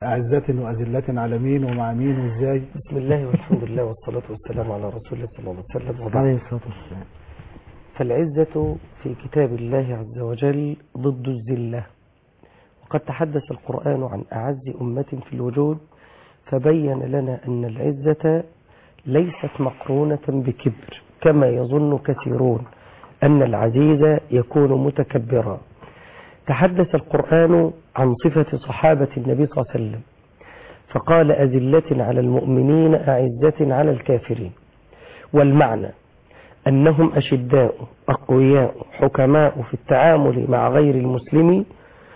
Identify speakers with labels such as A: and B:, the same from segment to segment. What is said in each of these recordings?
A: أعزة وأذلة على مين ومع مين وإزاي
B: بسم الله والحمد لله والصلاة والسلام على رسول الله صلى الله عليه وسلم وبعد
A: عليه الصلاة والسلام
B: فالعزة في كتاب الله عز وجل ضد الذلة وقد تحدث القرآن عن أعز أمة في الوجود فبين لنا أن العزة ليست مقرونة بكبر كما يظن كثيرون أن العزيز يكون متكبرا تحدث القرآن عن صفة صحابة النبي صلى الله عليه وسلم فقال أذلة على المؤمنين أعزة على الكافرين والمعنى أنهم أشداء أقوياء حكماء في التعامل مع غير المسلم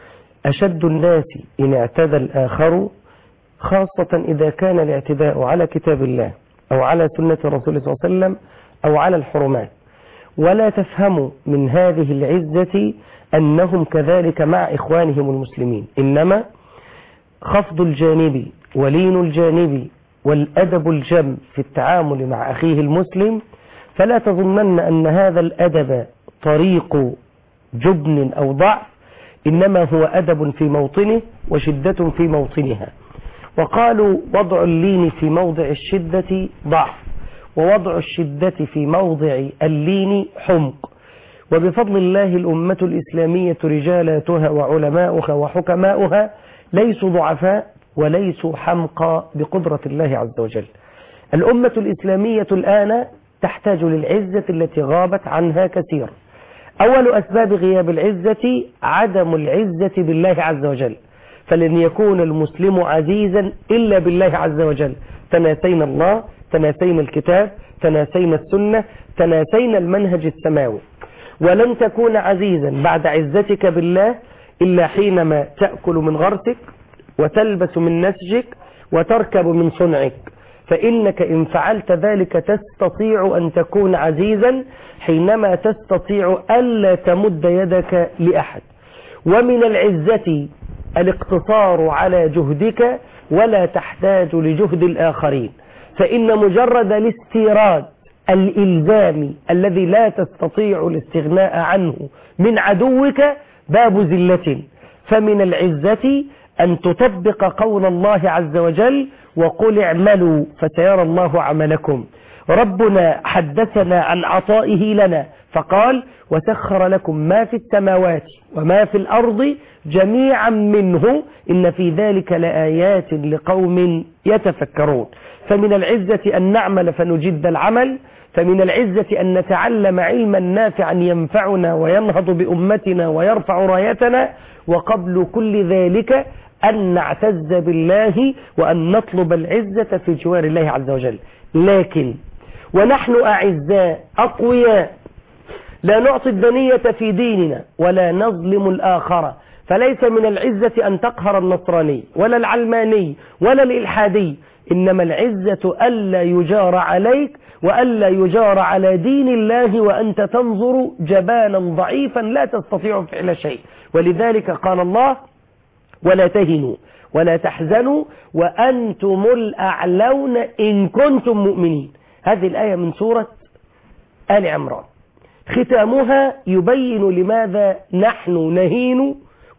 B: أشد الناس إن اعتدى الآخر خاصة إذا كان الاعتداء على كتاب الله أو على سنة رسول صلى الله عليه وسلم أو على الحرمات ولا تفهم من هذه العزة أنهم كذلك مع إخوانهم المسلمين إنما خفض الجانب ولين الجانب والأدب الجم في التعامل مع أخيه المسلم فلا تظنن أن هذا الأدب طريق جبن أو ضعف إنما هو أدب في موطنه وشدة في موطنها وقالوا وضع اللين في موضع الشدة ضعف ووضع الشدة في موضع اللين حمق وبفضل الله الأمة الإسلامية رجالاتها وعلماؤها وحكماؤها ليسوا ضعفاء وليسوا حمقى بقدرة الله عز وجل الأمة الإسلامية الآن تحتاج للعزة التي غابت عنها كثيرا أول أسباب غياب العزة عدم العزة بالله عز وجل فلن يكون المسلم عزيزا إلا بالله عز وجل تناسينا الله تناسينا الكتاب تناسينا السنة تناسينا المنهج السماوي ولن تكون عزيزا بعد عزتك بالله إلا حينما تأكل من غرسك وتلبس من نسجك وتركب من صنعك فإنك إن فعلت ذلك تستطيع أن تكون عزيزا حينما تستطيع ألا تمد يدك لأحد ومن العزة الاقتصار على جهدك ولا تحتاج لجهد الآخرين فإن مجرد الاستيراد الإلزامي الذي لا تستطيع الاستغناء عنه من عدوك باب زلة فمن العزة أن تطبق قول الله عز وجل وقل اعملوا فسيرى الله عملكم ربنا حدثنا عن عطائه لنا فقال وسخر لكم ما في السماوات وما في الأرض جميعا منه إن في ذلك لآيات لقوم يتفكرون فمن العزة أن نعمل فنجد العمل فمن العزة أن نتعلم علما نافعا ينفعنا وينهض بأمتنا ويرفع رايتنا وقبل كل ذلك أن نعتز بالله وأن نطلب العزة في جوار الله عز وجل لكن ونحن أعزاء أقوياء لا نعطي الدنية في ديننا ولا نظلم الآخر فليس من العزة أن تقهر النصراني ولا العلماني ولا الإلحادي إنما العزة ألا يجار عليك وألا يجار على دين الله وأنت تنظر جبانا ضعيفا لا تستطيع فعل شيء ولذلك قال الله ولا تهنوا ولا تحزنوا وأنتم الأعلون إن كنتم مؤمنين هذه الآية من سورة آل عمران ختامها يبين لماذا نحن نهين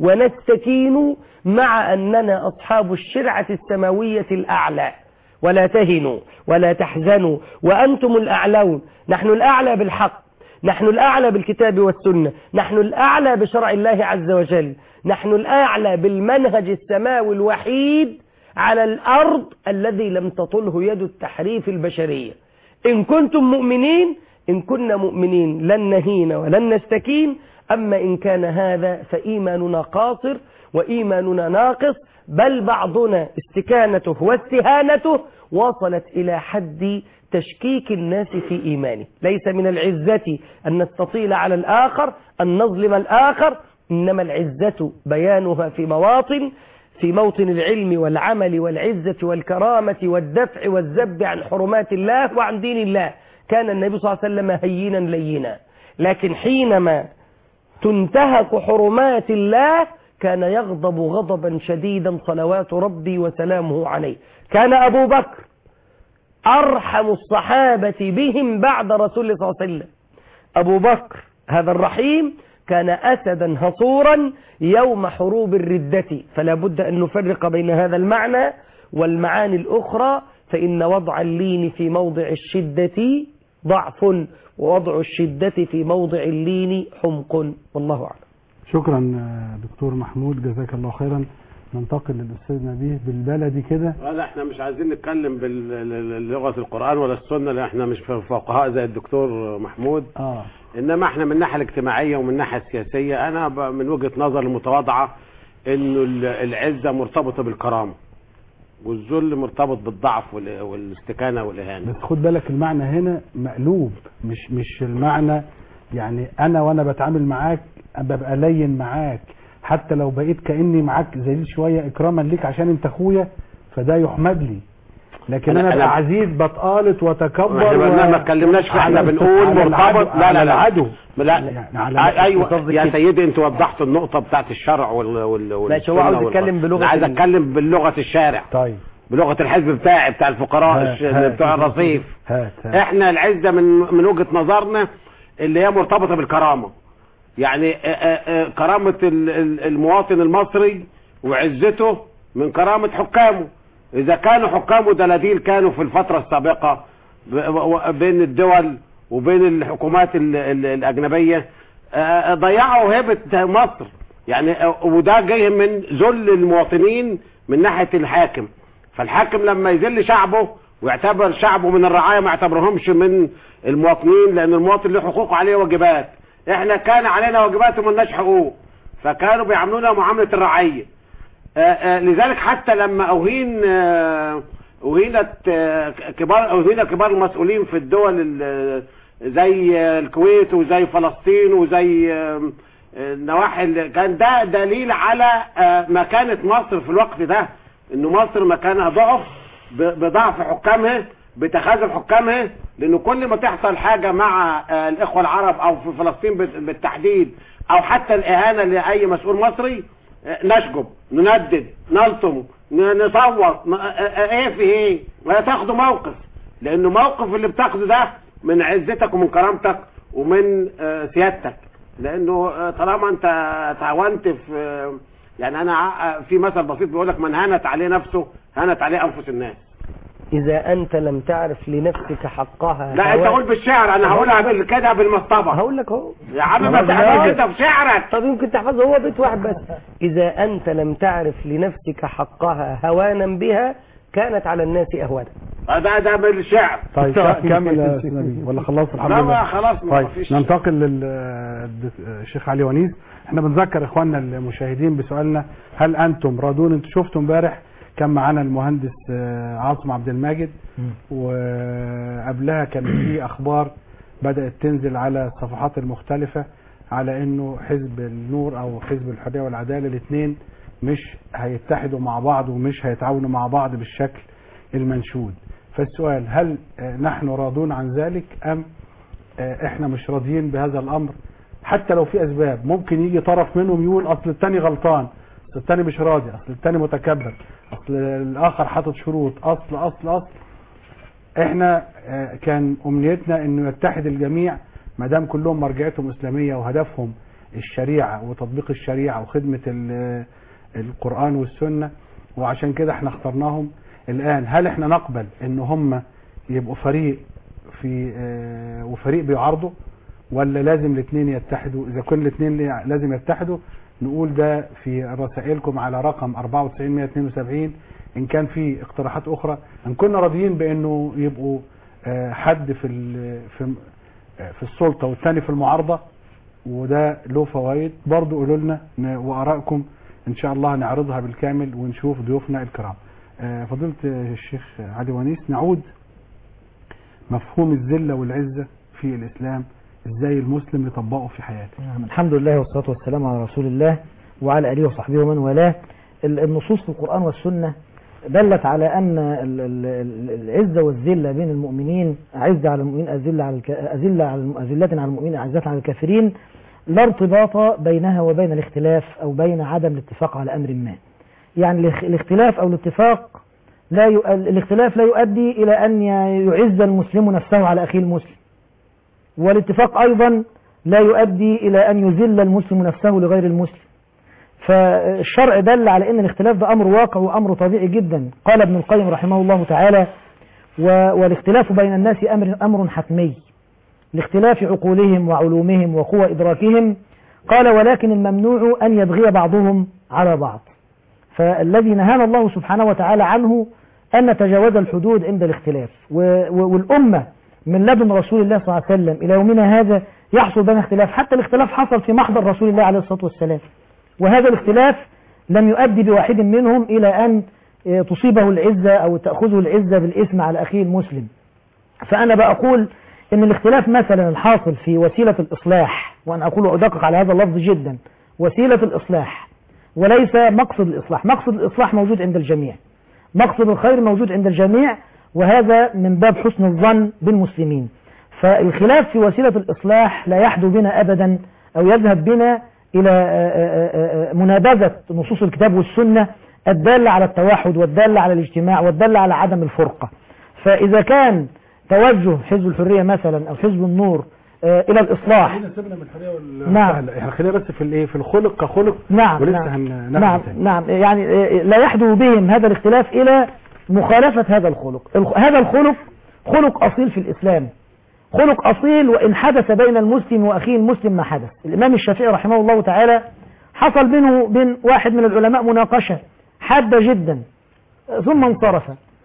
B: ونستكين مع أننا أصحاب الشرعة السماوية الأعلى ولا تهنوا ولا تحزنوا وأنتم الأعلون نحن الأعلى بالحق نحن الأعلى بالكتاب والسنة نحن الأعلى بشرع الله عز وجل نحن الأعلى بالمنهج السماوي الوحيد على الأرض الذي لم تطله يد التحريف البشرية إن كنتم مؤمنين إن كنا مؤمنين لن نهين ولن نستكين أما إن كان هذا فإيماننا قاصر وإيماننا ناقص بل بعضنا استكانته واستهانته وصلت إلى حد تشكيك الناس في إيمانه ليس من العزة أن نستطيل على الآخر أن نظلم الآخر إنما العزة بيانها في مواطن في موطن العلم والعمل والعزة والكرامة والدفع والذب عن حرمات الله وعن دين الله كان النبي صلى الله عليه وسلم هينا لينا لكن حينما تنتهك حرمات الله كان يغضب غضبا شديدا صلوات ربي وسلامه عليه كان أبو بكر أرحم الصحابة بهم بعد رسول الله صلى الله عليه وسلم أبو بكر هذا الرحيم كان أسدا هصورا يوم حروب الردة فلا بد أن نفرق بين هذا المعنى والمعاني الأخرى فإن وضع اللين في موضع الشدة ضعف ووضع الشدة في موضع اللين حمق والله أعلم
A: شكرا آه، دكتور محمود جزاك الله خيرا ننتقل للاستاذ نبيه بالبلدي كده
C: لا احنا مش عايزين نتكلم بلغه القران ولا السنه لان احنا مش فقهاء زي الدكتور محمود
A: اه
C: انما احنا من الناحيه الاجتماعيه ومن الناحيه السياسيه انا ب- من وجهه نظر المتواضعه انه ال- العزه مرتبطه بالكرامه والذل مرتبط بالضعف وال- والاستكانه والاهانه
A: بس خد بالك المعنى هنا مقلوب مش مش المعنى يعني انا وانا بتعامل معاك ببقى لين معاك حتى لو بقيت كاني معاك ذليل شويه اكراما ليك عشان انت اخويا فده يحمد لي لكن
C: أنا-
A: انا
C: أنا-
A: ابقى عزيز بتقالط واتكبر
C: احنا
A: و-
C: ما ما اتكلمناش في احنا
A: على-
C: بنقول
A: على العدو-
C: مرتبط لا
A: على
C: لا لا
A: العدو
C: لا
A: يعني على
C: آه، ايوه
B: قصدك
C: يا
B: كده.
C: سيدي انت وضحت النقطه بتاعت الشرع وال وال وال
B: ماشي، هو عاوز يتكلم بلغة
C: انا عايز
B: ال-
C: اتكلم بلغه الشارع
A: طيب
C: بلغه الحزب بتاعي بتاع الفقراء
A: هات-
C: الش-
A: هات.
C: بتوع الرصيف
A: هات هات.
C: احنا العزه من من وجهه نظرنا اللي هي مرتبطه بالكرامه يعني آه، آه، آه، كرامه ال- ال- المواطن المصري وعزته من كرامه حكامه اذا كانوا حكامه دلاديل كانوا في الفتره السابقه ب- و- بين الدول وبين الحكومات ال- ال- الاجنبيه آه، ضيعوا هيبه مصر يعني آه، وده جاي من ذل المواطنين من ناحيه الحاكم فالحاكم لما يذل شعبه ويعتبر شعبه من الرعايه ما يعتبرهمش من المواطنين لان المواطن له حقوق عليه واجبات احنا كان علينا واجبات وملناش حقوق فكانوا بيعاملونا معامله الرعيه آه، آه، لذلك حتى لما اوهين آه، اوهينت آه، كبار اوهين كبار المسؤولين في الدول ال- زي آه، الكويت وزي فلسطين وزي آه، النواحي اللي- كان ده دليل على آه، مكانة مصر في الوقت ده ان مصر مكانها ضعف ب- بضعف حكامها بتخاذل حكامها لانه كل ما تحصل حاجة مع آه، الاخوة العرب او في فلسطين بال- بالتحديد او حتى الاهانة لاي مسؤول مصري آه، نشجب نندد نلطم ن- نصوت ن- آه، آه، ايه في ايه ولا تاخدوا موقف لانه موقف اللي بتاخده ده من عزتك ومن كرامتك ومن آه، سيادتك لانه آه، طالما انت تعاونت في آه، يعني انا ع- في مثل بسيط بيقول لك من هانت عليه نفسه هانت عليه انفس الناس
B: إذا أنت لم تعرف لنفسك حقها
C: لا انت
B: هوا-
C: قول بالشعر انا هقولها بال- كده بالمصطبه
B: هقول لك اهو
C: يا عم ما
B: خلاص.
C: تحكيش انت في شعرك
B: طب يمكن تحفظه هو بيت واحد بس إذا أنت لم تعرف لنفسك حقها هوانا بها كانت على الناس أهوانا
C: ده ده بالشعر
A: طيب ك- كمل يا استاذ نبيه ولا خلصت الحمد
C: لا
A: لله
C: ما خلاص ما
A: طيب
C: فيش
A: ننتقل للشيخ علي ونيس احنا بنذكر اخواننا المشاهدين بسؤالنا هل انتم راضون انتوا شفتوا امبارح كان معانا المهندس آه، عاصم عبد الماجد وقبلها كان في اخبار بدات تنزل على الصفحات المختلفه على انه حزب النور او حزب الحريه والعداله الاثنين مش هيتحدوا مع بعض ومش هيتعاونوا مع بعض بالشكل المنشود فالسؤال هل آه، نحن راضون عن ذلك ام آه، احنا مش راضيين بهذا الامر حتى لو في اسباب ممكن يجي طرف منهم يقول اصل التاني غلطان اصل التاني مش راضي اصل التاني متكبر اصل الاخر حاطط شروط اصل اصل اصل احنا آه، كان امنيتنا انه يتحد الجميع ما دام كلهم مرجعيتهم اسلاميه وهدفهم الشريعه وتطبيق الشريعه وخدمه ال- القران والسنه وعشان كده احنا اخترناهم الان هل احنا نقبل ان هم يبقوا فريق في آه، وفريق بيعارضوا ولا لازم الاثنين يتحدوا اذا كل الاثنين لازم يتحدوا نقول ده في رسائلكم على رقم 94172 ان كان في اقتراحات اخرى ان كنا راضيين بانه يبقوا آه، حد في ال- في آه، في السلطه والثاني في المعارضه وده له فوائد برضو قولوا لنا ن- وارائكم ان شاء الله نعرضها بالكامل ونشوف ضيوفنا الكرام آه، فضيله الشيخ علي ونيس نعود مفهوم الذله والعزه في الاسلام ازاي المسلم يطبقه في حياته
D: نعم، الحمد لله والصلاة والسلام على رسول الله وعلى آله وصحبه ومن والاه ال- النصوص في القرآن والسنة دلت على أن ال- ال- ال- العزة والذلة بين المؤمنين عزة على المؤمنين أذلة على الك... أذلة على الم- أذلة على المؤمنين أعزة على الكافرين لا ارتباط بينها وبين الاختلاف أو بين عدم الاتفاق على أمر ما يعني الاخ- الاختلاف أو الاتفاق لا ي... الاختلاف لا يؤدي إلى أن ي- يعز المسلم نفسه على أخيه المسلم والاتفاق أيضا لا يؤدي إلى أن يذل المسلم نفسه لغير المسلم فالشرع دل على أن الاختلاف ده أمر واقع وأمر طبيعي جدا قال ابن القيم رحمه الله تعالى و- والاختلاف بين الناس أمر, أمر حتمي لاختلاف عقولهم وعلومهم وقوى إدراكهم قال ولكن الممنوع أن يبغي بعضهم على بعض فالذي نهانا الله سبحانه وتعالى عنه أن نتجاوز الحدود عند الاختلاف و- و- والأمة من لدن رسول الله صلى الله عليه وسلم إلى يومنا هذا يحصل بين اختلاف حتى الاختلاف حصل في محضر رسول الله عليه الصلاة والسلام وهذا الاختلاف لم يؤدي بواحد منهم إلى أن آه، تصيبه العزة أو تأخذه العزة بالإثم على أخيه المسلم فأنا بقول إن الاختلاف مثلا الحاصل في وسيلة الإصلاح وأنا أقول وأدقق على هذا اللفظ جدا وسيلة الإصلاح وليس مقصد الإصلاح مقصد الإصلاح موجود عند الجميع مقصد الخير موجود عند الجميع وهذا من باب حسن الظن بالمسلمين فالخلاف في وسيلة الإصلاح لا يحدو بنا أبدا أو يذهب بنا إلى آه، آه، آه، منابذة نصوص الكتاب والسنة الدالة على التوحد والدالة على الاجتماع والدالة على عدم الفرقة فإذا كان توجه حزب الحرية مثلا أو حزب النور آه، إلى الإصلاح
A: خلينا سيبنا من الحريه وال
D: نعم.
A: احنا خلينا بس في الايه في الخلق كخلق
D: نعم
A: ولسه
D: نعم
A: هن-
D: نعم,
A: نعم تاني.
D: نعم يعني آه، لا يحدو بهم هذا الاختلاف إلى مخالفة هذا الخلق الخ- هذا الخلق خلق أصيل في الإسلام خلق أصيل وإن حدث بين المسلم وأخيه المسلم ما حدث الإمام الشافعي رحمه الله تعالى حصل بينه وبين واحد من العلماء مناقشة حادة جدا آه، ثم انصرف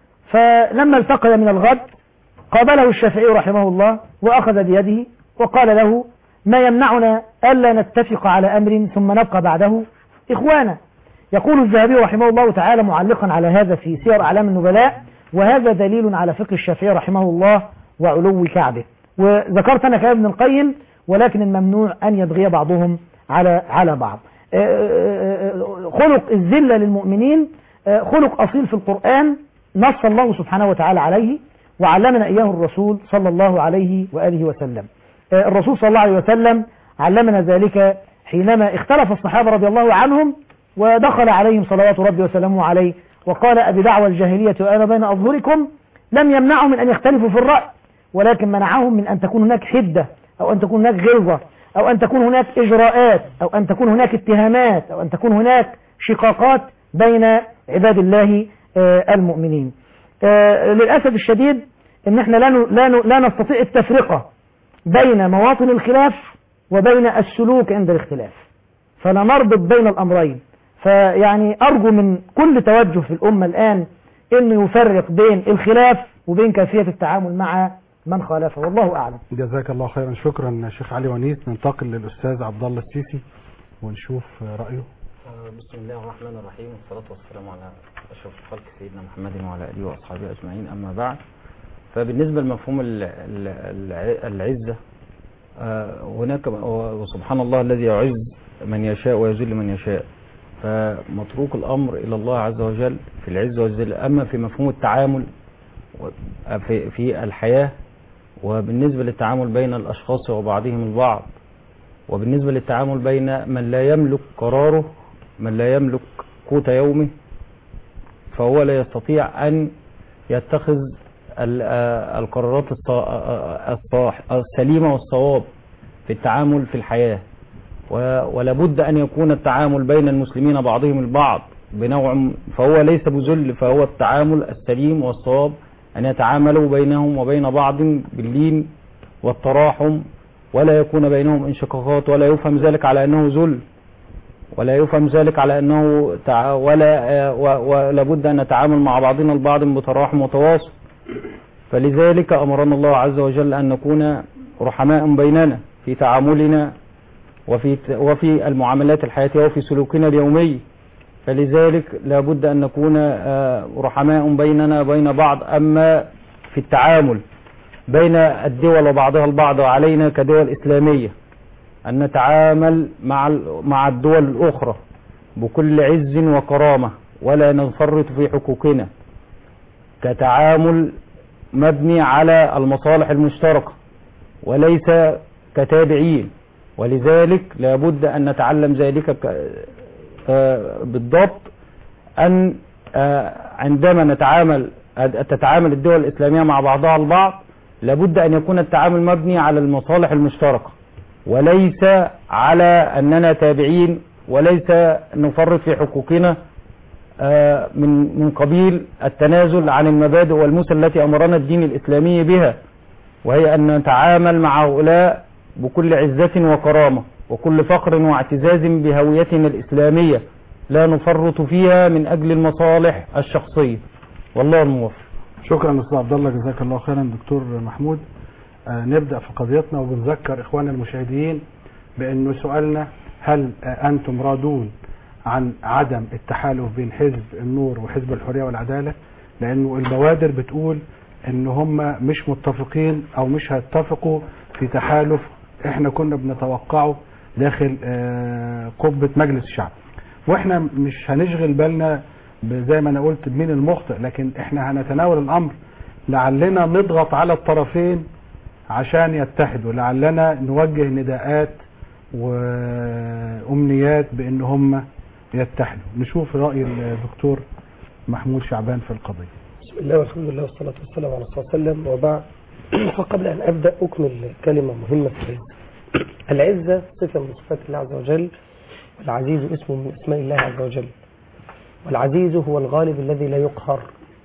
D: فلما التقي من الغد قابله الشافعي رحمه الله وأخذ بيده وقال له ما يمنعنا ألا نتفق على أمر ثم نبقى بعده إخوانا يقول الذهبي رحمه الله تعالى معلقا على هذا في سير أعلام النبلاء وهذا دليل على فقه الشافعي رحمه الله وعلو كعبه وذكرت أنا كلام ابن القيم ولكن الممنوع أن يبغي بعضهم على على بعض آه، آه، آه، خلق الذلة للمؤمنين آه، خلق أصيل في القرآن نص الله سبحانه وتعالى عليه وعلمنا إياه الرسول صلى الله عليه وآله وسلم آه، الرسول صلى الله عليه وسلم علمنا ذلك حينما اختلف الصحابة رضي الله عنهم ودخل عليهم صلوات ربي وسلامه عليه وقال أبي دعوى الجاهلية وأنا بين أظهركم لم يمنعهم من أن يختلفوا في الرأي ولكن منعهم من أن تكون هناك حدة أو أن تكون هناك غلظة أو أن تكون هناك إجراءات أو أن تكون هناك اتهامات أو أن تكون هناك شقاقات بين عباد الله آه، المؤمنين آه، للأسف الشديد ان احنا لا ن- لا ن- لا نستطيع التفرقة بين مواطن الخلاف وبين السلوك عند الاختلاف فلا نربط بين الأمرين فيعني أرجو من كل توجه في الأمة الآن أنه يفرق بين الخلاف وبين كيفية التعامل مع من خالفه والله أعلم
A: جزاك الله خيرا شكرا شيخ علي ونيس ننتقل للاستاذ عبد الله السيسي ونشوف رايه
E: بسم الله الرحمن الرحيم والصلاة والسلام على أشرف الخلق سيدنا محمد وعلى آله وأصحابه أجمعين أما بعد فبالنسبة لمفهوم ال- ال- الع- العزة آه، هناك وسبحان الله الذي يعز من يشاء ويذل من يشاء فمتروك الأمر إلى الله عز وجل في العز والذل أما في مفهوم التعامل و- في في الحياة وبالنسبة للتعامل بين الأشخاص وبعضهم البعض وبالنسبة للتعامل بين من لا يملك قراره من لا يملك قوت يومه فهو لا يستطيع أن يتخذ ال- آه، القرارات الص- آه، الصاح- السليمة والصواب في التعامل في الحياة و- ولا بد أن يكون التعامل بين المسلمين بعضهم البعض بنوع م- فهو ليس بذل فهو التعامل السليم والصواب أن يتعاملوا بينهم وبين بعض باللين والتراحم ولا يكون بينهم انشقاقات ولا يفهم ذلك على أنه ذل ولا يفهم ذلك على أنه تع... ولا آه، و- ولا بد أن نتعامل مع بعضنا البعض بتراحم وتواصل فلذلك أمرنا الله عز وجل أن نكون رحماء بيننا في تعاملنا وفي وفي المعاملات الحياتية وفي سلوكنا اليومي فلذلك لابد أن نكون آه، رحماء بيننا وبين بعض أما في التعامل بين الدول وبعضها البعض وعلينا كدول إسلامية أن نتعامل مع ال- مع الدول الأخرى بكل عز وكرامة ولا نفرط في حقوقنا كتعامل مبني على المصالح المشتركة وليس كتابعين ولذلك لابد أن نتعلم ذلك ك- آه، بالضبط أن آه، عندما نتعامل تتعامل الدول الإسلامية مع بعضها البعض لابد أن يكون التعامل مبني على المصالح المشتركة وليس على أننا تابعين وليس نفرط في حقوقنا آه، من من قبيل التنازل عن المبادئ والمثل التي أمرنا الدين الإسلامي بها وهي أن نتعامل مع هؤلاء بكل عزة وكرامة وكل فخر واعتزاز بهويتنا الإسلامية لا نفرط فيها من أجل المصالح الشخصية والله الموفق
A: شكرا استاذ عبد الله جزاك الله خيرا دكتور محمود آه نبدا في قضيتنا وبنذكر اخواننا المشاهدين بانه سؤالنا هل آه انتم راضون عن عدم التحالف بين حزب النور وحزب الحريه والعداله لانه البوادر بتقول ان هم مش متفقين او مش هيتفقوا في تحالف احنا كنا بنتوقعه داخل آه قبه مجلس الشعب واحنا مش هنشغل بالنا زي ما انا قلت بمين المخطئ لكن احنا هنتناول الامر لعلنا نضغط على الطرفين عشان يتحدوا لعلنا نوجه نداءات وامنيات بان هم يتحدوا نشوف راي الدكتور محمود شعبان في القضيه
B: بسم الله والحمد لله والصلاة والسلام على رسول الله صلى الله عليه وسلم وبعد فقبل أن أبدأ أكمل كلمة مهمة في العزة العزة صفة من صفات الله عز وجل والعزيز اسم من أسماء الله عز وجل والعزيز هو الغالب الذي لا يقهر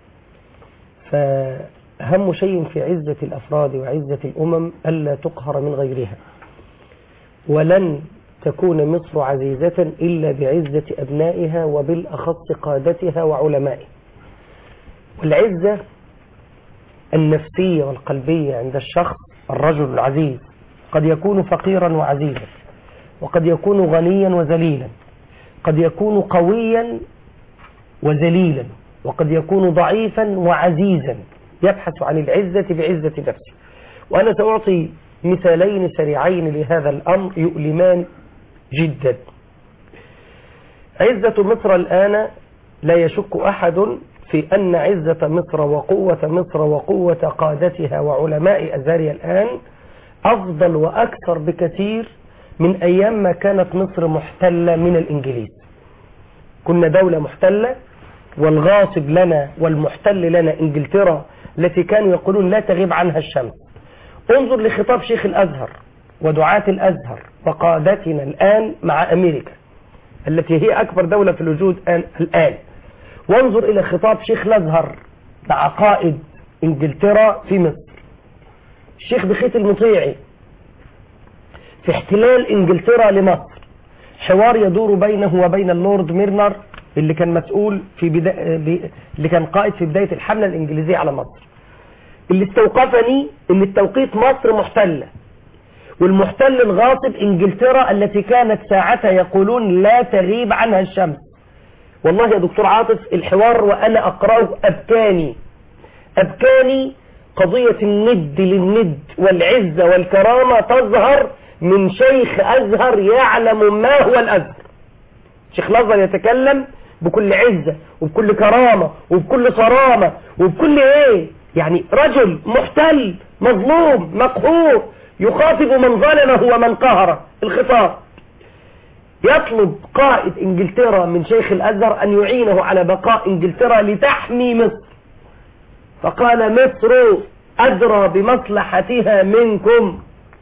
B: فأهم شيء في عزة الأفراد وعزة الأمم ألا تقهر من غيرها ولن تكون مصر عزيزة إلا بعزة أبنائها وبالأخص قادتها وعلمائها والعزة النفسية والقلبية عند الشخص الرجل العزيز قد يكون فقيرا وعزيزا وقد يكون غنيا وذليلا قد يكون قويا وذليلا وقد يكون ضعيفا وعزيزا يبحث عن العزة بعزة نفسه وأنا سأعطي مثالين سريعين لهذا الأمر يؤلمان جدا عزة مصر الآن لا يشك أحد في أن عزة مصر وقوة مصر وقوة قادتها وعلماء أزاريا الآن أفضل وأكثر بكثير من أيام ما كانت مصر محتلة من الإنجليز كنا دولة محتلة والغاصب لنا والمحتل لنا إنجلترا التي كانوا يقولون لا تغيب عنها الشمس انظر لخطاب شيخ الأزهر ودعاة الأزهر وقادتنا الآن مع أمريكا التي هي أكبر دولة في الوجود الآن وانظر إلى خطاب شيخ الأزهر مع قائد إنجلترا في مصر الشيخ بخيت المطيعي في احتلال إنجلترا لمصر حوار يدور بينه وبين اللورد ميرنر اللي كان مسؤول في بدا... اللي كان قائد في بداية الحملة الإنجليزية على مصر اللي استوقفني ان التوقيت مصر محتلة والمحتل الغاصب انجلترا التي كانت ساعتها يقولون لا تغيب عنها الشمس والله يا دكتور عاطف الحوار وانا اقراه ابكاني ابكاني قضية الند للند والعزة والكرامة تظهر من شيخ ازهر يعلم ما هو الازهر شيخ الازهر يتكلم بكل عزة وبكل كرامة وبكل صرامة وبكل ايه يعني رجل محتل مظلوم مقهور يخاطب من ظلمه ومن قهره الخطاب يطلب قائد انجلترا من شيخ الازهر ان يعينه على بقاء انجلترا لتحمي مصر فقال مصر ادرى بمصلحتها منكم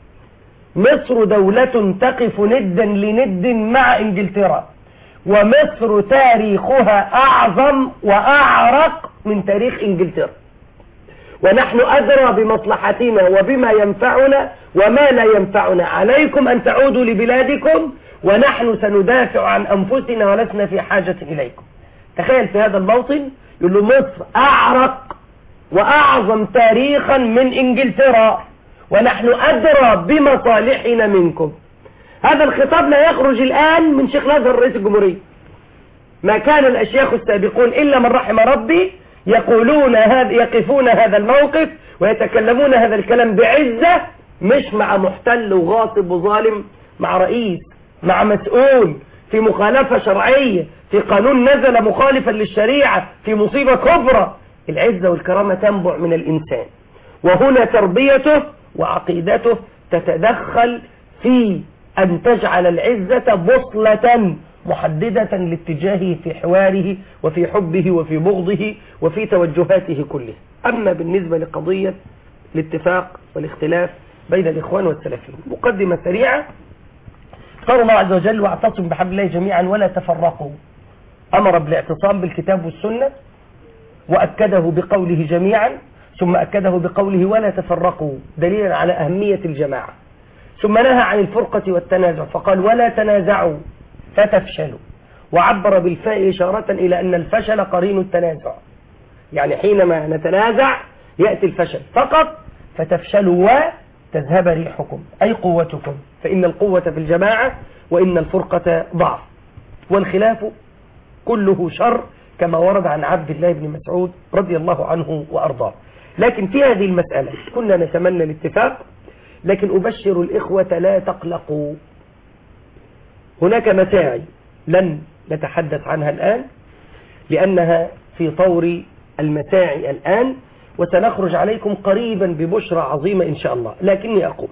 B: مصر دولة تقف ندا لند مع انجلترا ومصر تاريخها اعظم واعرق من تاريخ انجلترا ونحن أدرى بمصلحتنا وبما ينفعنا وما لا ينفعنا عليكم أن تعودوا لبلادكم ونحن سندافع عن أنفسنا ولسنا في حاجة إليكم تخيل في هذا الموطن يقول له مصر أعرق وأعظم تاريخا من إنجلترا ونحن أدرى بمصالحنا منكم هذا الخطاب لا يخرج الآن من شيخ الأزهر رئيس الجمهورية ما كان الأشياخ السابقون إلا من رحم ربي يقولون هذا يقفون هذا الموقف ويتكلمون هذا الكلام بعزة مش مع محتل وغاصب وظالم مع رئيس مع مسؤول في مخالفة شرعية في قانون نزل مخالفا للشريعة في مصيبة كبرى العزة والكرامة تنبع من الإنسان وهنا تربيته وعقيدته تتدخل في أن تجعل العزة بصلة محددة لاتجاهه في حواره وفي حبه وفي بغضه وفي توجهاته كلها أما بالنسبة لقضية الاتفاق والاختلاف بين الإخوان والسلفيين مقدمة سريعة قال الله عز وجل واعتصموا بحبل الله جميعا ولا تفرقوا أمر بالاعتصام بالكتاب والسنة وأكده بقوله جميعا ثم أكده بقوله ولا تفرقوا دليلا على أهمية الجماعة ثم نهى عن الفرقة والتنازع فقال ولا تنازعوا فتفشلوا وعبر بالفاء إشارة إلى أن الفشل قرين التنازع يعني حينما نتنازع يأتي الفشل فقط فتفشلوا وتذهب ريحكم أي قوتكم فإن القوة في الجماعة وإن الفرقة ضعف والخلاف كله شر كما ورد عن عبد الله بن مسعود رضي الله عنه وأرضاه لكن في هذه المسألة كنا نتمنى الاتفاق لكن أبشر الإخوة لا تقلقوا هناك مساعي لن نتحدث عنها الآن لأنها في طور المساعي الآن وسنخرج عليكم قريبا ببشرى عظيمة إن شاء الله لكني أقول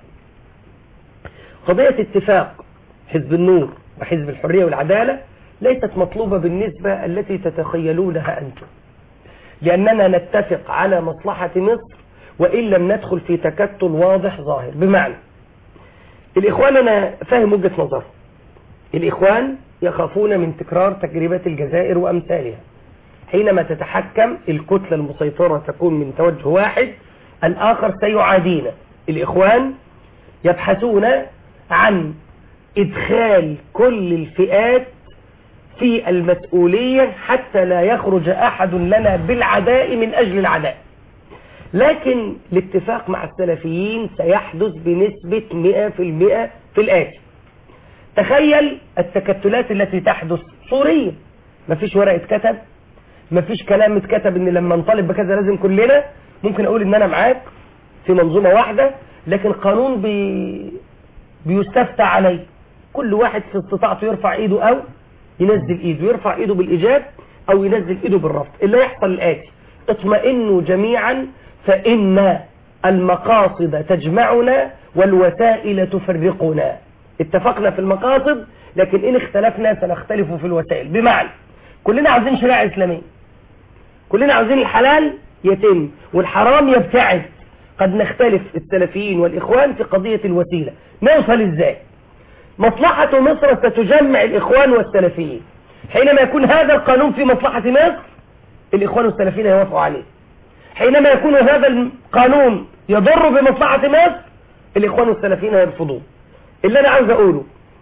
B: قضية اتفاق حزب النور وحزب الحرية والعدالة ليست مطلوبة بالنسبة التي تتخيلونها أنتم لأننا نتفق على مصلحة مصر وإن لم ندخل في تكتل واضح ظاهر بمعنى الإخوان أنا فاهم وجهة نظرهم الإخوان يخافون من تكرار تجربة الجزائر وأمثالها حينما تتحكم الكتلة المسيطرة تكون من توجه واحد الآخر سيعادينا الإخوان يبحثون عن إدخال كل الفئات في المسؤولية حتى لا يخرج أحد لنا بالعداء من أجل العداء لكن الاتفاق مع السلفيين سيحدث بنسبة 100% في الآتي تخيل التكتلات التي تحدث صوريا مفيش ورقة اتكتب مفيش كلام اتكتب ان لما نطالب بكذا لازم كلنا ممكن اقول ان انا معاك في منظومة واحدة لكن قانون بي بيستفتى عليه كل واحد في استطاعته يرفع ايده او ينزل ايده يرفع ايده بالايجاب او ينزل ايده بالرفض اللي يحصل الاتي اطمئنوا جميعا فان المقاصد تجمعنا والوسائل تفرقنا اتفقنا في المقاصد لكن ان اختلفنا سنختلف في الوسائل بمعنى كلنا عاوزين شريعة اسلامية كلنا عاوزين الحلال يتم والحرام يبتعد قد نختلف السلفيين والإخوان في قضية الوسيلة نوصل ازاي مصلحة مصر ستجمع الإخوان والسلفيين حينما يكون هذا القانون في مصلحة مصر الإخوان والسلفيين يوافقوا عليه حينما يكون هذا القانون يضر بمصلحة مصر الإخوان والسلفيين يرفضوه اللي أنا عاوز أقوله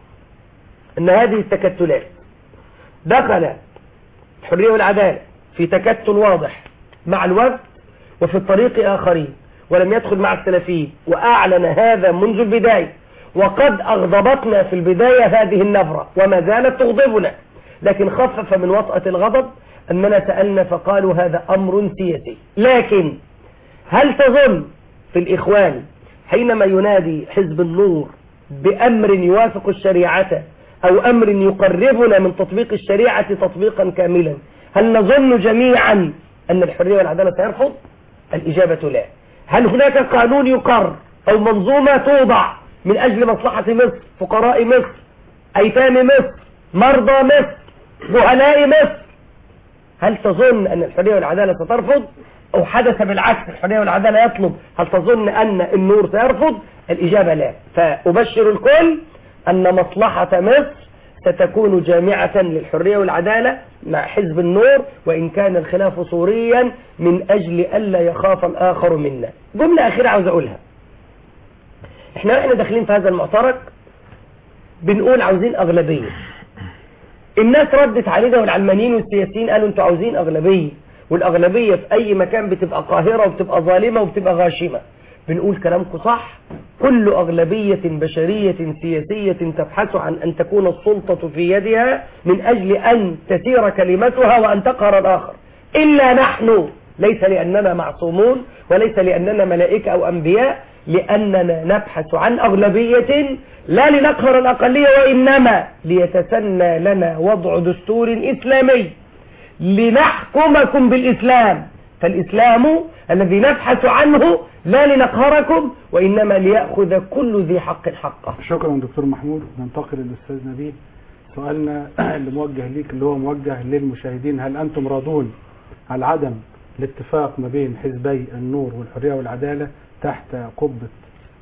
B: أن هذه التكتلات دخل الحرية والعدالة في تكتل واضح مع الوفد وفي الطريق آخرين ولم يدخل مع السلفيين وأعلن هذا منذ البداية وقد أغضبتنا في البداية هذه النفرة وما زالت تغضبنا لكن خفف من وطأة الغضب أننا سألنا فقالوا هذا أمر سياسي لكن هل تظن في الإخوان حينما ينادي حزب النور بأمر يوافق الشريعة أو أمر يقربنا من تطبيق الشريعة تطبيقا كاملا هل نظن جميعا أن الحرية والعدالة سيرفض الإجابة لا هل هناك قانون يقر أو منظومة توضع من أجل مصلحة مصر فقراء مصر أيتام مصر مرضى مصر جهلاء مصر هل تظن أن الحرية والعدالة سترفض أو حدث بالعكس الحرية والعدالة يطلب هل تظن أن النور سيرفض الإجابة لا فأبشر الكل أن مصلحة مصر ستكون جامعة للحرية والعدالة مع حزب النور وإن كان الخلاف صوريا من أجل ألا يخاف الآخر منا جملة أخيرة عاوز أقولها احنا احنا داخلين في هذا المعترك بنقول عاوزين أغلبية الناس ردت علينا والعلمانيين والسياسيين قالوا انتوا عاوزين أغلبية والأغلبية في أي مكان بتبقى قاهرة وبتبقى ظالمة وبتبقى غاشمة بنقول كلامكم صح كل أغلبية بشرية سياسية تبحث عن أن تكون السلطة في يدها من أجل أن تسير كلمتها وأن تقهر الآخر إلا نحن ليس لأننا معصومون وليس لأننا ملائكة أو أنبياء لأننا نبحث عن أغلبية لا لنقهر الأقلية وإنما ليتسنى لنا وضع دستور إسلامي لنحكمكم بالإسلام فالإسلام الذي نبحث عنه لا لنقهركم وإنما ليأخذ كل ذي حق حقه
A: شكرا دكتور محمود ننتقل للأستاذ نبيل سؤالنا اللي موجه ليك اللي هو موجه للمشاهدين هل أنتم راضون على عدم الاتفاق ما بين حزبي النور والحرية والعدالة تحت قبة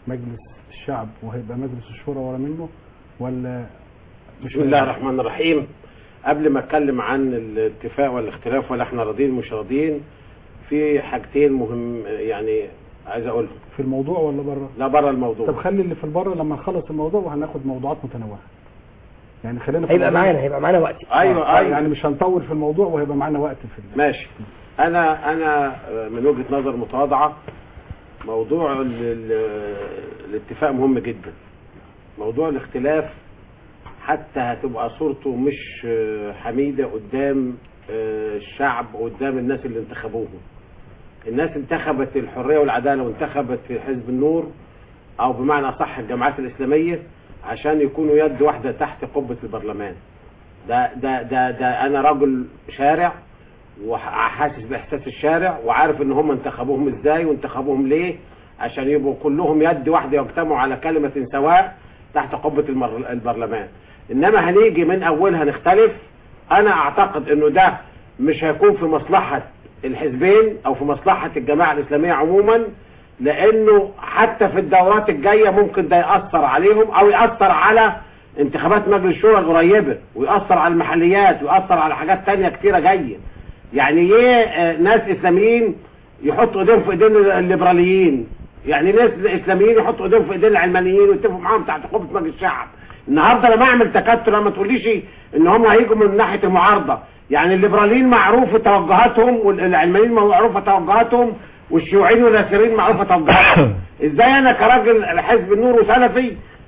A: مجلس الشعب وهيبقى مجلس الشورى ورا منه ولا مش
C: بسم الله الرحمن الرحيم قبل ما اتكلم عن الاتفاق والاختلاف ولا احنا راضيين مش راضيين في حاجتين مهم يعني عايز اقولهم
A: في الموضوع ولا بره
C: لا بره الموضوع
A: طب خلي اللي في البره لما نخلص الموضوع وهناخد موضوعات متنوعه يعني خلينا في
B: هيبقى
A: الموضوع.
B: معانا هيبقى معانا وقت
C: ايوه
A: آه،
C: ايوه
A: يعني مش هنطول في الموضوع وهيبقى معانا وقت في ال-
C: ماشي انا انا من وجهة نظر متواضعة موضوع ال ال الاتفاق مهم جدا موضوع الاختلاف حتى هتبقى صورته مش آه، حميدة قدام آه، الشعب قدام الناس اللي انتخبوهم الناس انتخبت الحرية والعدالة وانتخبت في حزب النور او بمعنى اصح الجماعات الاسلامية عشان يكونوا يد واحدة تحت قبة البرلمان ده ده ده ده انا رجل شارع وحاسس باحساس الشارع وعارف ان هم انتخبوهم ازاي وانتخبوهم ليه عشان يبقوا كلهم يد واحده يجتمعوا على كلمه سواء تحت قبه المر- البرلمان انما هنيجي من اولها نختلف انا اعتقد انه ده مش هيكون في مصلحه الحزبين او في مصلحه الجماعه الاسلاميه عموما لانه حتى في الدورات الجايه ممكن ده ياثر عليهم او ياثر على انتخابات مجلس الشورى القريبه ويأثر على المحليات ويأثر على حاجات تانية كتيرة جاية يعني ايه آه، ناس اسلاميين يحطوا ايديهم في ايدين الليبراليين يعني ناس اسلاميين يحطوا ايديهم في ايدين العلمانيين ويتفقوا معاهم تحت قبة مجلس الشعب النهارده لما اعمل تكتل ما تقوليش ان هم هيجوا من ناحيه المعارضه يعني الليبراليين معروف توجهاتهم والعلمانيين معروفه توجهاتهم والشيوعيين واليساريين معروفه توجهاتهم ازاي انا كراجل حزب النور وسلفي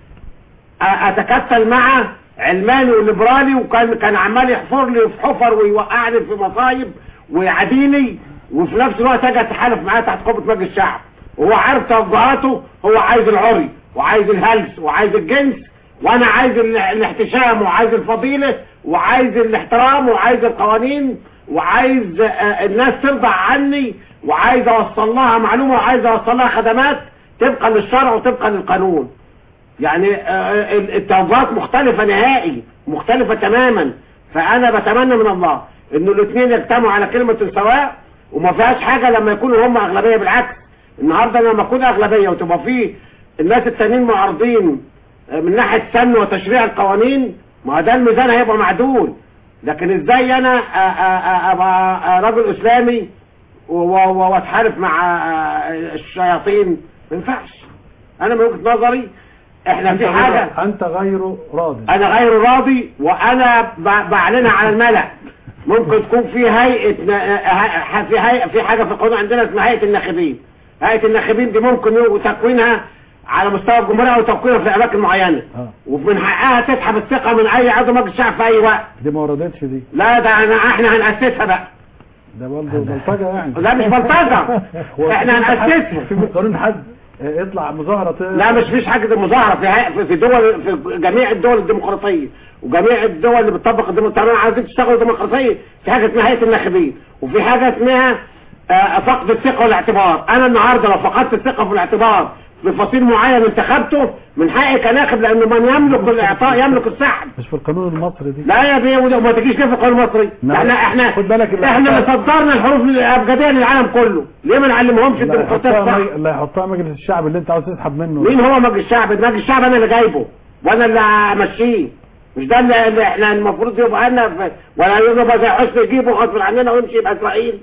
C: اتكتل مع علماني وليبرالي وكان كان عمال يحفر لي في حفر ويوقعني في مصايب ويعاديني وفي نفس الوقت اجي اتحالف معاه تحت قبه مجلس الشعب وهو عارف توجهاته هو عايز العري وعايز الهلس وعايز الجنس وانا عايز ال- الاحتشام وعايز الفضيله وعايز الاحترام وعايز القوانين وعايز آه، الناس ترضى عني وعايز اوصل لها معلومه وعايز اوصل لها خدمات طبقا للشرع وطبقا للقانون يعني آه، التوجهات مختلفة نهائي مختلفة تماما فأنا بتمنى من الله إنه الاثنين يجتمعوا على كلمة سواء وما فيهاش حاجة لما يكونوا هم أغلبية بالعكس النهاردة لما أكون أغلبية وتبقى فيه الناس التانيين معارضين آه، من ناحية سن وتشريع القوانين ما ده الميزان هيبقى معدول لكن ازاي انا آه، آه، آه، ابقى آه، رجل اسلامي و- و- واتحالف مع آه، الشياطين ما ينفعش انا من وجهة نظري احنا في حاجة
A: انت غير راضي
C: انا غير راضي وانا ب- بعلنها على الملأ ممكن تكون في هيئة ن- ه- في هيئة في حاجة في القانون عندنا اسمها هيئة الناخبين هيئة الناخبين دي ممكن يو- تكوينها على مستوى الجمهورية او تكوينها في اماكن معينة
A: اه
C: ومن حقها تسحب الثقة من اي عضو مجلس الشعب في اي وقت
A: دي ما وردتش دي
C: لا ده أنا احنا هنأسسها بقى
A: ده برضه بلطجه يعني
C: لا مش بلطجة
A: هو
C: احنا هنأسسها
A: في قانون حد آه، يطلع مظاهره ت-
C: لا مش فيش حاجة المظاهرة في هي- في دول في جميع الدول الديمقراطية وجميع الدول اللي بتطبق الديمقراطية طبعا عايزين تشتغلوا ديمقراطية في حاجة اسمها هيئة الناخبين وفي حاجة اسمها آه، فقد الثقة والاعتبار انا النهاردة لو فقدت الثقة والاعتبار في فصيل معين انتخبته من حقي كناخب لانه من يملك الاعطاء يملك السحب
A: مش في القانون المصري دي
C: لا يا بيه وده- وما تجيش ليه في القانون المصري
A: نعم.
C: احنا احنا
A: خد بالك اللي
C: احنا اللي
A: حطها-
C: صدرنا الحروف الابجديه للعالم كله ليه ما نعلمهمش
A: اللي
C: الديمقراطيه
A: هيحطها
C: الصح
A: مج- اللي هيحطها مجلس الشعب اللي انت عاوز تسحب منه
C: مين هو مجلس الشعب مجلس الشعب انا اللي جايبه وانا اللي همشيه مش ده اللي, اللي احنا المفروض يبقى لنا في- ولا يبقى زي حسن يجيبه غصب عننا ويمشي يبقى اسرائيل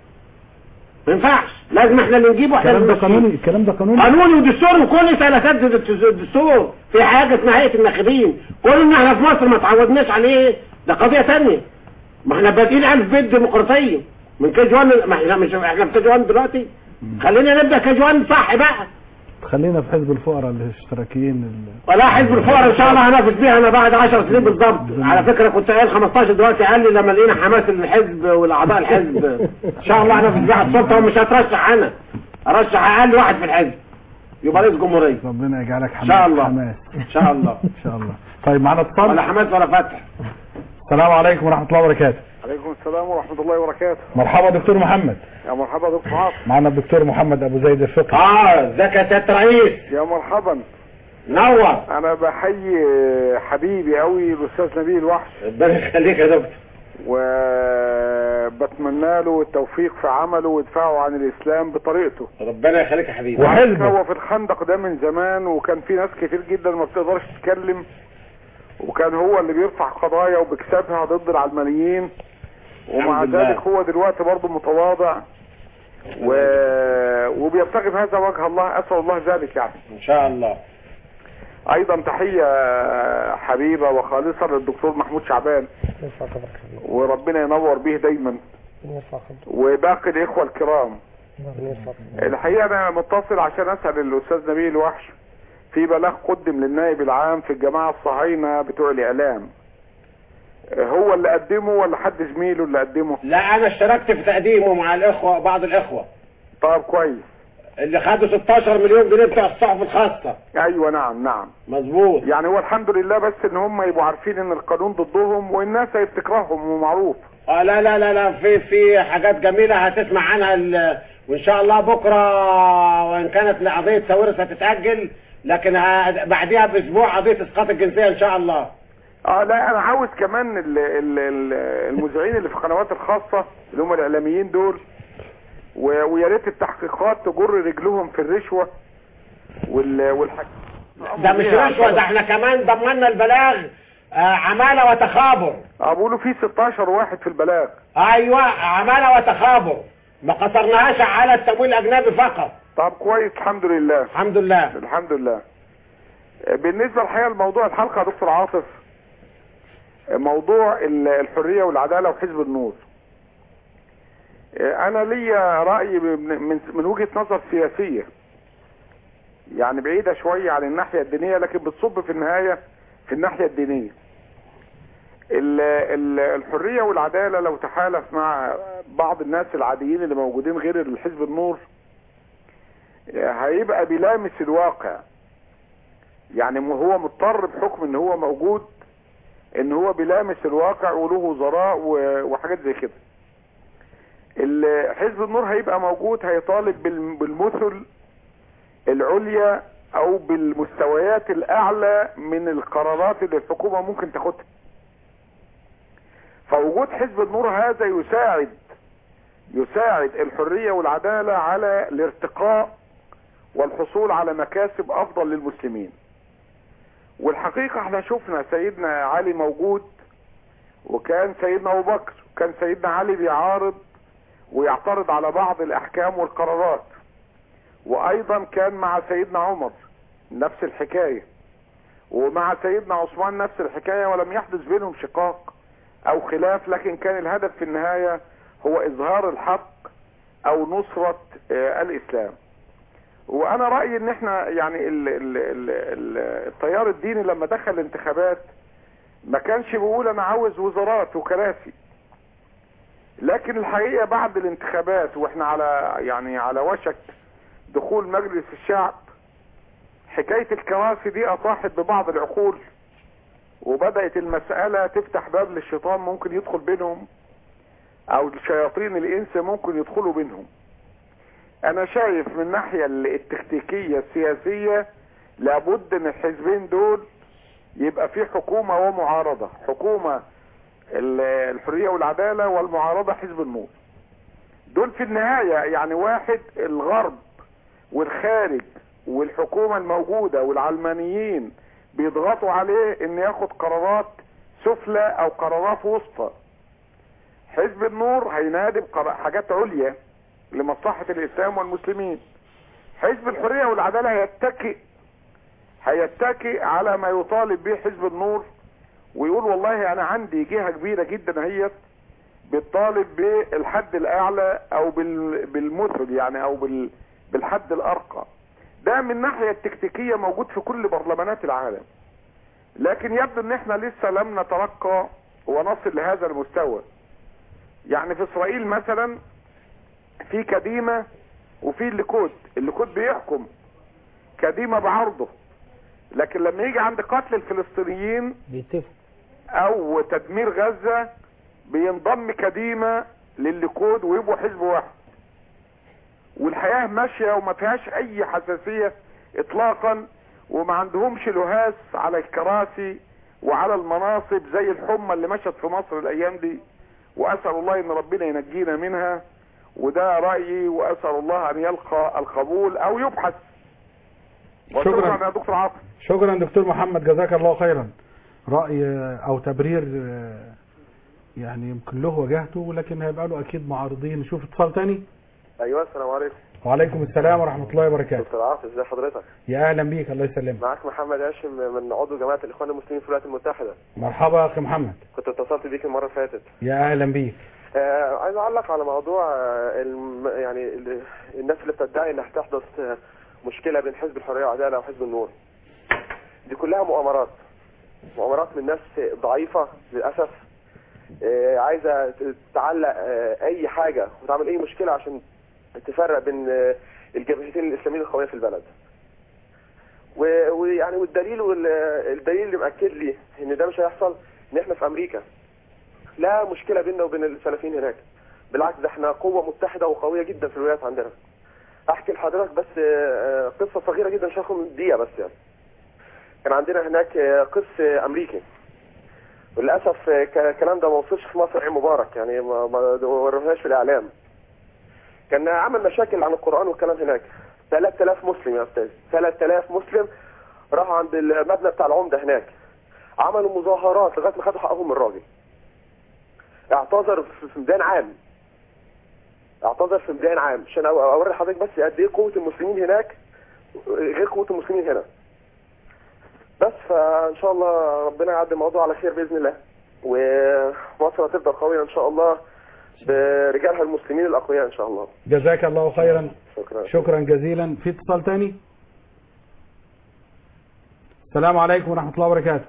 C: ما ينفعش لازم احنا اللي نجيبه احنا
A: الكلام
C: اللي
A: ده
C: نمشيه.
A: قانوني الكلام ده قانوني
C: قانوني ودستور وكل سلاسات الدستور في حاجة اسمها هيئة الناخبين كل ان احنا في مصر ما تعودناش عليه ده قضية تانية ما احنا بادئين الف بيت ديمقراطية من كي جي 1 ما احنا مش احنا في كي جي 1 دلوقتي خلينا نبدا كي جي 1 صح بقى
A: خلينا في حزب الفقراء الاشتراكيين ال-
C: ولا حزب الفقراء ان شاء الله هنافس بيها انا بعد 10 سنين بالظبط على فكره كنت قايل 15 دلوقتي قال لي لما لقينا حماس الحزب والاعضاء الحزب ان شاء الله هنافس بيها السلطه ومش هترشح انا ارشح اقل واحد في الحزب يبقى رئيس جمهوريه
A: ربنا يجعلك حماس
C: شاء الله.
A: حماس
C: ان شاء الله
A: ان شاء الله طيب معانا
C: ولا
A: اتصال
C: حماس ولا فتح
A: السلام عليكم ورحمه الله وبركاته
F: عليكم السلام ورحمة الله وبركاته
A: مرحبا دكتور محمد
F: يا مرحبا دكتور عاطف
A: معنا الدكتور محمد ابو زيد الفقي
C: اه ازيك يا سياده رئيس
F: يا مرحبا
C: نور
F: انا بحيي حبيبي قوي الاستاذ نبيل وحش
C: ربنا يخليك يا دكتور
F: وبتمنى له التوفيق في عمله ودفاعه عن الاسلام بطريقته
C: ربنا يخليك يا حبيبي
A: وحزبه.
F: هو في الخندق ده من زمان وكان في ناس كتير جدا ما بتقدرش تتكلم وكان هو اللي بيرفع قضايا وبيكسبها ضد العلمانيين ومع
C: الحمد لله.
F: ذلك هو دلوقتي برضه متواضع و... وبيبتغي بهذا وجه الله اسال الله ذلك يعني
C: ان شاء الله
F: ايضا تحيه حبيبه وخالصه للدكتور محمود شعبان
B: يرفع قدرك حبيبي
F: وربنا ينور به دايما
B: يرفع قدرك
F: وباقي الاخوه الكرام
B: ربنا يرفع قدرك
F: الحقيقه انا متصل عشان اسال الاستاذ نبيل الوحش في بلاغ قدم للنائب العام في الجماعه الصهاينه بتوع الاعلام هو اللي قدمه ولا حد زميله اللي قدمه
C: لا انا اشتركت في تقديمه مع الاخوه بعض الاخوه
F: طيب كويس
C: اللي خدوا 16 مليون جنيه بتوع الصحف الخاصه
F: ايوه نعم نعم
C: مظبوط
F: يعني هو الحمد لله بس ان هم يبقوا عارفين ان القانون ضدهم والناس هيفتكرهم ومعروف
C: اه لا لا لا لا في في حاجات جميله هتسمع عنها ال- وان شاء الله بكره وان كانت قضيه ساويرس هتتاجل لكن ه- بعديها باسبوع قضيه اسقاط الجنسيه ان شاء الله
F: اه لا انا عاوز كمان ال- ال- ال- المذيعين اللي في القنوات الخاصه اللي هم الاعلاميين دول و- ويا ريت التحقيقات تجر رجلهم في الرشوه وال والحاج
C: ده مش رشوه ده احنا كمان ضمننا البلاغ آه، عماله وتخابر
F: بقولوا في 16 واحد في البلاغ
C: ايوه عماله وتخابر ما قصرناهاش على التمويل الاجنبي فقط
F: طب كويس الحمد لله
C: الحمد لله
F: الحمد لله بالنسبه الحقيقه لموضوع الحلقه يا دكتور عاطف موضوع ال- الحريه والعداله وحزب النور انا ليا راي من من- من وجهه نظر سياسيه يعني بعيده شويه عن الناحيه الدينيه لكن بتصب في النهايه في الناحيه الدينيه ال- ال- الحريه والعداله لو تحالف مع بعض الناس العاديين اللي موجودين غير الحزب النور هيبقى بيلامس الواقع يعني م- هو مضطر بحكم ان هو موجود ان هو بيلامس الواقع وله وزراء و- وحاجات زي كده ال- حزب النور هيبقى موجود هيطالب بال- بالمثل العليا او بالمستويات الاعلى من القرارات اللي الحكومة ممكن تاخدها فوجود حزب النور هذا يساعد يساعد الحرية والعدالة على الارتقاء والحصول على مكاسب افضل للمسلمين والحقيقة احنا شفنا سيدنا علي موجود وكان سيدنا ابو بكر وكان سيدنا علي بيعارض ويعترض على بعض الاحكام والقرارات وايضا كان مع سيدنا عمر نفس الحكاية ومع سيدنا عثمان نفس الحكاية ولم يحدث بينهم شقاق او خلاف لكن كان الهدف في النهاية هو اظهار الحق او نصرة آه، الاسلام وانا رايي ان احنا يعني ال ال ال ال التيار الديني لما دخل الانتخابات ما كانش بيقول انا عاوز وزارات وكراسي لكن الحقيقه بعد الانتخابات واحنا على يعني على وشك دخول مجلس الشعب حكايه الكراسي دي اطاحت ببعض العقول وبدات المساله تفتح باب للشيطان ممكن يدخل بينهم او شياطين الانس ممكن يدخلوا بينهم انا شايف من الناحية التكتيكية السياسية لابد ان الحزبين دول يبقى في حكومة ومعارضة حكومة ال- الحرية والعدالة والمعارضة حزب النور دول في النهاية يعني واحد الغرب والخارج والحكومة الموجودة والعلمانيين بيضغطوا عليه ان ياخد قرارات سفلى او قرارات وسطى حزب النور هينادي بقرا- حاجات عليا لمصلحة الإسلام والمسلمين حزب الحرية والعدالة هيتكئ هيتكئ على ما يطالب به حزب النور ويقول والله أنا عندي جهة كبيرة جدا هي بتطالب بالحد الأعلى أو بال- بالمثل يعني أو بال- بالحد الأرقى ده من الناحية التكتيكية موجود في كل برلمانات العالم لكن يبدو ان احنا لسه لم نترقى ونصل لهذا المستوى يعني في اسرائيل مثلا في كديمة وفي الليكود الليكود بيحكم كديمة بعرضه لكن لما يجي عند قتل الفلسطينيين
B: بيتفق
F: او تدمير غزة بينضم كديمة للليكود ويبقوا حزب واحد والحياة ماشية وما فيهاش اي حساسية اطلاقا وما عندهمش لهاس على الكراسي وعلى المناصب زي الحمى اللي مشت في مصر الايام دي واسال الله ان ربنا ينجينا منها وده رايي واسال الله ان يلقى القبول او يبحث
A: شكراً.
F: وشكرا يا دكتور عاطف
A: شكرا دكتور محمد جزاك الله خيرا رأي آه، او تبرير آه، يعني يمكن له وجهته لكن هيبقى له اكيد معارضين نشوف اتصال تاني
G: ايوه السلام عليكم
A: وعليكم السلام ورحمة الله وبركاته
G: دكتور عاطف ازي حضرتك
A: يا اهلا بيك الله يسلمك
G: معاك محمد هاشم من عضو جماعه الاخوان المسلمين في الولايات المتحده
A: مرحبا يا اخي محمد
G: كنت اتصلت بيك المره اللي فاتت
A: يا اهلا بيك
G: آه عايز اعلق على موضوع آه الم يعني ال- الناس اللي بتدعي انها تحدث آه مشكله بين حزب الحريه والعداله وحزب النور دي كلها مؤامرات مؤامرات من ناس ضعيفه للاسف آه عايزه ت- تعلق آه اي حاجه وتعمل اي مشكله عشان تفرق بين آه الجبهتين الاسلاميين القويه في البلد و- ويعني والدليل وال- الدليل اللي مأكد لي ان ده مش هيحصل ان احنا في امريكا لا مشكله بيننا وبين السلفيين هناك بالعكس ده احنا قوه متحده وقويه جدا في الولايات عندنا احكي لحضرتك بس آه، قصه صغيره جدا مش هاخد دقيقه بس يعني كان عندنا هناك آه، قس آه، امريكي وللاسف آه، ك- الكلام ده ما وصلش في مصر عين مبارك يعني ما ما وروهاش في الاعلام كان عمل مشاكل عن القران والكلام هناك 3000 مسلم يا استاذ 3000 مسلم راحوا عند المبنى بتاع العمده هناك عملوا مظاهرات لغايه ما خدوا حقهم من الراجل اعتذر في في ميدان عام اعتذر في ميدان عام عشان أو- اوري لحضرتك بس قد ايه قوه المسلمين هناك غير قوه المسلمين هنا بس فان شاء الله ربنا يعدي الموضوع على خير باذن الله ومصر هتفضل قويه ان شاء الله برجالها المسلمين الاقوياء ان شاء الله
A: جزاك الله خيرا
G: شكرا
A: شكرا جزيلا في اتصال تاني السلام عليكم ورحمة الله وبركاته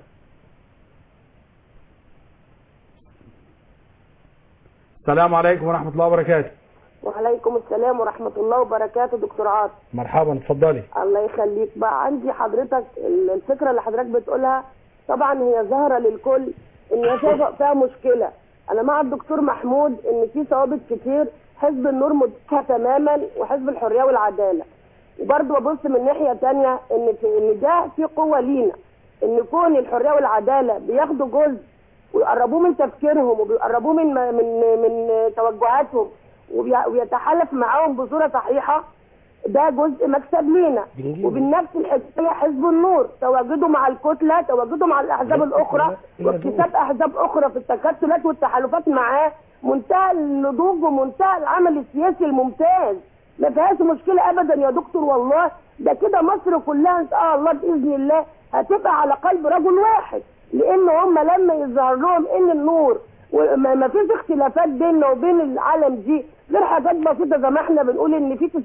A: السلام عليكم ورحمة الله وبركاته
H: وعليكم السلام ورحمة الله وبركاته دكتور عاطف
A: مرحبا اتفضلي
H: الله يخليك بقى عندي حضرتك ال- الفكرة اللي حضرتك بتقولها طبعا هي ظاهرة للكل ان هي شايفة فيها مشكلة انا مع الدكتور محمود ان في ثوابت كتير حزب النور مدفع تماما وحزب الحرية والعدالة وبرضه ببص من ناحية تانية ان في ان ده في قوة لينا ان كون الحرية والعدالة بياخدوا جزء ويقربوه من تفكيرهم وبيقربوه من من من توجهاتهم وبي- وبيتحالف معاهم بصورة صحيحة ده جزء مكسب لينا
B: بنجيبه.
H: وبالنفس الحكايه حزب النور تواجده مع الكتله تواجده مع الاحزاب الاخرى
B: إلا
H: واكتساب احزاب اخرى في التكتلات والتحالفات معاه منتهى النضوج ومنتهى العمل السياسي الممتاز ما فيهاش مشكله ابدا يا دكتور والله ده كده مصر كلها ان شاء الله باذن الله هتبقى على قلب رجل واحد لان هم لما يظهر لهم ان النور وما ما فيش اختلافات بيننا وبين العالم دي غير حاجات بسيطه زي ما احنا بنقول ان في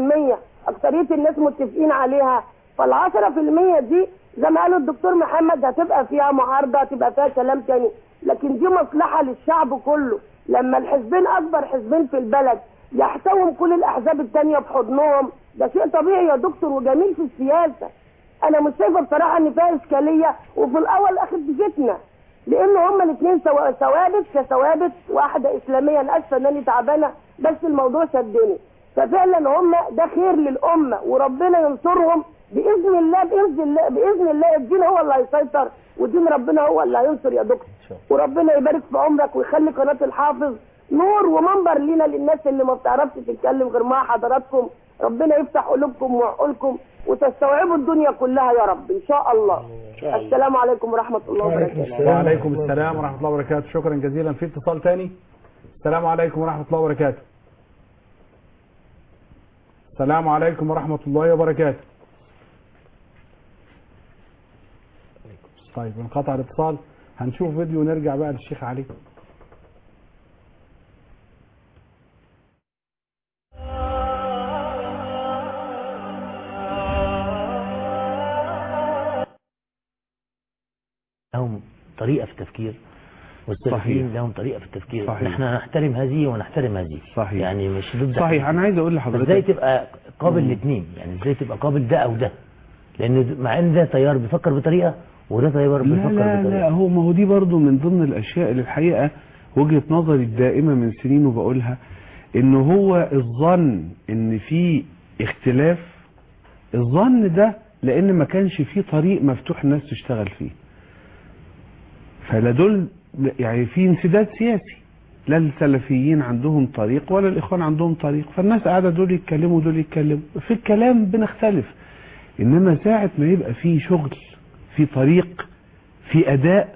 H: 90% اكثريه الناس متفقين عليها فال 10% دي زي ما قال الدكتور محمد هتبقى فيها معارضه هتبقى فيها كلام تاني لكن دي مصلحه للشعب كله لما الحزبين اكبر حزبين في البلد يحتوم كل الاحزاب التانية بحضنهم ده شيء طبيعي يا دكتور وجميل في السياسه انا مش شايفه بصراحه ان فيها اشكاليه وفي الاول اخر دي فتنه لان هما الاثنين سوا- ثوابت كثوابت واحده اسلاميه انا اسفه انني تعبانه بس الموضوع شدني ففعلا هما ده خير للامه وربنا ينصرهم باذن الله باذن الله باذن الله الدين هو اللي هيسيطر ودين ربنا هو اللي هينصر يا دكتور وربنا يبارك في عمرك ويخلي قناه الحافظ نور ومنبر لينا للناس اللي ما بتعرفش تتكلم غير مع حضراتكم ربنا يفتح قلوبكم وعقولكم وتستوعبوا الدنيا كلها يا رب ان شاء الله السلام عليكم ورحمه الله وبركاته
A: وعليكم السلام ورحمة الله وبركاته شكرا جزيلا في اتصال تاني السلام عليكم ورحمة الله وبركاته السلام عليكم ورحمة الله وبركاته طيب انقطع الاتصال هنشوف فيديو ونرجع بقى للشيخ علي
I: لهم طريقة في التفكير والسلفيين
J: صحيح.
I: لهم طريقة في التفكير
J: صحيح.
I: نحن نحترم هذه ونحترم هذه
J: صحيح.
I: يعني مش ضد
J: صحيح
I: حد.
J: انا عايز اقول
I: ازاي
J: لحضرتك
I: تبقى قابل الاثنين يعني ازاي تبقى قابل ده او ده لان مع ان ده تيار بيفكر بطريقة وده تيار
J: لا
I: بيفكر
J: لا
I: بطريقة
J: لا هو ما هو دي برضو من ضمن الاشياء اللي الحقيقه وجهه نظري الدائمه من سنين وبقولها ان هو الظن ان في اختلاف الظن ده لان ما كانش في طريق مفتوح الناس تشتغل فيه فلا دول يعني في انسداد سياسي لا السلفيين عندهم طريق ولا الاخوان عندهم طريق فالناس قاعده دول يتكلموا دول يتكلموا في الكلام بنختلف انما ساعه ما يبقى في شغل في طريق في اداء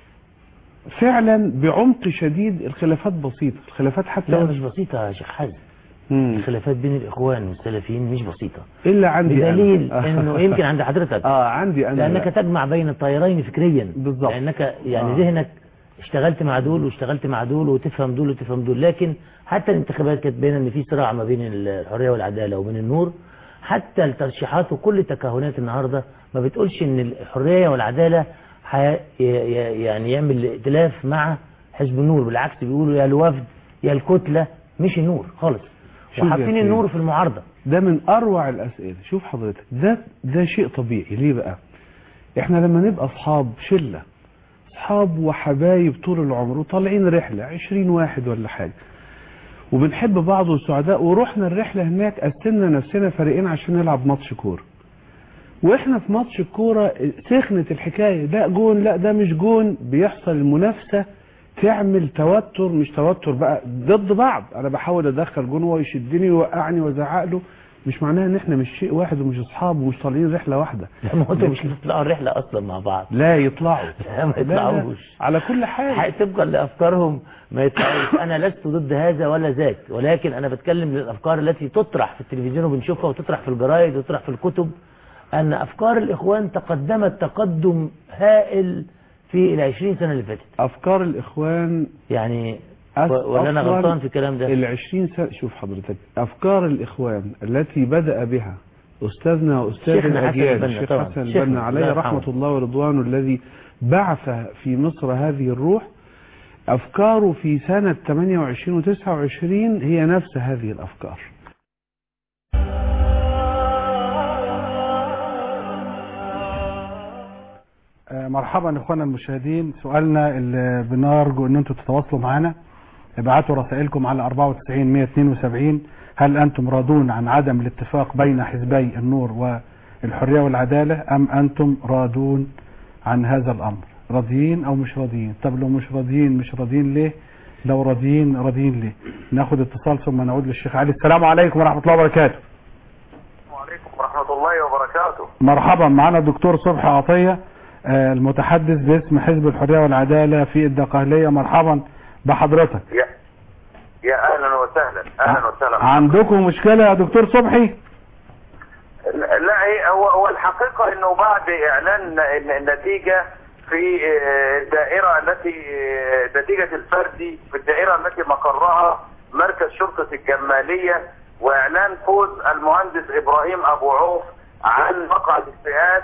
J: فعلا بعمق شديد الخلافات بسيطه الخلافات حتى
I: لا مش بسيطة يا شيخ حازم
J: مم.
I: الخلافات بين الإخوان والسلفيين مش بسيطة
J: الا عندي أنا.
I: بدليل انه يمكن عند حضرتك
J: اه عندي انا
I: لانك
J: لا.
I: تجمع بين الطيرين فكريا
J: بالظبط.
I: لانك يعني
J: آه.
I: ذهنك اشتغلت مع دول واشتغلت مع دول وتفهم دول وتفهم دول لكن حتى الانتخابات كانت باينه ان في صراع ما بين الحريه والعداله وبين النور حتى الترشيحات وكل التكهنات النهارده ما بتقولش ان الحريه والعداله حي- ي- ي- يعني يعمل ائتلاف مع حزب النور بالعكس بيقولوا يا الوفد يا الكتله مش النور خالص
J: شوف يا
I: وحاطين
J: سيدي.
I: النور في المعارضه
J: ده من اروع الاسئله شوف حضرتك ده ده شيء طبيعي ليه بقى احنا لما نبقى اصحاب شله اصحاب وحبايب طول العمر وطالعين رحله 20 واحد ولا حاجه وبنحب بعض وسعداء ورحنا الرحله هناك قسمنا نفسنا فريقين عشان نلعب ماتش كوره واحنا في ماتش الكوره سخنت الحكايه ده جون لا ده مش جون بيحصل المنافسه تعمل توتر مش توتر بقى ضد بعض انا بحاول ادخل جون وهو يشدني ويوقعني وازعق له مش معناها ان احنا مش شيء واحد ومش اصحاب ومش طالعين رحله واحده
I: لا ما هو انتوا مش هتطلعوا الرحله اصلا مع بعض
J: لا يطلعوا
I: لا ما يطلعوش
J: على كل حال
I: طبقا لافكارهم ما يطلعوش انا لست ضد هذا ولا ذاك ولكن انا بتكلم للافكار التي تطرح في التلفزيون وبنشوفها وتطرح في الجرايد وتطرح في الكتب ان افكار الاخوان تقدمت تقدم هائل في العشرين سنه اللي فاتت
J: افكار الاخوان
I: يعني
J: أس-
I: ولا انا
J: أصلاً
I: غلطان في الكلام ده
J: ال 20 سنه شوف حضرتك افكار الاخوان التي بدا بها استاذنا واستاذ
I: شيخنا حسن
J: الاجيال
I: البنا
J: الشيخ
I: طبعاً.
J: حسن
I: شيخنا،
J: البنا
I: الله
J: عليه
I: يرحمه.
J: رحمه الله ورضوانه الذي بعث في مصر هذه الروح افكاره في سنه 28 و29 هي نفس هذه الافكار
A: آه، مرحبا اخوانا المشاهدين سؤالنا اللي بنرجو ان انتم تتواصلوا معنا ابعتوا رسائلكم على 94 172 هل انتم راضون عن عدم الاتفاق بين حزبي النور والحريه والعداله ام انتم راضون عن هذا الامر راضيين او مش راضيين طب لو مش راضيين مش راضيين ليه لو راضيين راضيين ليه ناخد اتصال ثم نعود للشيخ علي السلام عليكم ورحمه الله وبركاته
F: وعليكم ورحمة الله وبركاته
A: مرحبا معنا الدكتور صبحي عطية آه، المتحدث باسم حزب الحرية والعدالة في الدقهلية مرحبا بحضرتك
F: يا يا اهلا وسهلا اهلا وسهلا
A: عندكم مشكلة يا دكتور صبحي
F: لا هي هو هو الحقيقة انه بعد اعلان الن- النتيجة في آه، الدائرة التي آه، نتيجة الفردي في الدائرة التي مقرها مركز شرطة الجمالية واعلان فوز المهندس ابراهيم ابو عوف عن مقعد الفئات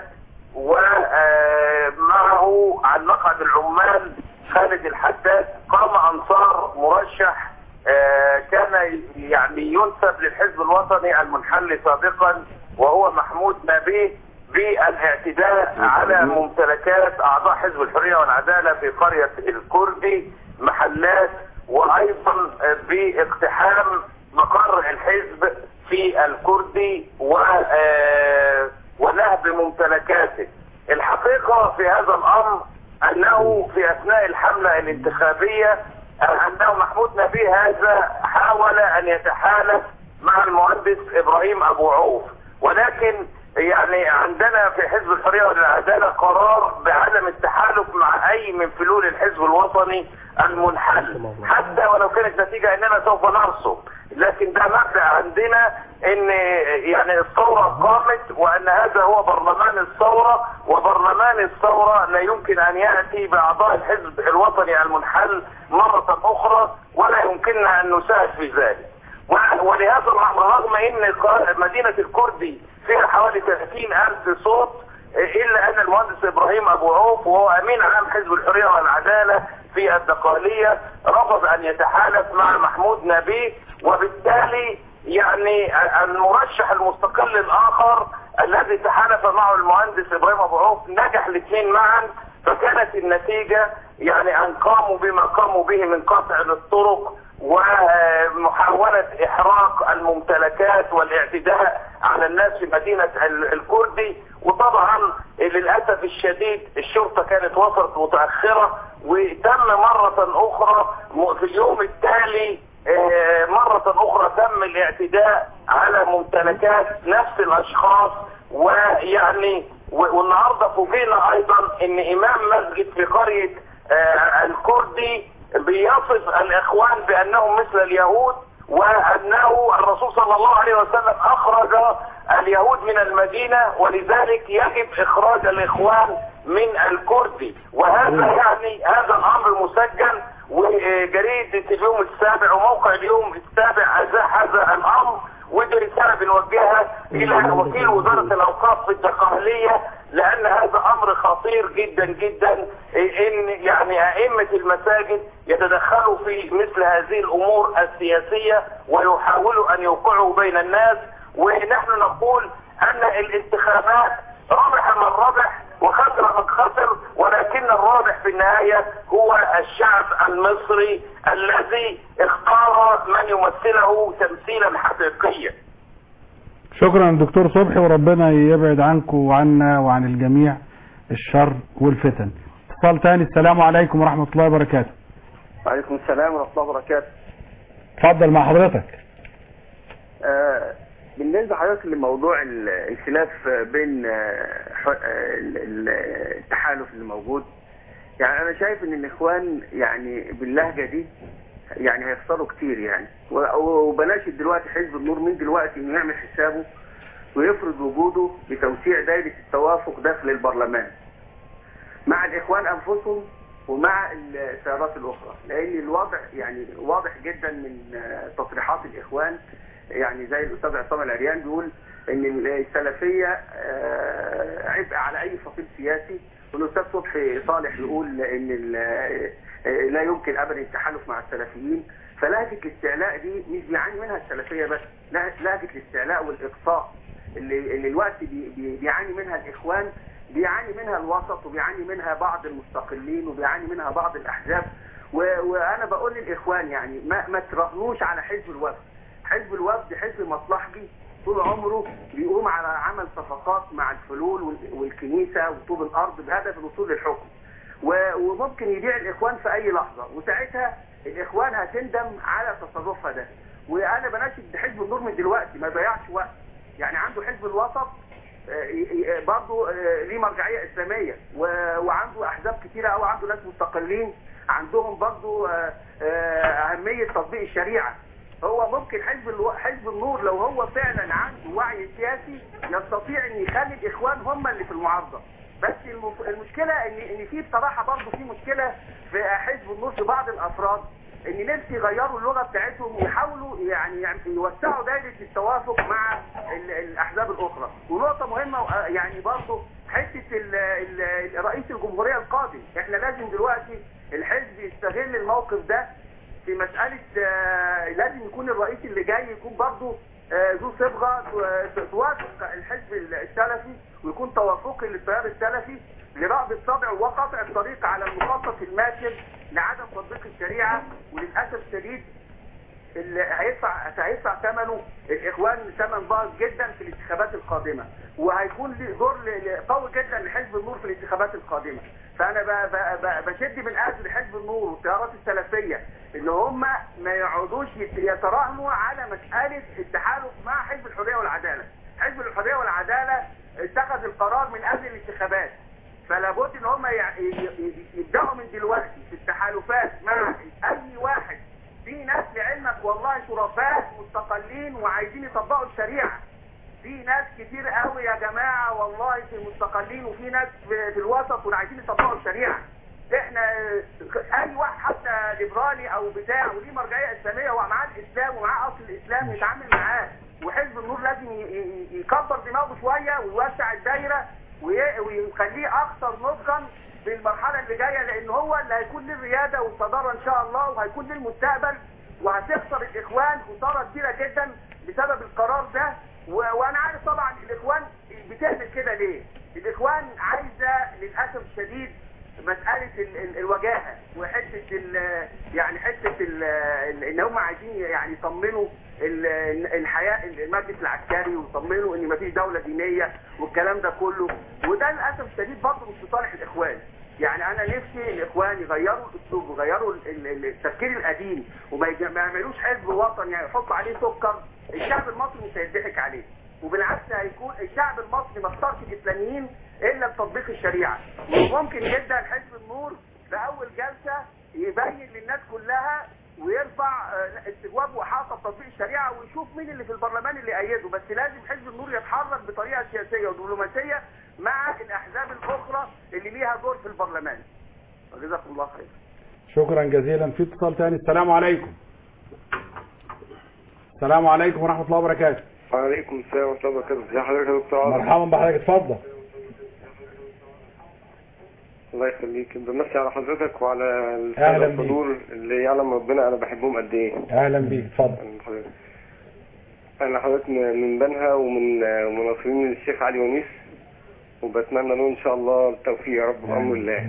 F: ومعه عن مقعد العمال خالد الحداد قام انصار مرشح آه، كان يعني ينسب للحزب الوطني المنحل سابقا وهو محمود نبيه بالاعتداء على ممتلكات اعضاء حزب الحريه والعداله في قريه الكردي محلات وايضا آه، باقتحام مقر الحزب في الكردي و آه، ونهب ممتلكاته الحقيقه في هذا الامر انه في اثناء الحمله الانتخابيه انه محمود نبيه هذا حاول ان يتحالف مع المهندس ابراهيم ابو عوف ولكن يعني عندنا في حزب الحريه والعداله قرار بعدم التحالف مع اي من فلول الحزب الوطني المنحل حتى ولو كانت نتيجه اننا سوف نرسم لكن ده مبدا عندنا ان يعني الثوره قامت وان هذا هو برلمان الثوره وبرلمان الثوره لا يمكن ان ياتي باعضاء الحزب الوطني المنحل مره اخرى ولا يمكننا ان نساعد في ذلك و- ولهذا الامر رغم ان قا- مدينه الكردي فيها حوالي 30 الف صوت الا ان المهندس ابراهيم ابو عوف وهو امين عام حزب الحريه والعداله في الدقاليه رفض ان يتحالف مع محمود نبيه وبالتالي يعني المرشح المستقل الاخر الذي تحالف معه المهندس ابراهيم ابو عوف نجح الاثنين معا فكانت النتيجه
K: يعني ان قاموا بما قاموا به من قطع للطرق ومحاولة احراق الممتلكات والاعتداء على الناس في مدينة ال- الكردي وطبعا للأسف الشديد الشرطة كانت وصلت متأخرة وتم مرة اخرى م- في اليوم التالي آه، مرة اخرى تم الاعتداء على ممتلكات نفس الاشخاص ويعني و- والنهارده فوجئنا ايضا ان امام مسجد في قرية آه، الكردي بيصف الاخوان بانهم مثل اليهود وانه الرسول صلى الله عليه وسلم اخرج اليهود من المدينة ولذلك يجب اخراج الاخوان من الكردي وهذا يعني هذا الامر مسجل وجريدة اليوم السابع وموقع اليوم السابع ازاح هذا الامر ودي رسالة بنوجهها الى وكيل وزارة الاوقاف في الدقهلية لان هذا امر خطير جدا جدا ان يعني ائمة المساجد يتدخلوا في مثل هذه الامور السياسية ويحاولوا ان يوقعوا بين الناس ونحن نقول ان الانتخابات ربح من ربح وخسر من خسر ولكن الرابح في النهاية هو الشعب المصري الذي اختار من يمثله تمثيلا حقيقيا
A: شكرا دكتور صبحي وربنا يبعد عنكم وعنا وعن الجميع الشر والفتن اتصال تاني السلام عليكم ورحمة الله وبركاته
L: وعليكم السلام ورحمة الله وبركاته
A: اتفضل مع حضرتك
L: آه، بالنسبة حضرتك لموضوع ال- الخلاف بين آه، ح- آه، ال- ال- التحالف اللي موجود يعني أنا شايف إن الإخوان يعني باللهجة دي يعني هيخسروا كتير يعني و- وبناشد دلوقتي حزب النور من دلوقتي إنه يعمل حسابه ويفرض وجوده بتوسيع دائرة التوافق داخل البرلمان مع الإخوان أنفسهم ومع التيارات الأخرى لأن الوضع يعني واضح جدا من آه، تصريحات الإخوان يعني زي الأستاذ عصام العريان بيقول إن السلفية آه، عبء على أي فصيل سياسي والأستاذ صبحي صالح يقول إن ال- آه، لا يمكن أبدا التحالف مع السلفيين فلهجة الاستعلاء دي مش بيعاني منها السلفية بس لا- لهجة الاستعلاء والإقصاء اللي, اللي الوقت بي بي بيعاني منها الإخوان بيعاني منها الوسط وبيعاني منها بعض المستقلين وبيعاني منها بعض الأحزاب و- وأنا بقول للإخوان يعني ما, ما تراهنوش على حزب الوفد حزب الوفد حزب مصلحجي طول عمره بيقوم على عمل صفقات مع الفلول وال- والكنيسة وطوب الأرض بهدف الوصول للحكم و- وممكن يبيع الإخوان في أي لحظة وساعتها الإخوان هتندم على تصرفها ده وأنا بناشد حزب النور من دلوقتي ما يضيعش وقت يعني عنده حزب الوسط آه، ي- ي- برضه آه، ليه مرجعية إسلامية و- وعنده أحزاب كتيرة أو عنده ناس مستقلين عندهم برضه آه، آه، أهمية تطبيق الشريعة هو ممكن حزب الو... حزب النور لو هو فعلا عنده وعي سياسي يستطيع ان يخلي الاخوان هم اللي في المعارضه بس المف... المشكله ان ان في بصراحه برضه في مشكله في حزب النور في بعض الافراد ان نفسي يغيروا اللغه بتاعتهم ويحاولوا يعني يعني يوسعوا دائره التوافق مع ال... الاحزاب الاخرى ونقطه مهمه آه، يعني برضه حته ال... ال... رئيس الجمهوريه القادم احنا لازم دلوقتي الحزب يستغل الموقف ده في مسألة آه، لازم يكون الرئيس اللي جاي يكون برضه آه، ذو صبغة ت- توافق الحزب السلفي ويكون توافقي للتيار السلفي لرأب الطبع وقطع الطريق على المخطط الماكر لعدم تطبيق الشريعة وللأسف الشديد اللي هيدفع هيدفع ثمنه الاخوان ثمن باهظ جدا في الانتخابات القادمه وهيكون ليه دور ل- ل- قوي جدا لحزب النور في الانتخابات القادمه فانا ب- ب- ب- بشد من اجل حزب النور والتيارات السلفيه ان هم ما يقعدوش يت- يتراهنوا على مساله التحالف مع حزب الحريه والعداله حزب الحريه والعداله اتخذ القرار من قبل الانتخابات فلا بد ان هم يع- ي- ي- يبداوا من دلوقتي في التحالفات مع اي واحد في ناس لعلمك والله شرفاء مستقلين وعايزين يطبقوا الشريعه في ناس كتير قوي يا جماعه والله في المستقلين وفي ناس في, في الوسط وعايزين يطبقوا الشريعه احنا آه، اي واحد حتى ليبرالي او بتاع وليه مرجعيه اسلاميه ومعاه الاسلام ومعاه اصل الاسلام يتعامل معاه وحزب النور لازم ي- ي- يكبر دماغه شويه ويوسع الدايره وي- ويخليه اكثر نضجا في المرحله اللي جايه لان هو اللي هيكون له الرياده والصداره ان شاء الله وهيكون له المستقبل وهتخسر الاخوان خساره كبيره جدا بسبب القرار ده و... وانا عارف طبعا الاخوان بتعمل كده ليه؟ الاخوان عايزه للاسف الشديد مساله ال ال الوجاهه وحته ال يعني حته ال ان هم عايزين يعني يطمنوا ال- الحياه المجلس العسكري ويطمنوا ان مفيش دوله دينيه والكلام ده كله وده للاسف الشديد برضه مش في صالح الاخوان يعني انا نفسي الاخوان يغيروا الاسلوب ويغيروا ال- ال- التفكير القديم وما يج- ما يعملوش حزب وطني يعني يحطوا عليه سكر الشعب المصري مش هيضحك عليه وبالعكس هيكون الشعب المصري ما اختارش الاسلاميين الا بتطبيق الشريعه وممكن جدا حزب النور في اول جلسه يبين للناس كلها ويرفع آه، استجواب وحاطه بتطبيق الشريعه ويشوف مين اللي في البرلمان اللي ايده بس لازم حزب النور يتحرك بطريقه سياسيه ودبلوماسيه مع الاحزاب الاخرى اللي ليها دور في البرلمان جزاكم الله خير
A: شكرا جزيلا في اتصال تاني السلام عليكم السلام عليكم ورحمة الله وبركاته
M: وعليكم السلام ورحمة الله وبركاته ازي حضرتك يا دكتور عاطف
A: مرحبا بحضرتك اتفضل
M: الله يخليك بمسي على حضرتك وعلى
A: أهلا
M: السادة
A: بيك.
M: الحضور اللي يعلم ربنا انا بحبهم قد ايه
A: اهلا بيك اتفضل
M: أهلا بحضرتك. انا حضرتك من من بنها ومن مناصرين الشيخ علي ونيس وبتمنى له ان شاء الله التوفيق يا رب بامر الله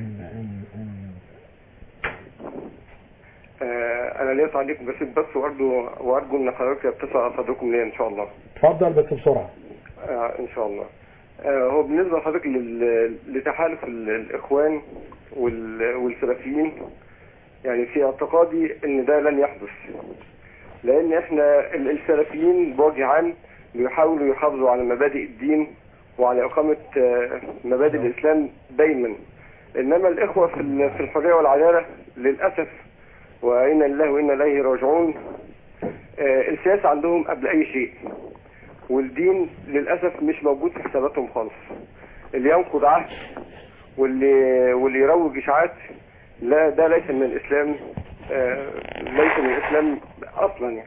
M: آه، انا ليا تعليق بسيط بس وارجو وارجو ان حضرتك يتسع صدركم ليا ان شاء الله
A: اتفضل بس بسرعة
M: آه ان شاء الله آه هو بالنسبه لحضرتك لل- لتحالف ال- الاخوان وال- والسلفيين يعني في اعتقادي ان ده لن يحدث لان احنا ال- السلفيين بوجه عام بيحاولوا يحافظوا على مبادئ الدين وعلى اقامه آه، مبادئ الاسلام دايما انما الاخوه في ال- في الحريه والعداله للاسف وانا لله وانا اليه راجعون آه، السياسه عندهم قبل اي شيء والدين للاسف مش موجود في حساباتهم خالص اللي ينقض عهد واللي واللي يروج اشاعات لا ده ليس من الاسلام آه، ليس من الاسلام اصلا يعني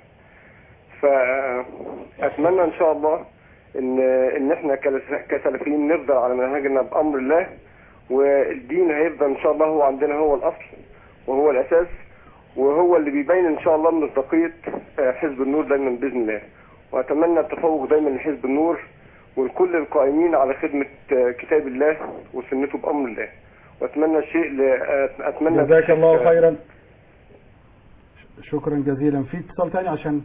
M: فاتمنى ان شاء الله ان ان احنا كلس- كسلفيين نفضل على منهجنا بامر الله والدين هيفضل ان شاء الله هو عندنا هو الاصل وهو الاساس وهو اللي بيبين ان شاء الله مصداقيه آه، حزب النور دايما باذن الله واتمنى التفوق دايما لحزب النور ولكل القائمين على خدمه آه، كتاب الله وسنته بامر الله واتمنى الشيء ل- آه، اتمنى
A: جزاك الله خيرا شكرا جزيلا في اتصال تاني عشان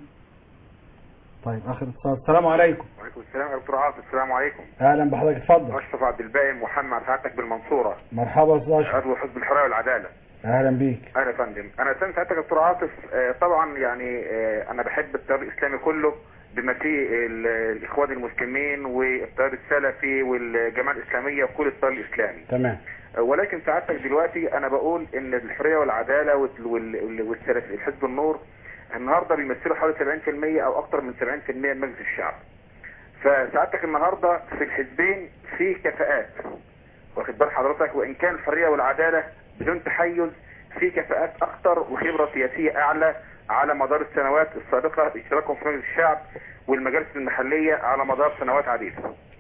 A: طيب اخر اتصال السلام عليكم
N: وعليكم السلام يا دكتور عاطف السلام عليكم
A: اهلا بحضرتك اتفضل
N: اشرف عبد الباقي محمد سعادتك بالمنصوره
A: مرحبا استاذ اشرف
N: عضو حزب الحريه والعداله
A: اهلا بيك
N: اهلا يا فندم انا سامع سعادتك يا دكتور عاطف آه، طبعا يعني آه، انا بحب التيار الاسلامي كله بما فيه ال- الاخوان المسلمين والتيار السلفي والجماعه الاسلاميه وكل التيار الاسلامي
A: تمام
N: آه، ولكن سعادتك دلوقتي انا بقول ان الحريه والعداله وال- وال- والسلف الحزب النور النهارده بيمثلوا حوالي 70% او اكثر من 70% من مجلس الشعب فسعادتك النهارده في الحزبين في كفاءات واخد بال حضرتك وان كان الحريه والعداله بدون تحيز في كفاءات اكثر وخبره سياسيه اعلى على مدار السنوات السابقه اشتراكهم في مجلس الشعب والمجالس المحليه على مدار سنوات عديده.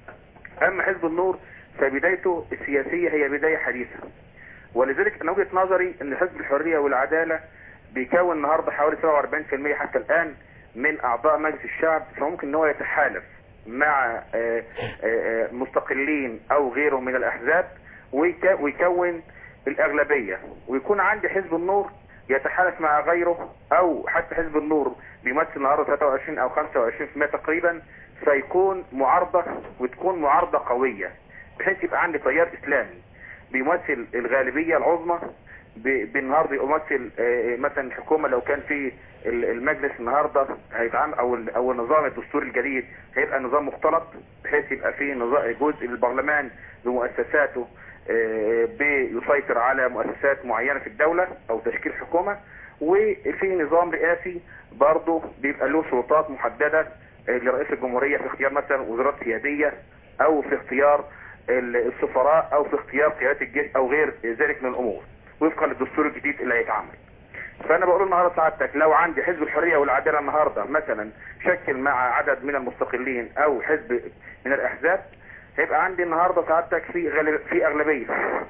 N: اما حزب النور فبدايته السياسيه هي بدايه حديثه. ولذلك انا وجهه نظري ان حزب الحريه والعداله بيكون النهارده حوالي 47% حتى الان من اعضاء مجلس الشعب فممكن ان هو يتحالف مع آه، آه، آه، مستقلين او غيرهم من الاحزاب ويك- ويكون الاغلبيه ويكون عندي حزب النور يتحالف مع غيره او حتى حزب النور بيمثل النهارده 23 او 25% تقريبا فيكون معارضه وتكون معارضه قويه بحيث يبقى عندي تيار اسلامي بيمثل الغالبيه العظمى ب- بالنهارده يمثل آه، مثلا الحكومه لو كان في ال- المجلس النهارده هيتعامل او ال- او النظام الدستوري الجديد هيبقى نظام مختلط بحيث يبقى فيه نظام جزء للبرلمان بمؤسساته آه، بيسيطر على مؤسسات معينه في الدوله او تشكيل حكومه وفي نظام رئاسي برضه بيبقى له سلطات محدده آه، لرئيس الجمهوريه في اختيار مثلا وزارات سياديه او في اختيار ال- السفراء او في اختيار قيادات الجيش او غير ذلك من الامور وفقا للدستور الجديد اللي هيتعمل فانا بقول النهارده سعادتك لو عندي حزب الحريه والعداله النهارده مثلا شكل مع عدد من المستقلين او حزب من الاحزاب هيبقى عندي النهارده سعادتك في غالب في اغلبيه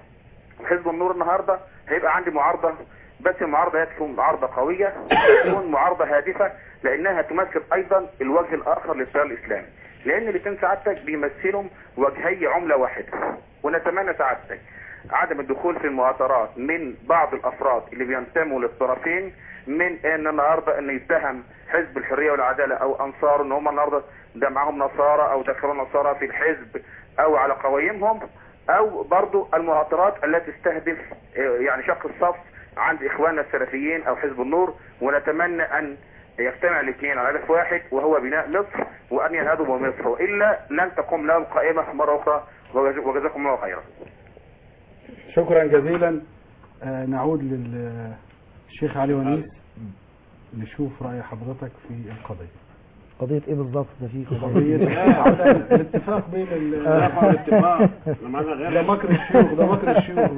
N: حزب النور النهارده هيبقى عندي معارضه بس المعارضه هي تكون معارضه قويه تكون معارضه هادفه لانها تمثل ايضا الوجه الاخر للتيار الاسلامي لان الاثنين سعادتك بيمثلهم وجهي عمله واحده ونتمنى سعادتك عدم الدخول في المؤامرات من بعض الافراد اللي بينتموا للطرفين من ان النهارده ان يتهم حزب الحريه والعداله او انصاره ان هم النهارده ده معاهم نصارى او دخلوا نصارى في الحزب او على قوائمهم او برضو المؤامرات التي تستهدف آه، يعني شق الصف عند اخواننا السلفيين او حزب النور ونتمنى ان يجتمع الاثنين على هدف واحد وهو بناء مصر وان ينهضوا بمصر والا لن تقوم لهم قائمه مره اخرى وجز- وجزاكم الله خيرا.
A: شكرا جزيلا آه، نعود للشيخ علي ونيس نشوف رأي حضرتك في القضية
D: قضية ايه بالظبط ده في
A: قضية على الاتفاق بين ال-
C: رفع الاتفاق معانا
A: ده
C: غير
A: مكر الشيوخ ده مكر الشيوخ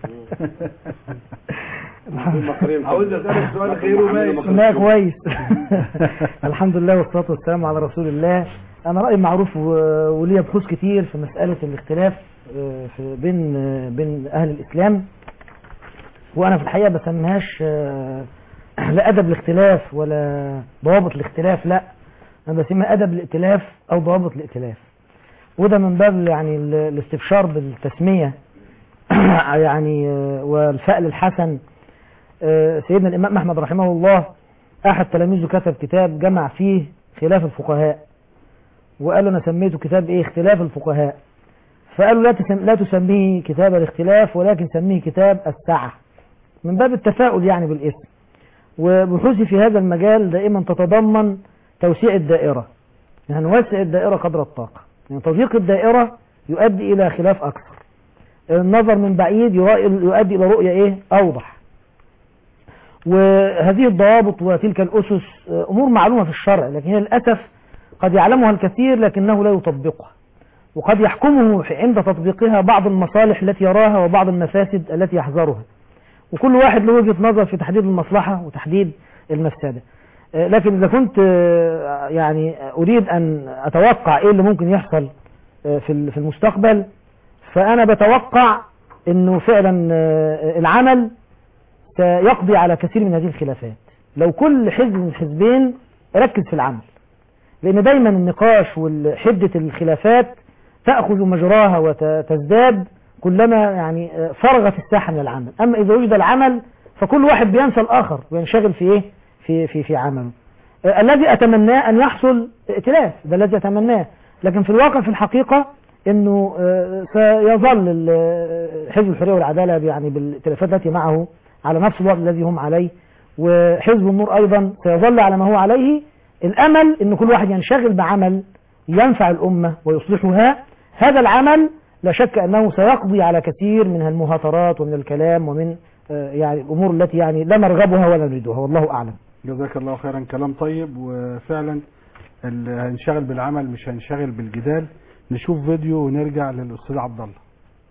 A: ده عاوز اسالك سؤال غيره ماشي
D: لا كويس الحمد لله والصلاة والسلام على رسول الله أنا رأيي معروف و- وليا بحوث كتير في مسألة الاختلاف آه، في بين آه، بين أهل الإسلام وأنا في الحقيقة بسميهاش آه، لا أدب الاختلاف ولا ضوابط الاختلاف لا أنا بسميها أدب الائتلاف أو ضوابط الائتلاف وده من باب يعني ال- الاستبشار بالتسمية يعني آه، والفأل الحسن آه، سيدنا الإمام أحمد رحمه الله أحد تلاميذه كتب كتاب جمع فيه خلاف الفقهاء وقال له أنا سميته كتاب إيه اختلاف الفقهاء فقالوا لا تسم لا تسميه كتاب الاختلاف ولكن سميه كتاب السعة من باب التفاؤل يعني بالاسم وبحوثي في هذا المجال دائما تتضمن توسيع الدائرة يعني نوسع الدائرة قدر الطاقة يعني تضييق الدائرة يؤدي إلى خلاف أكثر النظر من بعيد يرا- يؤدي إلى رؤية إيه أوضح وهذه الضوابط وتلك الأسس آه، أمور معلومة في الشرع لكن هي للأسف قد يعلمها الكثير لكنه لا يطبقها وقد يحكمه عند تطبيقها بعض المصالح التي يراها وبعض المفاسد التي يحذرها وكل واحد له وجهة نظر في تحديد المصلحة وتحديد المفسدة آه، لكن إذا كنت آه، يعني أريد أن أتوقع إيه اللي ممكن يحصل آه، في ال- في المستقبل فأنا بتوقع أنه فعلا آه، العمل سيقضي على كثير من هذه الخلافات لو كل حزب من الحزبين ركز في العمل لأن دايما النقاش وحدة الخلافات تأخذ مجراها وتزداد كلما يعني آه، فرغت الساحة من العمل أما إذا وجد العمل فكل واحد بينسى الآخر وينشغل في إيه في في في عمله آه، الذي أتمناه أن يحصل ائتلاف ده الذي أتمناه لكن في الواقع في الحقيقة انه آه، سيظل ال- حزب الحريه والعداله يعني بالائتلافات التي معه على نفس الوضع الذي هم عليه وحزب النور ايضا سيظل على ما هو عليه الامل ان كل واحد ينشغل بعمل ينفع الامه ويصلحها هذا العمل لا شك انه سيقضي على كثير من المهاترات ومن الكلام ومن آه، يعني الامور التي يعني لا نرغبها ولا نريدها والله اعلم
A: جزاك الله خيرا كلام طيب وفعلا اللي هنشغل بالعمل مش هنشغل بالجدال نشوف فيديو ونرجع للاستاذ عبد الله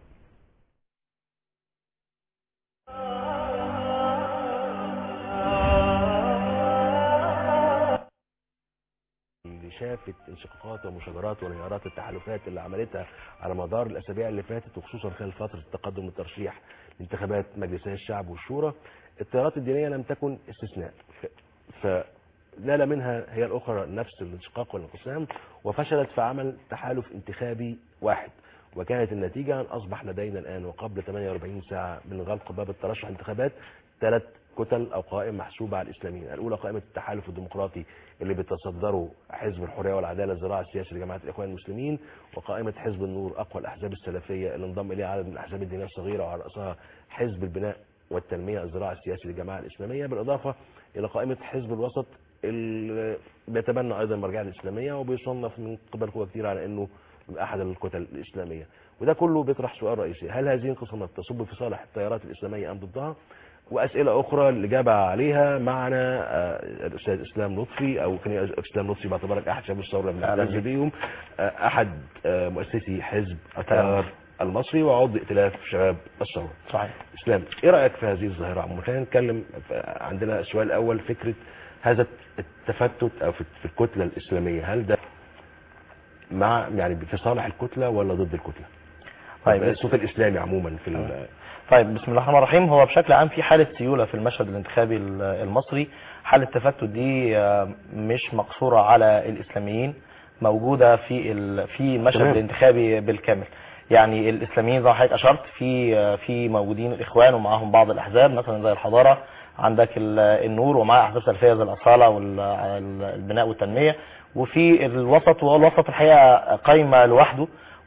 O: اللي شافت انشقاقات ومشاجرات وانهيارات التحالفات اللي عملتها على مدار الاسابيع اللي فاتت وخصوصا خلال فتره التقدم والترشيح لانتخابات مجلسي الشعب والشورى التيارات الدينيه لم تكن استثناء ف- فنال منها هي الاخرى نفس الانشقاق والانقسام وفشلت في عمل تحالف انتخابي واحد وكانت النتيجه ان اصبح لدينا الان وقبل 48 ساعه من غلق باب الترشح انتخابات ثلاث كتل او قوائم محسوبه على الاسلاميين الاولى قائمه التحالف الديمقراطي اللي بيتصدره حزب الحريه والعداله الزراعه السياسي لجماعه الاخوان المسلمين وقائمه حزب النور اقوى الاحزاب السلفيه اللي انضم اليها عدد من الاحزاب الدينيه الصغيره وعلى راسها حزب البناء والتنميه الزراعه السياسي للجماعه الاسلاميه بالاضافه الى قائمه حزب الوسط اللي بيتبنى ايضا المرجعيه الاسلاميه وبيصنف من قبل قوى كتير على انه احد الكتل الاسلاميه وده كله بيطرح سؤال رئيسي هل هذه الانقسامات تصب في صالح التيارات الاسلاميه ام ضدها واسئله اخرى الاجابه عليها معنا آه، الاستاذ اسلام لطفي او كان اسلام لطفي بعتبرك احد شباب الثوره من
P: أهلا
O: الاعتز
P: بك.
O: بيهم آه، احد آه، مؤسسي حزب التيار المصري وعضو ائتلاف شباب الثوره
P: صحيح
O: اسلام ايه رايك في هذه الظاهره عموما خلينا نتكلم ف- عندنا السؤال الاول فكره هذا التفتت او في في الكتله الاسلاميه هل ده مع يعني في صالح الكتله ولا ضد الكتله
P: طيب.
O: الصوت الاسلامي عموما في ال-
P: طيب بسم الله الرحمن الرحيم هو بشكل عام في حالة سيولة في المشهد الانتخابي ال- المصري حالة التفتت دي آه، مش مقصورة على الإسلاميين موجودة في ال- في المشهد
O: تمام.
P: الانتخابي بالكامل يعني الاسلاميين زي ما حضرتك اشرت في في موجودين الاخوان ومعاهم بعض الاحزاب مثلا زي الحضاره عندك ال- النور ومعاه احزاب سلفيه زي الاصاله والبناء والتنميه وفي الوسط وهو الوسط الحقيقه قايمه لوحده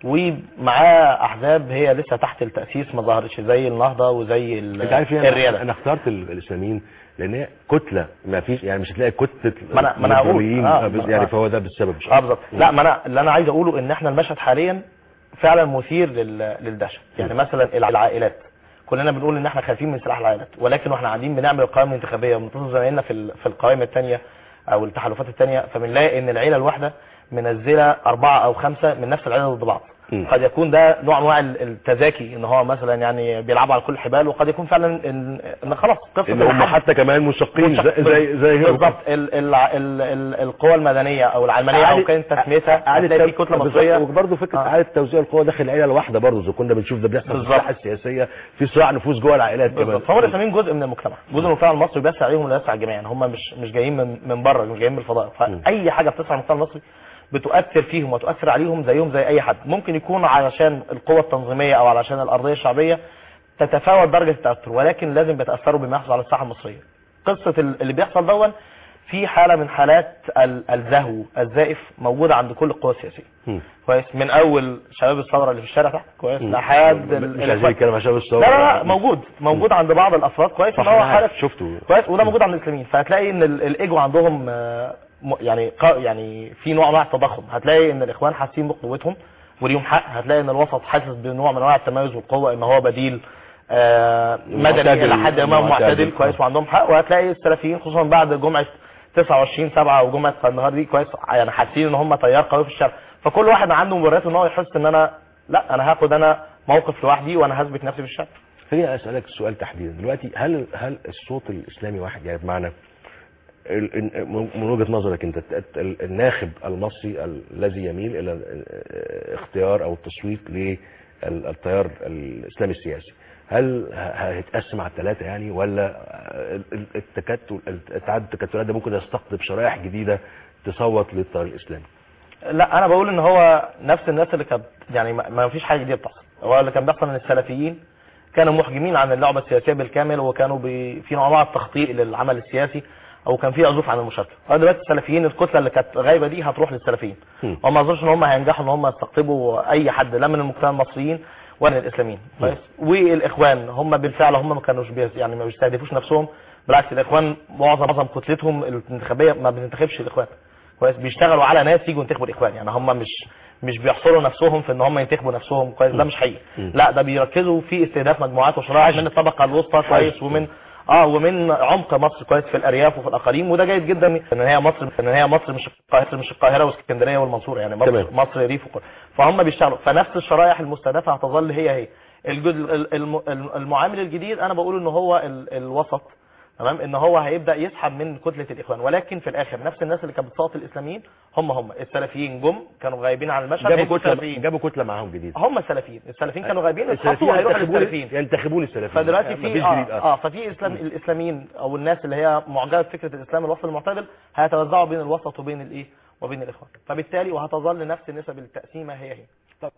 P: ومعاه احزاب هي لسه تحت التاسيس ما ظهرتش زي النهضه وزي ال-
O: انت عارف ايه
P: الرياده
O: انا, أنا اخترت ال- الاسلاميين لان هي كتله ما فيش يعني مش هتلاقي كتله
P: ما أنا- ما أنا هقول.
O: الليبراليين،
P: آه،
O: آه، بس-
P: آه.
O: يعني فهو ده بالسبب
P: اه بالظبط لا ما انا اللي انا عايز اقوله ان احنا المشهد حاليا فعلا مثير لل- للدهشه يعني مثلا العائلات كلنا بنقول ان احنا خايفين من سلاح العائلات ولكن واحنا قاعدين بنعمل القوائم الانتخابيه وبنتصل زمايلنا في ال- في القوائم الثانيه او التحالفات الثانيه فبنلاقي ان العيله الواحده منزله اربعه او خمسه من نفس العيله ضد بعض
O: مم.
P: قد يكون ده نوع من انواع ال- التذاكي ان هو مثلا يعني بيلعبوا على كل الحبال وقد يكون فعلا ان, إن خلاص قصه
O: ان هم
P: الحد
O: حتى كمان مشقين زي زي, زي هيرو.
P: بالظبط ال- ال- ال- ال- القوى المدنيه او العلمانيه او
O: إعادة-
P: كانت تسميتها
O: إعادة
P: هتلاقي في
O: تو-
P: كتله
O: بالظبط.
P: مصريه
O: وبرضه فكره اعاده توزيع القوى داخل العيله الواحده برضه زي كنا بنشوف ده بيحصل في
P: بالظبط.
O: الساحه السياسيه في صراع نفوذ جوه العائلات كمان
P: بالظبط فهم الاسلاميين جزء من المجتمع جزء من المجتمع المصري بيسعى عليهم ولا يسعى الجميع يعني هم مش مش جايين من من بره مش جايين من الفضاء فاي حاجه بتسعى المجتمع المصري بتؤثر فيهم وتؤثر عليهم زيهم زي اي حد ممكن يكون علشان القوة التنظيمية او علشان الارضية الشعبية تتفاوت درجة التأثر ولكن لازم بيتأثروا بما يحصل على الساحة المصرية قصة ال- اللي بيحصل دون في حالة من حالات ال- الزهو الزائف موجودة عند كل القوى السياسية كويس من اول شباب الثورة اللي في الشارع تحت كويس
O: مم.
P: لحد
O: مش
P: ال-
O: عايزين نتكلم عن شباب الثورة.
P: لا لا لا موجود موجود عند بعض الافراد كويس ان
O: صح،
P: هو
O: أنا عارف،
P: حالة
O: شفته
P: كويس وده موجود عند الاسلاميين فهتلاقي ان ال- الايجو عندهم آه، م- يعني قا- يعني في نوع من انواع التضخم هتلاقي ان الاخوان حاسين بقوتهم وليهم حق هتلاقي ان الوسط حاسس بنوع من انواع التميز والقوه ان هو بديل آه، مدني
O: معتدل.
P: الى حد ما
O: معتدل.
P: معتدل كويس وعندهم حق وهتلاقي السلفيين خصوصا بعد جمعه 29 7 وجمعه النهار دي كويس يعني حاسين ان هم تيار قوي في الشارع فكل واحد عنده مبررات ان هو يحس ان انا لا انا هاخد انا موقف لوحدي وانا هثبت نفسي في الشارع
O: خليني اسالك سؤال تحديدا دلوقتي هل هل الصوت الاسلامي واحد يعني بمعنى ال- ال- من وجهه نظرك انت الت- ال- الناخب المصري ال- الذي يميل الى ال- اختيار او التصويت للتيار الاسلامي السياسي هل ه- هيتقسم على الثلاثه يعني ولا ال- ال- التكتل التعدد التكتلات ده ممكن يستقطب شرائح جديده تصوت للتيار الاسلامي
P: لا انا بقول ان هو نفس الناس اللي كانت يعني ما ما فيش حاجه جديده بتحصل هو اللي كان بيحصل ان السلفيين كانوا محجمين عن اللعبه السياسيه بالكامل وكانوا بي في نوع من أنواع التخطيط للعمل السياسي او كان في عزوف عن المشاركه هو دلوقتي السلفيين الكتله اللي كانت غايبه دي هتروح للسلفيين وما اظنش ان هم هينجحوا ان هم يستقطبوا اي حد لا من المجتمع المصريين ولا من الاسلاميين كويس والاخوان هم بالفعل هم ما كانوش بيس يعني ما بيستهدفوش نفسهم بالعكس الاخوان معظم معظم كتلتهم الانتخابيه ما بتنتخبش الاخوان كويس بيشتغلوا على ناس يجوا ينتخبوا الاخوان يعني هم مش مش بيحصروا نفسهم في ان هم ينتخبوا نفسهم كويس ده مش حقيقي لا ده بيركزوا في استهداف مجموعات وشرائح من الطبقه الوسطى كويس ومن اه ومن عمق مصر كويس في الارياف وفي الاقاليم وده جيد جدا ان هي مصر ان هي مصر مش القاهره مش القاهره واسكندريه والمنصوره يعني مصر
O: تمام.
P: مصر ريف وقرى فهم بيشتغلوا فنفس الشرائح المستهدفه هتظل هي هي الجزء ال- الم- المعامل الجديد انا بقول ان هو ال- الوسط تمام ان هو هيبدا يسحب من كتله الاخوان ولكن في الاخر نفس الناس اللي كانت بتصوت الاسلاميين هم هم السلفيين جم كانوا غايبين عن المشهد
O: جابوا
P: هيبقوا
O: كتله
P: سلفيين.
O: جابوا كتله معاهم جديده
P: هم السلفيين السلفيين كانوا غايبين
O: السلفيين
P: اتحطوا هيروحوا
O: ينتخبون
P: للسلفيين
O: ينتخبون السلفيين
P: فدلوقتي
O: مفيش
P: في
O: جديد
P: اه,
O: أصلاً.
P: آه ففي اسلام الاسلاميين او الناس اللي هي معجبه بفكره الاسلام الوسط المعتدل هيتوزعوا بين الوسط وبين الايه وبين الاخوان فبالتالي وهتظل نفس نسب التقسيمه هي هي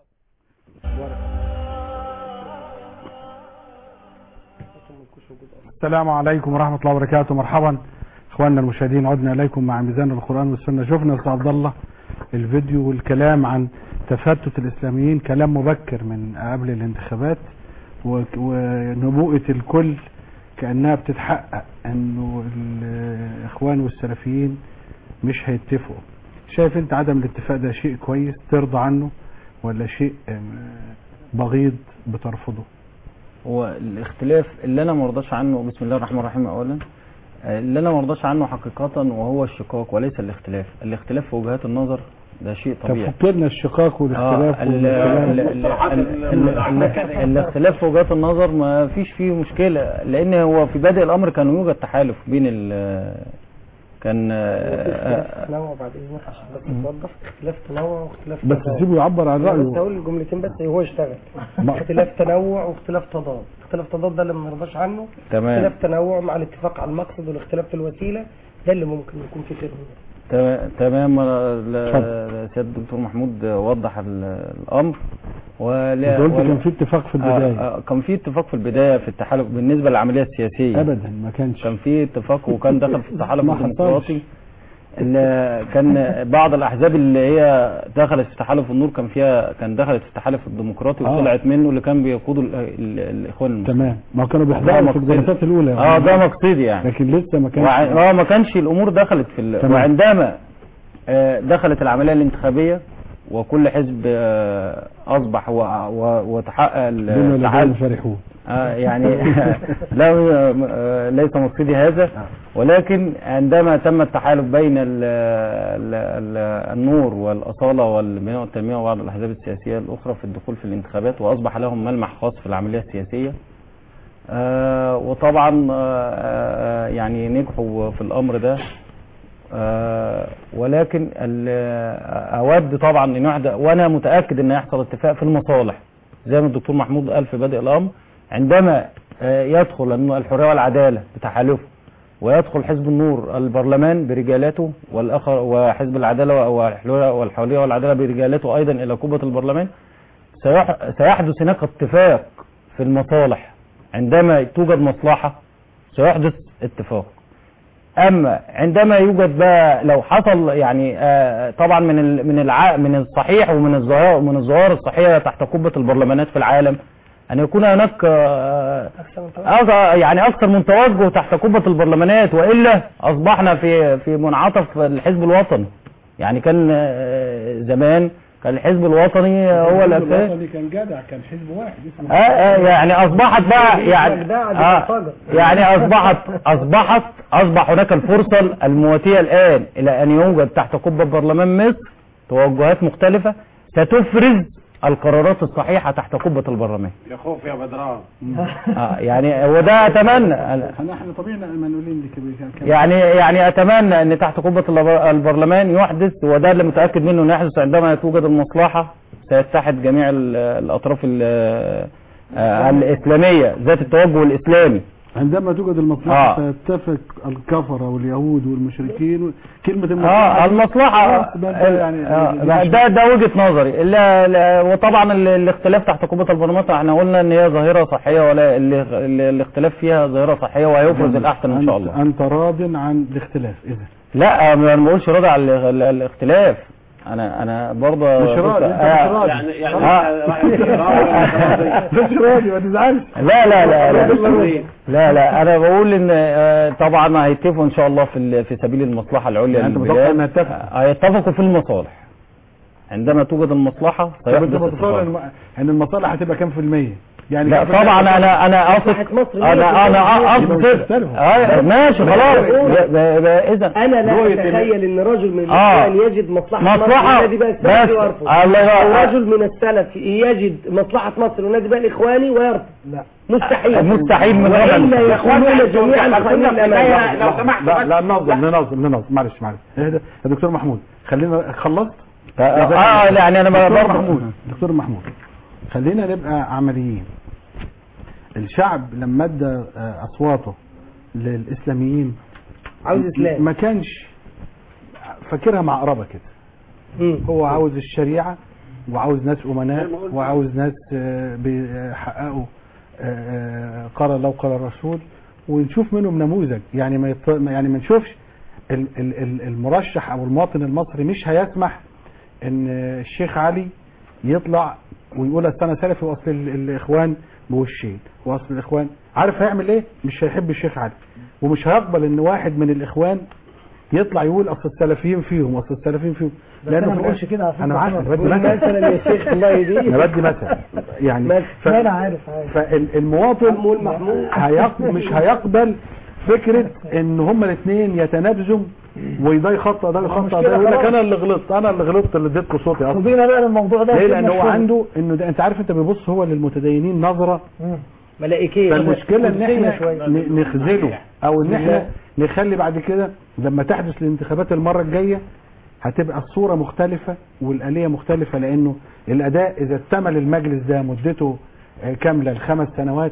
A: السلام عليكم ورحمة الله وبركاته مرحبا اخواننا المشاهدين عدنا اليكم مع ميزان القرآن والسنة شفنا يا استاذ عبد الله الفيديو والكلام عن تفتت الاسلاميين كلام مبكر من قبل الانتخابات و- ونبوءة الكل كأنها بتتحقق انه الاخوان والسلفيين مش هيتفقوا شايف انت عدم الاتفاق ده شيء كويس ترضى عنه ولا شيء ام، بغيض بترفضه
E: هو الاختلاف اللي انا مرضاش عنه بسم الله الرحمن الرحيم اولا آه، اللي انا مرضاش عنه حقيقة وهو الشقاق وليس الاختلاف الاختلاف في وجهات النظر ده شيء
A: طب
E: طبيعي
A: فكرنا الشقاق والاختلاف
E: آه، ال- ال- ال- ال- ال- الاختلاف في وجهات النظر ما فيش فيه مشكلة لان هو في بادئ الامر كان يوجد تحالف بين ال كان آه،
B: تنوع بعد اذنك عشان بس توضح اختلاف تنوع واختلاف
A: بس
B: تضاد.
A: تسيبه يعبر عن
B: أنا
A: رأيه.
B: بس هقول الجملتين بس هو يشتغل
A: ما-
B: اختلاف تنوع واختلاف تضاد اختلاف تضاد ده اللي ما نرضاش عنه
E: تمام.
B: اختلاف تنوع مع الاتفاق على المقصد والاختلاف في الوسيله ده اللي ممكن يكون فيه خير منه
E: تمام- تمام
B: اتفضل.
E: ال- سيادة الدكتور محمود وضح ال- الامر ولا
A: انت قلت
E: ولا-
A: كان في اتفاق في البدايه
E: آه آه كان في اتفاق في البدايه في التحالف بالنسبه للعمليه السياسيه
A: ابدا ما كانش
E: كان في اتفاق وكان دخل في التحالف
A: ما حصلش.
E: الديمقراطي اللي كان بعض الاحزاب اللي هي دخلت في تحالف النور كان فيها كان دخلت في التحالف الديمقراطي
A: آه.
E: وطلعت منه اللي كان بيقودوا ال- ال- الاخوان المسلمين
A: تمام ما كانوا
E: ده
A: بيحضروا في
E: مقصدي.
A: الجلسات الاولى
E: اه ده مقصدي يعني
A: لكن لسه ما كانش
E: وع- اه ما كانش الامور دخلت في ال...
A: تمام.
E: وعندما آه، دخلت العمليه الانتخابيه وكل حزب آه، اصبح و... و... وتحقق
A: بما
E: ال-
A: لديهم
E: التعادل
A: فرحون
E: آه يعني لا آه، ليس مقصدي هذا ولكن عندما تم التحالف بين ال ال ال النور والأصالة والبناء والتنمية وبعض الأحزاب السياسية الأخرى في الدخول في الانتخابات وأصبح لهم ملمح خاص في العملية السياسية آه وطبعا آه آه يعني نجحوا في الأمر ده آه ولكن ال- آه، أود طبعا أن يحدث وأنا متأكد أن يحصل اتفاق في المصالح زي ما الدكتور محمود قال في بادئ الأمر عندما آه، يدخل الن- الحرية والعدالة بتحالفه ويدخل حزب النور البرلمان برجالاته والآخر وحزب العدالة والحرية والحرية والعدالة برجالاته أيضا إلى قبة البرلمان سيح- سيحدث هناك اتفاق في المصالح عندما توجد مصلحة سيحدث اتفاق اما عندما يوجد بقى لو حصل يعني آه طبعا من ال- من الع من الصحيح ومن الظواهر من الظواهر الصحيحه تحت قبه البرلمانات في العالم ان يكون هناك آه أغ- يعني اكثر من توجه تحت قبه البرلمانات والا اصبحنا في في منعطف الحزب الوطني يعني كان آه، زمان كان الحزب الوطني هو الاساس
A: الوطني كان جدع كان حزب واحد اسمه
E: آه آه يعني اصبحت بقى يعني آه يعني اصبحت اصبحت اصبح هناك الفرصه المواتيه الان الى ان يوجد تحت قبه برلمان مصر توجهات مختلفه ستفرز القرارات الصحيحه تحت قبه البرلمان
C: يا خوف يا بدران
E: آه يعني وده اتمنى
A: احنا احنا طبيعي منقولين دي كده كان-
E: يعني يعني اتمنى ان تحت قبه البر- البرلمان يحدث وده اللي متاكد منه انه يحدث عندما توجد المصلحه سيتحد جميع ال- الاطراف ال- آه، الاسلاميه ذات التوجه الاسلامي
A: عندما توجد المصلحة
E: آه.
A: سيتفق الكفرة واليهود والمشركين كلمة
E: اه
A: المصلحة
E: المصلحة
A: خلاص بقى ده يعني
E: آه
A: دي مش-
E: ده ده وجهة نظري لا لا وطبعا ال- الاختلاف تحت قبة البرلمان احنا قلنا ان هي ظاهرة صحية ولا ال- ال- الاختلاف فيها ظاهرة صحية وهيفرز الاحسن ان شاء
A: أنت-
E: الله
A: أنت راض عن الاختلاف إذا
E: لا ما ما بقولش راضي على ال- ال- الاختلاف انا انا برضه
A: مش راضي أنت مش راضي
C: يعني يعني
E: آه.
C: رأيك راضي
A: مش راضي ما تزعلش
E: لا لا لا لا لا لا انا بقول ان آه، طبعا هيتفقوا ان شاء الله في ال- في سبيل المصلحه العليا
A: يعني أنت
E: للبلاد.
A: متوقع إنها تتفق؟
E: آه، هيتفقوا في المصالح عندما توجد المصلحه
A: طب أنت
E: سيحدث
A: متصور
E: اتفاق.
A: إن إن المصالح هتبقى كام في المية؟ يعني
E: لا
A: كام في المية؟
E: طبعا انا انا اثق انا انا
A: يبقى
E: اقصد
A: مش هيختلفوا.
E: آه، ماشي خلاص اذا
B: انا لا اتخيل ان رجل من
E: آه.
B: الاخوان يجد مصلحه
E: مصلحة.
B: مصر ونادي بقى
E: بس.
B: السلفي ويرفض
E: الله يبارك.
B: او رجل من السلف يجد مصلحه مصر ونادي بقى الاخواني ويرفض لا مستحيل
E: مستحيل من
B: والا
E: رجل.
B: يكونون جميعا قائمين الامام
C: لو سمحت
A: لا لا ننظم ننظم ننظم معلش معلش اهدى يا دكتور محمود خلينا خلصت
E: اه آه، يعني انا
A: دكتور
E: برضه
A: محمود دكتور محمود خلينا نبقى عمليين الشعب لما ادى آه، اصواته للاسلاميين
B: عاوز اسلام
A: ما كانش فاكرها معقربه كده هو عاوز الشريعه وعاوز ناس امناء وعاوز ناس آه، بيحققوا آه، قال الله وقال الرسول ونشوف منهم نموذج يعني ما يط... يعني ما نشوفش ال- ال- ال- المرشح او المواطن المصري مش هيسمح ان الشيخ علي يطلع ويقول اصل انا سلفي واصل ال- الاخوان بوشين واصل الاخوان عارف هيعمل ايه مش هيحب الشيخ علي ومش هيقبل ان واحد من الاخوان يطلع يقول اصل السلفيين فيهم اصل السلفيين فيهم
D: بس أنا
A: في
D: ما بقولش
A: الآخر-
D: كده على فكرة
A: انا معاك
D: خلاص.
A: أنا بدي
D: قول
A: مثل
D: مثلا يا شيخ الله يهديك.
A: انا بدي مثل يعني ف...
D: ما انا عارف عارف
A: فالمواطن هيق... مش هيقبل فكرة ان هما الاثنين يتنابزوا وده يخطى ده يخطى
D: مشكلة
A: ده يقول لك
D: خلاص.
A: انا اللي غلطت انا اللي غلطت اللي اديتكم صوتي اصلا
D: خدينا بقى الموضوع ده
A: ليه لان هو
D: مشهور.
A: عنده انه ده انت عارف انت بيبص هو للمتدينين نظرة
D: مم. ملائكيه
A: فالمشكلة ان
D: قدسية
A: احنا
D: شوية.
A: ن- نخذله او ان احنا
D: بالله.
A: نخلي بعد كده لما تحدث الانتخابات المرة الجاية هتبقى الصورة مختلفة والآلية مختلفة لأنه الأداء إذا اكتمل المجلس ده مدته آه، كاملة الخمس سنوات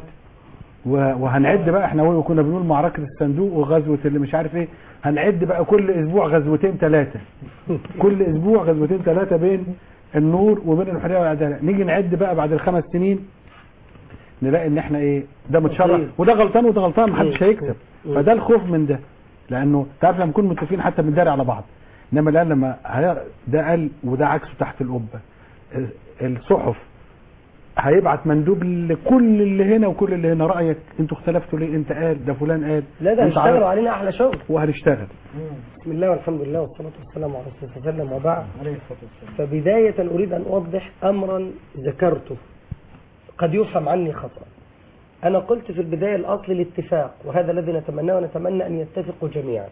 A: و- وهنعد بقى احنا هو كنا بنقول معركة الصندوق وغزوة اللي مش عارف ايه هنعد بقى كل اسبوع غزوتين ثلاثة كل اسبوع غزوتين ثلاثة بين النور وبين الحريه والعداله نيجي نعد بقى بعد الخمس سنين نلاقي ان احنا ايه ده متشرع
B: طيب.
A: وده غلطان وده غلطان محدش
B: مم.
A: هيكسب
B: مم.
A: فده الخوف من ده لانه تعرف لما نكون متفقين حتى بنداري على بعض انما الان لما هي- ده قال وده عكسه تحت القبه ال- الصحف هيبعت مندوب لكل اللي هنا وكل اللي هنا رايك انتوا اختلفتوا ليه انت قال ده فلان قال
B: لا ده
A: أنت
B: هيشتغلوا
A: عارف.
B: علينا احلى شغل
A: وهنشتغل
B: بسم الله والحمد لله والصلاة والسلام على رسول الله صلى الله عليه وسلم وبعد فبداية أريد أن أوضح أمرا ذكرته قد يفهم عني خطأ أنا قلت في البداية الأصل الاتفاق وهذا الذي نتمناه ونتمنى أن يتفقوا جميعا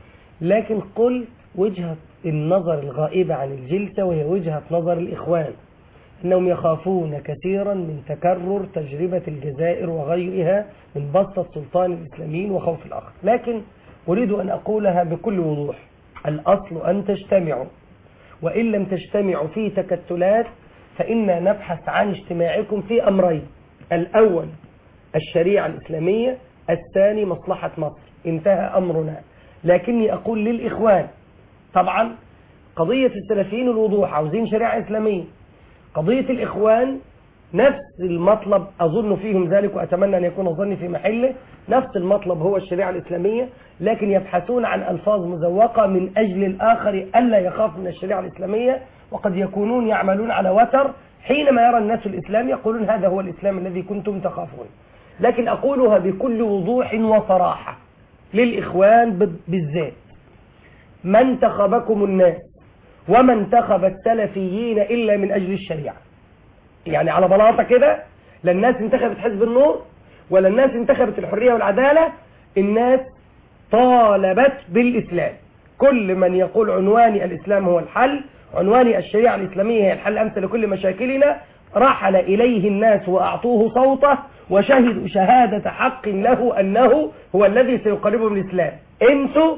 B: لكن قلت وجهة النظر الغائبة عن الجلسة وهي وجهة نظر الإخوان أنهم يخافون كثيرا من تكرر تجربة الجزائر وغيرها من بسط سلطان الإسلاميين وخوف الآخر لكن أريد أن أقولها بكل وضوح الأصل أن تجتمعوا وإن لم تجتمعوا في تكتلات فإنا نبحث عن اجتماعكم في أمرين الأول الشريعة الإسلامية الثاني مصلحة مصر انتهى أمرنا لكني أقول للإخوان طبعا قضية السلفيين الوضوح عاوزين شريعة إسلامية قضية الإخوان نفس المطلب أظن فيهم ذلك وأتمنى أن يكون ظني في محله نفس المطلب هو الشريعة الإسلامية لكن يبحثون عن ألفاظ مزوقة من أجل الآخر ألا يخاف من الشريعة الإسلامية وقد يكونون يعملون على وتر حينما يرى الناس الإسلام يقولون هذا هو الإسلام الذي كنتم تخافون لكن أقولها بكل وضوح وصراحة للإخوان بال- بالذات ما انتخبكم الناس وما انتخب السلفيين إلا من أجل الشريعة يعني على بلاطة كده لا الناس انتخبت حزب النور ولا الناس انتخبت الحرية والعدالة الناس طالبت بالإسلام كل من يقول عنواني الإسلام هو الحل عنواني الشريعة الإسلامية هي الحل أمثل لكل مشاكلنا رحل إليه الناس وأعطوه صوته وشهدوا شهادة حق له أنه هو الذي سيقربهم من الإسلام انتوا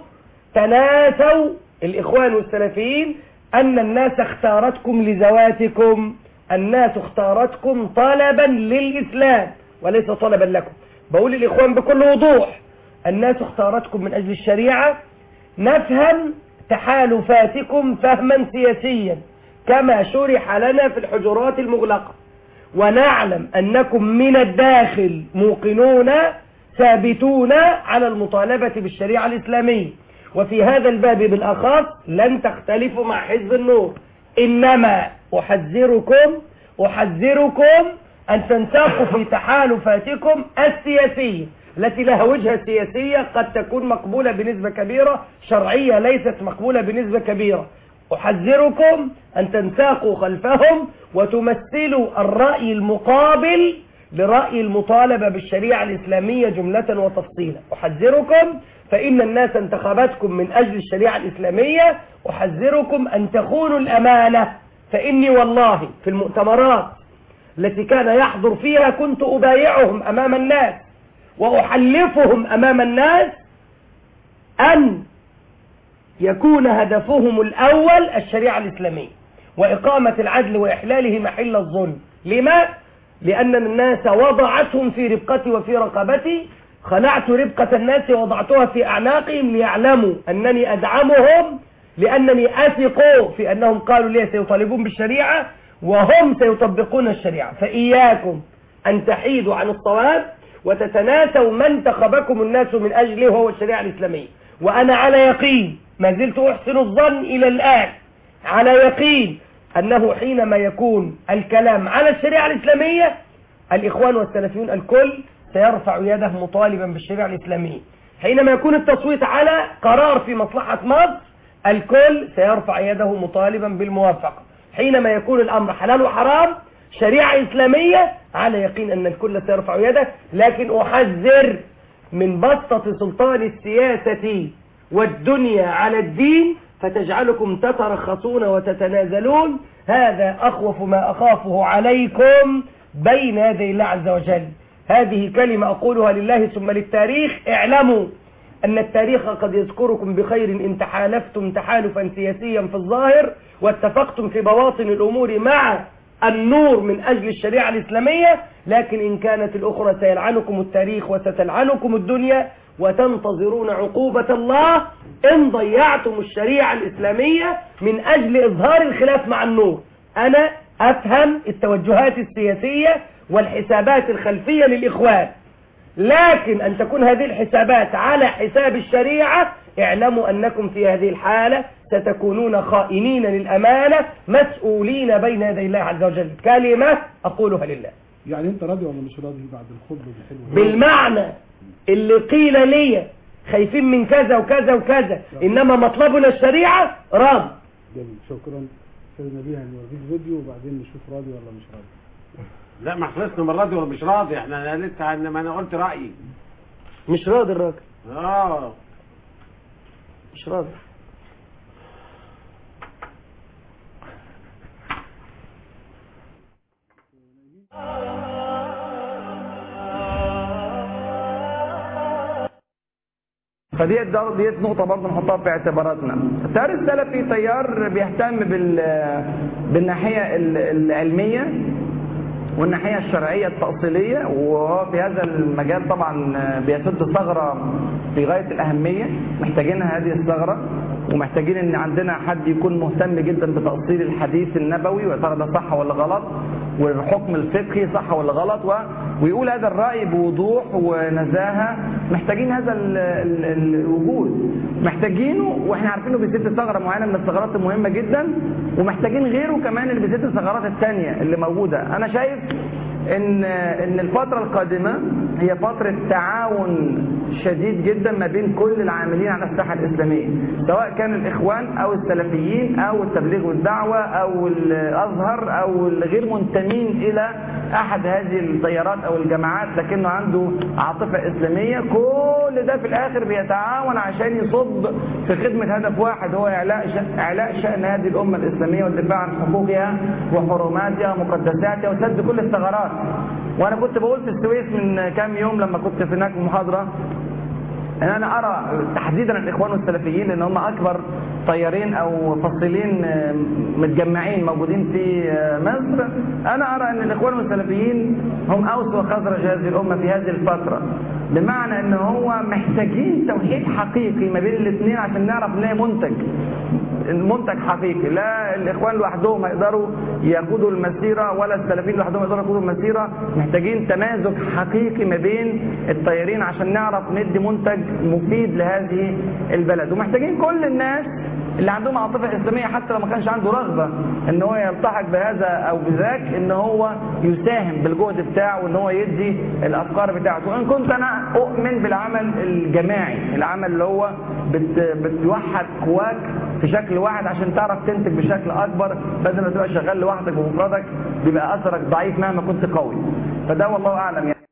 B: تناسوا الإخوان والسلفيين أن الناس اختارتكم لذواتكم الناس اختارتكم طلبا للإسلام وليس طلبا لكم بقول للإخوان بكل وضوح الناس اختارتكم من أجل الشريعة نفهم تحالفاتكم فهما سياسيا كما شرح لنا في الحجرات المغلقة ونعلم أنكم من الداخل موقنون ثابتون على المطالبة بالشريعة الإسلامية وفي هذا الباب بالأخص لن تختلفوا مع حزب النور إنما أحذركم أحذركم أن تنساقوا في تحالفاتكم السياسية التي لها وجهة سياسية قد تكون مقبولة بنسبة كبيرة شرعية ليست مقبولة بنسبة كبيرة أحذركم أن تنساقوا خلفهم وتمثلوا الرأي المقابل لرأي المطالبة بالشريعة الإسلامية جملة وتفصيلا أحذركم فإن الناس انتخبتكم من أجل الشريعة الإسلامية أحذركم أن تخونوا الأمانة فإني والله في المؤتمرات التي كان يحضر فيها كنت أبايعهم أمام الناس وأحلفهم أمام الناس أن يكون هدفهم الأول الشريعة الإسلامية وإقامة العدل وإحلاله محل الظلم لما؟ لأن الناس وضعتهم في ربقتي وفي رقبتي خلعت ربقة الناس ووضعتها في أعناقهم ليعلموا أنني أدعمهم لأنني أثق في أنهم قالوا لي سيطالبون بالشريعة وهم سيطبقون الشريعة فإياكم أن تحيدوا عن الصواب وتتناسوا من انتخبكم الناس من أجله وهو الشريعة الإسلامية وأنا على يقين ما زلت أحسن الظن إلى الآن على يقين أنه حينما يكون الكلام على الشريعة الإسلامية الإخوان والسلفيون الكل سيرفع يده مطالبا بالشريعة الإسلامية حينما يكون التصويت على قرار في مصلحة مصر الكل سيرفع يده مطالبا بالموافقة حينما يكون الأمر حلال وحرام شريعة إسلامية على يقين أن الكل سيرفع يده لكن أحذر من بسطة سلطان السياسة والدنيا على الدين فتجعلكم تترخصون وتتنازلون هذا أخوف ما أخافه عليكم بين يدي الله عز وجل هذه كلمة أقولها لله ثم للتاريخ اعلموا أن التاريخ قد يذكركم بخير إن تحالفتم تحالفا سياسيا في الظاهر واتفقتم في بواطن الأمور مع النور من أجل الشريعة الإسلامية لكن إن كانت الأخرى سيلعنكم التاريخ وستلعنكم الدنيا وتنتظرون عقوبة الله إن ضيعتم الشريعة الإسلامية من أجل إظهار الخلاف مع النور أنا أفهم التوجهات السياسية والحسابات الخلفية للإخوان لكن أن تكون هذه الحسابات على حساب الشريعة اعلموا أنكم في هذه الحالة ستكونون خائنين للأمانة مسؤولين بين يدي الله عز وجل كلمة أقولها لله
A: يعني انت راضي ولا مش راضي بعد الخطبه الحلوه
B: بالمعنى اللي قيل لي خايفين من كذا وكذا وكذا إنما مطلبنا الشريعة راضي
A: جميل شكرا استاذ نبيه هنوريك فيديو وبعدين نشوف راضي ولا مش راضي
C: لا ما خلصنا من راضي ولا مش راضي احنا انا لسه انا ما انا قلت رايي
B: مش راضي الراجل
C: اه
B: مش راضي
Q: فديت ده- ديت نقطة برضه نحطها في اعتباراتنا. التيار السلفي تيار بيهتم بال بالناحية ال- العلمية والناحية الشرعية التأصيلية وهو في هذا المجال طبعا بيسد ثغرة في غاية الأهمية محتاجينها هذه الثغرة ومحتاجين ان عندنا حد يكون مهتم جدا بتأصيل الحديث النبوي ويا ترى ده صح ولا غلط والحكم الفقهي صح ولا غلط و... ويقول هذا الرأي بوضوح ونزاهة محتاجين هذا ال... ال... الوجود محتاجينه واحنا عارفينه بيسد ثغرة معينة من الثغرات المهمة جدا ومحتاجين غيره كمان اللي بيسد الثغرات الثانية اللي موجودة انا شايف ان ان الفترة القادمة هي فترة تعاون شديد جدا ما بين كل العاملين على الساحة الإسلامية سواء كان الإخوان أو السلفيين أو التبليغ والدعوة أو الأزهر أو الغير منتمين إلى أحد هذه التيارات أو الجماعات لكنه عنده عاطفة إسلامية كل ده في الآخر بيتعاون عشان يصب في خدمة هدف واحد هو إعلاء ش- إعلاء شأن هذه الأمة الإسلامية والدفاع عن حقوقها وحرماتها ومقدساتها وسد كل الثغرات وانا كنت بقول في السويس من كام يوم لما كنت في هناك في محاضره ان انا ارى تحديدا الاخوان والسلفيين لان هم اكبر طيارين او فصيلين آه، متجمعين موجودين في آه، مصر انا ارى ان الاخوان والسلفيين هم اوس وخزرج هذه الامه في هذه الفتره بمعنى ان هو محتاجين توحيد حقيقي ما بين الاثنين عشان نعرف نلاقي منتج المنتج حقيقي لا الاخوان لوحدهم هيقدروا يقودوا المسيره ولا السلفيين لوحدهم يقدروا يقودوا المسيره محتاجين تمازج حقيقي ما بين الطيارين عشان نعرف ندي منتج مفيد لهذه البلد ومحتاجين كل الناس اللي عندهم عاطفه اسلاميه حتى لو ما كانش عنده رغبه ان هو يلتحق بهذا او بذاك ان هو يساهم بالجهد بتاعه وان هو يدي الافكار بتاعته وان كنت انا اؤمن بالعمل الجماعي العمل اللي هو بت بتوحد قواك في شكل واحد عشان تعرف تنتج بشكل اكبر بدل ما تبقى شغال لوحدك بمفردك بيبقى اثرك ضعيف مهما كنت قوي فده والله اعلم يعني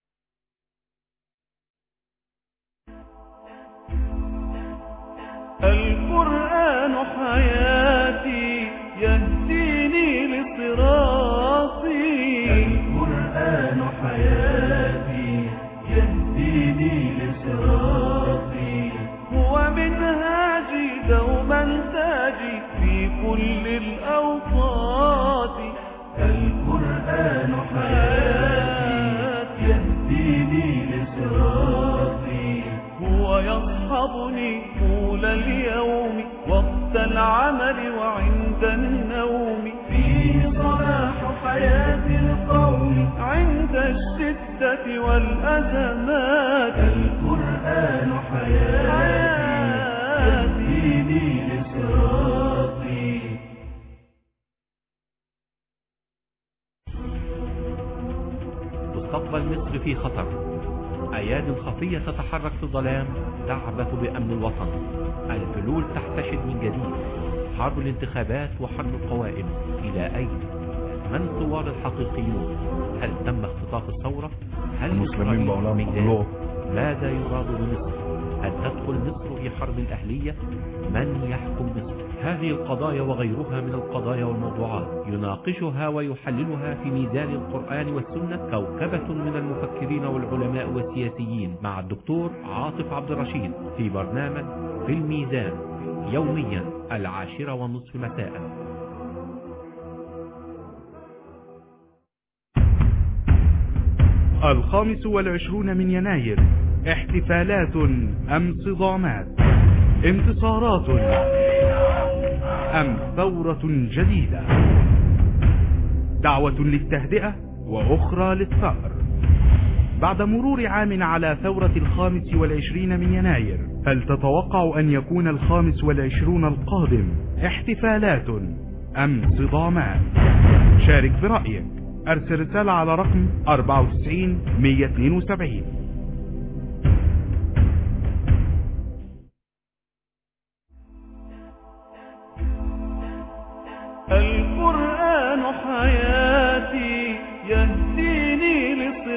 R: القرآن حياتي يهديني لصراطي القرآن حياتي يهديني لصراطي هو منهاجي دوما تاجي في كل الأوقات القرآن حياتي يهديني لصراطي هو يصحبني طول اليوم وقت العمل وعند النوم فيه صلاح حياة القوم عند الشدة والأزمات القرآن حياتي يهديني لصراطي
S: مستقبل مصر في خطر أياد خفية تتحرك في الظلام تعبث بأمن الوطن الفلول تحتشد من جديد حرب الانتخابات وحرب القوائم إلى أين؟ من ثوار الحقيقيون؟ هل تم اختطاف الثورة؟ هل
T: المسلمين
S: إسرائيل
T: مولانا
S: ميدان؟
T: الله.
S: ماذا يراد بمصر؟ هل تدخل مصر في حرب أهلية؟ من يحكم مصر؟ هذه القضايا وغيرها من القضايا والموضوعات يناقشها ويحللها في ميزان القرآن والسنة كوكبة من المفكرين والعلماء والسياسيين مع الدكتور عاطف عبد الرشيد في برنامج في الميزان يوميا العاشرة والنصف مساء
U: الخامس والعشرون من يناير احتفالات أم صدامات انتصارات أم ثورة جديدة دعوة للتهدئة وأخرى للثأر بعد مرور عام على ثورة الخامس والعشرين من يناير هل تتوقع أن يكون الخامس والعشرون القادم احتفالات أم صدامات شارك برأيك أرسل رسالة على رقم 94 172
R: القرآن حياتي يهديني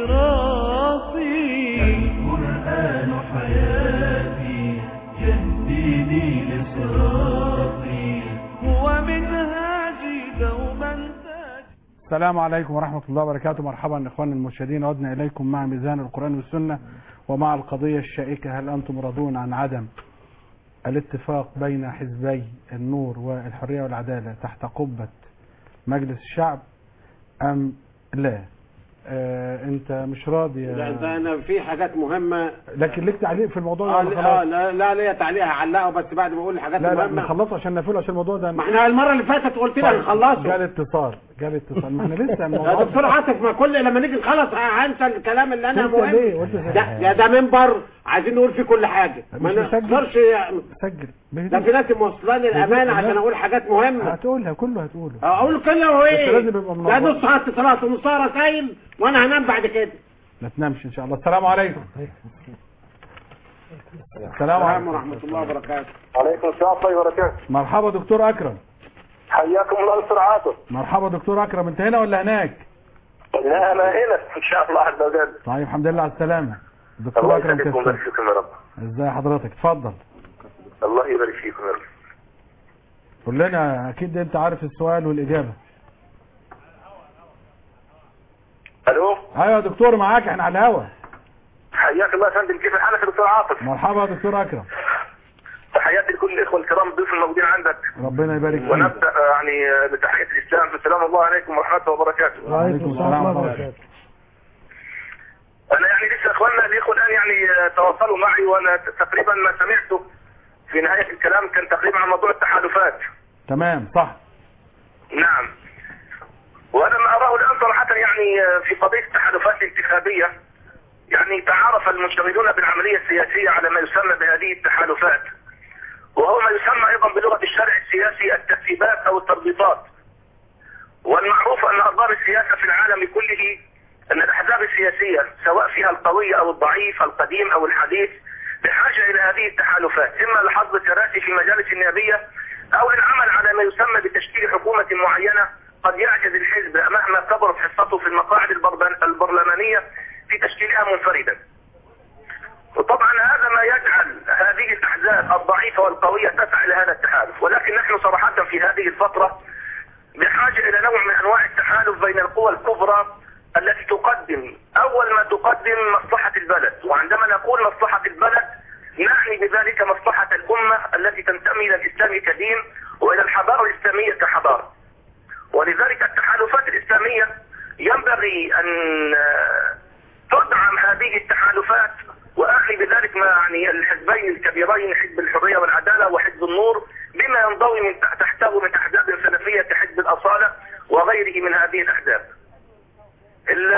R: لصراطي القرآن حياتي يهديني لصراطي هو منهاجي دوما
A: السلام عليكم ورحمة الله وبركاته مرحبا إخواني المرشدين عدنا إليكم مع ميزان القرآن والسنة ومع القضية الشائكة هل أنتم راضون عن عدم الاتفاق بين حزبي النور والحرية والعدالة تحت قبة مجلس الشعب أم لا آه انت مش راضي يا-
C: لا ده انا في حاجات مهمه
A: لكن ليك تعليق في الموضوع ده
C: اه
A: ولا
C: لا
A: خلاص؟
C: لا, لا ليا تعليق هعلقه بس بعد ما اقول الحاجات
A: لا لا
C: المهمه
A: نخلصه عشان نقفله عشان الموضوع ده
C: ما احنا المره اللي فاتت قلت لنا نخلصه
A: جالي اتصال جالي اتصال ما احنا لسه
C: يا
A: الموضوع
C: دكتور عاطف ما كل لما نيجي نخلص هنسى الكلام اللي انا
A: انت
C: مهم
A: ليه؟ وانت
C: ده يا ده منبر عايزين نقول فيه كل حاجه ما
A: مش مسجل؟
C: نقدرش
A: سجل
C: ده في ناس موصلاني الامانه عشان اقول حاجات مهمه
A: هتقولها كله هتقوله
C: اقول كله هو
A: بس
C: ايه
A: لازم يبقى منور.
C: ده نص ساعه اتصالات ونص ساعه رسايل وانا هنام بعد كده
A: ما تنامش ان شاء الله السلام عليكم السلام عليكم
C: ورحمه الله وبركاته
T: عليكم السلام ورحمة الله وبركاته
A: مرحبا دكتور اكرم
T: حياكم الله دكتور عاطف
A: مرحبا دكتور اكرم انت هنا ولا هناك
T: لا أنا هنا إن شاء الله عز وجل
A: طيب الحمد لله على السلامه دكتور
T: الله
A: اكرم
T: يسعدكم
A: كيف
T: ويبارك فيكم يا رب
A: ازاي حضرتك اتفضل
T: الله يبارك فيكم يا رب
A: قول لنا اكيد انت عارف السؤال والاجابه
T: ألو
A: ايوه يا دكتور معاك احنا على الهوا
T: حياك الله يا فندم كيف حالك يا دكتور عاطف
A: مرحبا يا دكتور اكرم
T: تحياتي لكل الإخوة الكرام الضيوف الموجودين عندك
A: ربنا يبارك فيك
T: ونبدأ آه، يعني آه، بتحية الإسلام فالسلام الله عليكم ورحمته وبركاته
A: وعليكم السلام ورحمه الله وبركاته
T: أنا يعني لسه إخواننا الإخوة الآن يعني آه، تواصلوا معي وأنا ت- تقريبا ما سمعته في نهاية الكلام كان تقريبا عن موضوع التحالفات
A: تمام صح
T: نعم وانا ما اراه الان صراحه يعني آه، في قضيه التحالفات الانتخابيه يعني تعارف المنشغلون بالعمليه السياسيه على ما يسمى بهذه التحالفات وهو ما يسمى ايضا بلغه الشرع السياسي الترتيبات او التربيطات والمعروف ان ارباب السياسه في العالم كله ان الاحزاب السياسيه سواء فيها القوي او الضعيف القديم او الحديث بحاجه الى هذه التحالفات اما لحظ كراسي في مجالس النيابيه او للعمل على ما يسمى بتشكيل حكومه معينه قد يعجز الحزب مهما كبرت حصته في المقاعد البربن- البرلمانيه في تشكيلها منفردا. وطبعا هذا ما يجعل هذه الاحزاب الضعيفه والقويه تسعى الى هذا التحالف، ولكن نحن صراحه في هذه الفتره بحاجه الى نوع من انواع التحالف بين القوى الكبرى التي تقدم اول ما تقدم مصلحه البلد، وعندما نقول مصلحه البلد نعني بذلك مصلحه الامه التي تنتمي الى الاسلام كدين والى الحضاره الاسلاميه كحضاره. ولذلك التحالفات الإسلامية ينبغي أن آه، تدعم هذه التحالفات وأعني بذلك ما يعني الحزبين الكبيرين حزب الحرية والعدالة وحزب النور بما ينضوي من تحت- تحته من أحزاب سلفية كحزب الأصالة وغيره من هذه الأحزاب. ال-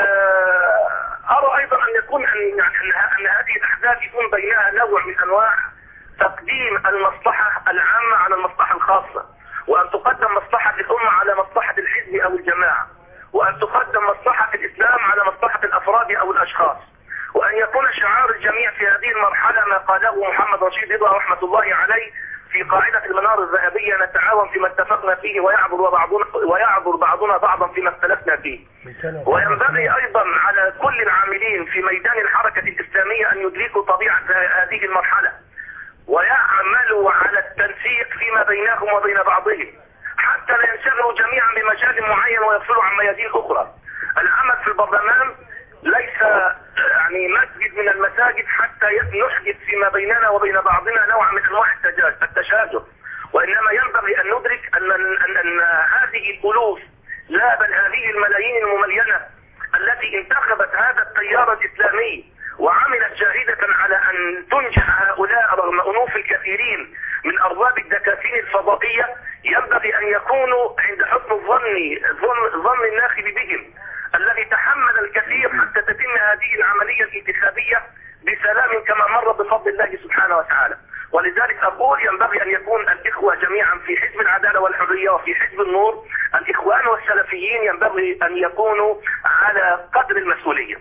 T: أرى أيضا أن يكون أن يعني أن ه- أن هذه الأحزاب يكون بينها نوع من أنواع تقديم المصلحة العامة على المصلحة الخاصة وأن تقدم مصلحة الأمة على مصلحة الحزب أو الجماعة وأن تقدم مصلحة الإسلام على مصلحة الأفراد أو الأشخاص وأن يكون شعار الجميع في هذه المرحلة ما قاله محمد رشيد رضا رحمة الله عليه في قاعدة المنار الذهبية نتعاون فيما اتفقنا فيه ويعبر بعضنا ويعبر بعضنا بعضا فيما اختلفنا فيه وينبغي ايضا على كل العاملين في ميدان الحركة الاسلامية ان يدركوا طبيعة هذه المرحلة ويعملوا على التنسيق فيما بينهم وبين بعضهم حتى لا ينشغلوا جميعا بمجال معين ويفصلوا عن ميادين اخرى العمل في البرلمان ليس يعني مسجد من المساجد حتى نحدث فيما بيننا وبين بعضنا نوع من انواع التجا- التشاجر وانما ينبغي ان ندرك ان ان, أن هذه الالوف لا بل هذه الملايين المملينه التي انتخبت هذا التيار الاسلامي وعملت جاهدة على ان تنجح هؤلاء رغم انوف الكثيرين من ارباب الدكاكين الفضائيه ينبغي ان يكونوا عند حسن الظن ظن, ظن الناخب بهم الذي تحمل الكثير حتى تتم هذه العمليه الانتخابيه بسلام كما مر بفضل الله سبحانه وتعالى ولذلك اقول ينبغي ان يكون الاخوه جميعا في حزب العداله والحريه وفي حزب النور الاخوان والسلفيين ينبغي ان يكونوا على قدر المسؤوليه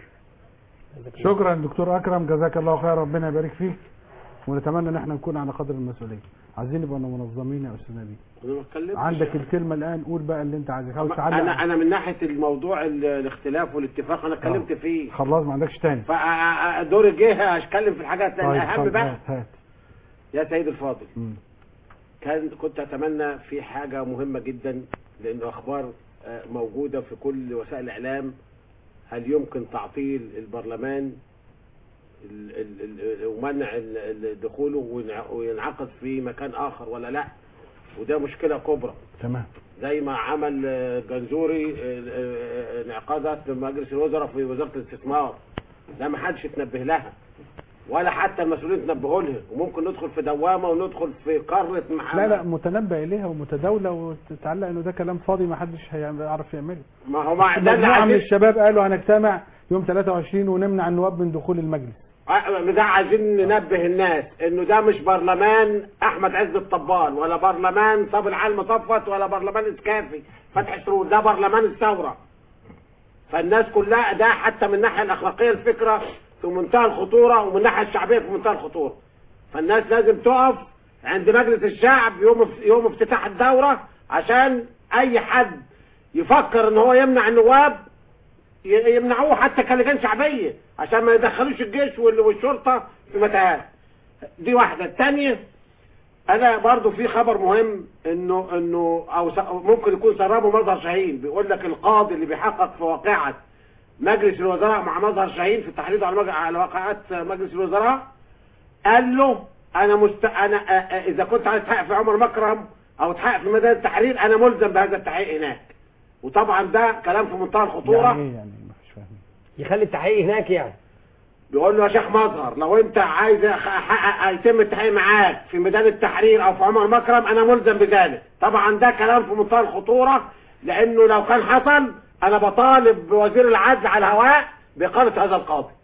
A: شكرا دكتور اكرم جزاك الله خير ربنا يبارك فيك ونتمنى ان احنا نكون على قدر المسؤوليه عايزين نبقى منظمين يا استاذ نبيل
C: انا ما اتكلمتش
A: عندك الكلمه الان قول بقى اللي انت عايزه عاوز تعلق
C: انا انا من ناحيه الموضوع ال- الاختلاف والاتفاق انا اتكلمت فيه
A: خلاص ما عندكش تاني
C: فدور جه اتكلم في الحاجات
A: طيب
C: الاهم
A: اتفضل،
C: بقى
A: هات هات
C: يا سيد الفاضل
A: مم.
C: كان كنت اتمنى في حاجه مهمه جدا لان اخبار آه، موجوده في كل وسائل الاعلام هل يمكن تعطيل البرلمان ال- ال- ال- ومنع ال- ال- دخوله وينع- وينعقد في مكان اخر ولا لا وده مشكله كبرى
A: تمام
C: زي ما عمل آه، جنزوري آه، آه، انعقادات مجلس الوزراء في وزاره الاستثمار ده ما حدش اتنبه لها ولا حتى المسؤولين تنبهوا لها وممكن ندخل في دوامه وندخل في قاره محمد
A: لا لا متنبأ اليها ومتداوله وتتعلق انه ده كلام فاضي ما حدش هيعرف يعمله
C: ما هو مع ده اللي
A: مجموعه من
C: عايزين
A: الشباب قالوا هنجتمع يوم 23 ونمنع النواب من دخول المجلس
C: آه، ده عايزين ننبه الناس انه ده مش برلمان احمد عز الطبال ولا برلمان صاب العالم صفت ولا برلمان اسكافي فتح سرور ده برلمان الثوره فالناس كلها ده حتى من الناحيه الاخلاقيه الفكره في منتهى الخطوره ومن الناحيه الشعبيه في منتهى الخطوره فالناس لازم تقف عند مجلس الشعب يوم يوم افتتاح الدوره عشان اي حد يفكر ان هو يمنع النواب ي- يمنعوه حتى كلجان شعبيه عشان ما يدخلوش الجيش وال- والشرطه في متاهات دي واحده الثانيه انا برضو في خبر مهم انه انه او س- ممكن يكون سربه مظهر شاهين بيقول لك القاضي اللي بيحقق في واقعه مجلس الوزراء مع مظهر شاهين في التحريض على مج- على واقعات مجلس الوزراء قال له انا مست... انا آ- آ- اذا كنت عايز تحقق في عمر مكرم او تحقق في ميدان التحرير انا ملزم بهذا التحقيق هناك وطبعا ده كلام في منتهى الخطوره
A: يعني ايه يعني مفيش فاهم
G: يخلي التحقيق هناك يعني
C: بيقول له يا شيخ مظهر لو انت عايز أخ- احقق يتم التحقيق معاك في ميدان التحرير او في عمر مكرم انا ملزم بذلك طبعا ده كلام في منتهى الخطوره لانه لو كان حصل انا بطالب بوزير العدل على الهواء باقاله هذا القاضي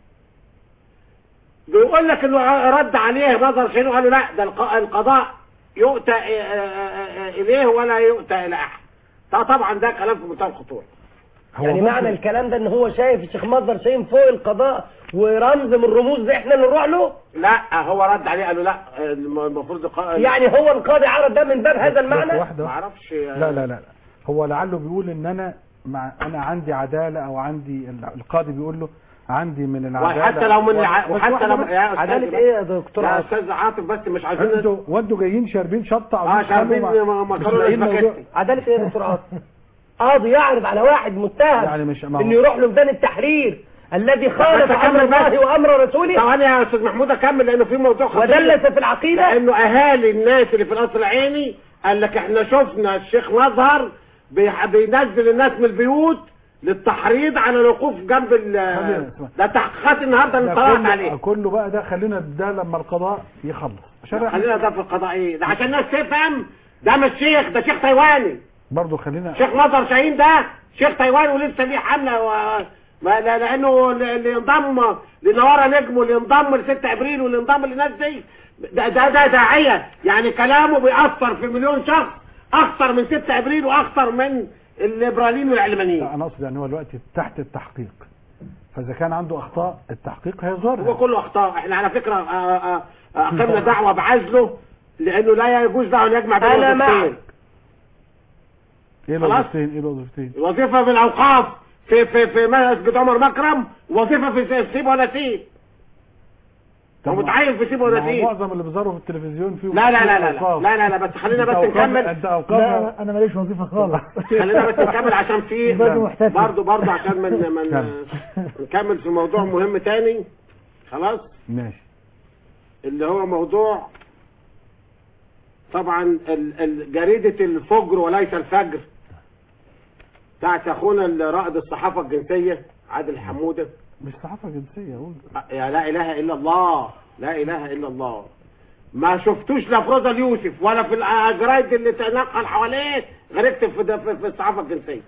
C: بيقول لك انه رد عليه مظهر شنو قال له لا ده الق- القضاء يؤتى اه- اه- اه- اليه ولا يؤتى الى احد ده طبعا ده كلام في منتهى الخطوره
G: يعني معنى الكلام ده ان هو شايف الشيخ مصدر شايف فوق القضاء ورمز من الرموز ده احنا اللي نروح له
C: لا هو رد عليه قال له لا الم- المفروض الق-
G: يعني هو القاضي عرض ده من باب هذا المعنى
A: واحده
C: ما اعرفش
A: لا لا لا لا. هو لعله بيقول ان انا مع انا عندي عداله او عندي ال- القاضي بيقول له عندي من العداله
C: وحتى لو من الع...
A: بس
C: وحتى
A: واحدة
C: لو
A: بس.
C: يا أستاذ
A: عداله
C: بس-
A: ايه يا دكتور
C: يا
A: عاطف؟
C: استاذ عاطف بس مش عايزين
A: انتوا وانتوا جايين شاربين شطه
C: اه
A: عاوزين
C: شاربين
A: تخلوا مع-
C: م-
A: مش
C: مكرونه
A: لاقيين موضوع.
C: سباكيتي
G: عداله ايه يا دكتور عاطف قاضي يعرض على واحد متهم
A: يعني مش ما هو-
G: انه يروح له ميدان التحرير الذي خالف
C: بس
G: امر
C: أكمل بس.
G: الله وامر رسوله
C: ثواني يا استاذ محمود اكمل لانه في موضوع خطير
G: ودلس في العقيده
C: لانه اهالي الناس اللي في القصر العيني قال لك احنا شفنا الشيخ مظهر بي- بينزل الناس من البيوت للتحريض على الوقوف جنب ال ده تحقيقات النهارده اللي
A: ده
C: طلعت
A: كله-
C: عليه
A: كله بقى ده خلينا ده لما القضاء يخلص عشان
C: خلينا ده في القضاء ايه ده عشان الناس تفهم ده مش شيخ ده شيخ تايواني
A: برضه خلينا
C: شيخ مظهر شاهين ده شيخ تايوان ولسه ليه حمله و... ما لا- لانه اللي ينضم لنوارة نجم واللي ينضم ل 6 ابريل واللي ينضم للناس دي ده ده ده داعيه يعني كلامه بيأثر في مليون شخص اكثر من 6 ابريل واكثر من الليبراليين والعلمانيين
A: لا انا اقصد يعني هو دلوقتي تحت التحقيق فاذا كان عنده اخطاء التحقيق هيظهرها
C: هو كله اخطاء احنا على فكره آه، آه، آه، اقمنا دعوه بعزله لانه لا يجوز له ان يجمع بين
G: أنا معك.
C: الوظيفتين
A: ايه
C: خلاص؟
A: الوظيفتين ايه الوظيفتين
C: وظيفه في الاوقاف في في في مسجد عمر مكرم وظيفه في سيب ولا سيب هو متعين في سيب ولا
A: ما هو
C: سيب
A: معظم اللي بيظهروا في التلفزيون فيه
C: لا لا لا لا لا
A: أوقاف.
C: لا لا, لا بس خلينا بس
A: أنت أوقاف-
C: نكمل
A: انت اوقاف
D: لا انا ماليش وظيفه خالص
C: خلينا بس نكمل عشان في
D: برضه محتفل.
C: برضه برضه عشان من من نكمل في موضوع مهم تاني خلاص
A: ماشي
C: اللي هو موضوع طبعا ال- ال- جريدة الفجر وليس الفجر بتاعت اخونا اللي رائد الصحافة الجنسية عادل حمودة
A: مش صحافه جنسيه اقول
C: يا لا اله الا الله لا اله الا الله ما شفتوش لا في روزا اليوسف ولا في الجرايد اللي تنقل حواليه غير اكتب في, في, في الصحافه الجنسيه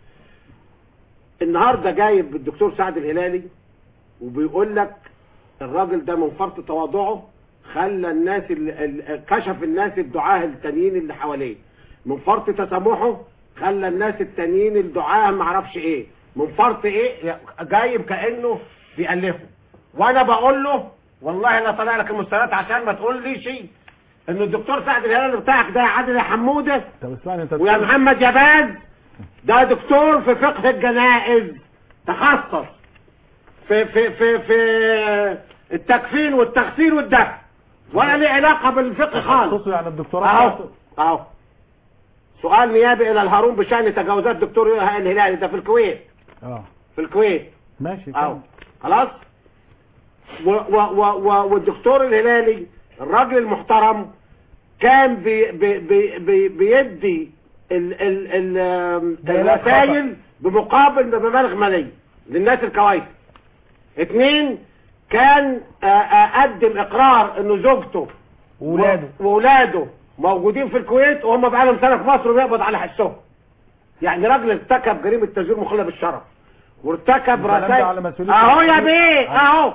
C: النهارده جايب الدكتور سعد الهلالي وبيقول لك الراجل ده من فرط تواضعه خلى الناس ال- ال- كشف الناس الدعاه التانيين اللي حواليه من فرط تسامحه خلى الناس التانيين الدعاه ما اعرفش ايه من فرط ايه جايب كانه بيألفه وانا بقول له والله لا طلع لك المستندات عشان ما تقول لي شيء ان الدكتور سعد الهلال بتاعك ده يا عادل يا حموده
A: طب اسمعني انت
C: ويا محمد يا باز ده دكتور في فقه الجنائز تخصص في في في في التكفين والتغسيل والدفن ولا ليه علاقه بالفقه خالص
A: تخصصه يعني الدكتوراه
C: اهو
A: بتاعته.
C: اهو سؤال نيابي الى الهارون بشان تجاوزات دكتور الهلالي ده في الكويت
A: اه
C: في الكويت
A: ماشي
C: اهو خلاص و و و و والدكتور الهلالي الراجل المحترم كان بي بي بي بي بيدي ال ال ال
D: دلالات
C: الرسائل بمقابل بمبالغ ماليه للناس الكويت اثنين كان آه، آه، قدم اقرار انه زوجته
D: وولاده.
C: وولاده موجودين في الكويت وهم بقالهم سنه في مصر وبيقبض على حسهم يعني راجل ارتكب جريمه تزوير مخله بالشرف وارتكب
A: الكلام ده
C: رسائل
A: على مسؤولية
C: اهو يا
A: الدكتور.
C: بيه اهو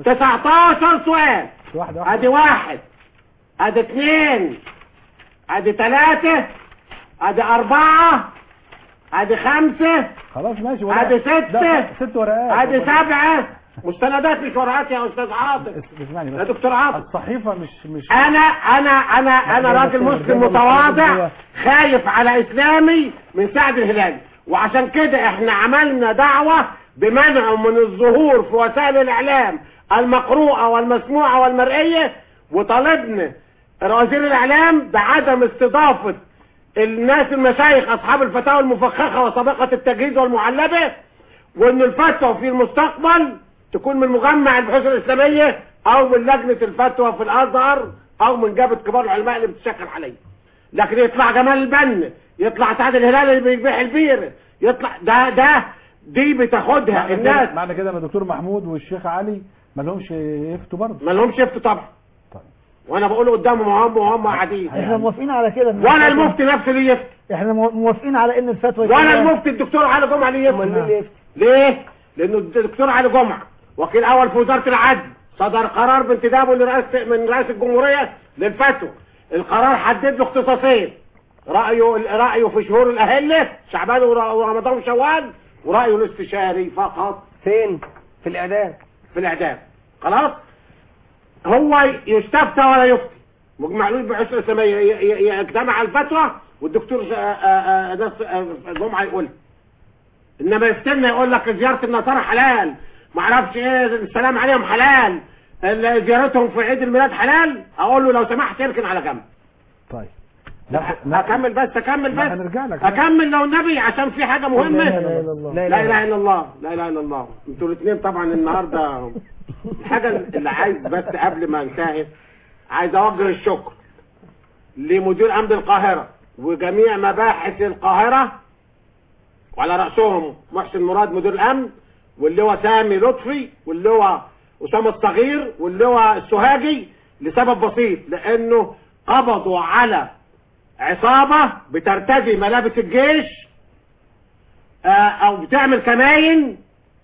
C: 19 سؤال
A: واحده واحده
C: ادي واحد ادي اثنين ادي ثلاثة ادي اربعة ادي خمسة
A: خلاص ماشي ولا-
C: ادي
A: ده
C: ستة
A: ست ورقات
C: ادي سبعة مستندات مش ورقات يا استاذ عاطف
A: اسمعني بس
C: يا دكتور عاطف
A: الصحيفه مش مش
C: انا انا انا انا
A: لا،
C: راجل
A: ده
C: مسلم
A: ده
C: متواضع
A: ده
C: خايف على اسلامي من سعد الهلالي وعشان كده احنا عملنا دعوة بمنعه من الظهور في وسائل الاعلام المقروءة والمسموعة والمرئية وطالبنا وزير الاعلام بعدم استضافة الناس المشايخ اصحاب الفتاوى المفخخة وسابقة التجهيز والمعلبة وان الفتوى في المستقبل تكون من مجمع البحوث الاسلامية او من لجنة الفتوى في الازهر او من جابة كبار العلماء اللي بتشكل حاليا لكن يطلع جمال البن يطلع سعد الهلال اللي بيبيع البير يطلع ده ده دي بتاخدها
A: معنى
C: الناس
A: كده معنى كده ان الدكتور محمود والشيخ علي ما لهمش يفتوا برضه
C: ما لهمش يفتوا طبعا وانا بقول قدامهم هم وهم قاعدين
D: احنا موافقين على كده إن
C: ولا
D: الفتوى-
C: المفتي نفسه ليه يفتي
D: احنا مو- موافقين على ان الفتوى
C: ولا
D: يكون-
C: المفتي الدكتور علي جمعه ليه
D: أمال مين اللي
C: يفتي ليه لانه الدكتور علي جمعه وكيل اول في وزاره العدل صدر قرار بانتدابه لرئاسه من رئاسه الجمهوريه للفتوى القرار حدد له اختصاصين رايه رايه في شهور الاهله شعبان ور- ورمضان وشوال ورايه الاستشاري فقط
G: فين في الاعدام
C: في الاعدام خلاص هو يستفتى ولا يفتي مجمع له البحوث الاسلاميه ي- ي- يجتمع الفتوى والدكتور آه، آه، آه، ناس آه، جمعه يقول انما يفتنا يقول لك زياره النصارى حلال ما اعرفش ايه السلام عليهم حلال ال- زيارتهم في عيد الميلاد حلال اقول له لو سمحت اركن على جنب
A: طيب
C: اكمل بس اكمل
A: لا،
C: بس
A: هنرجع لك.
C: اكمل لو النبي عشان في حاجه مهمه
D: لا إله إلا الله.
C: لا اله الا الله لا اله الا الله انتوا الاثنين طبعا النهارده الحاجه اللي عايز بس قبل ما انتهي عايز اوجه الشكر لمدير امن القاهره وجميع مباحث القاهره وعلى راسهم محسن مراد مدير الامن واللي هو سامي لطفي واللي هو اسامه الصغير واللي هو السوهاجي لسبب بسيط لانه قبضوا على عصابة بترتدي ملابس الجيش آه، او بتعمل كماين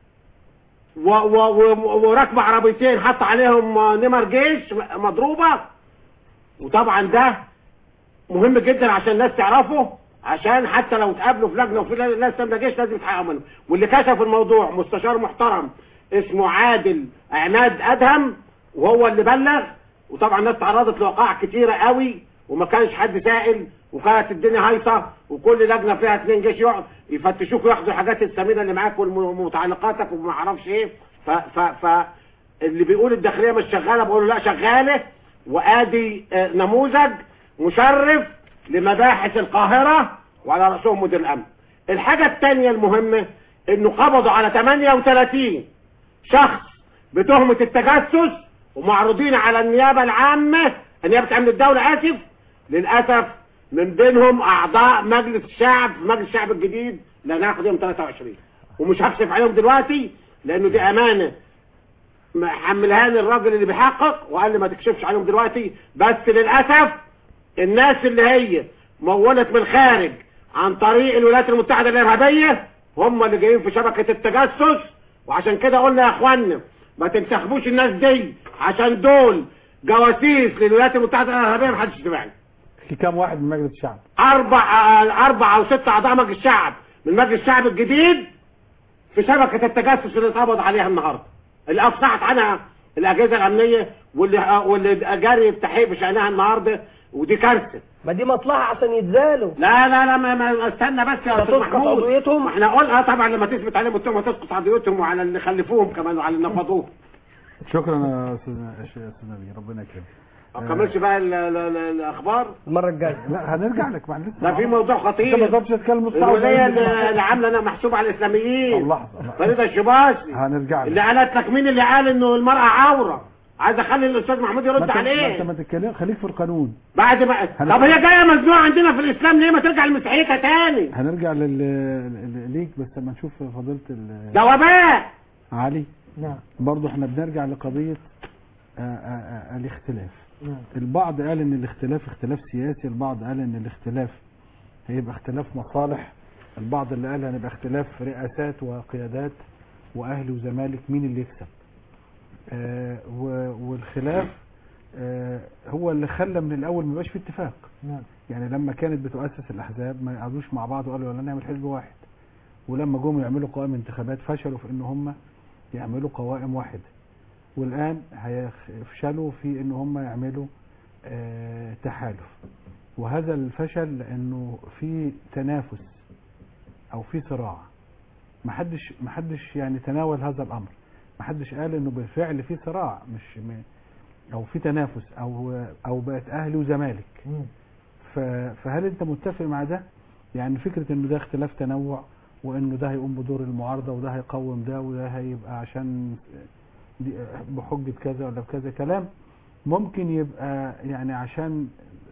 C: و- و- و- وراكبة عربيتين حط عليهم آه، نمر جيش مضروبة وطبعا ده مهم جدا عشان الناس تعرفه عشان حتى لو اتقابلوا في لجنه وفي ناس تمنى جيش لازم يتحققوا منه واللي كشف الموضوع مستشار محترم اسمه عادل عماد ادهم وهو اللي بلغ وطبعا الناس تعرضت لوقائع كتيره قوي وما كانش حد سائل وكانت الدنيا هايصه وكل لجنه فيها اثنين جيش يقعد يفتشوك وياخدوا الحاجات الثمينه اللي معاك ومتعلقاتك وما اعرفش ايه ف ف ف اللي بيقول الداخليه مش شغاله بقول له لا شغاله وادي آه، نموذج مشرف لمباحث القاهره وعلى راسهم مدير الامن الحاجه الثانيه المهمه انه قبضوا على 38 شخص بتهمه التجسس ومعروضين على النيابه العامه النيابه عامه الدوله اسف للاسف من بينهم اعضاء مجلس الشعب مجلس الشعب الجديد اللي هناخد يوم 23 ومش هكشف عليهم دلوقتي لانه دي امانه حملها لي الراجل اللي بيحقق وقال لي ما تكشفش عليهم دلوقتي بس للاسف الناس اللي هي مولت من الخارج عن طريق الولايات المتحده الارهابيه هم اللي جايين في شبكه التجسس وعشان كده قلنا يا اخوانا ما تنتخبوش الناس دي عشان دول جواسيس للولايات المتحده الارهابيه محدش يتابعني
A: في كام واحد من مجلس الشعب
C: اربع اربع او ست اعضاء مجلس الشعب من مجلس الشعب الجديد في شبكه التجسس اللي اتقبض عليها النهارده اللي افصحت عنها الاجهزه الامنيه واللي واللي جاري التحقيق بشانها النهارده ودي كارثه
G: ما دي مصلحه عشان يتزالوا
C: لا لا لا ما, ما استنى بس يا استاذ
G: هتسقط
C: محمود
G: عضويتهم؟
C: ما احنا قلنا طبعا لما تثبت عليهم التهمه هتسقط عضويتهم وعلى اللي خلفوهم كمان وعلى اللي نفضوهم
A: شكرا يا استاذ يا استاذ نبيل ربنا يكرمك
C: ما كملش بقى ال- ال- ال- الاخبار
G: المره الجايه
A: لا هنرجع لك مع لسه
C: ده في موضوع خطير
A: انت ما تقدرش تتكلم نص ساعة
C: الولايه
A: وتقول لي-
C: اللي اللي عامله انا محسوب على الاسلاميين
A: لحظه
C: فريده الشباشي
A: هنرجع لك
C: اللي قالت لك مين اللي قال انه المراه عوره عايز اخلي الاستاذ محمود
A: ما
C: يرد
A: انت- ما انت
C: عليه
A: ما تتكلم خليك في القانون
C: بعد ما
A: هن-
C: طب هي جايه مزنوقه عندنا في الاسلام ليه ما ترجع لمسيحيتها تاني
A: هنرجع لل... لل- ليك بس لما نشوف فضيله ال-
C: ده وباء
A: علي
D: نعم
A: برضه احنا بنرجع لقضيه آه، آه، آه، الاختلاف
D: نعم
A: البعض قال ان الاختلاف اختلاف سياسي البعض قال ان الاختلاف هيبقى اختلاف مصالح البعض اللي قال هنبقى اختلاف رئاسات وقيادات واهلي وزمالك مين اللي يكسب آه و- والخلاف آه هو اللي خلى من الاول ما يبقاش في اتفاق
D: نعم
A: يعني لما كانت بتؤسس الاحزاب ما يقعدوش مع بعض وقالوا يلا نعمل حزب واحد ولما جم يعملوا قوائم انتخابات فشلوا في ان هم يعملوا قوائم واحده والان هيفشلوا في ان هم يعملوا آه، تحالف وهذا الفشل لانه في تنافس او في صراع محدش محدش يعني تناول هذا الامر محدش قال انه بالفعل في صراع مش م- او في تنافس او او بقت اهلي وزمالك
D: مم.
A: ف- فهل انت متفق مع ده يعني فكرة انه ده اختلاف تنوع وانه ده هيقوم بدور المعارضة وده هيقوم ده وده هيبقى عشان دي- بحجة كذا ولا بكذا كلام ممكن يبقى يعني عشان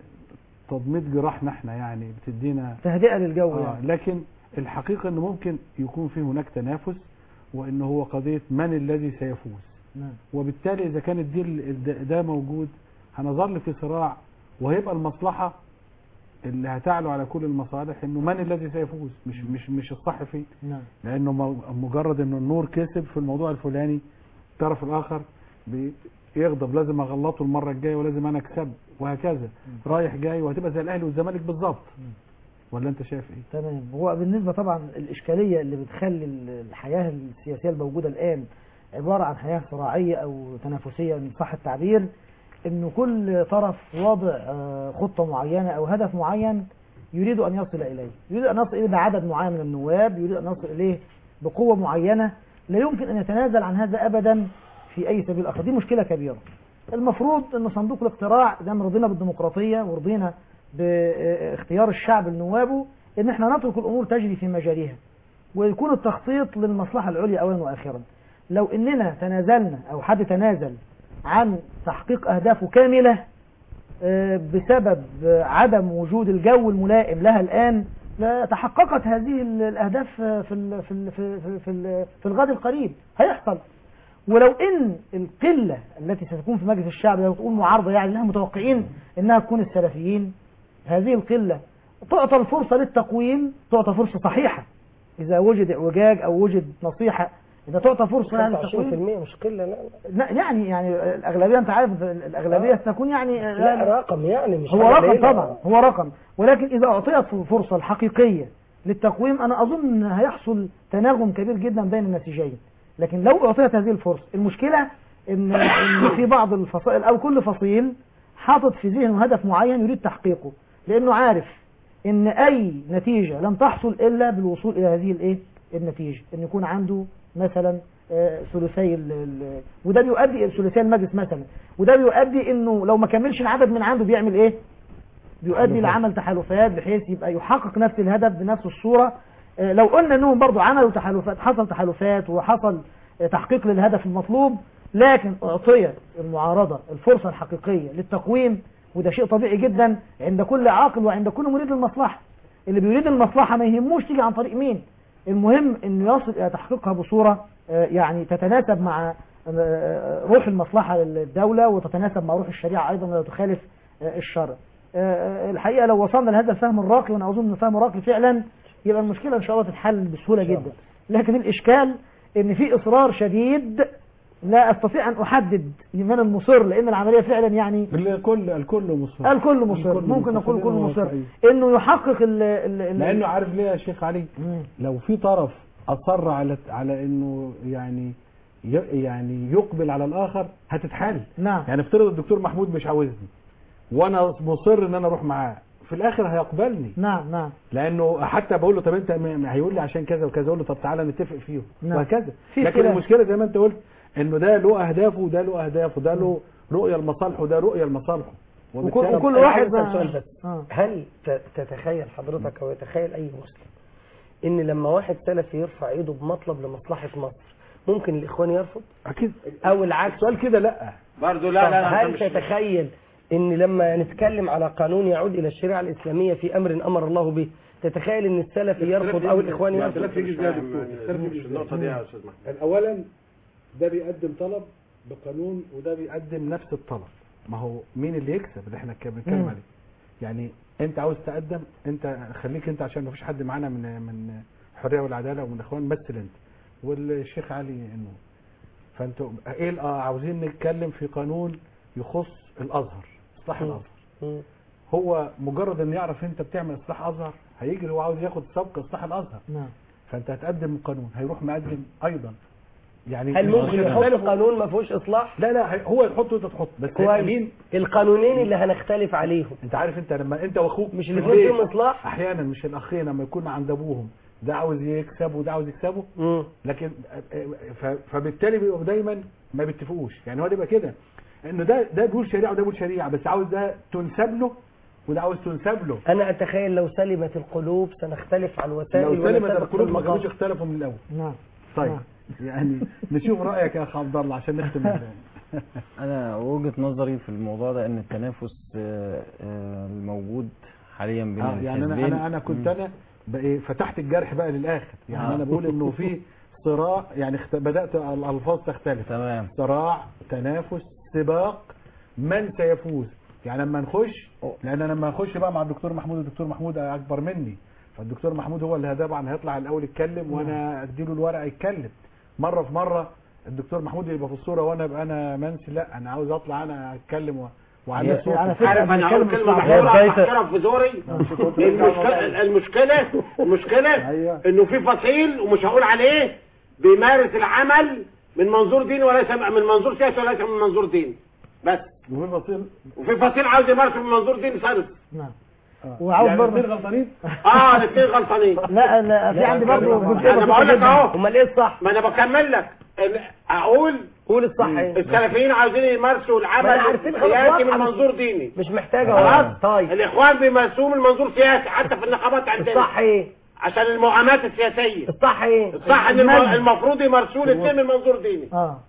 A: تضميد جراحنا احنا يعني بتدينا
D: تهدئه للجو
A: آه
D: يعني
A: لكن الحقيقة انه ممكن يكون في هناك تنافس وانه هو قضية من الذي سيفوز
D: نعم
A: وبالتالي اذا كانت دي ال- ده- ده موجود هنظل في صراع وهيبقى المصلحة اللي هتعلو على كل المصالح انه من الذي سيفوز مش مش مش الصح فيه
D: نعم
A: لانه مو- مجرد انه النور كسب في الموضوع الفلاني الطرف الاخر بيغضب لازم اغلطه المره الجايه ولازم انا اكسب وهكذا رايح جاي وهتبقى زي الاهلي والزمالك بالظبط ولا انت شايف ايه
D: تمام هو بالنسبة طبعا الإشكالية اللي بتخلي الحياة السياسية الموجودة الآن عبارة عن حياة صراعية أو تنافسية إن صح التعبير إنه كل طرف واضع آه، خطة معينة أو هدف معين يريد أن يصل إليه يريد أن يصل إليه بعدد معين من النواب يريد أن يصل إليه بقوة معينة لا يمكن أن يتنازل عن هذا أبدا في أي سبيل آخر دي مشكلة كبيرة المفروض أن صندوق الاقتراع زي ما رضينا بالديمقراطية ورضينا باختيار الشعب لنوابه ان احنا نترك الامور تجري في مجاريها ويكون التخطيط للمصلحة العليا اولا واخرا لو اننا تنازلنا او حد تنازل عن تحقيق اهدافه كاملة آه، بسبب آه، عدم وجود الجو الملائم لها الان لا تحققت هذه ال- الاهداف آه، في ال- في ال- في في- في ال- في الغد القريب هيحصل ولو ان القله التي ستكون في مجلس الشعب لو تقول معارضه يعني انها متوقعين انها تكون السلفيين هذه القله تعطى الفرصه للتقويم تعطى فرصه صحيحه اذا وجد اعوجاج او وجد نصيحه اذا تعطى فرصه يعني
G: 25%
D: للتقويم
G: مش قله لا
D: لا يعني يعني الاغلبيه انت عارف الاغلبيه ستكون يعني
G: لا رقم يعني مش
D: هو
G: حاجة
D: رقم
G: قليلة.
D: طبعا هو رقم ولكن اذا اعطيت الفرصه الحقيقيه للتقويم انا اظن ان هيحصل تناغم كبير جدا بين النسيجين لكن لو اعطيت هذه الفرصه المشكله ان ان في بعض الفصائل او كل فصيل حاطط في ذهنه هدف معين يريد تحقيقه لانه عارف ان اي نتيجه لن تحصل الا بالوصول الى هذه الايه النتيجه ان يكون عنده مثلا آه، ثلثي ال- ال- وده بيؤدي ثلثي المجلس مثلا وده بيؤدي انه لو ما كملش العدد من عنده بيعمل ايه بيؤدي
G: تحالفات.
D: لعمل تحالفات بحيث يبقى يحقق نفس الهدف بنفس الصورة آه، لو قلنا انهم برضو عملوا تحالفات حصل تحالفات وحصل آه، تحقيق للهدف المطلوب لكن اعطي المعارضة الفرصة الحقيقية للتقويم وده شيء طبيعي جدا عند كل عاقل وعند كل مريد للمصلحة اللي بيريد المصلحة ما يهموش تيجي عن طريق مين المهم انه يصل الى تحقيقها بصورة آه، يعني تتناسب مع آه، روح المصلحة للدولة وتتناسب مع روح الشريعة أيضا ولا تخالف آه، الشرع آه، الحقيقة لو وصلنا لهذا الفهم الراقي وأنا أظن أن الفهم الراقي فعلا يبقى المشكلة إن شاء الله تتحل بسهولة جدا لكن الإشكال إن في إصرار شديد لا أستطيع أن أحدد من المصر لأن العملية فعلا يعني
A: الكل الكل مصر
D: الكل مصر ممكن نقول الكل
A: خلينا
D: مصر
A: واقعيين.
D: إنه يحقق ال ال ال-
A: لانه عارف ليه يا شيخ علي لو في طرف اصر على على انه يعني ي- يعني يقبل على الاخر هتتحل
D: نعم
A: يعني افترض الدكتور محمود مش عاوزني وانا مصر ان انا اروح معاه في الاخر هيقبلني
D: نعم نعم
A: لانه حتى بقول له طب انت م- م- هيقول لي عشان كذا وكذا اقول له طب تعالى نتفق فيهم
D: نعم.
A: وهكذا
D: في
A: لكن
D: خلاف.
A: المشكله زي ما انت قلت انه ده له اهدافه وده له اهدافه ده له رؤيه لمصالحه وده رؤيه لمصالحه
B: وكل,
A: وبالتالي-
B: وكل
A: أنا
B: واحد
A: عايز أسأل
B: بقى
A: سؤال بس.
B: آه. هل ت- تتخيل حضرتك او يتخيل اي مسلم ان لما واحد سلفي يرفع ايده بمطلب لمصلحة مصر ممكن الاخوان يرفض
A: اكيد
B: او العكس
A: سؤال كده لا
C: برضه لا لا, لا
B: هل تتخيل ان لما نتكلم على قانون يعود الى الشريعة الاسلامية في امر امر الله به تتخيل ان السلفي يرفض او الاخوان يرفض
C: النقطه دي يا استاذ محمد
A: اولا ده بيقدم طلب بقانون وده بيقدم نفس الطلب ما هو مين اللي يكسب اللي احنا كنا بنتكلم
D: مم.
A: عليه يعني انت عاوز تقدم انت خليك انت عشان ما فيش حد معانا من من الحريه والعداله ومن الاخوان مثل انت والشيخ علي انه فانتوا ايه ال- اه عاوزين نتكلم في قانون يخص الازهر اصلاح
B: مم.
A: الازهر هو مجرد ان يعرف انت بتعمل اصلاح ازهر هيجري وعاوز ياخد سبق اصلاح الازهر
D: نعم
A: فانت هتقدم قانون هيروح مقدم ايضا يعني
B: هل ممكن
A: مش
B: يحط
A: هيحط-
B: قانون ما فيهوش اصلاح
A: لا لا هي- هو يحط وانت تحط بس
B: كويس
A: مين
B: القانونين اللي هنختلف عليهم
A: انت عارف انت لما انت واخوك
B: مش
A: في
B: الاثنين
A: البيت،
B: فيهم اصلاح
A: احيانا مش الاخين لما يكون عند ابوهم ده عاوز يكسب وده عاوز يكسبه
B: مم.
A: لكن ف- فبالتالي بيبقوا دايما ما بيتفقوش يعني هو بيبقى كده انه ده ده بيقول شريعه وده بيقول شريعه بس عاوز ده تنسب له وده عاوز تنسب له
B: انا اتخيل لو سلمت القلوب سنختلف عن وسائل
A: لو سلمت
B: ونتفق في
A: القلوب ما كانوش
B: المقاصد.
A: اختلفوا من الاول
D: نعم
A: طيب
D: نعم.
A: يعني نشوف رايك يا اخ عبد الله عشان نختم ال-
E: انا وجهة نظري في الموضوع ده ان التنافس آه، آه، الموجود حاليا بين
A: اه يعني انا
E: الحزبين
A: انا انا كنت
E: مم.
A: انا بقى فتحت الجرح بقى للاخر يعني
E: آه.
A: انا بقول انه في صراع يعني اخت- بدات الالفاظ تختلف
E: تمام
A: صراع تنافس سباق من سيفوز يعني لما نخش لان انا لما نخش بقى مع الدكتور محمود الدكتور محمود اكبر مني فالدكتور محمود هو اللي طبعا هيطلع الاول يتكلم وانا اديله الورقه يتكلم مره في مره الدكتور محمود يبقى في الصوره وانا ابقى انا منسي لا انا عاوز اطلع انا اتكلم و... وعلى
D: على
A: صوتي
D: فكرة
C: عارف انا هقول
D: بنتكلم
C: كلمه
D: صح.
C: مشهوره
E: هي
C: هفكرها في زوري المشكله المشكله المشكله
A: ايوه
C: انه في فصيل ومش هقول عليه بيمارس العمل من منظور ديني وليس من منظور سياسي وليس من منظور ديني بس
A: وفي فصيل
C: وفي فصيل عاوز يمارسه من منظور ديني صرف
D: نعم وعاوز
A: يعني
D: برضه
A: الاثنين غلطانين
C: اه الاثنين غلطانين
D: لا لا في عندي برضه جزئيه
C: انا بقول لك
D: جداً.
C: اهو
B: امال ايه الصح
C: ما انا بكمل لك إن اقول
B: قول الصح ايه
C: السلفيين عاوزين يمارسوا العمل
B: ما أنا عارفين خلاص
C: السياسي من
B: واضحة.
C: منظور ديني
B: مش محتاجه
C: خلاص
B: أهو. طيب
C: الاخوان بيمارسوه من منظور سياسي حتى في النقابات عندنا
B: الصح ايه
C: عشان المعاملات السياسيه
B: الصح ايه
C: الصح ان الم-
D: المجد.
C: المفروض يمارسوه الاثنين من منظور ديني
D: اه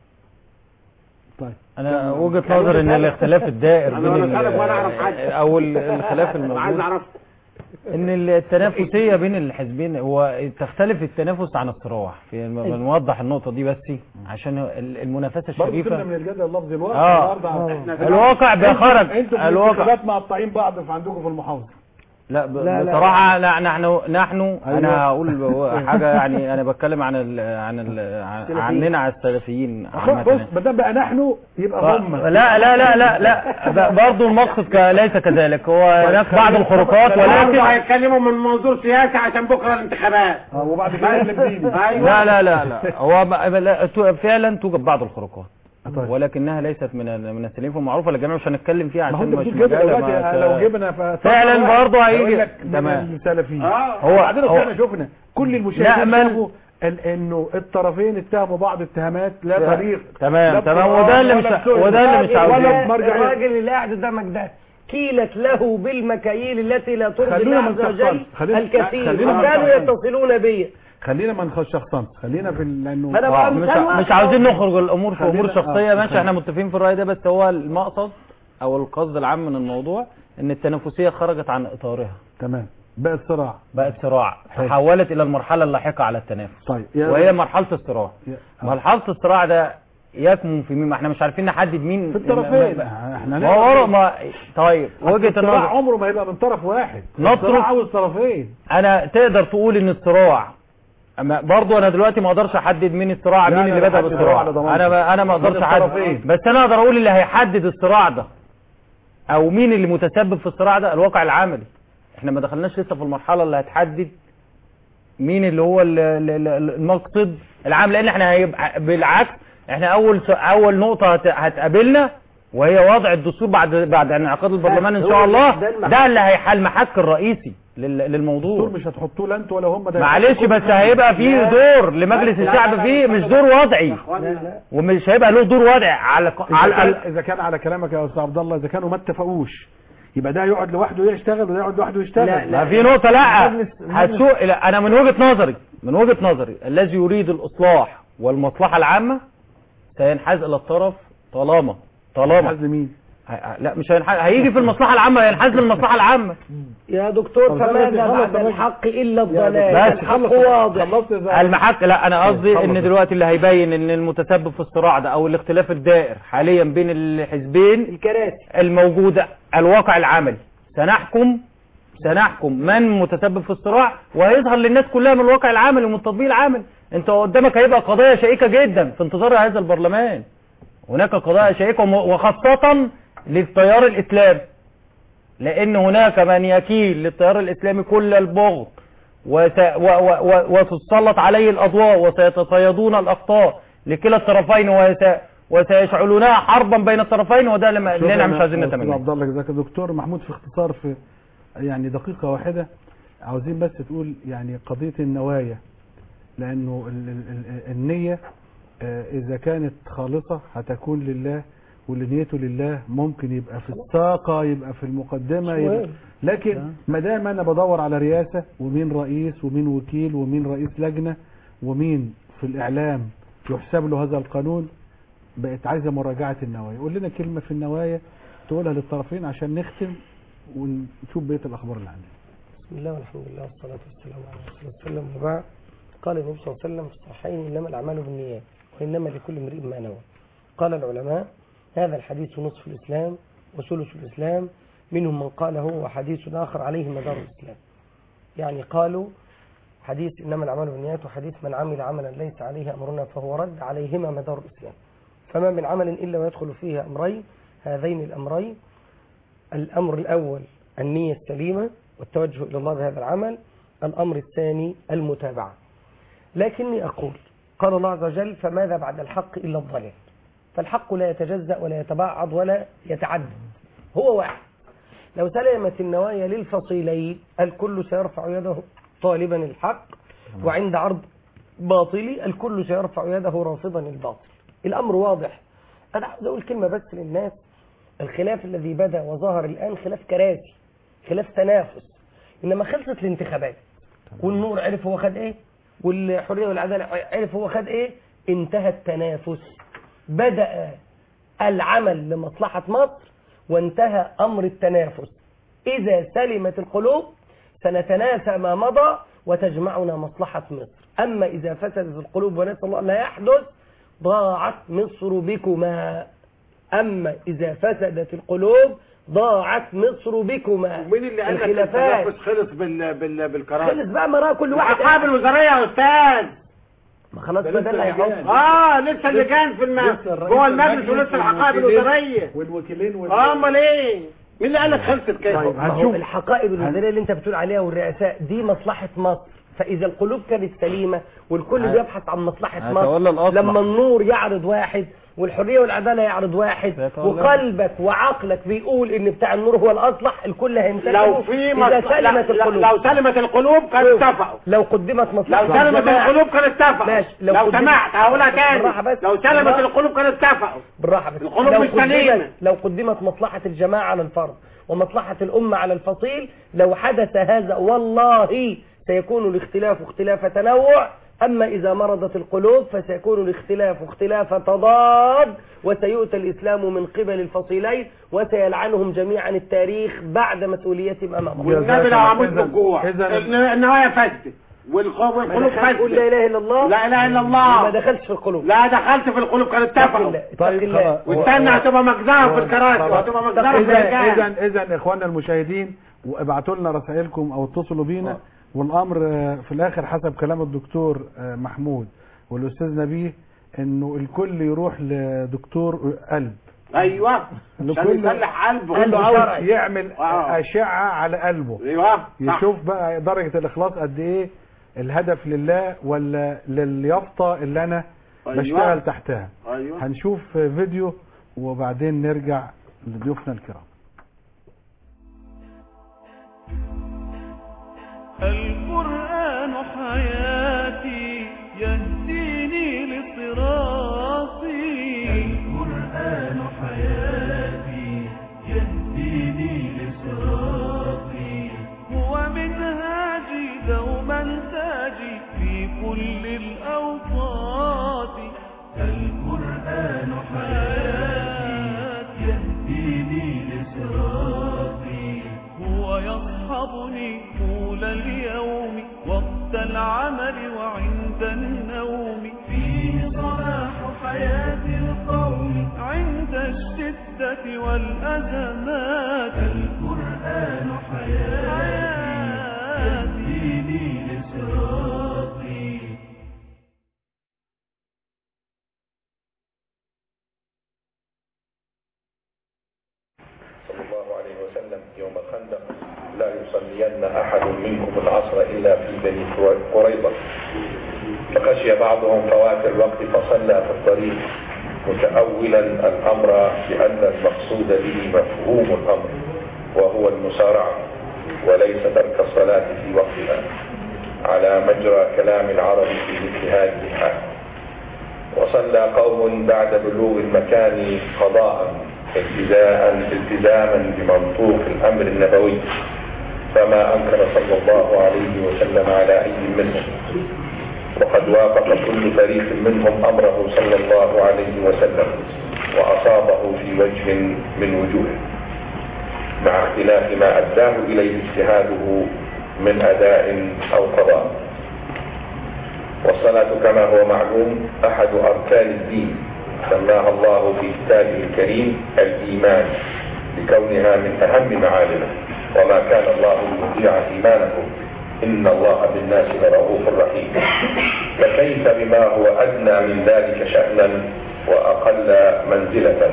A: طيب
E: انا وجهة نظري ان الاختلاف الدائر
C: أنا
E: بين
C: ولا
E: ال-
C: سالف ولا أعرف حاجة.
E: او ال- الخلاف
C: انا عايز
E: الموجود
C: اعرف
E: ان التنافسيه بين الحزبين هو تختلف التنافس عن الصراع في بنوضح النقطه دي بس عشان ال- المنافسه
A: برضه سيبنا
E: الشريفه
A: من الجدل اللفظي الواقع
E: اه
A: النهارده
C: إحنا في
E: الواقع بخرج
A: انتوا في
E: الواقع
A: الانتخابات مقطعين بعض في عندكم في المحافظه
E: لا, ب...
D: لا، لا.
E: بصراحه لا نحن نحن
A: أيوة.
E: انا هقول حاجه يعني انا بتكلم عن ال... عن ال... عن- عننا على السلفيين عامة.
A: بص ما دام بقى نحن يبقى هم
E: لا لا لا لا لا برضه المقصد ك... ليس كذلك هو هناك بعض الخروقات
C: برضه
E: ولكن
C: هيتكلموا من منظور سياسي عشان بكره الانتخابات
A: آه، وبعد كده يقلب ديني
C: ايوه
E: لا لا لا لا هو ب... لا، تو- فعلا توجد بعض الخروقات
A: طيب.
E: ولكنها ليست من ال- من السليم ومعروفه للجميع مش هنتكلم فيها
A: ما هو
E: عشان
A: انت
E: مش
A: بتقول كده
E: مجال
A: دلوقتي
E: ما
A: لو
E: ت-
A: جبنا ف-
E: فعلاً
A: واحد
E: برضه هيجي.
A: هيقول لك من
E: تمام.
A: السلفيين
C: اه
E: هو-
A: وبعدين
E: هو-
A: احنا شفنا كل المشاهدين
E: نأمل-
A: شافوا ال- انه الطرفين اتهموا بعض اتهامات لا
E: لا.
A: تليق
E: تمام،
A: لا
E: تمام،
A: بقرآن
E: وده اللي
A: ولا
E: مش-
A: بسنة
E: وده اللي مش
A: ولا
E: عاوزينه.
A: بمرجع
B: الراجل اللي قاعد قدامك ده كيلت له بالمكاييل التي لا ترضي الله
A: خلونا ما
B: عز وجل
A: نشخصنش. خلينا-
B: الكثير
A: خلينا ما
B: وكانوا
A: نشخصنش.
B: يتصلون بي
A: خلينا ما نخش شخصنش خلينا في ال- لانه
B: فأنا
E: آه،
B: بقى
E: مش
B: مثال
E: مش عاوزين نخرج الامور في امور
A: خلينا-
E: شخصيه
A: آه،
E: ماشي
A: خلينا.
E: احنا متفقين في الراي ده بس هو المقصد او القصد العام من الموضوع ان التنافسيه خرجت عن اطارها
A: تمام بقت صراع
E: بقت صراع
A: حلو.
E: تحولت الى المرحله اللاحقه على التنافس
A: طيب يا
E: وهي مرحله الصراع
A: يا- آه.
E: مرحله الصراع ده
H: يكمن في مين ما احنا مش عارفين نحدد مين
A: في الطرفين
H: ما-
A: احنا
H: ما هو ما طيب وجهه
A: الصراع
H: النظر
A: عمره ما يبقى من طرف واحد
H: نترك-
A: الصراع عاوز طرفين
H: انا تقدر تقول ان الصراع اما برضه انا دلوقتي ما اقدرش احدد مين الصراع
A: لا،
H: مين
A: لا،
H: اللي
A: لا،
H: بدا
A: حدد
H: بالصراع
A: على ضمانتك.
H: انا ما انا ما
A: من
H: اقدرش احدد
A: الطرفين.
H: بس انا اقدر اقول اللي هيحدد الصراع ده او مين اللي متسبب في الصراع ده الواقع العملي احنا ما دخلناش لسه في المرحله اللي هتحدد مين اللي هو ال- ال- ال- المقصد العام لان احنا هيبقى بالعكس احنا اول س- اول نقطه هت- هتقابلنا وهي وضع الدستور بعد بعد انعقاد البرلمان ان
A: هو
H: شاء الله
A: ده المحك.
H: ده اللي هيحل المحك الرئيسي لل- للموضوع
A: الدستور مش هتحطوه لا انتوا ولا هم ده
H: معلش بس هيبقى فيه دور لمجلس الشعب فيه مش دور وضعي ومش هيبقى له دور وضعي على على
A: على
H: الأقل
A: اذا كان على كلامك يا استاذ عبد الله اذا كانوا ما اتفقوش يبقى ده يقعد لوحده يشتغل وده يقعد لوحده يشتغل
H: ما في نقطة لا هتسوق لا انا من وجهة نظري من وجهة نظري الذي يريد الاصلاح والمصلحة العامة سينحاز الى الطرف طالما طالما
A: هينحاز لمين؟
H: لا مش هينحاز هيجي في المصلحة العامة هينحاز للمصلحة العامة
G: يا دكتور
H: طب
G: فماذا
H: خلص- خلص
G: بعد
H: الراجل.
G: الحق إلا
H: بس
G: الضلال الحق
H: خلص-
G: واضح
H: المحك لا انا قصدي
G: خلص.
H: ان دلوقتي اللي هيبين ان المتسبب في الصراع ده او الاختلاف الدائر حاليا بين الحزبين
G: الكراسي
H: الموجودة الواقع العملي سنحكم سنحكم من متسبب في الصراع وهيظهر للناس كلها من الواقع العملي ومن التطبيق العملي انت قدامك هيبقى قضايا شائكة جدا في انتظار هذا البرلمان هناك قضايا شائكة وم- وخاصة للتيار الاسلامي لان هناك من يكيل للتيار الاسلامي كل البغض وت... و... و... و... وتسلط عليه الاضواء وسيتصيدون الاخطاء لكلا الطرفين ويس... وسيشعلونها حربا بين الطرفين وده لما اللي احنا مش عايزين
A: أستاذ
H: نتمناه
A: عبد الله جزاك دكتور محمود في اختصار في يعني دقيقة واحدة عاوزين بس تقول يعني قضية النوايا لأنه ال ال ال النية آه، إذا كانت خالصة هتكون لله واللي نيته لله ممكن يبقى في الساقة يبقى في المقدمة يبقى
G: سؤال.
A: لكن ما دام أنا بدور على رئاسة ومين رئيس ومين وكيل ومين رئيس لجنة ومين في الإعلام يحسب له هذا القانون بقت عايزة مراجعة النوايا قول لنا كلمة في النوايا تقولها للطرفين عشان نختم ونشوف بقية الأخبار اللي عندنا
G: بسم الله والحمد لله والصلاة والسلام على رسول الله صلى الله عليه وسلم وبعد قال النبي صلى الله عليه وسلم في الصحيحين إنما الأعمال بالنيات وإنما لكل امرئ ما نوى قال العلماء هذا الحديث نصف الإسلام وثلث الإسلام منهم من قاله وحديث آخر عليه مدار الإسلام يعني قالوا حديث إنما الأعمال بالنيات وحديث من عمل عملا ليس عليه أمرنا فهو رد عليهما مدار الإسلام فما من عمل إلا ويدخل فيه أمرين هذين الأمرين الأمر الأول النية السليمة والتوجه إلى الله بهذا العمل الأمر الثاني المتابعة لكني أقول قال الله عز وجل فماذا بعد الحق إلا الضلال فالحق لا يتجزأ ولا يتباعد ولا يتعدد هو واحد لو سلمت النوايا للفصيلين الكل سيرفع يده طالبا الحق وعند عرض باطلي الكل سيرفع يده رافضا الباطل الأمر واضح أنا عاوز أقول كلمة بس للناس الخلاف الذي بدا وظهر الآن خلاف كراسي خلاف تنافس إنما خلصت الانتخابات والنور عرف هو خد إيه والحرية والعدالة عرف هو خد إيه انتهى التنافس بدأ العمل لمصلحة مصر وانتهى أمر التنافس إذا سلمت القلوب سنتناسى ما مضى وتجمعنا مصلحة مصر أما إذا فسدت القلوب ونسأل الله لا يحدث ضاعت مصر بكما أما إذا فسدت القلوب ضاعت مصر بكما
C: مين اللي قال لك
G: الخلافات
C: التنافس خلص بال بال بالقرار
G: خلص بقى مراه كل واحد
C: العقاب الوزاريه يا استاذ
G: ما خلاص
C: ده
G: بدل
C: لسه
G: اللي هيحط
C: اللجان. اه لسه اللي كان في الم...
A: لسه الرئيس
C: جوه المجلس
A: والمجلس
C: ولسه العقاب
A: والوكيلين
C: الوزاريه
A: والوكيلين وال...
C: اه امال ايه مين اللي قال لك خلصت كده
G: طيب ما هو الحقائب الوزاريه اللي انت بتقول عليها والرئاساء دي مصلحه مصر فاذا القلوب كانت سليمه والكل
H: هت-
G: بيبحث عن مصلحه
H: هيتولى
G: مصر
H: الأصلح.
G: لما النور يعرض واحد والحريه والعداله يعرض واحد
H: سيتولى.
G: وقلبك وعقلك بيقول ان بتاع النور هو الاصلح الكل هيمتلكه
C: لو في مص...
G: اذا
C: لا-
G: سلمت
C: لا-
G: القلوب
C: لو سلمت القلوب كانوا اتفقوا
G: لو قدمت مصلحه
C: لو سلمت
G: الجماعة-
C: القلوب كانوا اتفقوا
G: ماشي
C: لو,
G: قدمت-
C: سمحت هقولها
G: بالراحة
C: تاني
G: بس.
C: لو سلمت
G: بالراحة.
C: القلوب كانوا اتفقوا
G: بالراحه بس
C: القلوب
G: لو
C: مش سليمة.
G: قدمت لو قدمت مصلحه الجماعه على الفرد ومصلحه الامه على الفصيل لو حدث هذا والله سيكون الاختلاف اختلاف تنوع اما اذا مرضت القلوب فسيكون الاختلاف اختلاف تضاد وسيؤتى الاسلام من قبل الفصيلين وسيلعنهم جميعا التاريخ بعد مسؤوليتهم امام الله
C: والنبي لو عمود بالجوع
A: إذا-
C: الن- النوايا فاسده والقلوب
G: ما
C: والقلوب
G: دخلش قول لا اله الا الله
C: لا اله الا الله
G: ما دخلش في القلوب
C: لا دخلت في القلوب كانوا اتفقوا
A: طيب خلاص
C: واستنى هتبقى مجزره في الكراسي وهتبقى مجزره في
A: اذا
C: الرجال
A: اذا اذا اخواننا المشاهدين وابعتوا لنا رسائلكم او اتصلوا بينا والامر آه، في الاخر حسب كلام الدكتور آه، محمود والاستاذ نبيه انه الكل يروح لدكتور قلب
C: ايوه عشان
A: لكل
C: يصلح قلبه
A: كله
C: قلبه
A: عاوز
C: شرعي.
A: يعمل
C: آه.
A: اشعه على قلبه
C: ايوه صح.
A: يشوف بقى درجه الاخلاص قد ايه الهدف لله ولا لليافطه اللي انا
C: أيوة.
A: بشتغل تحتها
C: ايوه
A: هنشوف فيديو وبعدين نرجع لضيوفنا الكرام
R: القرآن حياتي يهديني لصراطي القرآن حياتي يهديني لصراطي هو منهاجي دوما تاجي في كل الأوقات القرآن حياتي يهديني لصراطي هو يصحبني طول اليوم وقت العمل وعند النوم فيه صلاح حياة القوم عند الشدة والأزمات القرآن حياتي يهديني لصراطي
I: صلى الله عليه وسلم يوم الخندق لا يصلين أحد منكم العصر إلا في بني قريظة فخشي بعضهم فوات الوقت فصلى في الطريق متأولا الأمر بأن المقصود به مفهوم الأمر وهو المسارعة وليس ترك الصلاة في وقتها على مجرى كلام العرب في مثل هذه الحال وصلى قوم بعد بلوغ المكان قضاء التزاء التزاما بمنطوق الامر النبوي فما انكر صلى الله عليه وسلم على اي منهم وقد وافق كل فريق منهم امره صلى الله عليه وسلم واصابه في وجه من وجوهه مع اختلاف ما اداه اليه اجتهاده من اداء او قضاء والصلاه كما هو معلوم احد اركان الدين سماها الله في كتابه الكريم الإيمان لكونها من أهم معالمه وما كان الله ليضيع إيمانكم إن الله بالناس لرؤوف رحيم فكيف بما هو أدنى من ذلك شأنا وأقل منزلة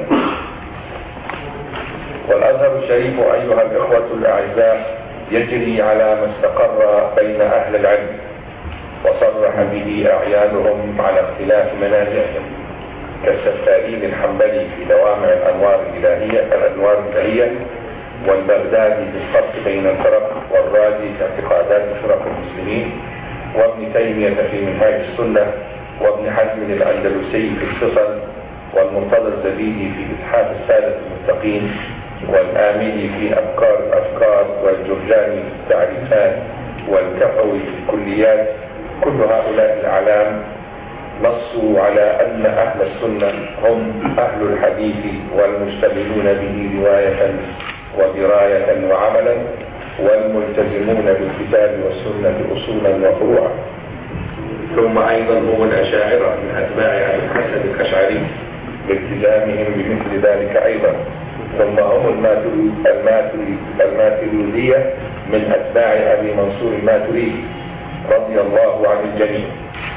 I: والأزهر الشريف أيها الإخوة الأعزاء يجري على ما استقر بين أهل العلم وصرح به أعيانهم على اختلاف منازعهم كالسفارين الحنبلي في دوامع الانوار الالهيه الانوار الالهيه والبغدادي في الفرق بين الفرق والرازي في اعتقادات فرق المسلمين وابن تيميه في منهاج السنه وابن حزم الاندلسي في الفصل والمرتضى الزبيدي في اتحاد الساده المتقين والآملي في أفكار الأفكار والجرجاني في التعريفات والكفوي في الكليات كل هؤلاء الأعلام نصوا على أن أهل السنة هم أهل الحديث والمشتغلون به رواية ودراية وعملا والملتزمون بالكتاب والسنة أصولا وفروعا ثم أيضا هم الأشاعرة من أتباع أبي الحسن الأشعري بالتزامهم بمثل ذلك أيضا ثم هم الماتري- الماتري- الماتريدية من أتباع أبي منصور الماتريدي رضي الله عن الجميع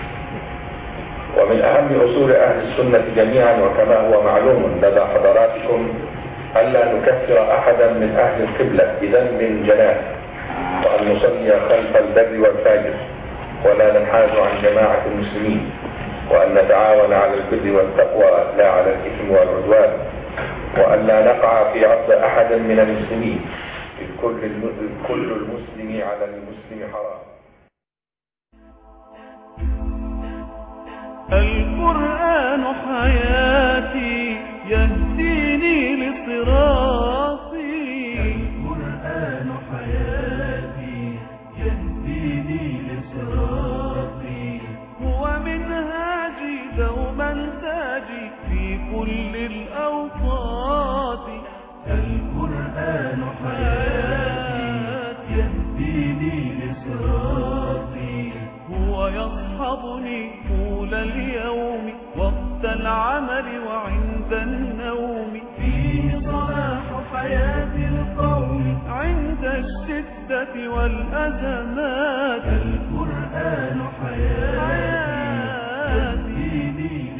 I: ومن أهم أصول أهل السنة جميعا وكما هو معلوم لدى حضراتكم ألا نكفر أحدا من أهل القبلة بذنب جناه وأن نصلي خلف البر والفاجر ولا ننحاز عن جماعة المسلمين وأن نتعاون على البر والتقوى لا على الإثم والعدوان وأن لا نقع في عرض أحد من المسلمين إذ كل الم- كل المسلم على المسلم حرام
R: القرآن حياتي يهديني لصراطي القرآن حياتي يهديني لصراطي هو منهاجي دوما تاجي في كل الأوقات القرآن حياتي يهديني لصراطي يصحبني طول اليوم وقت العمل وعند النوم فيه صلاح حياة القوم عند الشدة والأزمات القرآن حياتي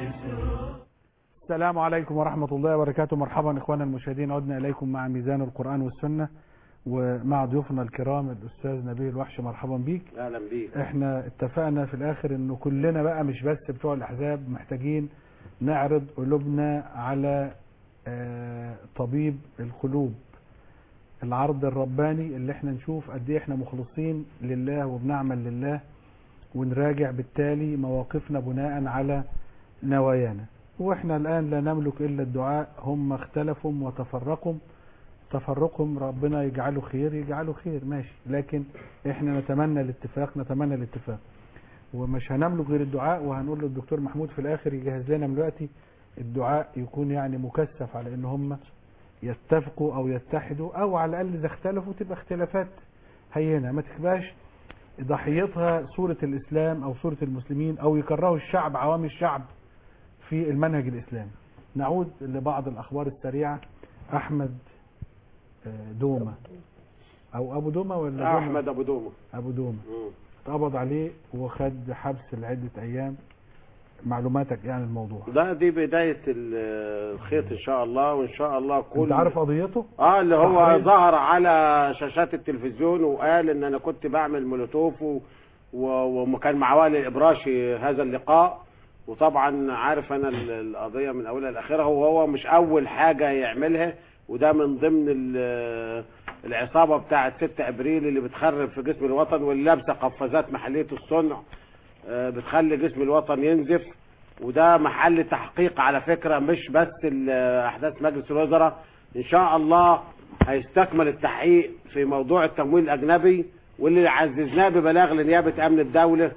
A: السلام عليكم ورحمة الله وبركاته مرحبا إخوانا المشاهدين عدنا إليكم مع ميزان القرآن والسنة ومع ضيوفنا الكرام الأستاذ نبيل الوحش مرحبا بيك
C: اهلا بيك
A: احنا اتفقنا في الآخر إنه كلنا بقى مش بس بتوع الأحزاب محتاجين نعرض قلوبنا على آه، طبيب القلوب العرض الرباني اللي احنا نشوف قد ايه احنا مخلصين لله وبنعمل لله ونراجع بالتالي مواقفنا بناء على نوايانا واحنا الان لا نملك الا الدعاء هم اختلفوا وتفرقوا تفرقهم ربنا يجعله خير يجعله خير ماشي لكن احنا نتمنى الاتفاق نتمنى الاتفاق ومش هنملك غير الدعاء وهنقول للدكتور محمود في الاخر يجهز لنا من دلوقتي الدعاء يكون يعني مكثف على ان هم يتفقوا او يتحدوا او على الاقل اذا اختلفوا تبقى اختلافات هينه ما تبقاش ضحيتها صورة الاسلام او صورة المسلمين او يكرهوا الشعب عوام الشعب في المنهج الاسلامي نعود لبعض الاخبار السريعة احمد آه، دومة او ابو دومة ولا دومة؟
C: احمد ابو دومه
A: ابو دومة
C: مم.
A: اتقبض عليه وخد حبس لعدة ايام معلوماتك يعني الموضوع
C: ده دي بداية ال- الخيط ان شاء الله وان شاء الله كل
A: انت عارف قضيته
C: اه اللي هو
A: تحريض.
C: ظهر على شاشات التلفزيون وقال ان انا كنت بعمل مولوتوف و- و- وكان مع والي الابراشي هذا اللقاء وطبعا عارف انا ال- القضيه من اولها لاخرها وهو مش اول حاجه يعملها وده من ضمن ال- العصابه بتاعه 6 ابريل اللي بتخرب في جسم الوطن واللي لابسه قفازات محليه الصنع آه، بتخلي جسم الوطن ينزف وده محل تحقيق على فكرة مش بس ال- أحداث مجلس الوزراء إن شاء الله هيستكمل التحقيق في موضوع التمويل الأجنبي واللي عززناه ببلاغ لنيابة أمن الدولة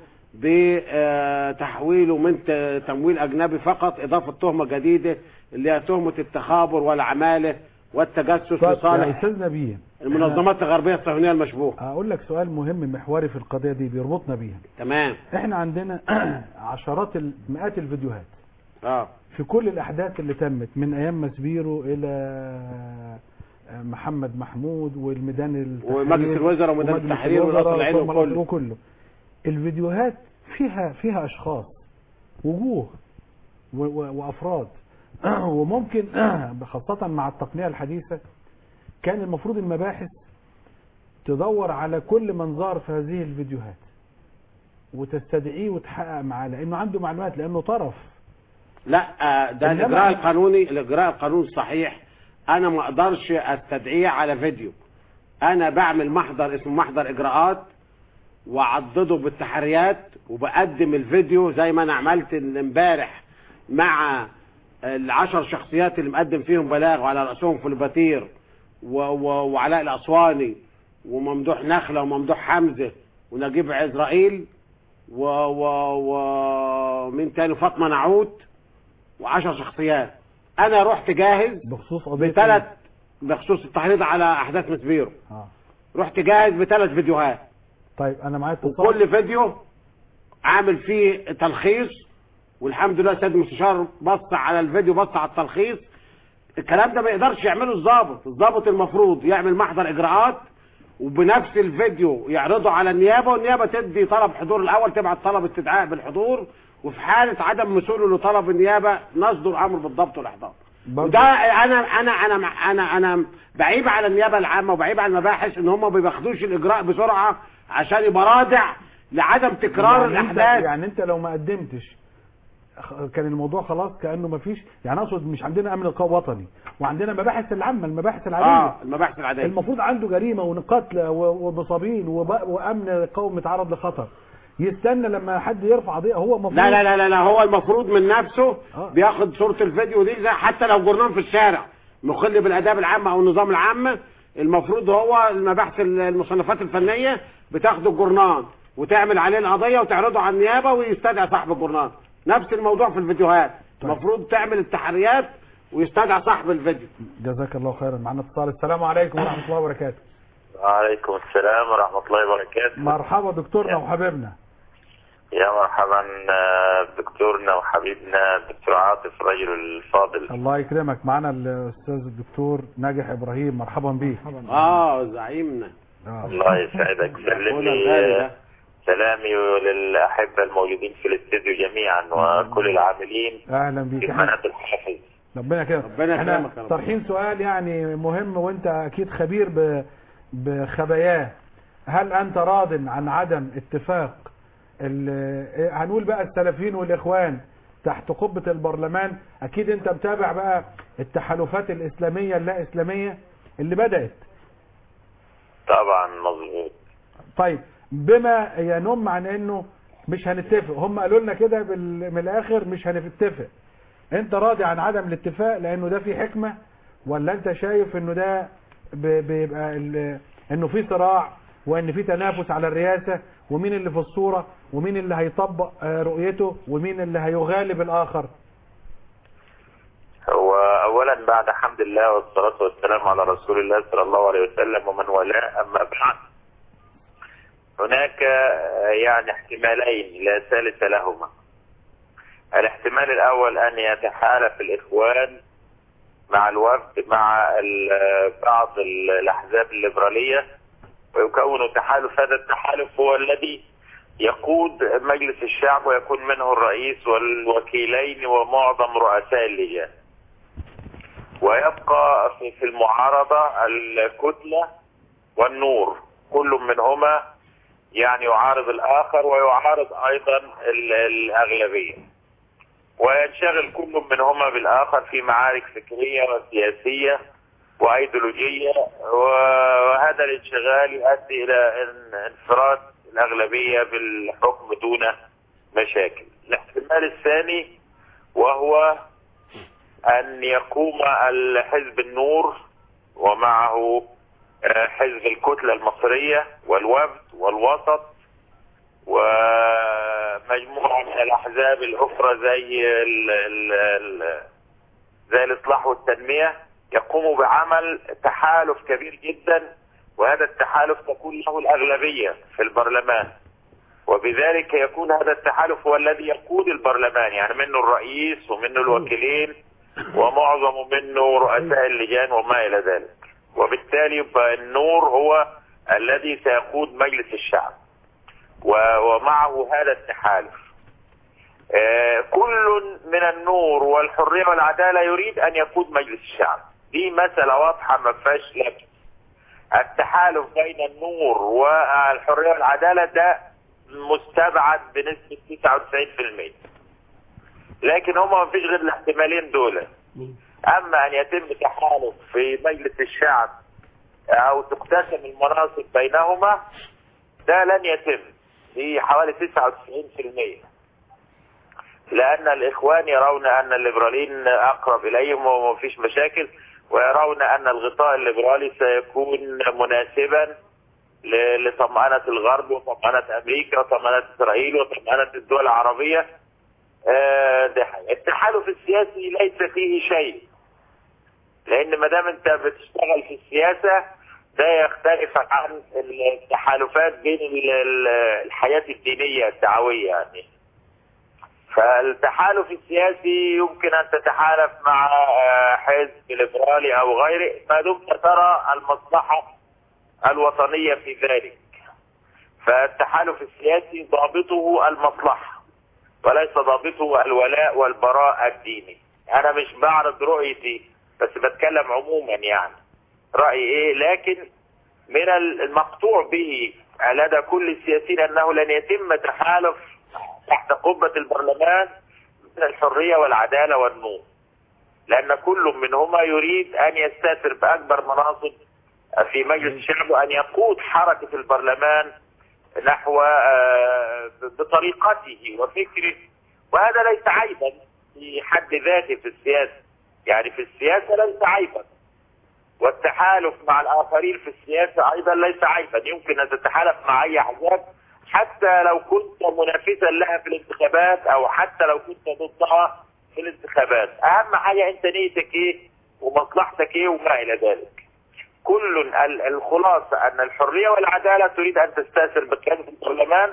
C: بتحويله من ت- تمويل أجنبي فقط إضافة تهمة جديدة اللي هي تهمة التخابر والعمالة والتجسس
A: طب يا
C: لصالح
A: استاذ نبيه
C: المنظمات الغربية الصهيونية المشبوهة
A: اقول لك سؤال مهم محوري في القضية دي بيربطنا بيها
C: تمام
A: احنا عندنا عشرات ال- مئات الفيديوهات
C: اه
A: في كل الاحداث اللي تمت من ايام مسبيرو الى محمد محمود والميدان التحرير
C: ومجلس الوزراء وميدان
A: ومجلس
C: التحرير
A: الوزراء
C: والقصر العيني
A: وكله.
C: وكله.
A: وكله الفيديوهات فيها فيها اشخاص وجوه و- و- وافراد وممكن خاصة مع التقنية الحديثة كان المفروض المباحث تدور على كل من ظهر في هذه الفيديوهات وتستدعيه وتحقق معاه لانه عنده معلومات لانه طرف
C: لا آه، ده
A: إنما-
C: الاجراء القانوني الاجراء القانوني الصحيح انا ما اقدرش استدعيه على فيديو انا بعمل محضر اسمه محضر اجراءات واعضده بالتحريات وبقدم الفيديو زي ما انا عملت امبارح مع العشر شخصيات اللي مقدم فيهم بلاغ وعلى راسهم فلباتير و- و- وعلاء الاسواني وممدوح نخله وممدوح حمزه ونجيب عزرائيل و و ومين تاني فاطمه نعوت وعشر شخصيات انا رحت جاهز
A: بخصوص قضية
C: بثلاث بخصوص التحريض على احداث مسبيرو
A: آه.
C: رحت جاهز بثلاث فيديوهات
A: طيب انا معايا اتصال
C: وكل فيديو عامل فيه تلخيص والحمد لله سيد المستشار بص على الفيديو بص على التلخيص الكلام ده ما يقدرش يعمله الضابط الضابط المفروض يعمل محضر اجراءات وبنفس الفيديو يعرضه على النيابه والنيابه تدي طلب حضور الاول تبعت طلب استدعاء بالحضور وفي حاله عدم وصوله لطلب النيابه نصدر امر بالضبط والاحضار
A: برضه-
C: وده انا انا انا انا انا بعيب على النيابه العامه وبعيب على المباحث ان هم ما بياخدوش الاجراء بسرعه عشان يبقى رادع لعدم تكرار
A: يعني انت
C: الاحداث
A: يعني انت لو ما قدمتش خ- كان الموضوع خلاص كانه ما فيش يعني اقصد مش عندنا امن قو- وطني وعندنا مباحث العامه المباحث العاديه
C: اه المباحث العاديه
A: المفروض عنده جريمه وقتل و- ومصابين وب- وامن قومي متعرض لخطر يستنى لما حد يرفع قضيه هو المفروض
C: لا لا لا لا, لا هو المفروض من نفسه بياخد صورة الفيديو دي زي حتى لو جرنان في الشارع مخل بالآداب العامة أو النظام العام المفروض هو المباحث المصنفات الفنية بتاخد الجرنان وتعمل عليه القضية وتعرضه على النيابة ويستدعي صاحب الجرنان نفس الموضوع في الفيديوهات المفروض تعمل التحريات ويستدعى صاحب الفيديو
A: جزاك الله خيرا معنا اتصال السلام عليكم ورحمه الله وبركاته
J: وعليكم السلام ورحمة الله وبركاته
A: مرحبا دكتورنا وحبيبنا
J: يا مرحبا آه، بدكتورنا وحبيبنا الدكتور عاطف الرجل الفاضل
A: الله يكرمك معنا الاستاذ الدكتور ناجح ابراهيم مرحبا بيك
C: اه زعيمنا
J: الله يسعدك سلم
C: أخونا الغالي
J: لي
C: ده.
J: آه، سلامي للأحبة الموجودين في الاستديو جميعا وكل العاملين
A: اهلا بيك
J: في
A: احنا
J: قناة الحافظ
A: ربنا يكرمك
C: ربنا
A: احنا
C: يكرمك يا رب.
A: طرحين سؤال يعني مهم وانت اكيد خبير ب... بخباياه هل انت راض عن عدم اتفاق ال... إيه، هنقول بقى السلفيين والاخوان تحت قبة البرلمان اكيد انت متابع بقى التحالفات الاسلامية اللا اسلامية اللي بدأت
J: طبعا مظبوط
A: طيب بما ينم عن انه مش هنتفق هم قالوا لنا كده بال... من الاخر مش هنتفق انت راضي عن عدم الاتفاق لانه ده في حكمة ولا انت شايف انه ده ب... بيبقى ال... انه في صراع وان في تنافس على الرئاسة ومين اللي في الصورة ومين اللي هيطبق آه، رؤيته ومين اللي هيغالب الاخر
J: هو أولا بعد حمد الله والصلاة والسلام على رسول الله صلى الله عليه وسلم ومن والاه أما بعد هناك آه، يعني احتمالين لا ثالث لهما الاحتمال الأول أن يتحالف الإخوان مع الوفد مع ال- بعض ال- الأحزاب الليبرالية ويكون تحالف هذا التحالف هو الذي يقود مجلس الشعب ويكون منه الرئيس والوكيلين ومعظم رؤساء اللجان ويبقى في في المعارضة الكتلة والنور كل منهما يعني يعارض الآخر ويعارض أيضا ال- الأغلبية وينشغل كل منهما بالآخر في معارك فكرية وسياسية وأيديولوجية وهذا الانشغال يؤدي إلى ان- انفراد الأغلبية بالحكم دون مشاكل الاحتمال الثاني وهو أن يقوم الحزب النور ومعه آه، حزب الكتلة المصرية والوفد والوسط ومجموعة من الأحزاب الأخرى زي ال ال ال زي الإصلاح والتنمية يقوموا بعمل تحالف كبير جدا وهذا التحالف تكون له الأغلبية في البرلمان وبذلك يكون هذا التحالف هو الذي يقود البرلمان يعني منه الرئيس ومنه الوكيلين ومعظم منه رؤساء اللجان وما إلى ذلك وبالتالي يبقى النور هو الذي سيقود مجلس الشعب و- ومعه هذا التحالف آه، كل من النور والحرية والعدالة يريد أن يقود مجلس الشعب دي مسألة واضحة ما فيهاش لبس التحالف بين النور والحرية والعدالة ده مستبعد بنسبة 99% لكن هما ما فيش غير الاحتمالين دول اما ان يتم تحالف في مجلس الشعب او تقتسم المناصب بينهما ده لن يتم دي حوالي 99% لان الاخوان يرون ان الليبراليين اقرب اليهم وما فيش مشاكل ويرون ان الغطاء الليبرالي سيكون مناسبا ل- لطمأنة الغرب وطمأنة امريكا وطمأنة اسرائيل وطمأنة الدول العربية آه، ده حاجة. التحالف السياسي ليس فيه شيء لان ما دام انت بتشتغل في السياسة ده يختلف عن التحالفات بين ال- ال- الحياة الدينية الدعوية يعني فالتحالف السياسي يمكن ان تتحالف مع آه، حزب ليبرالي او غيره ما دمت ترى المصلحة الوطنية في ذلك فالتحالف السياسي ضابطه المصلحة وليس ضابطه الولاء والبراء الديني انا مش بعرض رؤيتي بس بتكلم عموما يعني رأيي ايه لكن من المقطوع به لدى كل السياسيين انه لن يتم تحالف تحت قبة البرلمان من الحرية والعدالة والنور لان كل منهما يريد ان يستاثر باكبر مناصب في مجلس الشعب وان يقود حركة البرلمان نحو آه، بطريقته وفكره وهذا ليس عيبا في حد ذاته في السياسة يعني في السياسة ليس عيبا والتحالف مع الآخرين في السياسة أيضا ليس عيبا يمكن أن تتحالف مع أي أحزاب حتى لو كنت منافسا لها في الانتخابات أو حتى لو كنت ضدها في الانتخابات أهم حاجة أنت نيتك إيه ومصلحتك إيه وما إلى ذلك كل ال- الخلاصة أن الحرية والعدالة تريد أن تستأثر بقيادة البرلمان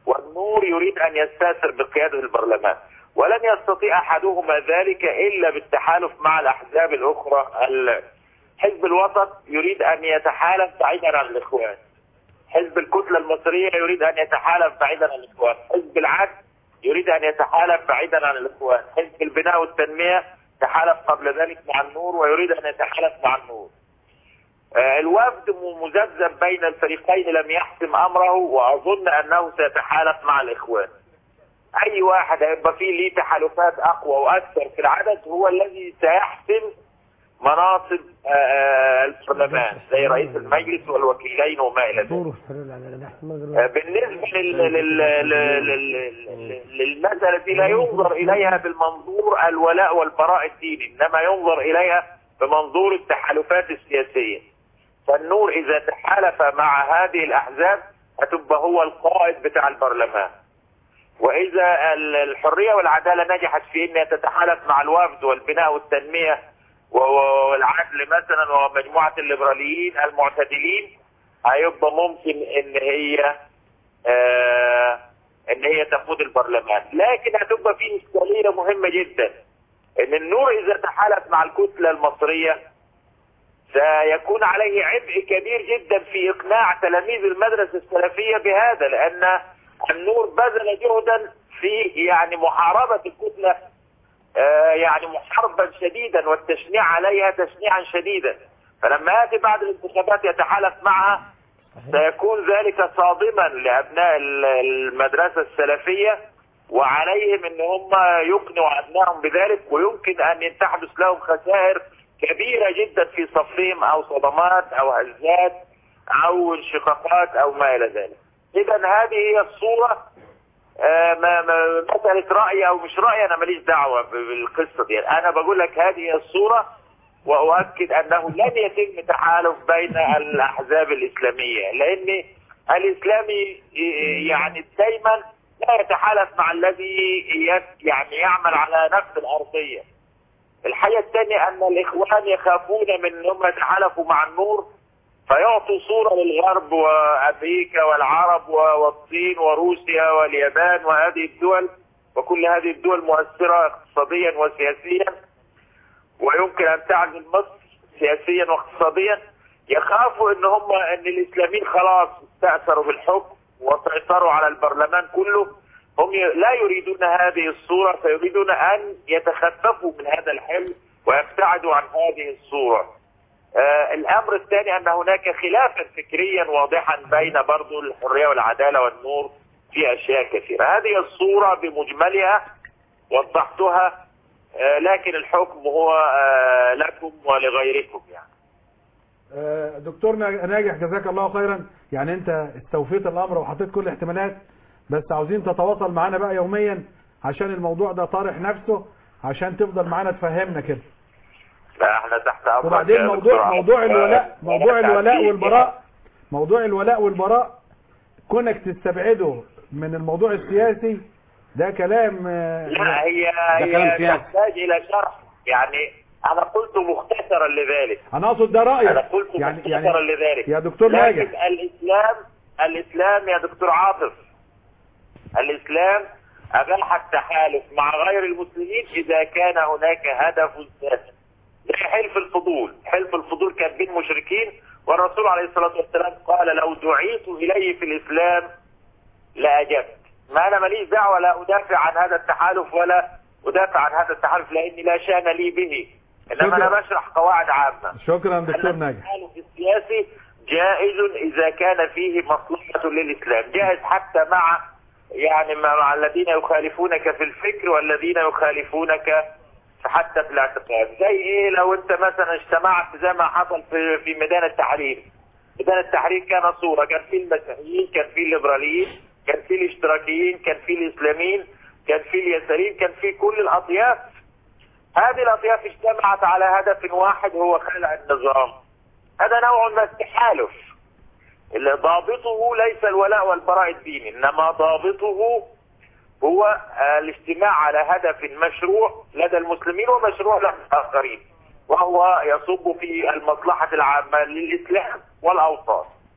J: والنور يريد أن يستأثر بقيادة البرلمان ولن يستطيع أحدهما ذلك إلا بالتحالف مع الأحزاب الأخرى ال- حزب الوسط يريد أن يتحالف بعيدا عن الإخوان حزب الكتلة المصرية يريد أن يتحالف بعيدا عن الإخوان حزب العدل يريد أن يتحالف بعيدا عن الإخوان حزب البناء والتنمية تحالف قبل ذلك مع النور ويريد أن يتحالف مع النور آه، الوفد م- مذبذب بين الفريقين لم يحسم أمره وأظن أنه سيتحالف مع الإخوان أي واحد هيبقى فيه ليه تحالفات أقوى وأكثر في العدد هو الذي سيحسم مناصب آه، آه، البرلمان زي رئيس المجلس والوكيلين وما إلى ذلك
G: دور الحلول على الأحمر
J: آه، بالنسبة لل... لل... لل... لل... للمسألة دي لا ينظر إليها بالمنظور الولاء والبراء الديني إنما ينظر إليها بمنظور التحالفات السياسية فالنور إذا تحالف مع هذه الأحزاب هتبقى هو القائد بتاع البرلمان وإذا ال- الحرية والعدالة نجحت في أنها تتحالف مع الوفد والبناء والتنمية و- و- والعدل مثلا ومجموعة الليبراليين المعتدلين هيبقى ممكن ان هي آه ان هي تقود البرلمان لكن هتبقى في اشكاليه مهمه جدا ان النور اذا تحالف مع الكتله المصريه سيكون عليه عبء كبير جدا في اقناع تلاميذ المدرسه السلفيه بهذا لان النور بذل جهدا في يعني محاربه الكتله آه، يعني محاربا شديدا والتشنيع عليها تشنيعا شديدا فلما ياتي بعد الانتخابات يتحالف معها سيكون ذلك صادما لابناء ال- المدرسه السلفيه وعليهم ان هم يقنعوا ابنائهم بذلك ويمكن ان تحدث لهم خسائر كبيره جدا في صفهم او صدمات او هزات او انشقاقات او ما الى ذلك. اذا هذه هي الصوره آه، ما ما مساله راي او مش راي انا ماليش دعوه ب- بالقصه دي انا بقول لك هذه هي الصوره واؤكد انه لن يتم تحالف بين الاحزاب الاسلاميه لان الاسلامي ي- يعني دايما لا يتحالف مع الذي ي- يعني يعمل على نفس الارضيه الحاجه الثانيه ان الاخوان يخافون من انهم يتحالفوا مع النور فيعطوا صورة للغرب وأمريكا والعرب و- والصين وروسيا واليابان وهذه الدول وكل هذه الدول مؤثرة اقتصاديا وسياسيا ويمكن أن تعزل مصر سياسيا واقتصاديا يخافوا ان هم ان الاسلاميين خلاص استأثروا بالحكم وسيطروا على البرلمان كله هم ي- لا يريدون هذه الصورة فيريدون ان يتخففوا من هذا الحلم ويبتعدوا عن هذه الصورة آه الامر الثاني ان هناك خلافا فكريا واضحا بين برضو الحرية والعدالة والنور في اشياء كثيرة هذه الصورة بمجملها وضحتها آه لكن الحكم هو آه لكم ولغيركم يعني
A: آه، دكتور ناج- ناجح جزاك الله خيرا يعني انت استوفيت الامر وحطيت كل الاحتمالات بس عاوزين تتواصل معانا بقى يوميا عشان الموضوع ده طارح نفسه عشان تفضل معانا تفهمنا كده
J: لا احنا تحت امرك
A: وبعدين
J: يا
A: موضوع
J: دكتور
A: موضوع
J: عبد.
A: الولاء
J: آه،
A: موضوع
J: أنا
A: الولاء
J: تعديل
A: والبراء موضوع الولاء والبراء كونك تستبعده من الموضوع السياسي ده كلام آه،
J: لا هي
A: ده كلام
J: هي
A: سياسي.
J: تحتاج الى شرح يعني انا قلت مختصرا لذلك
A: انا اقصد ده رايك
J: انا قلت
A: يعني
J: مختصرا
A: يعني
J: لذلك
A: يا دكتور
J: لكن
A: ناجح
J: الاسلام الاسلام يا دكتور عاطف الاسلام اباح التحالف مع غير المسلمين اذا كان هناك هدف سياسي زي حلف الفضول حلف الفضول كان بين مشركين والرسول عليه الصلاه والسلام قال لو دعيت اليه في الاسلام لاجبت ما انا ماليش دعوه لا ادافع عن هذا التحالف ولا ادافع عن هذا التحالف لاني لا شان لي به انما
A: شكرا.
J: انا بشرح قواعد عامه
A: شكرا دكتور ناجح
J: التحالف السياسي جائز اذا كان فيه مصلحه للاسلام جائز حتى مع يعني مع مع الذين يخالفونك في الفكر والذين يخالفونك حتى في الاعتقاد زي ايه لو انت مثلا اجتمعت زي ما حصل في في ميدان التحرير ميدان التحرير كان صوره كان فيه المسيحيين كان فيه الليبراليين كان فيه الاشتراكيين كان فيه الاسلاميين كان فيه اليساريين كان فيه كل الاطياف هذه الاطياف اجتمعت على هدف واحد هو خلع النظام هذا نوع من التحالف اللي ضابطه ليس الولاء والبراء الديني انما ضابطه هو آه، الاجتماع على هدف مشروع لدى المسلمين ومشروع لدى الاخرين وهو يصب في المصلحة العامة للإسلام والأوطان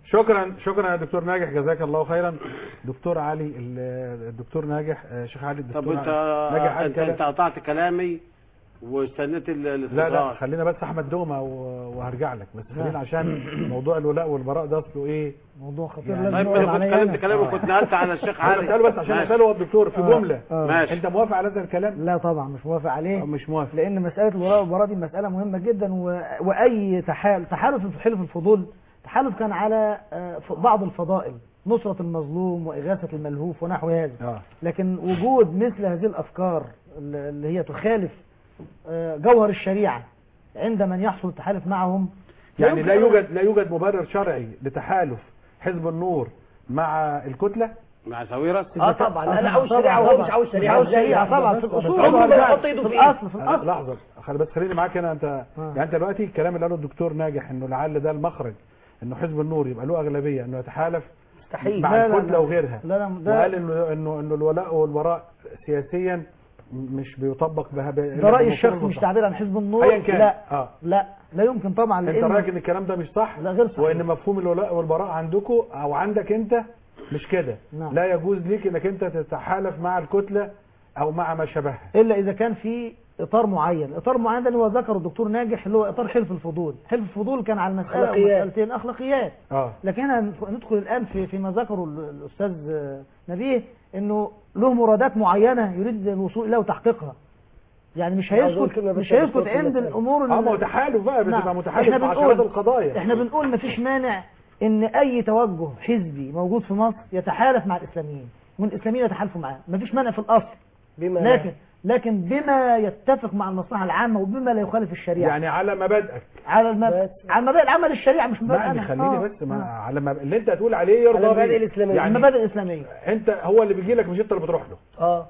A: شكرا شكرا يا دكتور ناجح جزاك الله خيرا دكتور علي ال- الدكتور ناجح آه، شيخ علي الدكتور
C: طب انت
A: ناجح قال
C: انت,
A: كلام.
C: انت قطعت كلامي واستنيت ال-
A: لا
C: الاتصال
A: لا خلينا بس احمد دومه و- وهرجع لك بس خلينا عشان موضوع الولاء والبراء ده اصله ايه
D: موضوع خطير
A: يعني
D: لازم
C: طيب
D: نقعد
C: انا كنت
D: عليه
C: كلمت
D: أنا.
C: كلامي كنت نقلت على الشيخ
A: انا
C: علي
A: بساله بس عشان
C: ماشي.
A: اساله هو الدكتور في
D: آه،
A: جمله
D: آه.
C: ماشي.
A: انت موافق على هذا الكلام
D: لا طبعا مش موافق عليه
A: أو مش موافق
D: لان مساله الولاء والبراء دي مساله مهمه جدا و... واي تحالف تحالف في حلف الفضول تحالف كان على آه، ف- بعض الفضائل نصرة المظلوم وإغاثة الملهوف ونحو هذا
A: اه
D: لكن وجود مثل هذه الأفكار اللي اللي هي تخالف آه، جوهر الشريعة عند من يحصل التحالف معهم
A: يعني
D: يمكن
A: لا
D: أن-
A: يوجد لا يوجد مبرر شرعي لتحالف حزب النور مع الكتله
C: مع ساويرس
G: اه طبعا انا
D: طبعاً،
G: عاوز شريعه وهو
D: طبعاً.
G: مش عاوز
D: مش
G: شريعه
D: عاوز
G: عاوز
D: شريعة
G: شريعه
D: طبعا في الأصول
G: عمره ما
D: طبعاً.
G: يحط ايده
D: في
G: في ايده
D: الأصل في
A: لا،
D: الأصل
A: لحظه خلي بس خليني معاك هنا انت يعني انت دلوقتي الكلام اللي قاله الدكتور ناجح انه لعل ده المخرج انه حزب النور يبقى له اغلبيه انه يتحالف
G: مستحيل
A: مع
D: لا، لا،
A: الكتله
D: لا.
A: وغيرها
D: لا لا ده
A: وقال انه انه انه الولاء والبراء سياسيا مش بيطبق بها
D: ده رأي الشيخ مش تعبير عن حزب النور
A: ايا كان
D: لا
A: اه
D: لا لا يمكن طبعا
A: انت
D: لأن
A: رايك ان الكلام ده مش صح
D: لا غير صحيح
A: وان مفهوم الولاء والبراء عندكم او عندك انت مش كده
D: نعم.
A: لا يجوز ليك انك انت تتحالف مع الكتله او مع ما شبهها
D: الا اذا كان في اطار معين اطار معين ده اللي هو ذكره الدكتور ناجح اللي هو اطار حلف الفضول حلف الفضول كان على المساله أو
G: أخلاقيات.
D: مسالتين اخلاقيات
A: اه
D: لكن هنا ندخل الان في فيما ذكره ال- الاستاذ آه، نبيه انه له مرادات معينه يريد الوصول اليها وتحقيقها يعني مش
G: عاوز أقول
D: هيسكت
G: كلمة بس
D: مش
G: يا
D: هيسكت
G: دكتور في
D: عند
G: المسألة.
D: الامور
A: اه
D: ال-
A: ما هو تحالف بقى بتبقى
D: نعم.
A: متحالف
D: احنا
A: في عشرات
D: بنقول
A: القضايا
D: احنا بنقول مفيش مانع ان اي توجه حزبي موجود في مصر يتحالف مع الاسلاميين والاسلاميين يتحالفوا معاه مفيش مانع في الاصل
G: بما
D: لكن لكن بما يتفق مع المصلحه العامه وبما لا يخالف الشريعه
A: يعني على مبادئك
D: على المب... على المبادئ العامه للشريعه مش مبادئ
A: يعني
D: انا
A: خليني
D: آه.
A: بس ما
D: آه.
A: على ما اللي انت هتقول عليه يرضى
G: على المبادئ
A: بيه.
G: الإسلامية.
A: يعني
D: المبادئ الاسلاميه
A: انت هو اللي بيجي لك مش انت اللي بتروح له
G: اه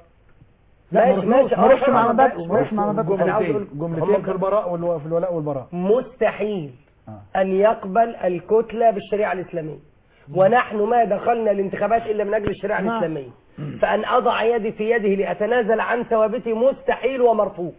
D: لا
G: ماشي،
D: ما
G: ماشي.
D: ما اروحش
G: آه،
D: مع
G: آه،
D: مبادئ
G: ماشي.
D: ما اروحش مع مبادئ
G: أنا عاوز
A: جملتين
G: أقول-
A: جملتين
G: هم-
A: في البراء والو- في الولاء والبراء
G: مستحيل
A: آه.
G: أن يقبل الكتلة بالشريعة الإسلامية ونحن ما دخلنا الانتخابات إلا من أجل الشريعة
D: نعم.
G: الإسلامية فأن أضع يدي في يده لأتنازل عن ثوابتي مستحيل ومرفوض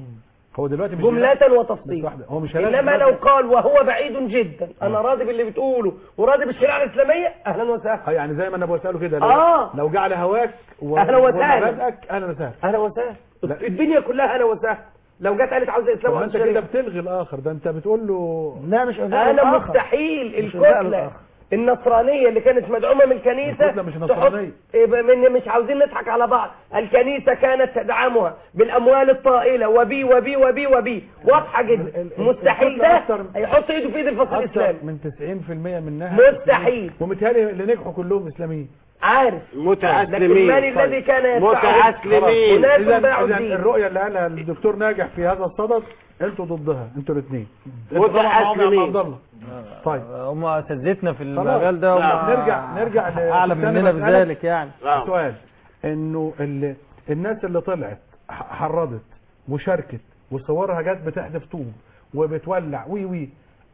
A: هو دلوقتي مش
G: جملة
A: بس
G: وتفصيل
A: واحدة. هو مش هيلاقي
G: إنما
A: دلوقتي-
G: لو قال وهو بعيد جدا أنا راضي باللي بتقوله وراضي بالشريعة الإسلامية أهلا وسهلا
A: اه يعني زي ما انا بساله كده لو,
G: آه.
A: لو جه على هواك و...
G: أهلا وسهلا.
A: ومبادئك اهلا وسهلا
G: أهلا وسهلا
A: لا.
G: الدنيا كلها أهلا وسهلا لو جت قالت عاوزة
A: طب
G: إسلام
A: ما
G: وعاوزة
A: انت كده
G: شريعة
A: بتلغي الاخر ده انت بتقول له
D: لا مش إلغاء
G: انا
D: الآخر.
G: مستحيل
D: مش إلغاء
G: الكتله
D: الآخر.
G: النصرانيه اللي كانت مدعومه من الكنيسه
A: الكتلة مش
G: تحط-
A: نصرانية.
G: إيه ب- من مش عاوزين نضحك على بعض الكنيسه كانت تدعمها بالاموال الطائله وبي وبي وبي وبي واضحه جدا
A: ال- ال-
G: مستحيل
A: الكتلة
G: ده
A: أكتر-
G: هيحط ايده في ايد الفصل
A: اكتر
G: الاسلامي
A: من 90% منها
G: مستحيل.
A: ومتهيألي اللي نجحوا كلهم اسلاميين
G: عارف
C: متأسلمين
G: لكن من الذي كان يدفعه
C: متأسلمين.
G: هناك
A: اذا
G: باعوا
A: إذا
G: الدين
A: الرؤيه اللي قالها الدكتور ناجح في هذا الصدد انتوا ضدها انتوا الاثنين
C: متأسلمين.
A: عبد الله طيب
H: هم اساتذتنا في
A: خلاص.
H: المجال ده
A: لا،
H: هم
A: نرجع نرجع ل-
H: اعلم
A: كنت أنا
H: مننا
A: بسألك
H: بذلك يعني
C: آه.
A: سؤال انه ال- الناس اللي طلعت ح- حرضت وشاركت وصورها جت بتحدف طوب وبتولع وي وي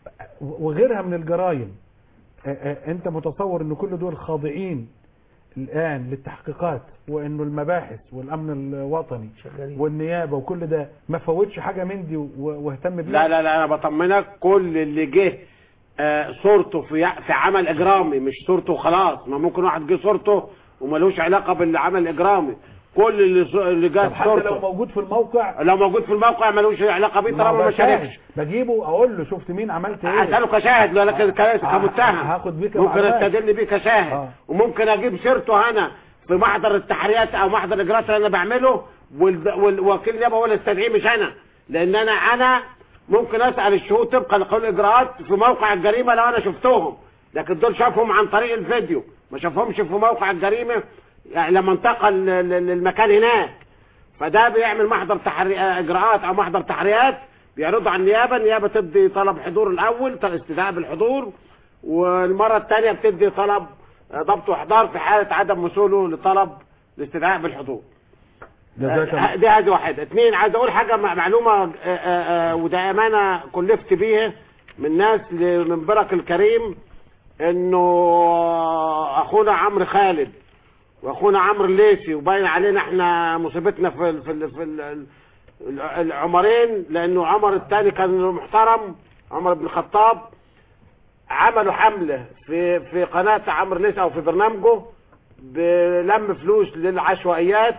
A: وغيرها من الجرائم آه، آه، انت متصور ان كل دول خاضعين الان للتحقيقات وانه المباحث والامن الوطني والنيابه وكل ده ما فوتش حاجه من دي و- واهتم بيها
C: لا لا لا انا بطمنك كل اللي جه آه، صورته في في عمل اجرامي مش صورته خلاص ما ممكن واحد جه صورته وملوش علاقه بالعمل الاجرامي كل اللي ص- اللي
A: طب
C: جه
A: حتى لو
C: صورته
A: موجود في الموقع
C: لو موجود في الموقع ملوش علاقه بيه
A: ما
C: طالما
A: هو
C: ما
A: شاهد.
C: شاركش
A: بجيبه اقول له شفت مين عملت ايه
C: اساله كشاهد لكن ك- كمتهم
A: هاخد بيه
C: ممكن
A: كمعلومات.
C: استدل بيه كشاهد
A: آه.
C: وممكن اجيب سيرته انا في محضر التحريات او محضر الاجراءات اللي انا بعمله والد- والوكيل النيابه هو اللي استدعيه مش انا لان انا انا ممكن اسال الشهود طبقا لقانون الاجراءات في موقع الجريمه لو انا شفتهم لكن دول شافهم عن طريق الفيديو ما شافهمش في موقع الجريمه يعني لما انتقل ل- ل- للمكان هناك فده بيعمل محضر تحري... اجراءات او محضر تحريات بيعرضوا على النيابه النيابه تدي طلب حضور الاول طلب استدعاء بالحضور والمره الثانيه بتدي طلب آه، ضبط واحضار في حاله عدم وصوله لطلب الاستدعاء بالحضور
A: جزاك
C: آه،
A: الله
C: دي هذه واحده اثنين عايز اقول حاجه م- معلومه آه، آه، آه، وده امانه كلفت بيها من ناس ل- من برك الكريم انه اخونا عمرو خالد واخونا عمرو الليثي وباين علينا احنا مصيبتنا في ال في ال في ال ال- العمرين لانه عمر الثاني كان محترم عمر بن الخطاب عملوا حملة في في قناة عمرو ليس او في برنامجه بلم فلوس للعشوائيات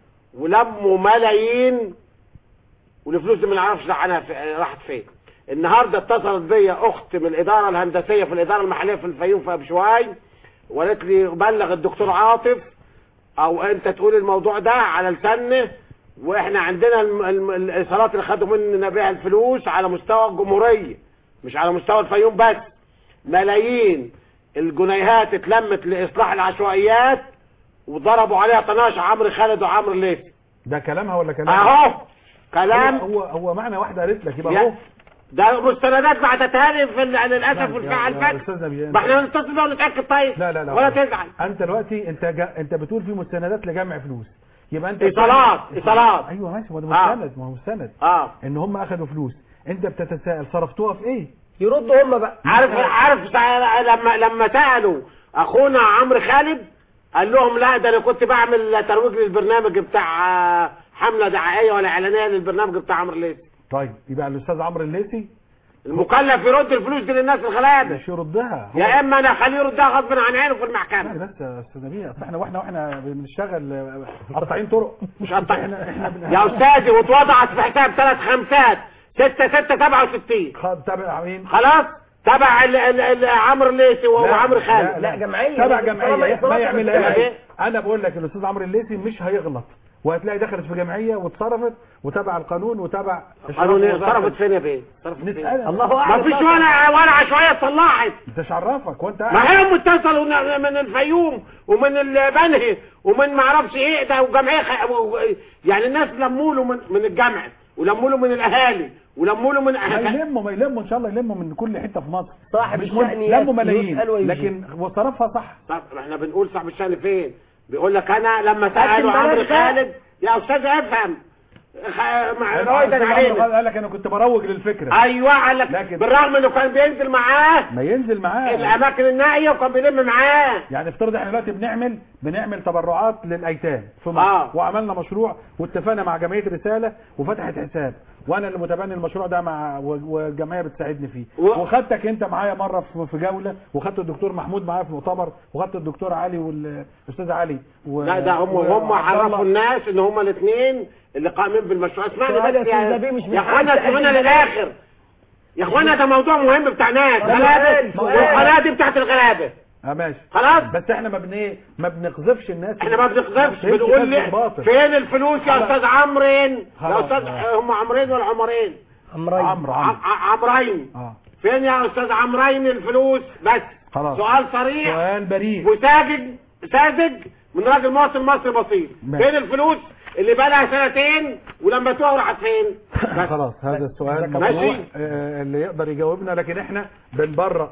C: ولموا ملايين والفلوس دي ما نعرفش عنها في- راحت فين النهارده اتصلت بيا اخت من الاداره الهندسيه في الاداره المحليه في الفيوم في ابو شواي وقالت لي بلغ الدكتور عاطف او انت تقول الموضوع ده على لسانه واحنا عندنا الم- الم- الايصالات اللي خدوا مننا بيها الفلوس على مستوى الجمهوريه مش على مستوى الفيوم بس ملايين الجنيهات اتلمت لاصلاح العشوائيات وضربوا عليها طناش عمرو خالد وعمرو الليثي
A: ده كلامها ولا كلام
C: اهو كلام
A: هو هو معنى واحده قالت لك يبقى
C: يا-
A: اهو
C: ده مستندات بعتتها لي في ال- للاسف
A: لا،
C: في
A: يا-
C: الساعه
A: يا
C: الفجر
A: أستاذ نبيل،
C: ما احنا نتصل بقى ونتاكد طيب
A: لا لا لا
C: ولا تزعل
A: انت دلوقتي انت جا... انت بتقول في مستندات لجمع فلوس يبقى انت
C: إيصالات،
A: بتعمل-
C: إيصالات.
A: ايوه ماشي ما ده
C: آه.
A: مستند ما هو مستند
C: اه
A: ان هم اخذوا فلوس انت بتتساءل صرفتوها في ايه
G: يردوا هم بقى
C: عارف عارف سا- لما لما سالوا اخونا عمرو خالد قال لهم لا ده انا كنت بعمل ترويج للبرنامج بتاع آه، حمله دعائيه ولا اعلانيه للبرنامج بتاع عمرو الليثي
A: طيب يبقى الاستاذ عمرو الليثي
C: المكلف يرد الفلوس دي للناس الغلابه
A: مش يردها هو-
C: يا اما انا اخليه يردها غصب عن عينه في المحكمه
A: بس يا استاذ نبيل اصل احنا واحنا واحنا بنشتغل آه، قاطعين طرق
C: مش قطع
A: احنا احنا بن-
C: يا استاذي واتوضعت في حساب ثلاث خمسات ستة ستة سبعة وستين
A: خد تابع مين
C: خلاص تبع ال- ال- ال- عمرو الليثي وعمرو خالد
G: لا جمعيه
A: تبع
G: لازم
A: جمعيه
G: طالما
A: ما
G: إصرار
A: يعملها
C: إيه؟
A: انا بقول لك الاستاذ عمرو الليثي مش هيغلط وهتلاقي دخلت في جمعيه واتصرفت وتبع القانون وتبع
C: قانون ايه
A: وزارة-
C: صرفت فين يا بيه صرفت فين
A: نسألها.
G: الله
C: ما
G: اعلم
C: فيش
G: بقى.
C: ولا ولا عشوائيه اتصلحت
A: انت مش عرفك وانت
C: ما
A: قاعد
C: هم اتصلوا من- من الفيوم ومن البنهي ومن ما اعرفش ايه ده وجمعيه خ... و- يعني الناس لموا له من من الجامع ولموا له من الاهالي ولموا له من
A: ما يلموا ما يلموا ان شاء الله يلموا من كل حته في مصر
G: صاحب
A: مش
G: الشأن
A: مهم. لموا
G: يسأل
A: ملايين
G: ويجيب.
A: لكن وصرفها صح
C: طب احنا بنقول صاحب الشأن فين بيقول لك انا لما سالوا
G: لكن
C: عمرو
G: بلاش بقى.
C: خالد يا استاذ افهم خ- مع
A: الأستاذ
C: رايدا
A: عمرو
C: علينا
A: قال لك انا كنت بروج للفكره
C: ايوه قال لك
A: لكن-
C: بالرغم انه كان بينزل معاه
A: ما ينزل معاه
C: الاماكن النائيه وكان بيلم معاه
A: يعني افترض احنا دلوقتي بنعمل بنعمل تبرعات للايتام في مصر
C: آه.
A: وعملنا مشروع واتفقنا مع جمعيه رساله وفتحت حساب وانا اللي متبني المشروع ده مع و- والجمعيه بتساعدني فيه
C: و-
A: وخدتك انت معايا مره في في جوله وخدت الدكتور محمود معايا في مؤتمر وخدت الدكتور علي والاستاذ علي و...
C: لا ده هم
A: و-
C: هم
A: وعبد
C: عرفوا
A: الله.
C: الناس ان هم الاثنين اللي قائمين بالمشروع اسمعني
G: سؤال يا
C: بس
G: أستاذ
C: يا,
G: نبيل مش
C: يا
G: من
C: اخوانا
G: حد
C: اسمعونا
G: أجل
C: للاخر يا اخوانا ده موضوع مهم بتاع ناس
G: سؤال،
C: غلابه
G: سؤال.
C: والقناه دي بتاعت الغلابه
A: اه ماشي
C: خلاص
A: بس احنا ما بن ايه ما بنقذفش الناس
C: احنا ما بنقدرش
A: بنمشي
C: بنقول
A: ناس
C: لي
A: بالباطل.
C: فين الفلوس يا
A: خلاص.
C: استاذ عمرين يا
A: خلاص.
C: استاذ هم عمرين ولا عمرين
G: عمرين
A: عمرو
C: ع-
A: عمرو
C: ع- عمرين
A: اه
C: فين يا استاذ عمرين الفلوس بس
A: خلاص
C: سؤال صريح
A: سؤال بريء
C: وساذج ساذج من راجل مواطن مصري بسيط
A: ماشي.
C: فين الفلوس اللي بقى لها سنتين ولما تقع راحت فين بس.
A: خلاص هذا السؤال
C: ماشي.
A: مطروح آه، اللي يقدر يجاوبنا لكن احنا بنبرأ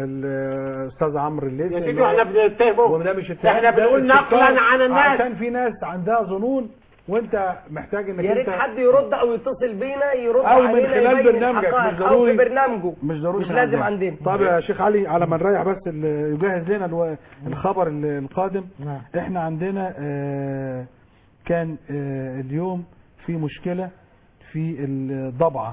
A: الاستاذ عمرو الليثي
C: يا
A: إن
C: سيدي
A: هو-
C: واحنا بنتهمه
A: وده مش اتهام
C: احنا
A: ده
C: بنقول
A: استفسار
C: نقلا عن الناس
A: عشان في ناس عندها ظنون وانت محتاج انك
G: يا ريت
A: انت
G: حد يرد او يتصل بينا يرد
A: أو من
G: علينا
A: خلال
G: يبين
A: برنامجك،
G: الحقائق،
A: مش
G: او
A: ضروري.
G: في برنامجه
A: مش ضروري
G: مش
A: من
G: لازم
A: عندنا.
G: عندنا
A: طب يا شيخ علي على ما نريح بس ال- يجهز لنا الو- الخبر ال- القادم
D: نعم.
A: احنا عندنا آه، كان آه، اليوم في مشكلة في الضبعة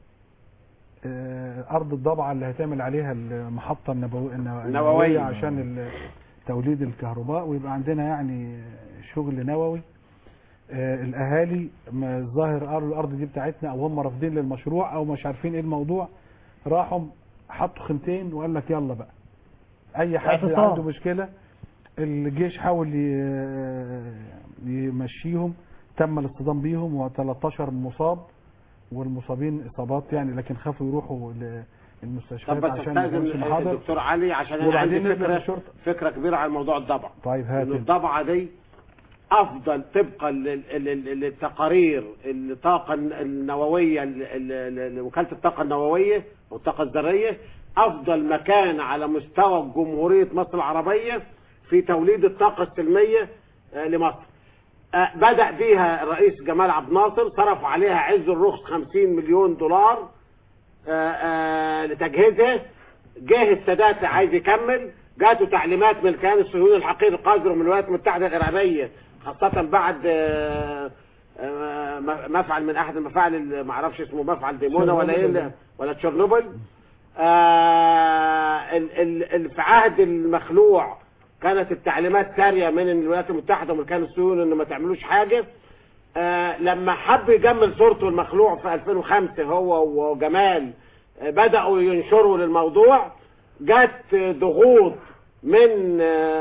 A: آه، ارض الضبعة اللي هتعمل عليها المحطة النبوية
C: نووية.
A: عشان ال- توليد الكهرباء ويبقى عندنا يعني شغل نووي آه، الاهالي ما الظاهر قالوا الارض دي بتاعتنا او هم رافضين للمشروع او مش عارفين ايه الموضوع راحوا حطوا خيمتين وقال لك يلا بقى اي حد
D: اعتصام.
A: عنده مشكله الجيش حاول ي- يمشيهم تم الاصطدام بيهم و13 مصاب والمصابين اصابات يعني لكن خافوا يروحوا
C: طب
A: للمستشفيات
C: بس
A: عشان ما يعملوش
C: استاذن
A: محاضر
C: الدكتور علي عشان انا
A: وبعدين
C: عندي
A: نزل
C: فكره
A: الشرطة.
C: فكره كبيره عن موضوع الضبع
A: طيب هات
C: ان
A: انت.
C: الضبعه دي افضل طبقا لل- لل- للتقارير الطاقه النوويه ل- ل- ل- لوكاله الطاقه النوويه والطاقه الذريه افضل مكان على مستوى جمهوريه مصر العربيه في توليد الطاقه السلميه آه، لمصر آه، بدأ بيها الرئيس جمال عبد الناصر صرف عليها عز الرخص 50 مليون دولار آه، آه، لتجهيزها جه السادات عايز يكمل جاته تعليمات من الكيان الصهيوني الحقيقي القادر من الولايات المتحدة الإرهابية خاصة بعد آه، آه، م- مفعل من أحد المفاعل اللي ما اعرفش اسمه مفعل ديمونا ولا ايه اللي- ولا تشيرنوبل آه ال- ال- ال- في عهد المخلوع كانت التعليمات سارية من الولايات المتحدة ومن الصهيوني انه ما تعملوش حاجة آه لما حب يجمل صورته المخلوع في 2005 هو وجمال آه بدأوا ينشروا للموضوع جت ضغوط من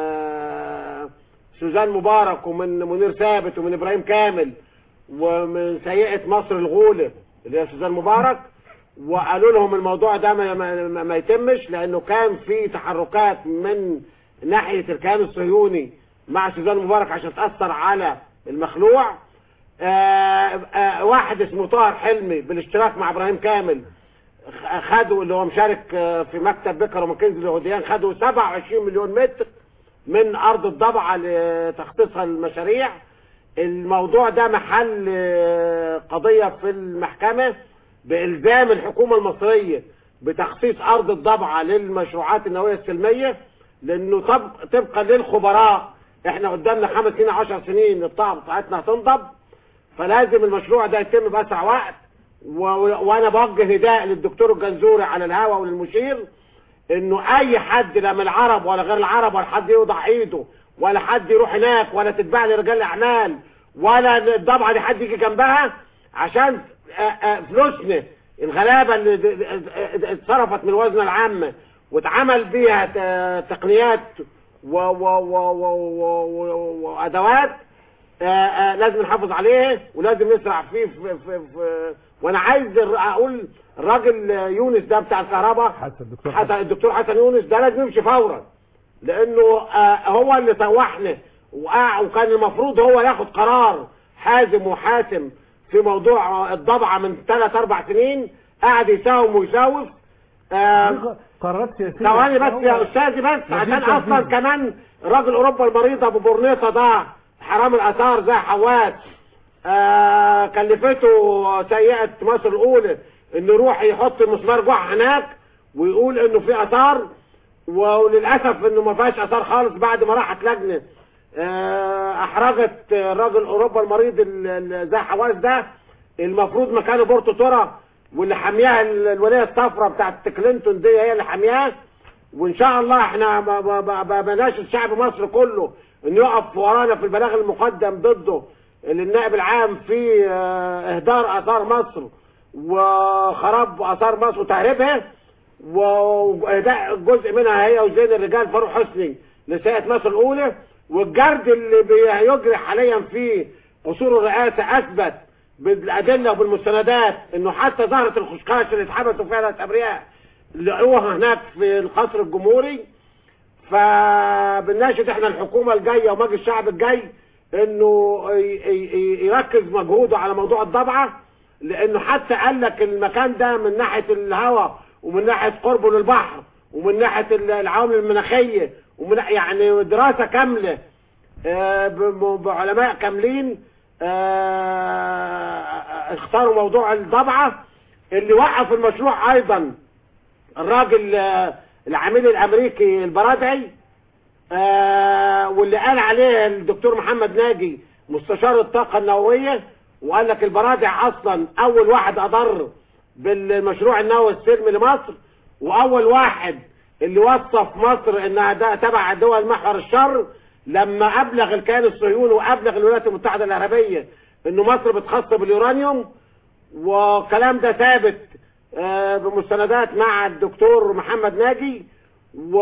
C: آه سوزان مبارك ومن منير ثابت ومن ابراهيم كامل ومن سيئة مصر الغولة اللي هي سوزان مبارك وقالوا لهم الموضوع ده ما, ما, ما- ما يتمش لانه كان في تحركات من ناحية الكيان الصهيوني مع سوزان مبارك عشان تأثر على المخلوع آه آه واحد اسمه طاهر حلمي بالاشتراك مع ابراهيم كامل خ- خدوا اللي هو مشارك آه، في مكتب بكر ومكنزي اليهوديان خدوا 27 مليون متر من ارض الضبعه لتخصيصها للمشاريع الموضوع ده محل آه، قضيه في المحكمه بالزام الحكومه المصريه بتخصيص ارض الضبعه للمشروعات النوويه السلميه لانه طب طبقا للخبراء احنا قدامنا خمس سنين 10 سنين الطاقه بتاعتنا هتنضب فلازم المشروع ده يتم باسرع وقت و... وانا بوجه نداء للدكتور الجنزوري على الهوا وللمشير انه اي حد لا من العرب ولا غير العرب ولا حد يوضع ايده ولا حد يروح هناك ولا تتباع لرجال الاعمال ولا الضبعه دي حد يجي جنبها عشان آه، آه، فلوسنا الغلابه اللي د- د- د- اتصرفت من الوزن العام واتعمل بيها ت- تقنيات و و و و و و وادوات آه، آه، لازم نحافظ عليه ولازم نسرع فيه في في في وانا عايز الر- اقول الراجل يونس ده بتاع الكهرباء
A: حسن الدكتور
C: حسن الدكتور حسن يونس ده لازم يمشي فورا لانه آه، هو اللي سوحنا وقع- وكان المفروض هو ياخد قرار حازم وحاسم في موضوع الضبعه من ثلاث اربع سنين قاعد يساوم ويساوف آه،
A: قرارات سياسيه
C: ثواني بس
A: هو-
C: يا استاذي بس
A: وزير
C: عشان
A: تنفيذي.
C: اصلا كمان راجل اوروبا المريضه ابو برنيطه ده حرام الاثار زي حواس آه كلفته سيئه مصر الاولى انه يروح يحط مسمار جوع هناك ويقول انه في اثار وللاسف انه ما فيهاش اثار خالص بعد ما راحت لجنه آه احرجت راجل اوروبا المريض ال- ال- زي حواس ده المفروض مكانه بورتو تورا واللي حامياها ال- الوليه الصفراء بتاعت كلينتون دي هي اللي حامياها وان شاء الله احنا ب- ب- ب- ب- بناشد شعب مصر كله انه يقف ورانا في البلاغ المقدم ضده للنائب العام في آه، اهدار اثار مصر وخراب اثار مصر وتهريبها واهداء جزء منها هي وزين الرجال فاروق حسني لسيئة مصر الاولى والجرد اللي بيجري حاليا في اصول الرئاسة اثبت بالادله وبالمستندات انه حتى ظهرت الخشخاش اللي اتحبسوا فيها ناس ابرياء لقوها هناك في القصر الجمهوري فبنناشد احنا الحكومه الجايه ومجلس الشعب الجاي انه ي- ي- يركز مجهوده على موضوع الضبعه لانه حتى قال لك المكان ده من ناحيه الهواء ومن ناحيه قربه للبحر ومن ناحيه ال- العوامل المناخيه ومن يعني دراسه كامله آه، ب- بعلماء كاملين آه، اختاروا موضوع الضبعه اللي وقف المشروع ايضا الراجل آه، العميل الامريكي البرادعي آه، واللي قال عليه الدكتور محمد ناجي مستشار الطاقه النوويه وقال لك البرادع اصلا اول واحد اضر بالمشروع النووي السلمي لمصر واول واحد اللي وصف مصر انها ده تبع دول محور الشر لما ابلغ الكيان الصهيوني وابلغ الولايات المتحده العربيه انه مصر بتخص باليورانيوم والكلام ده ثابت آه، بمستندات مع الدكتور محمد ناجي و...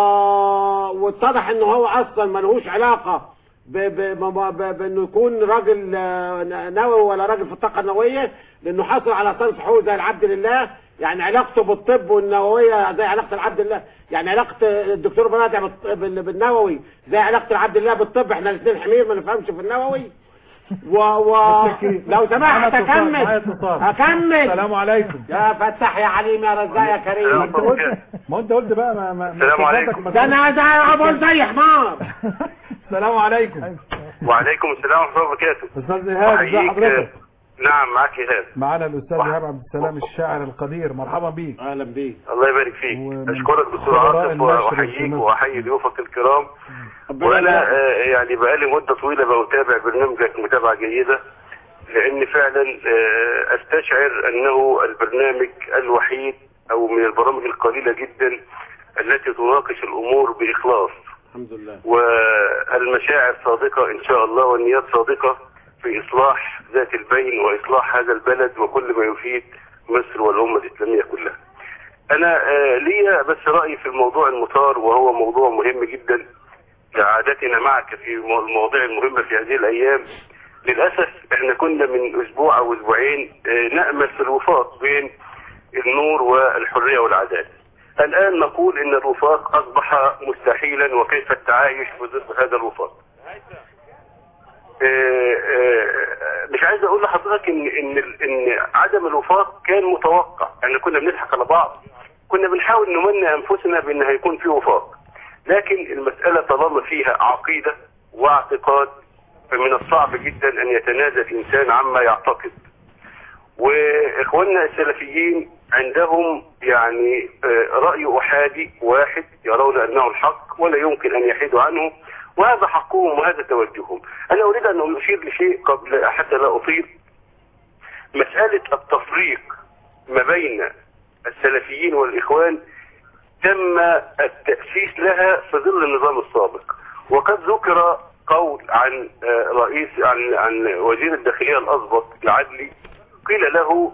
C: واتضح انه هو اصلا ملهوش علاقه ب... ب... ب... ب... بانه يكون راجل آه، نووي ولا راجل في الطاقه النوويه لانه حصل على صنف حقوق زي العبد لله يعني علاقته بالطب والنوويه زي علاقه العبد لله يعني علاقه الدكتور بنادع بالط- بال- بالنووي زي علاقه العبد لله بالطب احنا الاثنين حمير ما نفهمش في النووي و... و... لو سمحت
A: معانا اتصال،
C: اكمل
A: معايا اتصال.
C: اكمل
A: السلام عليكم
C: يا فتح يا عليم يا رزاق يا كريم
A: ما انت قلت ما انت قلت بقى ما ما
T: السلام
A: ما
T: عليكم.
A: صدقك ما
C: ده انا ده ابو زي حمار
A: السلام عليكم
T: وعليكم السلام ورحمه الله وبركاته
A: استاذ ايهاب ازي
T: أحييك.
A: حضرتك
T: نعم معك ايهاب
A: معانا الاستاذ ايهاب عبد السلام الشاعر القدير مرحبا بيك
C: اهلا بيك
T: الله يبارك فيك
A: ومن
T: اشكرك دكتور
A: خبراء
T: عاطف
A: النشر
T: واحييك
A: في مصر.
T: واحيي ضيوفك الكرام وانا آه، يعني بقالي مده طويله بتابع برنامجك متابعه جيده لان فعلا آه، استشعر انه البرنامج الوحيد
F: او من البرامج القليله جدا التي تناقش الامور باخلاص
C: الحمد لله
F: والمشاعر صادقه ان شاء الله والنيات صادقه في اصلاح ذات البين واصلاح هذا البلد وكل ما يفيد مصر والامه الاسلاميه كلها. انا آه، ليا بس راي في الموضوع المثار وهو موضوع مهم جدا كعادتنا معك في المو- المواضيع المهمه في هذه الايام للاسف احنا كنا من اسبوع او اسبوعين آه، نامل في الوفاق بين النور والحريه والعداله. الان نقول ان الوفاق اصبح مستحيلا وكيف التعايش في ضد هذا الوفاق. آه، آه، مش عايز اقول لحضرتك ان ان ان عدم الوفاق كان متوقع يعني كنا بنضحك على بعض كنا بنحاول نمنى انفسنا بان هيكون في وفاق لكن المساله طالما فيها عقيده واعتقاد فمن الصعب جدا ان يتنازل الانسان عما يعتقد واخواننا السلفيين عندهم يعني آه، راي احادي واحد يرون انه الحق ولا يمكن ان يحيدوا عنه وهذا حقهم وهذا توجههم انا اريد ان اشير لشيء قبل حتى لا اطيل مساله التفريق ما بين السلفيين والاخوان تم التاسيس لها في ظل النظام السابق وقد ذكر قول عن آه، رئيس عن عن وزير الداخليه الاسبق العدلي قيل له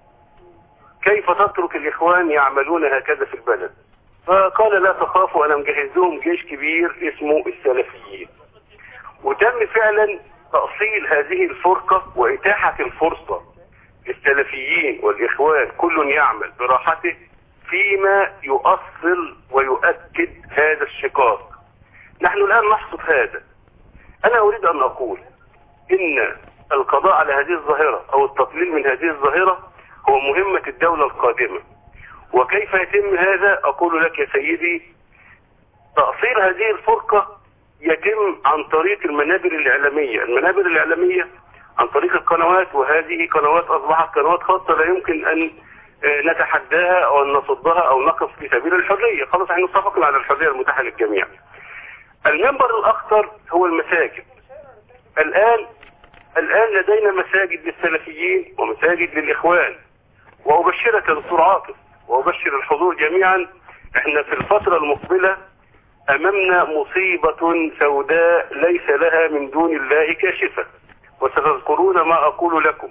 F: كيف تترك الاخوان يعملون هكذا في البلد فقال لا تخافوا انا مجهز لهم جيش كبير اسمه السلفيين وتم فعلا تأصيل هذه الفرقة وإتاحة الفرصة للسلفيين والإخوان كل يعمل براحته فيما يؤصل ويؤكد هذا الشقاق نحن الآن نحصد هذا أنا أريد أن أقول إن القضاء على هذه الظاهرة أو التقليل من هذه الظاهرة هو مهمة الدولة القادمة وكيف يتم هذا أقول لك يا سيدي تأصيل هذه الفرقة يتم عن طريق المنابر الإعلامية المنابر الإعلامية عن طريق القنوات وهذه قنوات أصبحت قنوات خاصة لا يمكن أن آه، نتحداها أو أن نصدها أو نقف في سبيل الحرية خلاص احنا اتفقنا على الحرية المتاحة للجميع المنبر الأخطر هو المساجد الآن الآن لدينا مساجد للسلفيين ومساجد للإخوان وأبشرك يا دكتور عاطف وأبشر الحضور جميعا احنا في الفترة المقبلة أمامنا مصيبة سوداء ليس لها من دون الله كاشفة وستذكرون ما أقول لكم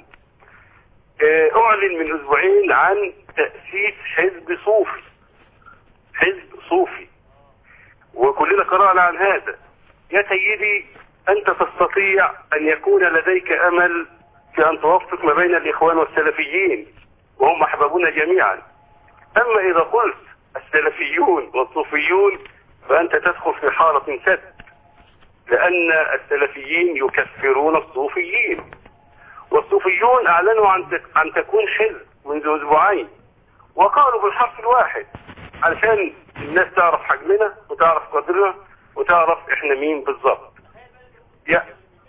F: آه، أعلن من أسبوعين عن تأسيس حزب صوفي حزب صوفي وكلنا قرأنا عن هذا يا سيدي أنت تستطيع أن يكون لديك أمل في أن توفق ما بين الإخوان والسلفيين وهم أحبابنا جميعا أما إذا قلت السلفيون والصوفيون فأنت تدخل في حارة سد لأن السلفيين يكفرون الصوفيين والصوفيون أعلنوا عن تك- عن تكون حزب منذ أسبوعين وقالوا بالحرف الواحد علشان الناس تعرف حجمنا وتعرف قدرنا وتعرف احنا مين بالظبط يا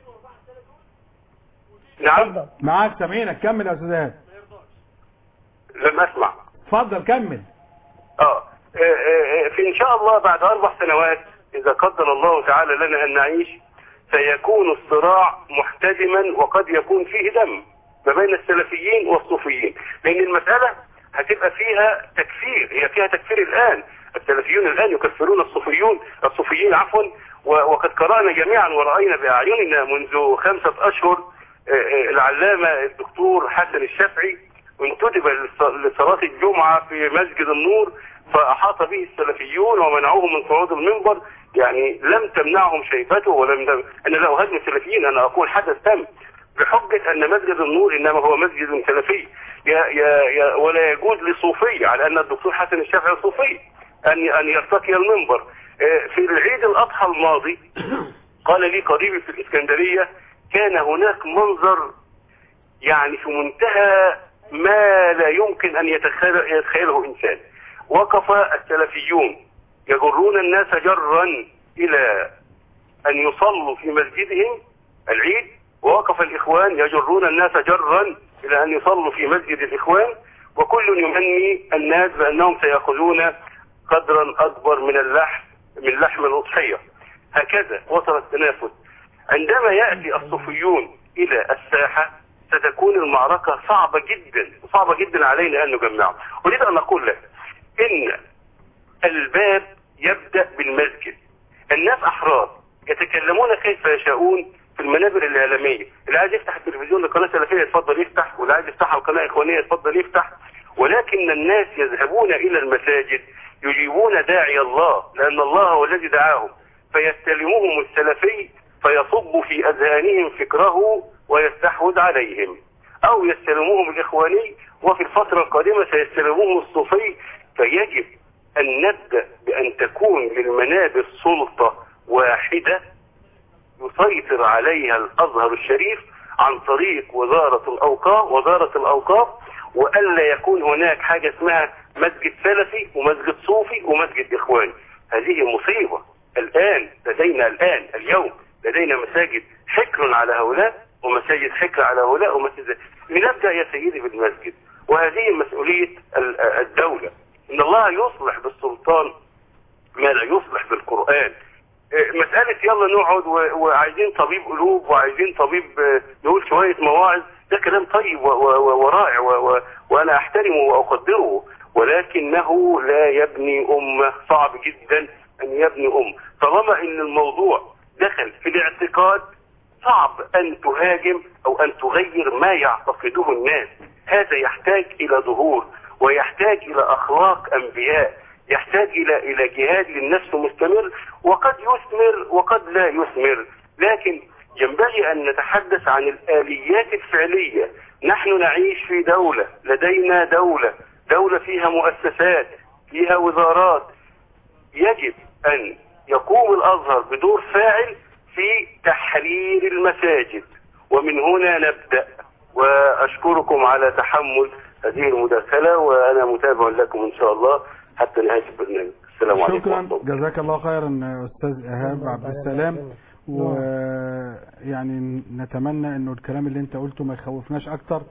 F: نعم
A: معاك سامعينك كمل يا استاذ ايهاب
F: لم اسمع
A: اتفضل كمل
F: اه آه، آه، في ان شاء الله بعد اربع سنوات اذا قدر الله تعالى لنا ان نعيش سيكون الصراع محتدما وقد يكون فيه دم ما بين السلفيين والصوفيين لان المسألة هتبقى فيها تكفير هي فيها تكفير الان السلفيون الان يكفرون الصوفيون الصوفيين عفوا و- وقد قرأنا جميعا ورأينا بأعيننا منذ خمسة أشهر آه، آه، العلامة الدكتور حسن الشافعي انتدب للص- لصلاة الجمعة في مسجد النور فأحاط به السلفيون ومنعوه من صعود المنبر يعني لم تمنعهم شيبته ولم تم... أنا لا أهاجم السلفيين أنا أقول حدث تم بحجة أن مسجد النور إنما هو مسجد سلفي يا يا يا ولا يجوز لصوفي على أن الدكتور حسن الشافعي صوفي أن أن يرتقي المنبر آه، في العيد الأضحى الماضي قال لي قريبي في الإسكندرية كان هناك منظر يعني في منتهى ما لا يمكن أن يتخيل يتخيله إنسان وقف السلفيون يجرون الناس جرا إلى أن يصلوا في مسجدهم العيد ووقف الإخوان يجرون الناس جرا إلى أن يصلوا في مسجد الإخوان وكل يمني الناس بأنهم سيأخذون قدرا أكبر من اللحم من لحم الأضحية هكذا وصل التنافس عندما يأتي الصوفيون إلى الساحة ستكون المعركة صعبة جدا صعبة جدا علينا أن نجمعه أريد أن أقول لك إن الباب يبدأ بالمسجد الناس أحرار يتكلمون كيف يشاءون في المنابر الإعلامية اللي عايز يفتح التلفزيون لقناة سلفية يتفضل يفتح واللي عايز يفتحها قناة إخوانية يتفضل يفتح ولكن الناس يذهبون إلى المساجد يجيبون داعي الله لأن الله هو الذي دعاهم فيستلمهم السلفي فيصب في أذهانهم فكره ويستحوذ عليهم أو يستلمهم الإخواني وفي الفترة القادمة سيستلمهم الصوفي فيجب أن نبدأ بأن تكون للمنابر سلطة واحدة يسيطر عليها الأزهر الشريف عن طريق وزارة الأوقاف وزارة الأوقاف وألا يكون هناك حاجة اسمها مسجد سلفي ومسجد صوفي ومسجد إخواني هذه مصيبة الآن لدينا الآن اليوم لدينا مساجد حكر على هؤلاء ومساجد حكر على هؤلاء ومساجد لنبدأ يا سيدي بالمسجد وهذه مسؤولية ال- الدولة إن الله يصلح بالسلطان ما لا يصلح بالقرآن إيه، مسألة يلا نقعد و- وعايزين طبيب قلوب وعايزين طبيب آه، يقول شوية مواعظ ده كلام طيب و- و- و- ورائع و- و- وأنا أحترمه وأقدره ولكنه لا يبني أمة صعب جدا أن يبني أمة طالما أن الموضوع دخل في الاعتقاد صعب أن تهاجم أو أن تغير ما يعتقده الناس هذا يحتاج إلى ظهور ويحتاج إلى أخلاق أنبياء يحتاج إلى إلى جهاد للنفس مستمر وقد يثمر وقد لا يثمر لكن ينبغي أن نتحدث عن الآليات الفعلية نحن نعيش في دولة لدينا دولة دولة فيها مؤسسات فيها وزارات يجب أن يقوم الأزهر بدور فاعل في تحرير المساجد ومن هنا نبدأ وأشكركم على تحمل هذه المداخلة وأنا متابع لكم إن شاء الله حتى نهاية البرنامج السلام عليكم
A: شكرا
F: ورحمة الله
A: جزاك الله خيرا استاذ ايهاب عبد السلام ويعني نتمنى انه الكلام اللي انت قلته ما يخوفناش اكتر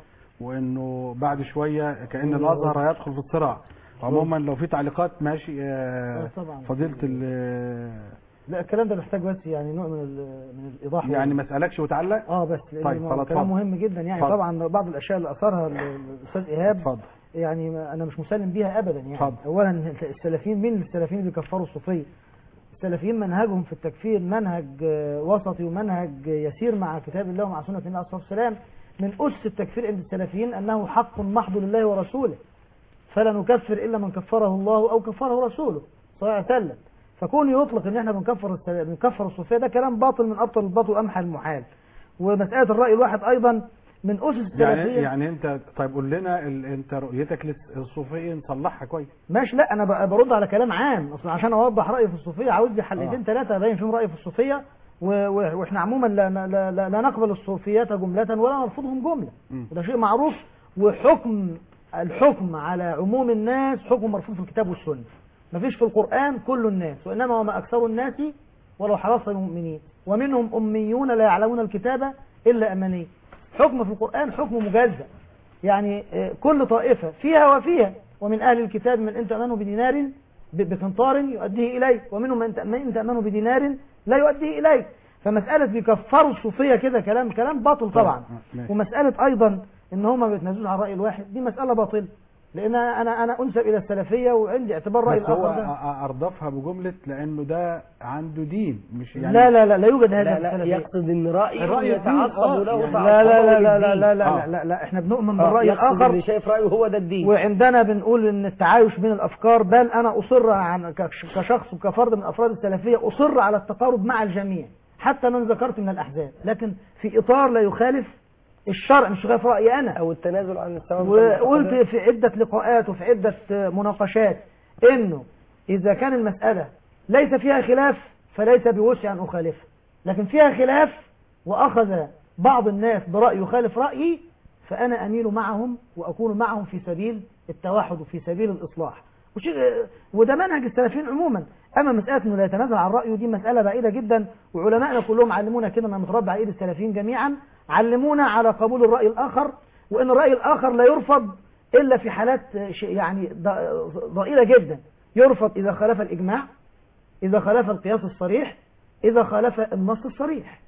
A: وانه بعد شويه كان الازهر هيدخل في الصراع عموما لو في تعليقات ماشي آه،
D: طبعا.
A: فضيله ال-
D: لا الكلام ده محتاج بس يعني نوع من ال- من الايضاح
A: يعني ما اسالكش وتعلق
D: اه بس لان
A: طيب،
D: طيب
A: خلاص،
D: كلام
A: اتفضل.
D: مهم جدا يعني
A: اتفضل.
D: طبعا بعض الاشياء اللي اثرها ال- الاستاذ ايهاب
A: اتفضل.
D: يعني ما- انا مش مسلم بيها ابدا يعني
A: اتفضل.
D: اولا السلفيين مين السلفيين اللي بيكفروا الصوفيه السلفيين منهجهم في التكفير منهج آه، وسطي ومنهج يسير مع كتاب الله ومع سنه النبي عليه الصلاه والسلام من اسس التكفير عند السلفيين انه حق محض لله ورسوله فلا نكفر الا من كفره الله او كفره رسوله صلى الله عليه وسلم فكون يطلق ان احنا بنكفر السل- بنكفر الصوفيه ده كلام باطل من ابطل الباطل وامحى المحال ومساله الراي الواحد ايضا من اسس
A: يعني
D: السلفيه
A: يعني انت طيب قول لنا ال... انت رؤيتك للصوفيه نصلحها كويس
D: ماشي لا انا ب- برد على كلام عام اصلا عشان اوضح رايي في الصوفيه عاوز لي حلقتين
A: آه.
D: ثلاثه ابين فيهم رايي في الصوفيه و- و- واحنا عموما لا, لا, لا, لا نقبل الصوفيات جمله ولا نرفضهم جمله
A: مم.
D: وده شيء معروف وحكم الحكم على عموم الناس حكم مرفوض في الكتاب والسنه مفيش في القران كل الناس وانما وما اكثر الناس ولو حرص المؤمنين ومنهم اميون لا يعلمون الكتاب الا اماني حكم في القران حكم مجزأ يعني آه، كل طائفة فيها وفيها ومن أهل الكتاب من أن تأمنوا بدينار ب- بقنطار يؤديه إليه ومنهم من تأمن- من تأمنوا بدينار لا يؤديه إليه فمسألة بيكفروا الصوفية كده كلام كلام باطل طبعا
A: آه، ماشي.
D: ومسألة أيضا إن هم ما بيتنازلوش عن الرأي الواحد دي مسألة باطلة لأن أنا أنا أنسب إلى السلفية وعندي اعتبار رأي
A: بس هو
D: الآخر ده
A: أ- أ- اردفها بجمله لانه ده عنده دين مش يعني
D: لا لا لا لا يوجد هذا
G: لا
D: في
G: لا
D: السلفية.
G: يقصد ان رايه
D: الرأي
G: يتعصب
D: الدين،
G: له
D: يعني
G: تعصبه
D: لا لا لا لا لا
G: للدين.
D: لا لا,
G: آه.
D: لا, لا, لا احنا بنؤمن
G: آه،
D: بالرأي
G: يقصد
D: الآخر
G: اللي شايف رايه هو ده الدين
D: وعندنا بنقول ان التعايش بين الافكار بل انا اصر عن كش- كشخص وكفرد من افراد السلفيه اصر على التقارب مع الجميع حتى من ذكرت من الاحزاب لكن في اطار لا يخالف الشرع مش يخالف رايي انا
G: او التنازل عن الثواب
D: وقلت في عده لقاءات وفي عده مناقشات انه اذا كان المساله ليس فيها خلاف فليس بوسع ان اخالفها لكن فيها خلاف واخذ بعض الناس براي يخالف رايي فانا اميل معهم واكون معهم في سبيل التوحد وفي سبيل الاصلاح وشيء وده منهج السلفيين عموما اما مساله انه لا يتنازل عن رايه دي مساله بعيده جدا وعلمائنا كلهم علمونا كده انا متربى على ايد السلفيين جميعا علمونا على قبول الراي الاخر وان الراي الاخر لا يرفض الا في حالات ش- يعني ض- ضئيله جدا يرفض اذا خالف الاجماع اذا خالف القياس الصريح اذا خالف النص الصريح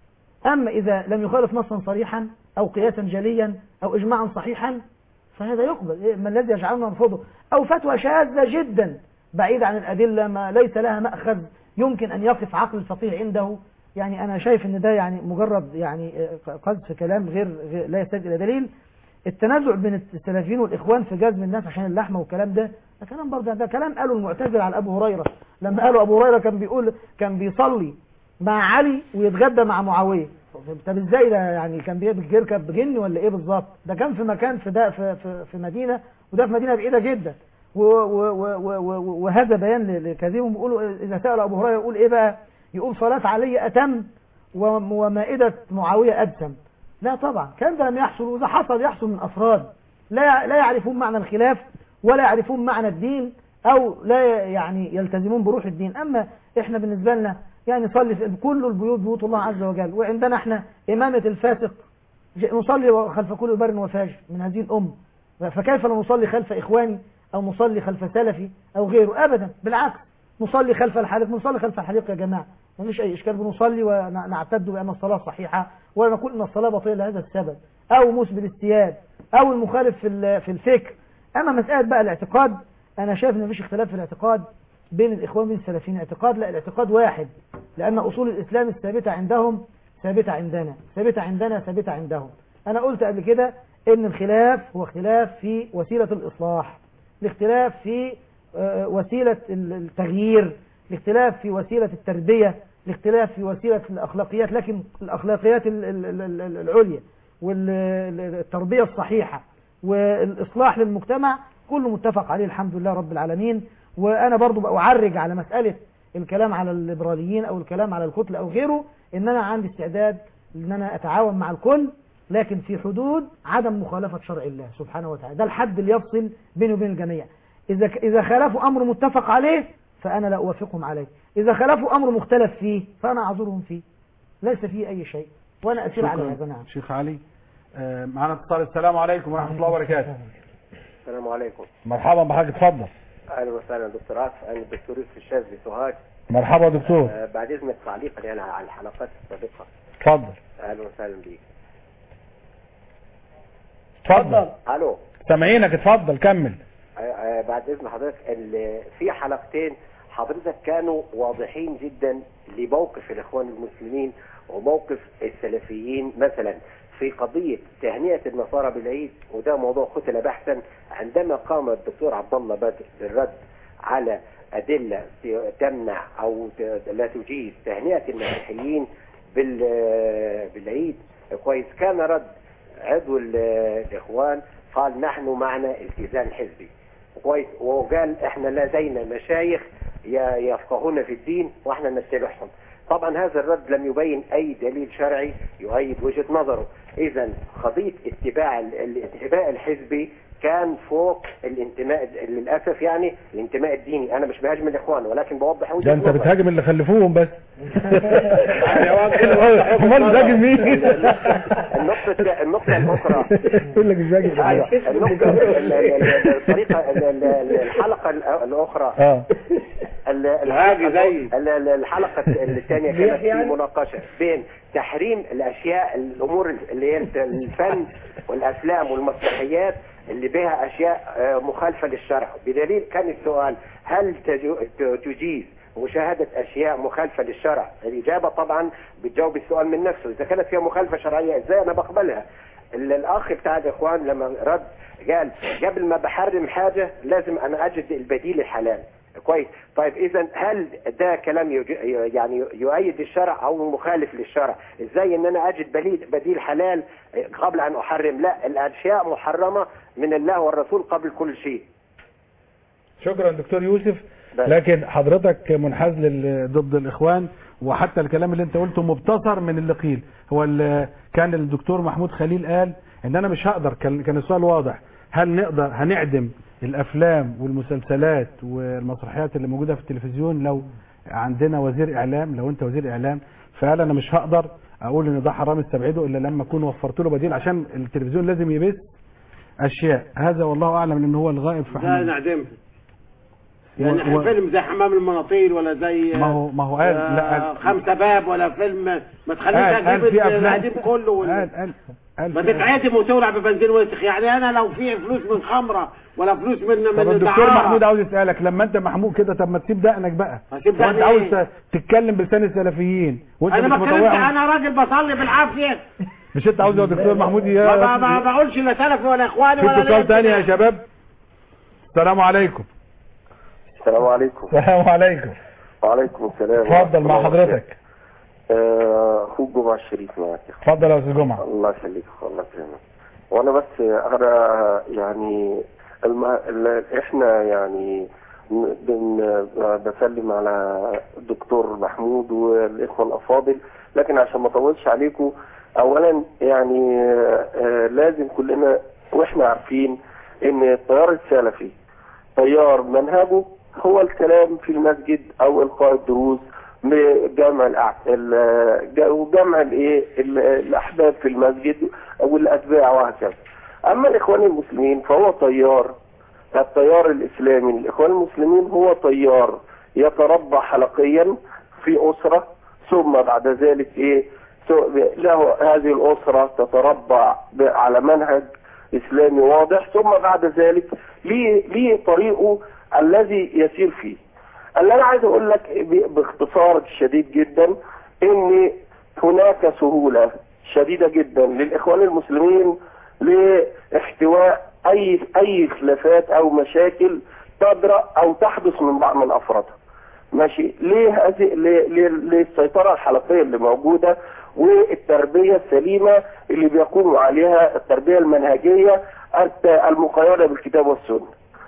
D: أما إذا لم يخالف نصا صريحا أو قياسا جليا أو إجماعا صحيحا فهذا يقبل إيه ما الذي يجعلنا نرفضه أو فتوى شاذة جدا بعيدة عن الأدلة ما ليس لها مأخذ يمكن أن يقف عقل الفقيه عنده يعني أنا شايف أن ده يعني مجرد يعني آه، قذف كلام غير, غير لا يحتاج إلى دليل التنازع بين السلفيين والإخوان في جذب الناس عشان اللحمة والكلام ده ده كلام برضه ده كلام قاله المعتزلة على أبو هريرة لما قالوا أبو هريرة كان بيقول كان بيصلي مع علي ويتغدى مع معاوية طب ازاي ده يعني كان بيركب جني ولا ايه بالظبط ده كان في مكان في ده في في, في مدينه وده في مدينه بعيده جدا و و و و و وهذا بيان ل- لكاذبهم بيقولوا اذا سال ابو هريره يقول ايه بقى يقول صلاه علي اتم وم- ومائده معاويه ادسم لا طبعا الكلام ده لم يحصل واذا حصل يحصل من افراد لا لا يعرفون معنى الخلاف ولا يعرفون معنى الدين او لا يعني يلتزمون بروح الدين اما احنا بالنسبه لنا يعني نصلي في كل البيوت بيوت الله عز وجل وعندنا احنا امامه الفاسق ج- نصلي خلف كل بر وفاجر من هذه الامه فكيف لا نصلي خلف اخواني او نصلي خلف سلفي او غيره ابدا بالعكس نصلي خلف الحليق نصلي خلف الحليق يا جماعه ما فيش اي اشكال بنصلي ونعتد بان الصلاه صحيحه ولا نقول ان الصلاه باطله لهذا السبب او مسبل الثياب او المخالف في ال- في الفكر اما مساله بقى الاعتقاد انا شايف ان مفيش اختلاف في الاعتقاد بين الاخوان وبين السلفيين اعتقاد لا الاعتقاد واحد لان اصول الاسلام الثابته عندهم ثابته عندنا ثابته عندنا ثابته عندهم انا قلت قبل كده ان الخلاف هو خلاف في وسيله الاصلاح الاختلاف في آه، وسيله ال- التغيير الاختلاف في وسيله التربيه الاختلاف في وسيله الاخلاقيات لكن الاخلاقيات ال- ال- ال- ال- العليا والتربيه الصحيحه والاصلاح للمجتمع كله متفق عليه الحمد لله رب العالمين وانا برضو بعرج على مساله الكلام على الليبراليين او الكلام على الكتله او غيره ان انا عندي استعداد ان انا اتعاون مع الكل لكن في حدود عدم مخالفه شرع الله سبحانه وتعالى ده الحد اللي يفصل بيني وبين الجميع اذا اذا خالفوا امر متفق عليه فانا لا اوافقهم عليه اذا خالفوا امر مختلف فيه فانا اعذرهم فيه ليس فيه اي شيء وانا اسير على هذا نعم
A: شيخ علي آه، معنا اتصال السلام عليكم ورحمه الله وبركاته
K: السلام عليكم
A: مرحبا بحضرتك اتفضل
K: اهلا وسهلا دكتور عاطف انا الدكتور يوسف الشاذلي سوهاج
A: مرحبا يا دكتور
K: آه بعد اذنك تعليقا يعني على الحلقات السابقه
A: اتفضل
K: اهلا وسهلا بيك
A: اتفضل
K: الو
A: سامعينك اتفضل كمل
K: آه آه بعد اذن حضرتك ال- في حلقتين حضرتك كانوا واضحين جدا لموقف الاخوان المسلمين وموقف السلفيين مثلا في قضية تهنئة النصارى بالعيد وده موضوع قتل بحثا عندما قام الدكتور عبد الله بدر بالرد على أدلة تمنع أو ت- لا تجيز تهنئة المسيحيين بال- بالعيد كويس كان رد عضو ال- الإخوان قال نحن معنا التزام حزبي كويس وقال احنا لدينا مشايخ ي- يفقهون في الدين واحنا نتبعهم طبعا هذا الرد لم يبين اي دليل شرعي يؤيد وجهة نظره اذا قضية اتباع ال- الانتماء الحزبي كان فوق الانتماء للاسف يعني الانتماء الديني انا مش بهاجم الاخوان ولكن بوضح وجهة
A: ده انت
K: نظري.
A: بتهاجم اللي خلفوهم بس امال بتهاجم مين
K: النقطة النقطة الأخرى
A: يقول لك مش هاجم
K: أيوة، النقطة ال- ال- ال- الطريقة ال- ال- ال- الحلقة الأ- الأخرى
A: اه
K: ال- الحلقة ال- ال- الحلقة الثانية كانت في مناقشة بين تحريم الأشياء الأمور اللي هي الفن والأفلام والمسرحيات اللي بها أشياء آه، مخالفة للشرع بدليل كان السؤال هل تجو- ت- تجيز مشاهدة أشياء مخالفة للشرع الإجابة طبعا بتجاوب السؤال من نفسه إذا كانت فيها مخالفة شرعية إزاي أنا بقبلها ال- الأخ بتاع الإخوان لما رد قال قبل ما بحرم حاجة لازم أنا أجد البديل الحلال كويس طيب اذا هل ده كلام يج... يعني يؤيد الشرع او مخالف للشرع ازاي ان انا اجد بديل بديل حلال قبل ان احرم لا الاشياء محرمه من الله والرسول قبل كل شيء
A: شكرا دكتور يوسف لكن حضرتك منحاز لل- ضد الاخوان وحتى الكلام اللي انت قلته مبتصر من اللي قيل هو ال- كان الدكتور محمود خليل قال ان انا مش هقدر كان كان السؤال واضح هل نقدر هنعدم الافلام والمسلسلات والمسرحيات اللي موجوده في التلفزيون لو عندنا وزير اعلام لو انت وزير اعلام فقال انا مش هقدر اقول ان ده حرام استبعده الا لما اكون وفرت له بديل عشان التلفزيون لازم يبث اشياء هذا والله اعلم لان هو الغائب في
C: ده
A: حمام
C: نعدمها يعني
A: و- و-
C: فيلم زي حمام المناطيل ولا زي
A: ما هو ما هو قال لا
C: آه
A: قال
C: خمسة باب ولا فيلم ما تخليش
A: قال- قال
C: اجيب
A: في أفلام-
C: القديم كله وال-
A: قال قال قال
C: ما
A: في-
C: تتعدم وتولع ببنزين وسخ يعني انا لو في فلوس من خمره ولا فلوس من من
A: طب الدكتور
C: دعارة،
A: محمود عاوز يسالك لما انت محموق كده طب ما تسيب دقنك بقى
C: هسيب
A: هو انت
C: دقني
A: عاوز
C: إيه؟
A: ت- تتكلم بلسان السلفيين وانت
C: انا
A: مش
C: ما اتكلمتش
A: مطوعهم
C: انا راجل بصلي بالعافيه
A: مش انت عاوز يا دكتور محمود
C: ما,
A: يا
C: ما, ما بقولش لا سلفي ولا اخواني
A: في
C: ولا
A: اتصال
C: ليا
A: تاني يا
C: كده.
A: شباب السلام عليكم
L: السلام عليكم
A: السلام عليكم
L: وعليكم السلام
A: اتفضل مع
L: ورحمة الله
A: حضرتك
L: آه، اخوك جمعة الشريف معاك
A: اتفضل يا استاذ جمعه
L: الله يخليك الله يكرمك وانا بس انا يعني الم... ال... احنا يعني ن- بن... بسلم على الدكتور محمود والاخوه الافاضل لكن عشان ما اطولش عليكم اولا يعني آه، آه، لازم كلنا واحنا عارفين ان التيار السلفي تيار منهجه هو الكلام في المسجد او القاء الدروس جمع الأع- ال- ج- وجمع الايه ال- الاحباب في المسجد او الاتباع وهكذا اما الاخوان المسلمين فهو تيار التيار الاسلامي الاخوان المسلمين هو تيار يتربى حلقيا في اسره ثم بعد ذلك ايه سو- له هذه الاسره تتربى ب- على منهج اسلامي واضح ثم بعد ذلك ليه ليه طريقه الذي يسير فيه اللي انا عايز اقول لك ب- باختصار شديد جدا ان هناك سهولة شديدة جدا للاخوان المسلمين لاحتواء اي اي خلافات او مشاكل تدرأ او تحدث من بعض من افرادها ماشي ليه هذه ليه- ليه- للسيطرة الحلقية اللي موجودة والتربية السليمة اللي بيقوم عليها التربية المنهجية الت- المقيدة بالكتاب والسنة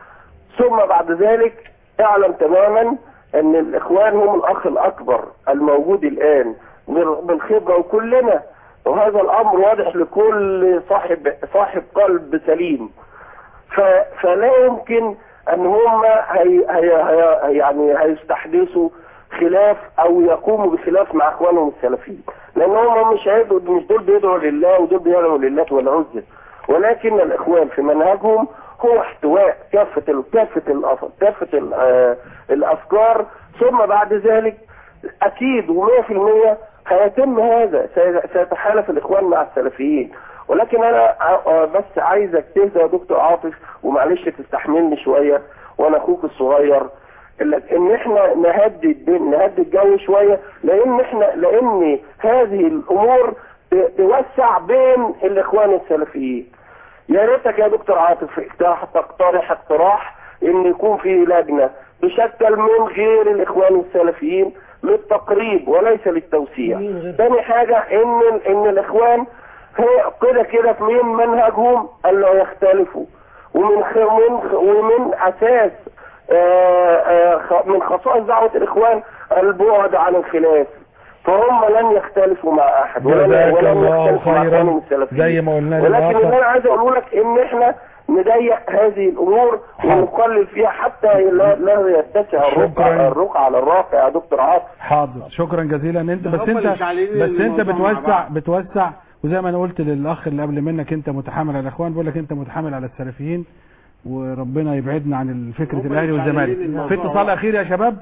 L: ثم بعد ذلك اعلم تماما ان الاخوان هم الاخ الاكبر الموجود الان بال- بالخبرة وكلنا وهذا الامر واضح لكل صاحب صاحب قلب سليم ف... فلا يمكن ان هم هي... هي... هي... يعني هيستحدثوا خلاف او يقوموا بخلاف مع اخوانهم السلفيين لان هم مش هيدعوا مش دول بيدعوا لله ودول بيدعوا لله والعزة ولكن الاخوان في منهجهم هو احتواء كافة ال... كافة الأف... كافة ال... آه... الافكار ثم بعد ذلك اكيد و100% هيتم هذا سي- سيتحالف الاخوان مع السلفيين ولكن انا ع- آه بس عايزك تهدى يا دكتور عاطف ومعلش تستحملني شويه وانا اخوك الصغير إلا- ان احنا نهدي الدين نهدي الجو شويه لان احنا لان هذه الامور ت- توسع بين الاخوان السلفيين يا ريتك يا دكتور عاطف اقترح تقترح اقتراح ان يكون في لجنه تشكل من غير الاخوان السلفيين للتقريب وليس للتوسيع ثاني حاجه ان ان الاخوان هي كده كده في من منهجهم الا يختلفوا ومن خ... من خ... ومن اساس آه، آه، خ- من خصائص دعوه الاخوان البعد عن الخلاف فهم لن يختلفوا مع احد ولن
A: جزاك
L: ولن
A: الله
L: يختلفوا مع
A: خيرا
L: اخوانهم السلفيين
A: زي ما قلنا
L: ولكن اللي
A: للآخر
L: انا عايز اقوله لك ان احنا نضيق هذه الامور ونقلل فيها حتى لا, لا يتسع الرقعة
A: شكراً.
L: الرقعة على الراقع يا دكتور عاطف
A: حاضر شكرا جزيلا انت بس
L: هم
A: انت
L: اللي شايلين
A: بس انت
L: الموضوع مع
A: بتوسع
L: بعض.
A: بتوسع وزي ما انا قلت للاخ اللي قبل منك انت متحامل على الاخوان بقول لك انت متحامل على السلفيين وربنا يبعدنا عن فكره
L: هم
A: الاهلي
L: اللي
A: والزمالك
L: شايلين الموضوع.
A: في اتصال اخير يا شباب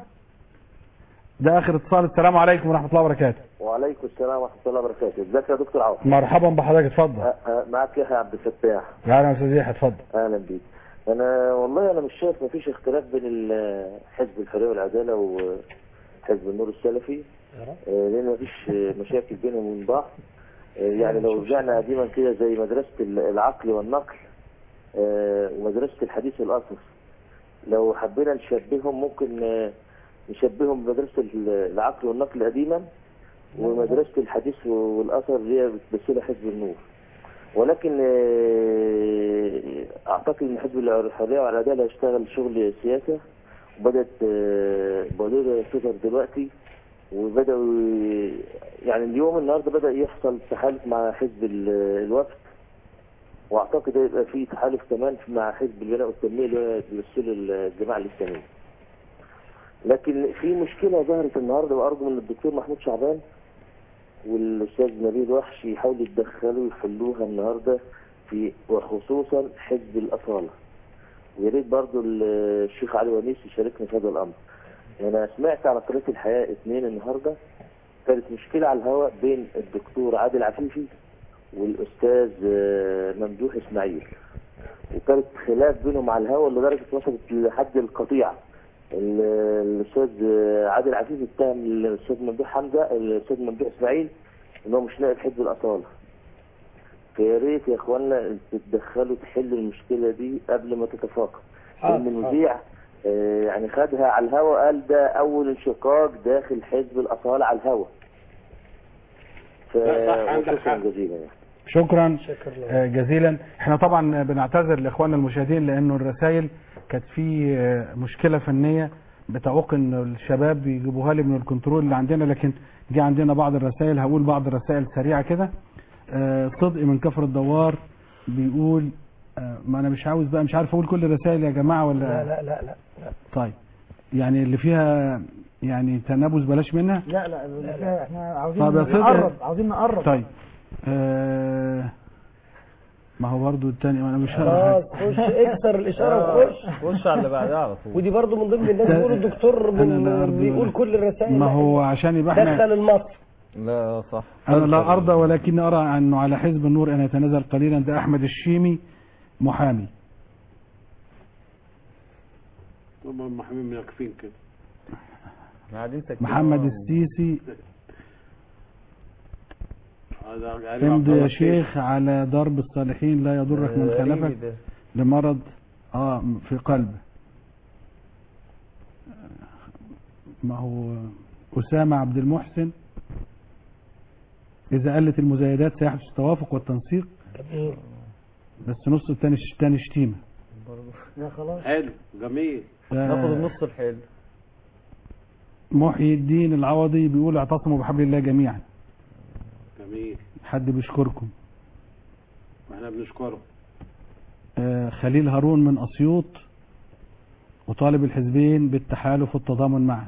A: ده اخر اتصال السلام عليكم ورحمه الله وبركاته
L: وعليكم السلام ورحمة الله وبركاته ازيك يا دكتور عوض
A: مرحبا بحضرتك اتفضل
L: أه، أه، معاك يحيى عبد الفتاح
A: اهلا يا استاذ يحيى اتفضل
L: اهلا بيك انا والله انا مش شايف مفيش اختلاف بين ال- حزب الحريه والعداله وحزب النور السلفي آه، لان مفيش آه، مشاكل بينهم وبين بعض آه، يعني لو رجعنا قديما كده زي مدرسه ال- العقل والنقل آه، ومدرسه الحديث والاثر لو حبينا نشبههم ممكن آه، نشبههم بمدرسه ال- العقل والنقل قديما ومدرسه الحديث والاثر اللي هي بتمثلها حزب النور ولكن آه، اعتقد ان حزب الحريه والعداله هيشتغل شغل سياسه وبدات آه، بودره تظهر دلوقتي وبداوا ي- يعني اليوم النهارده بدا يحصل تحالف مع حزب ال- الوفد واعتقد هيبقى في تحالف كمان مع حزب البناء والتنميه اللي هو بيمثل الجماعه الاسلاميه لكن في مشكله ظهرت النهارده وارجو من الدكتور محمود شعبان والاستاذ نبيل وحش يحاولوا يتدخلوا يحلوها النهارده في وخصوصا حزب الاصاله
M: ويا ريت برضه الشيخ علي ونيس يشاركني في هذا الامر انا سمعت على قناه الحياه اثنين النهارده كانت مشكله على الهواء بين الدكتور عادل عفيفي والاستاذ آه، ممدوح اسماعيل وكانت خلاف بينهم على الهواء لدرجه وصلت لحد القطيعه ال- الاستاذ آه، عادل عفيفي اتهم الاستاذ ممدوح حمزه الاستاذ ممدوح اسماعيل ان هو مش نائب حزب الاصاله فيا ريت يا اخوانا تتدخلوا تحلوا المشكله دي قبل ما تتفاقم
G: حاضر،
M: لان المذيع آه، يعني خدها على الهوا قال ده اول انشقاق داخل حزب الاصاله على الهوا ف-
C: لا، صح، عندك
M: وشكرا
C: حق.
M: جزيلا يعني.
A: شكرا
G: شكرا
A: آه، جزيلا احنا طبعا بنعتذر لاخواننا المشاهدين لانه الرسائل كانت في آه، مشكله فنيه بتعوق ان الشباب يجيبوها لي من الكنترول اللي عندنا لكن جه عندنا بعض الرسائل هقول بعض الرسائل سريعه كده آه، صدق من كفر الدوار بيقول آه، ما انا مش عاوز بقى مش عارف اقول كل الرسائل يا جماعه ولا
G: لا لا لا لا لا
A: طيب يعني اللي فيها يعني تنابز بلاش منها
D: لا لا, لا. احنا عاوزين
A: طب يا صدق-
D: نقرب عاوزين نقرب
A: طيب آه ما هو برضو التاني انا مش
G: خلاص خش اكسر الاشاره وخش
E: خش على اللي بعدها على طول
G: ودي برضو من ضمن الناس بيقولوا الدكتور
A: أنا لا
G: بن-
A: أرضى
G: بيقول
A: ولا-
G: كل الرسائل
A: ما
G: لا،
A: هو عشان يبقى احنا
G: دخل المصر
E: لا صح
A: انا لا ارضى ولكن ارى انه على حزب النور ان يتنازل قليلا ده احمد الشيمي محامي
C: هم محامين يكفين كده
E: قاعدين ساكتين
A: محمد
E: أهو.
A: السيسي
C: هذا قريب
A: امضي
C: عبد
A: يا
C: الله
A: شيخ على درب الصالحين لا يضرك من
E: غريبي
A: خلفك
E: ده.
A: لمرض اه في قلبه ما هو أسامة عبد المحسن إذا قلت المزايدات سيحدث التوافق والتنسيق
G: جميل
A: بس نص التاني تاني شتيمة
D: لا خلاص
C: حلو جميل
E: ناخد النص الحلو
A: محيي الدين العوضي بيقول اعتصموا بحبل الله جميعا
C: جميل
A: حد بيشكركم
C: واحنا بنشكره
A: آه، خليل هارون من أسيوط وطالب الحزبين بالتحالف والتضامن معا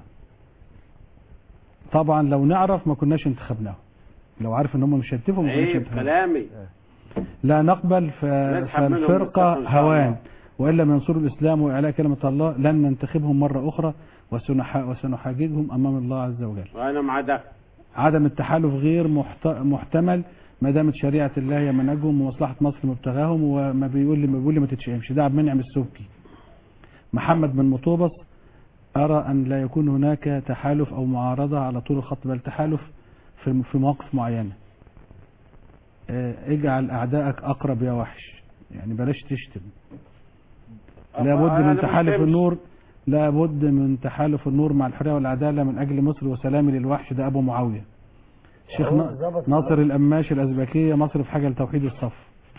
A: طبعا لو نعرف ما كناش انتخبناهم لو عارف ان هم مش هيتفقوا ما كناش
C: عيب
A: انتخبناهم
C: كلامي
A: لا نقبل ف...
C: نسحب منهم
A: فالفرقة
C: ونستخدم إن شاء
A: هوان
C: الله.
A: وإلا من ينصروا الإسلام وإعلاء كلمة الله لن ننتخبهم مرة أخرى وسنح... وسنحاججهم أمام الله عز وجل
C: وانا مع ده
A: عدم التحالف غير محت... محتمل ما دامت شريعة الله هي منهجهم ومصلحة مصر مبتغاهم وما بيقول لي ما بيقول لي ما تتشائمش ده عبد المنعم السبكي محمد بن مطوبس أرى أن لا يكون هناك تحالف أو معارضة على طول الخط بل تحالف في في مواقف معينة آه، اجعل أعدائك أقرب يا وحش يعني بلاش تشتم لابد
C: أنا
A: من
C: ما
A: تحالف
C: بشتمش.
A: النور لابد من تحالف النور مع الحرية والعدالة من أجل مصر وسلام للوحش ده أبو معاوية الشيخ
G: أهو
A: نا-
G: ظبط.
A: ناصر الأماش الأزبكية مصر في حاجة لتوحيد الصف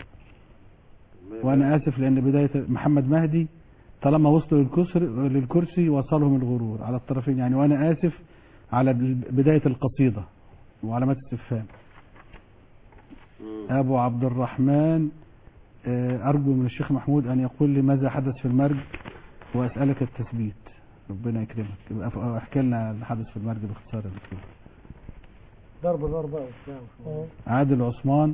A: وأنا آسف لأن بداية محمد مهدي طالما وصلوا للكسر للكرسي وصلهم الغرور على الطرفين يعني وأنا آسف على بداية القصيدة وعلامات استفهام أبو عبد الرحمن آه، أرجو من الشيخ محمود أن يقول لي ماذا حدث في المرج وأسألك التثبيت ربنا يكرمك يبقى ف- احكي لنا اللي حدث في المرج باختصار يا دكتور
D: ضرب ضربة وبتاع
A: عادل عثمان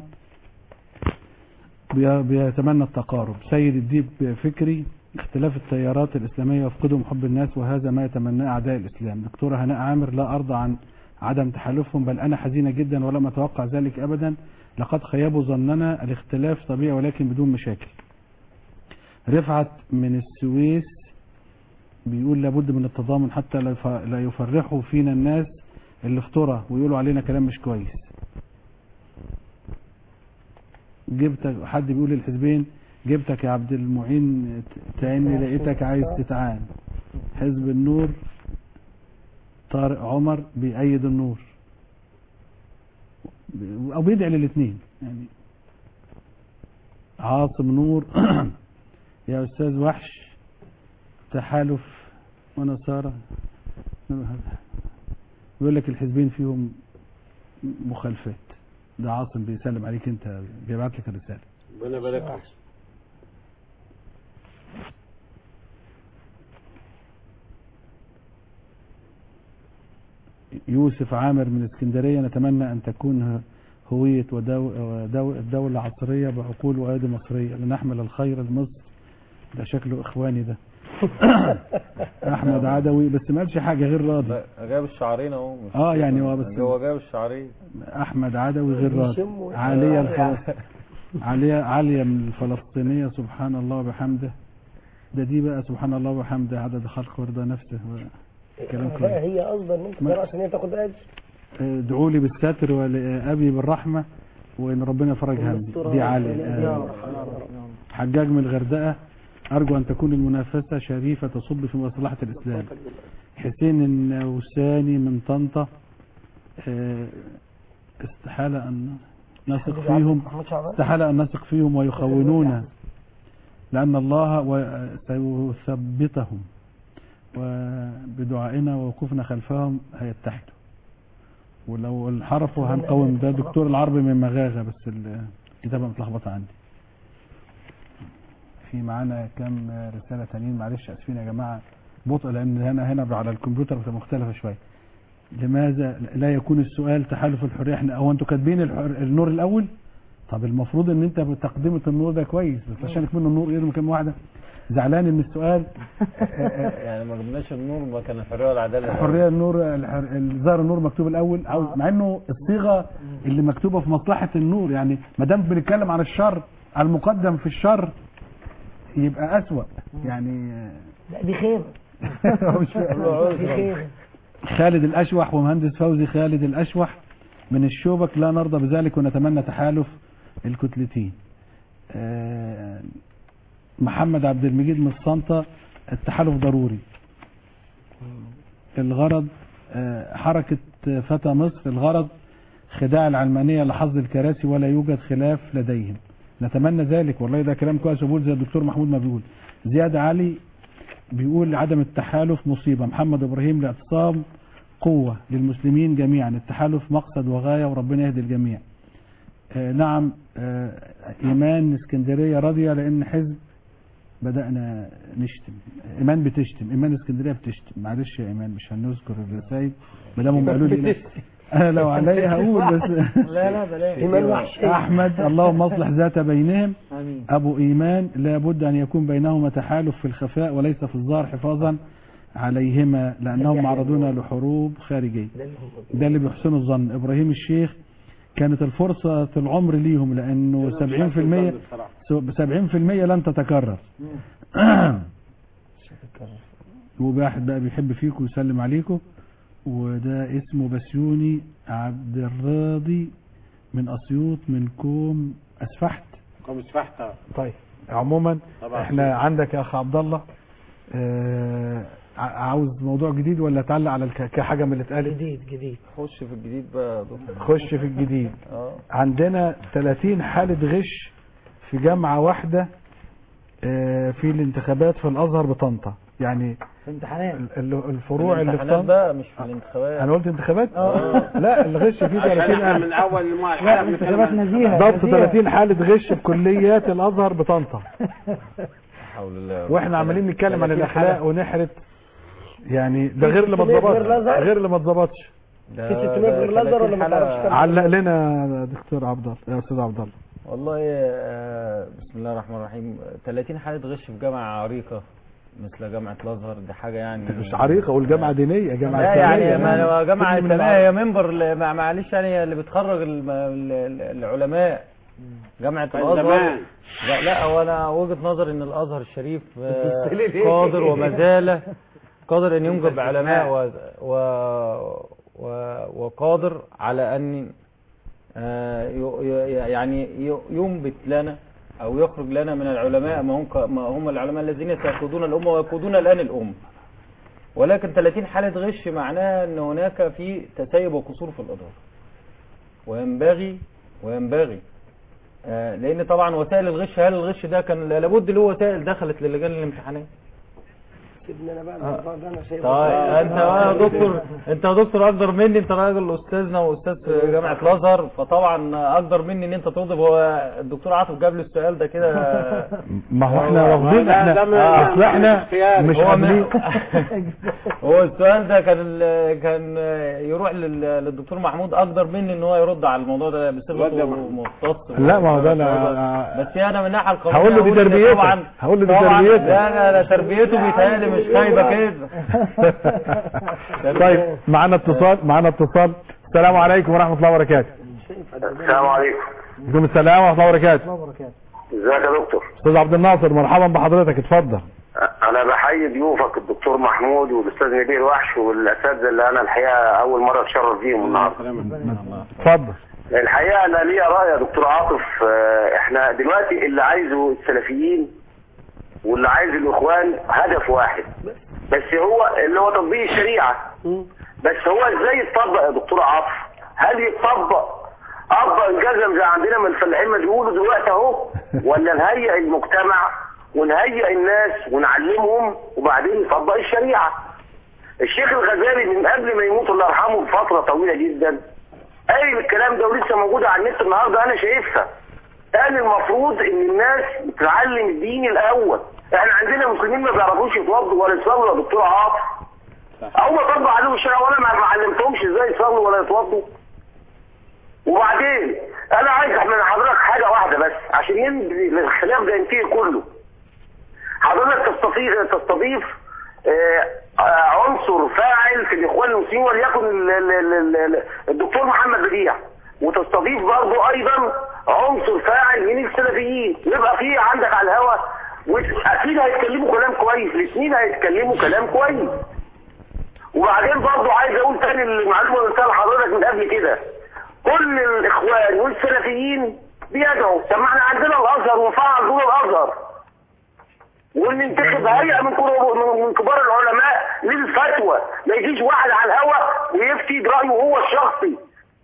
A: بي- بيتمنى التقارب سيد الديب فكري اختلاف التيارات الإسلامية يفقدهم حب الناس وهذا ما يتمناه أعداء الإسلام دكتورة هناء عامر لا أرضى عن عدم تحالفهم بل أنا حزينة جدا ولم أتوقع ذلك أبدا لقد خيبوا ظننا الاختلاف طبيعي ولكن بدون مشاكل رفعت من السويس بيقول لابد من التضامن حتى لا يف- لا يفرحوا فينا الناس اللي افترى ويقولوا علينا كلام مش كويس جبتك حد بيقول للحزبين جبتك يا عبد المعين ت- تاني لقيتك عايز تتعان حزب النور طارق عمر بيأيد النور ب- او بيدعي للاثنين يعني عاصم نور يا استاذ وحش تحالف ونصارى بيقول لك الحزبين فيهم مخالفات ده عاصم بيسلم عليك انت بيبعت لك الرساله
C: ربنا يبارك لك
A: يوسف عامر من اسكندريه نتمنى ان تكون هويه ودو ودو الدوله عصريه بعقول وايادي مصريه لنحمل الخير لمصر ده شكله اخواني ده احمد عدوي بس ما قالش حاجه غير راضي
E: لا، جايب الشعرين اهو مش
A: اه يعني هو بس
E: هو جايب الشعرين
A: احمد عدوي غير راضي
E: بيشموا
A: عاليه
E: آه.
A: الفلس... عاليه عاليه من الفلسطينيه سبحان الله وبحمده ده دي بقى سبحان الله وبحمده عدد خلق ورضا نفسه كلام
G: بقى
A: كويس
G: هي قصدا ان انت
A: ما-
G: تقرا عشان هي تاخد اجر
A: ادعوا لي بالستر ولابي بالرحمه وان ربنا يفرج همي دي عاليه آه. حجاج من الغردقه ارجو ان تكون المنافسه شريفه تصب في مصلحه الاسلام حسين النوساني من طنطا آه، استحاله ان نثق فيهم استحاله ان نثق فيهم ويخونونا لان الله و- سيثبتهم وبدعائنا ووقوفنا خلفهم هيتحدوا ولو انحرفوا هنقوم ده دكتور العربي من مغاغه بس الكتابه متلخبطه عندي في معانا كام رساله تانيين معلش اسفين يا جماعه بطء لان هنا هنا على الكمبيوتر بتبقى مختلفه شويه لماذا لا يكون السؤال تحالف الحريه احنا هو انتوا كاتبين الحر... النور الاول طب المفروض ان انت بتقدمه النور ده كويس بس عشان يكون النور يرمي كلمه واحده زعلان ان السؤال
E: يعني ما جبناش النور ما كان الحريه والعداله
A: الحريه النور الحر- الظاهر النور مكتوب الاول او مع انه الصيغه اللي مكتوبه في مصلحه النور يعني ما دام بنتكلم عن الشر المقدم في الشر يبقى اسوأ يعني
D: لا دي خير
A: مش فاهم.
D: دي خير
A: خالد الأشوح ومهندس فوزي خالد الأشوح من الشوبك لا نرضى بذلك ونتمنى تحالف الكتلتين آه، محمد عبد المجيد من الصنطة التحالف ضروري الغرض آه، حركة فتى مصر الغرض خداع العلمانية لحظ الكراسي ولا يوجد خلاف لديهم نتمنى ذلك والله ده كلام كويس وبقول زي الدكتور محمود ما بيقول زياد علي بيقول عدم التحالف مصيبة محمد إبراهيم الاعتصام قوة للمسلمين جميعا التحالف مقصد وغاية وربنا يهدي الجميع آه نعم آه إيمان اسكندرية راضية لأن حزب بدأنا نشتم إيمان بتشتم إيمان اسكندرية بتشتم معلش يا إيمان مش هنذكر الرسائل ما دام هم قالوا لي لا. أنا لو عليا هقول بس
G: لا لا بلاش ايمان وحشي
A: أحمد اللهم اصلح ذات بينهم
G: امين
A: أبو إيمان لابد أن يكون بينهما تحالف في الخفاء وليس في الظاهر حفاظا عليهما لأنهم معرضون لحروب خارجية ده اللي بيحسنوا الظن إبراهيم الشيخ كانت الفرصة العمر ليهم لأنه 70% 70% لن تتكرر وواحد بقى بيحب فيكم ويسلم عليكم وده اسمه بسيوني عبد الراضي من أسيوط من كوم أسفحت
C: قوم سفحت
A: طيب عموما
C: طبعا.
A: احنا عندك يا اخ عبد الله آه، ع- عاوز موضوع جديد ولا تعلق على الك- كحاجه من اللي اتقالت
G: جديد جديد
E: خش في الجديد بقى يا دكتور.
A: خش في الجديد
E: اه
A: عندنا 30 حالة غش في جامعة واحدة آه، في الانتخابات في الازهر بطنطا يعني
D: في امتحانات
A: ال- ال- الفروع اللي في
E: الامتحانات
A: طنطا
E: بقى مش في الانتخابات
A: انا قلت انتخابات لا الغش فيه
C: عشان
A: 30
C: احنا
A: ألف
C: من اول ما
D: لا انتخابات نزيهة
A: ضبط
D: نزيهة.
A: 30 حالة غش بكليات الازهر بطنطا
E: حول الله
A: واحنا عمالين نتكلم عن
E: 30
A: الاخلاق
E: حالة.
A: ونحرت يعني ده غير اللي ما
G: غير
A: اتظبطش
G: الأزهر؟
A: غير اللي ما اتظبطش
E: ده-
G: في 600
E: ده
G: غير الازهر ولا
E: 30
G: ما تعرفش
E: حالة.
G: كام؟
A: علق لنا يا دكتور عبد الله يا استاذ عبد الله
E: والله آه، بسم الله الرحمن الرحيم 30 حالة غش في جامعة عريقة مثل جامعة الأزهر دي حاجة يعني
A: مش عريقه والجامعه دينيه جامعه
E: لا
A: إسلامية.
E: يعني ما هو جامعة
A: كل من
E: إسلامية
A: العرب.
E: هي منبر ل- مع- معلش يعني اللي بتخرج الم- ال- ال- العلماء جامعة
C: كان
E: الأزهر
C: زمان.
E: لا, لا هو أنا وجهة نظري إن الأزهر الشريف آه،
G: بتبص لي ليه؟
E: قادر وما زال قادر أن ينجب علماء و و و وقادر على أن آه، ي- ي- يعني ي- ينبت لنا أو يخرج لنا من العلماء ما هم ك- ما هم العلماء الذين سيقودون الأمة ويقودون الآن الأمة ولكن 30 حالة غش معناها أن هناك في تسيب وقصور في الإدارة وينبغي وينبغي آه، لأن طبعا وسائل الغش هل الغش ده كان لابد له وسائل دخلت للجان الامتحانات
G: سيبني انا بقى الموضوع ده انا شايفه
H: طيب انت بقى يا دكتور انت يا دكتور اقدر مني انت راجل استاذنا واستاذ في جامعه الازهر فطبعا اقدر مني ان انت تغضب هو الدكتور عاطف جاب لي السؤال ده كده
A: ما هو احنا رافضين
H: ده-
A: احنا
H: ده من-
A: اصل احنا
H: اختياري.
A: مش
H: هو
A: قابلين
H: هو السؤال ده كان ال- كان يروح لل- للدكتور محمود اقدر مني ان هو يرد على الموضوع ده بصفته مختص
A: لا ما هو ده انا
H: بس انا من الناحيه القانونيه
A: هقول له دي
H: إن
A: تربيتك.
H: طبعا
A: هقول له دي
H: طبعاً
A: تربيتك.
H: لا لا لا تربيته بيتهيألي مش خايبه كده
A: طيب معانا اتصال معانا اتصال السلام عليكم ورحمه الله وبركاته
F: السلام عليكم
A: عليكم السلام ورحمه الله وبركاته
F: ازيك يا دكتور
A: استاذ عبد الناصر مرحبا بحضرتك اتفضل
F: انا بحيي ضيوفك الدكتور محمود والاستاذ نبيل وحش والاساتذه اللي انا الحقيقه اول مره اتشرف بيهم النهارده
A: اتفضل
F: الحقيقه انا ليا راي يا دكتور عاطف آه، احنا دلوقتي اللي عايزه السلفيين واللي عايز الاخوان هدف واحد بس هو اللي هو تطبيق الشريعه بس هو ازاي يتطبق يا دكتور عاطف هل يتطبق افضل انجازا زي عندنا من الفلاحين ما بيقولوا دلوقتي اهو ولا نهيئ المجتمع ونهيئ الناس ونعلمهم وبعدين نطبق الشريعه الشيخ الغزالي من قبل ما يموت الله يرحمه بفتره طويله جدا قال الكلام ده ولسه موجود على النت النهارده انا شايفها قال المفروض ان الناس تتعلم الدين الاول احنا عندنا مسلمين ما بيعرفوش يتوضوا ولا يصلوا يا دكتور عاطف اول ما طبق عليهم الشرع وانا ما ما علمتهمش ازاي يصلوا ولا يتوضوا وبعدين انا عايز من حضرتك حاجه واحده بس عشان ينتهي الخلاف ده ينتهي كله حضرتك تستضيف تستضيف آه، آه، عنصر فاعل في الاخوان المسلمين وليكن ال- ال- ال- ال- الدكتور محمد بديع وتستضيف برضه ايضا عنصر فاعل من السلفيين يبقى في عندك على الهوا واكيد هيتكلموا كلام كويس الاثنين هيتكلموا كلام كويس وبعدين برضه عايز اقول تاني المعلومه اللي قلتها لحضرتك من قبل كده كل الاخوان والسلفيين بيدعوا طب ما احنا عندنا الازهر وفعل دور الازهر وننتخب هيئه من كبار من- من كبار العلماء للفتوى ما يجيش واحد على الهوا ويفتي برايه هو الشخصي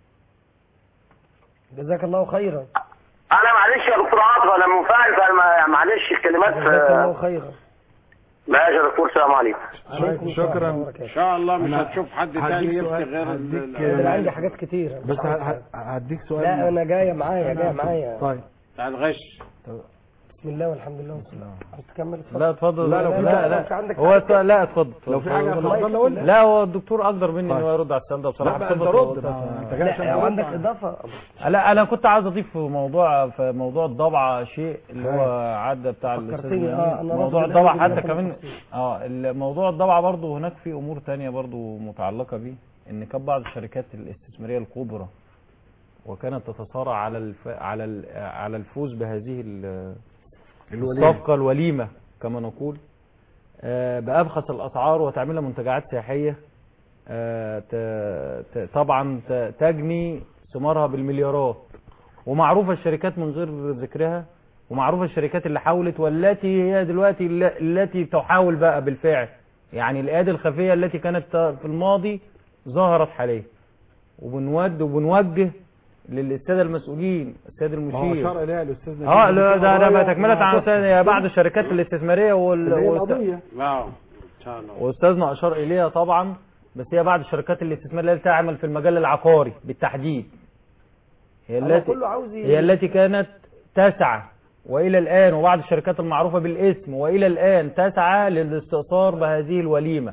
G: جزاك الله خيرا
F: انا معلش يا دكتور عاطف انا منفعل فأنا معلش الكلمات
G: جزاك الله
F: آه،
G: خيرا
F: ماشي يا دكتور السلام عليكم
A: شكرا
C: ان شاء الله مش
A: أنا
C: هتشوف حد
A: هديك
C: تاني يفتي
A: سؤال-
C: غير
A: هديك-
C: ال-
G: انا عندي حاجات كتيرة
A: بس ه- ه- هديك سؤال
G: لا انا جايه معايا جايه
A: أنا-
G: معايا
A: طيب
C: بتاع الغش
G: بسم الله والحمد لله والصلاه عاوز تكمل اتفضل
H: لا اتفضل
G: لا، لو في-
H: لا
G: لو
H: لا
G: في عندك
H: هو
G: حاجة
H: السؤال لا اتفضل
A: لو في حاجة
H: اتفضل.
A: اتفضل أقول.
H: لا هو الدكتور اقدر مني ان
A: طيب.
H: هو يرد على السؤال ده بصراحه
A: لا بقى انت
H: بصفته
A: رد
H: هو-
A: ما انت جاي عشان
G: لا
A: ترد.
G: عندك اضافه
H: لا انا كنت عايز اضيف في موضوع في موضوع الضبعه شيء اللي هو عدى بتاع الاستاذ
G: فكرتني،
H: نبيل.
G: آه، أنا
H: موضوع
G: رافض
H: الضبعه
G: الأول
H: حتى
G: بالله
H: كمان اه موضوع الضبعه برضو هناك في امور تانية برضو متعلقه بيه ان كان بعض الشركات الاستثماريه الكبرى وكانت تتصارع على الف... على ال... على الفوز بهذه ال...
A: الوليمة.
H: الصفقه الوليمه كما نقول آه، بأبخس الأسعار وتعملها منتجعات سياحية آه، ت- ت- طبعا ت- تجني ثمارها بالمليارات ومعروفة الشركات من غير ذكرها ومعروفة الشركات اللي حاولت والتي هي دلوقتي الل- التي تحاول بقى بالفعل يعني الأيادي الخفية التي كانت في الماضي ظهرت حاليا وبنود وبنوجه للسادة المسؤولين السيد
A: ما هو
H: المشير
A: اشار اليها الاستاذ نبيل
H: اه لا ده ده
A: قضايا
H: تكملة
A: مع
H: عن
A: تحت-
H: هي بعض الشركات الاستثمارية وال...
A: اللي هي
H: والت-
A: القضية
C: اه ان شاء الله
H: واستاذنا اشار اليها طبعا بس هي بعض الشركات الاستثماريه اللي تعمل في المجال العقاري بالتحديد هي
G: أنا
H: التي
G: كله عاوز ي-
H: هي التي كانت تسعى والى الان وبعض الشركات المعروفه بالاسم والى الان تسعى للاستئثار بهذه الوليمه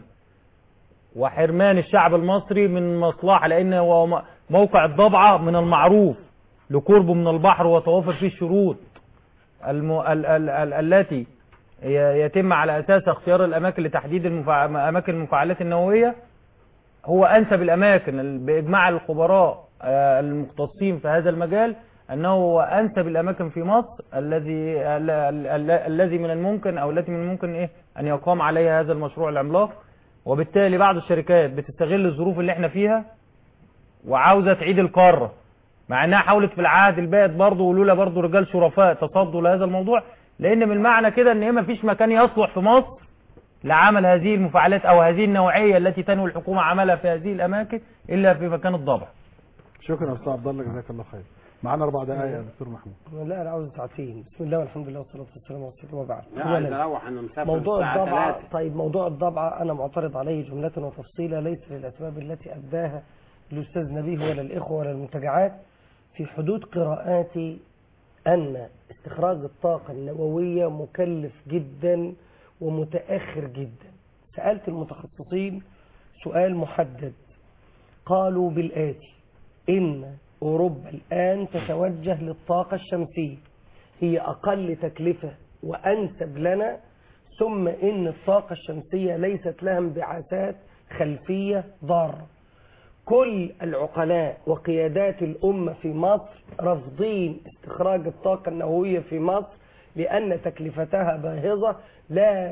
H: وحرمان الشعب المصري من مصلحه لان هو م- موقع الضبعه من المعروف لقربه من البحر وتوافر فيه الشروط الم... ال... ال... ال... التي ي- يتم على اساس اختيار الاماكن لتحديد المفع... اماكن المفاعلات النوويه هو انسب الاماكن ال- باجماع الخبراء آه، المختصين في هذا المجال انه هو انسب الاماكن في مصر الذي ال- ال- ال- الذي من الممكن او التي من الممكن ايه ان يقام عليها هذا المشروع العملاق وبالتالي بعض الشركات بتستغل الظروف اللي احنا فيها وعاوزه تعيد القاره مع انها حاولت في العهد البائد برضه ولولا برضه رجال شرفاء تصدوا لهذا الموضوع لان من المعنى كده ان هي ما فيش مكان يصلح في مصر لعمل هذه المفاعلات او هذه النوعيه التي تنوي الحكومه عملها في هذه الاماكن الا في مكان الضبع
A: شكرا يا استاذ عبد الله جزاك الله خير معانا اربع دقائق يا دكتور محمود
G: لا انا عاوز ساعتين بسم الله والحمد لله والصلاه والسلام على رسول الله وبعد
C: لا عايز
G: أولاً،
C: اروح انا مسافر
G: موضوع
C: الساعه
G: الضبعة
C: 3
G: طيب موضوع الضبعة أنا معترض عليه جملة وتفصيلا ليس للأسباب التي أبداها الأستاذ نبيه ولا الإخوة ولا المنتجعات في حدود قراءاتي أن استخراج الطاقة النووية مكلف جدا ومتأخر جدا سألت المتخصصين سؤال محدد قالوا بالآتي إن أوروبا الآن تتوجه للطاقة الشمسية هي أقل تكلفة وأنسب لنا ثم إن الطاقة الشمسية ليست لها انبعاثات خلفية ضارة كل العقلاء وقيادات الأمة في مصر رافضين استخراج الطاقة النووية في مصر لأن تكلفتها باهظة لا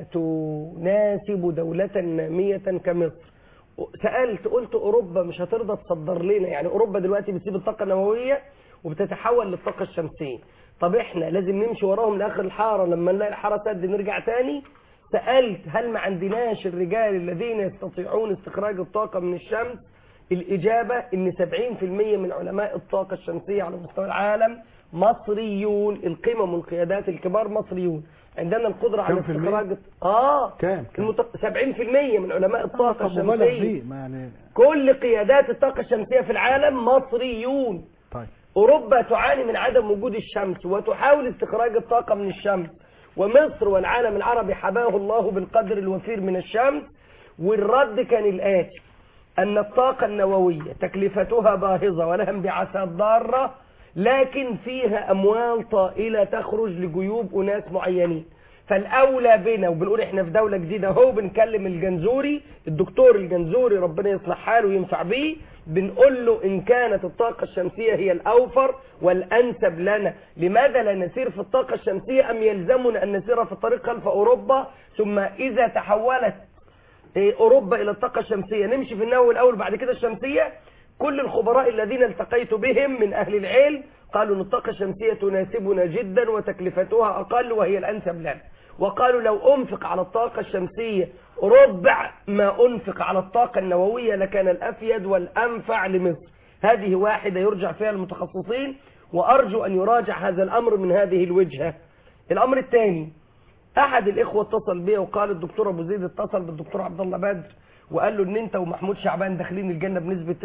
G: تناسب دولة نامية كمصر سألت قلت أوروبا مش هترضى تصدر لنا يعني أوروبا دلوقتي بتسيب الطاقة النووية وبتتحول للطاقة الشمسية طب احنا لازم نمشي وراهم لآخر الحارة لما نلاقي الحارة سد نرجع تاني سألت هل ما عندناش الرجال الذين يستطيعون استخراج الطاقة من الشمس الإجابة إن 70% من علماء الطاقة الشمسية على مستوى العالم مصريون القمم والقيادات الكبار مصريون عندنا القدرة على
A: كم في المية؟
G: استخراج اه
A: كام كام
G: المت... 70% من علماء الطاقة
A: طب مبالغ
G: الشمسية
A: فيه ما يعني
G: كل قيادات الطاقة الشمسية في العالم مصريون
A: طيب
G: أوروبا تعاني من عدم وجود الشمس وتحاول استخراج الطاقة من الشمس ومصر والعالم العربي حباه الله بالقدر الوفير من الشمس والرد كان الآتي أن الطاقة النووية تكلفتها باهظة ولها انبعاثات ضارة لكن فيها أموال طائلة تخرج لجيوب أناس معينين فالأولى بنا وبنقول إحنا في دولة جديدة هو بنكلم الجنزوري الدكتور الجنزوري ربنا يصلح حاله وينفع بيه بنقول له إن كانت الطاقة الشمسية هي الأوفر والأنسب لنا لماذا لا نسير في الطاقة الشمسية أم يلزمنا أن نسير في الطريق خلف أوروبا ثم إذا تحولت إيه، أوروبا إلى الطاقة الشمسية نمشي في النووي الأول بعد كده الشمسية كل الخبراء الذين التقيت بهم من أهل العلم قالوا أن الطاقة الشمسية تناسبنا جدا وتكلفتها أقل وهي الأنسب لنا وقالوا لو أنفق على الطاقة الشمسية ربع ما أنفق على الطاقة النووية لكان الأفيد والأنفع لمصر هذه واحدة يرجع فيها المتخصصين وأرجو أن يراجع هذا الأمر من هذه الوجهة الأمر الثاني احد الاخوه اتصل بيا وقال الدكتور ابو زيد اتصل بالدكتور عبد الله بدر وقال له ان انت ومحمود شعبان داخلين الجنه بنسبه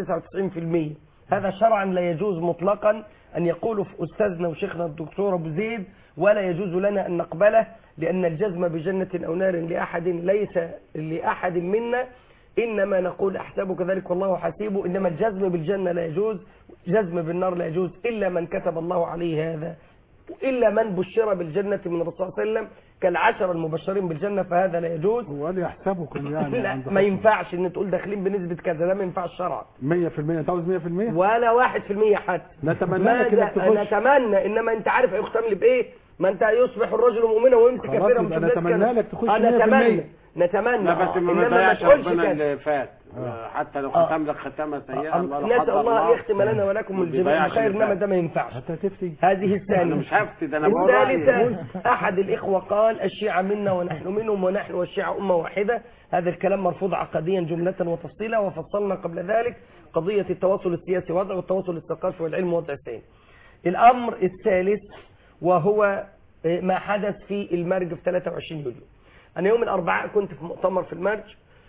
G: 99% هذا شرعا لا يجوز مطلقا ان يقوله في استاذنا وشيخنا الدكتور ابو زيد ولا يجوز لنا ان نقبله لان الجزم بجنه او نار لاحد ليس لاحد منا انما نقول احسبه كذلك والله حسيبه انما الجزم بالجنه لا يجوز جزم بالنار لا يجوز الا من كتب الله عليه هذا إلا من بشر بالجنة من الرسول صلى الله عليه وسلم كالعشر المبشرين بالجنة فهذا لا يجوز
A: وقال يحسبكم يعني
G: لا
A: عند
G: ما ينفعش ان تقول داخلين بنسبة كذا ده ما ينفعش شرعا
A: 100% انت عاوز 100%
G: ولا واحد في المية حتى
A: نتمنى
G: ماذا
A: لك انك تخش
G: نتمنى انما انت عارف هيختم لي بايه ما انت يصبح الرجل مؤمنا ويمسك
A: خلاص
G: كافرا
A: يبقى
G: مش بلاد
A: نتمنى
G: كذا.
A: لك تخش
G: آه،
A: 100%.
G: نتمنى نتمنى
C: لا بس
G: آه.
C: ما
G: انما ما
C: نضيعش
G: تقولش
C: ربنا
G: كده
C: اللي فات حتى لو ختم لك ختامه سيئه الله لا
G: نسأل
C: قدر
G: الله ان يختم لنا ولكم
C: ما
G: الجميع
C: بيضيعش
G: بخير
C: اللي
G: انما
C: فات.
G: ده ما ينفعش
A: حتى تفتي
G: هذه الثانية
C: انا مش هفتي ده انا بقول
G: الثالثة
C: رأيي.
G: أحد الإخوة قال الشيعة منا ونحن منهم ونحن والشيعة أمة واحدة هذا الكلام مرفوض عقديا جملة وتفصيلا وفصلنا قبل ذلك قضية التواصل السياسي وضع والتواصل الثقافي والعلم وضع ثاني الأمر الثالث وهو آه، ما حدث في المرج في 23 يوليو أنا يوم الأربعاء كنت في مؤتمر في المرج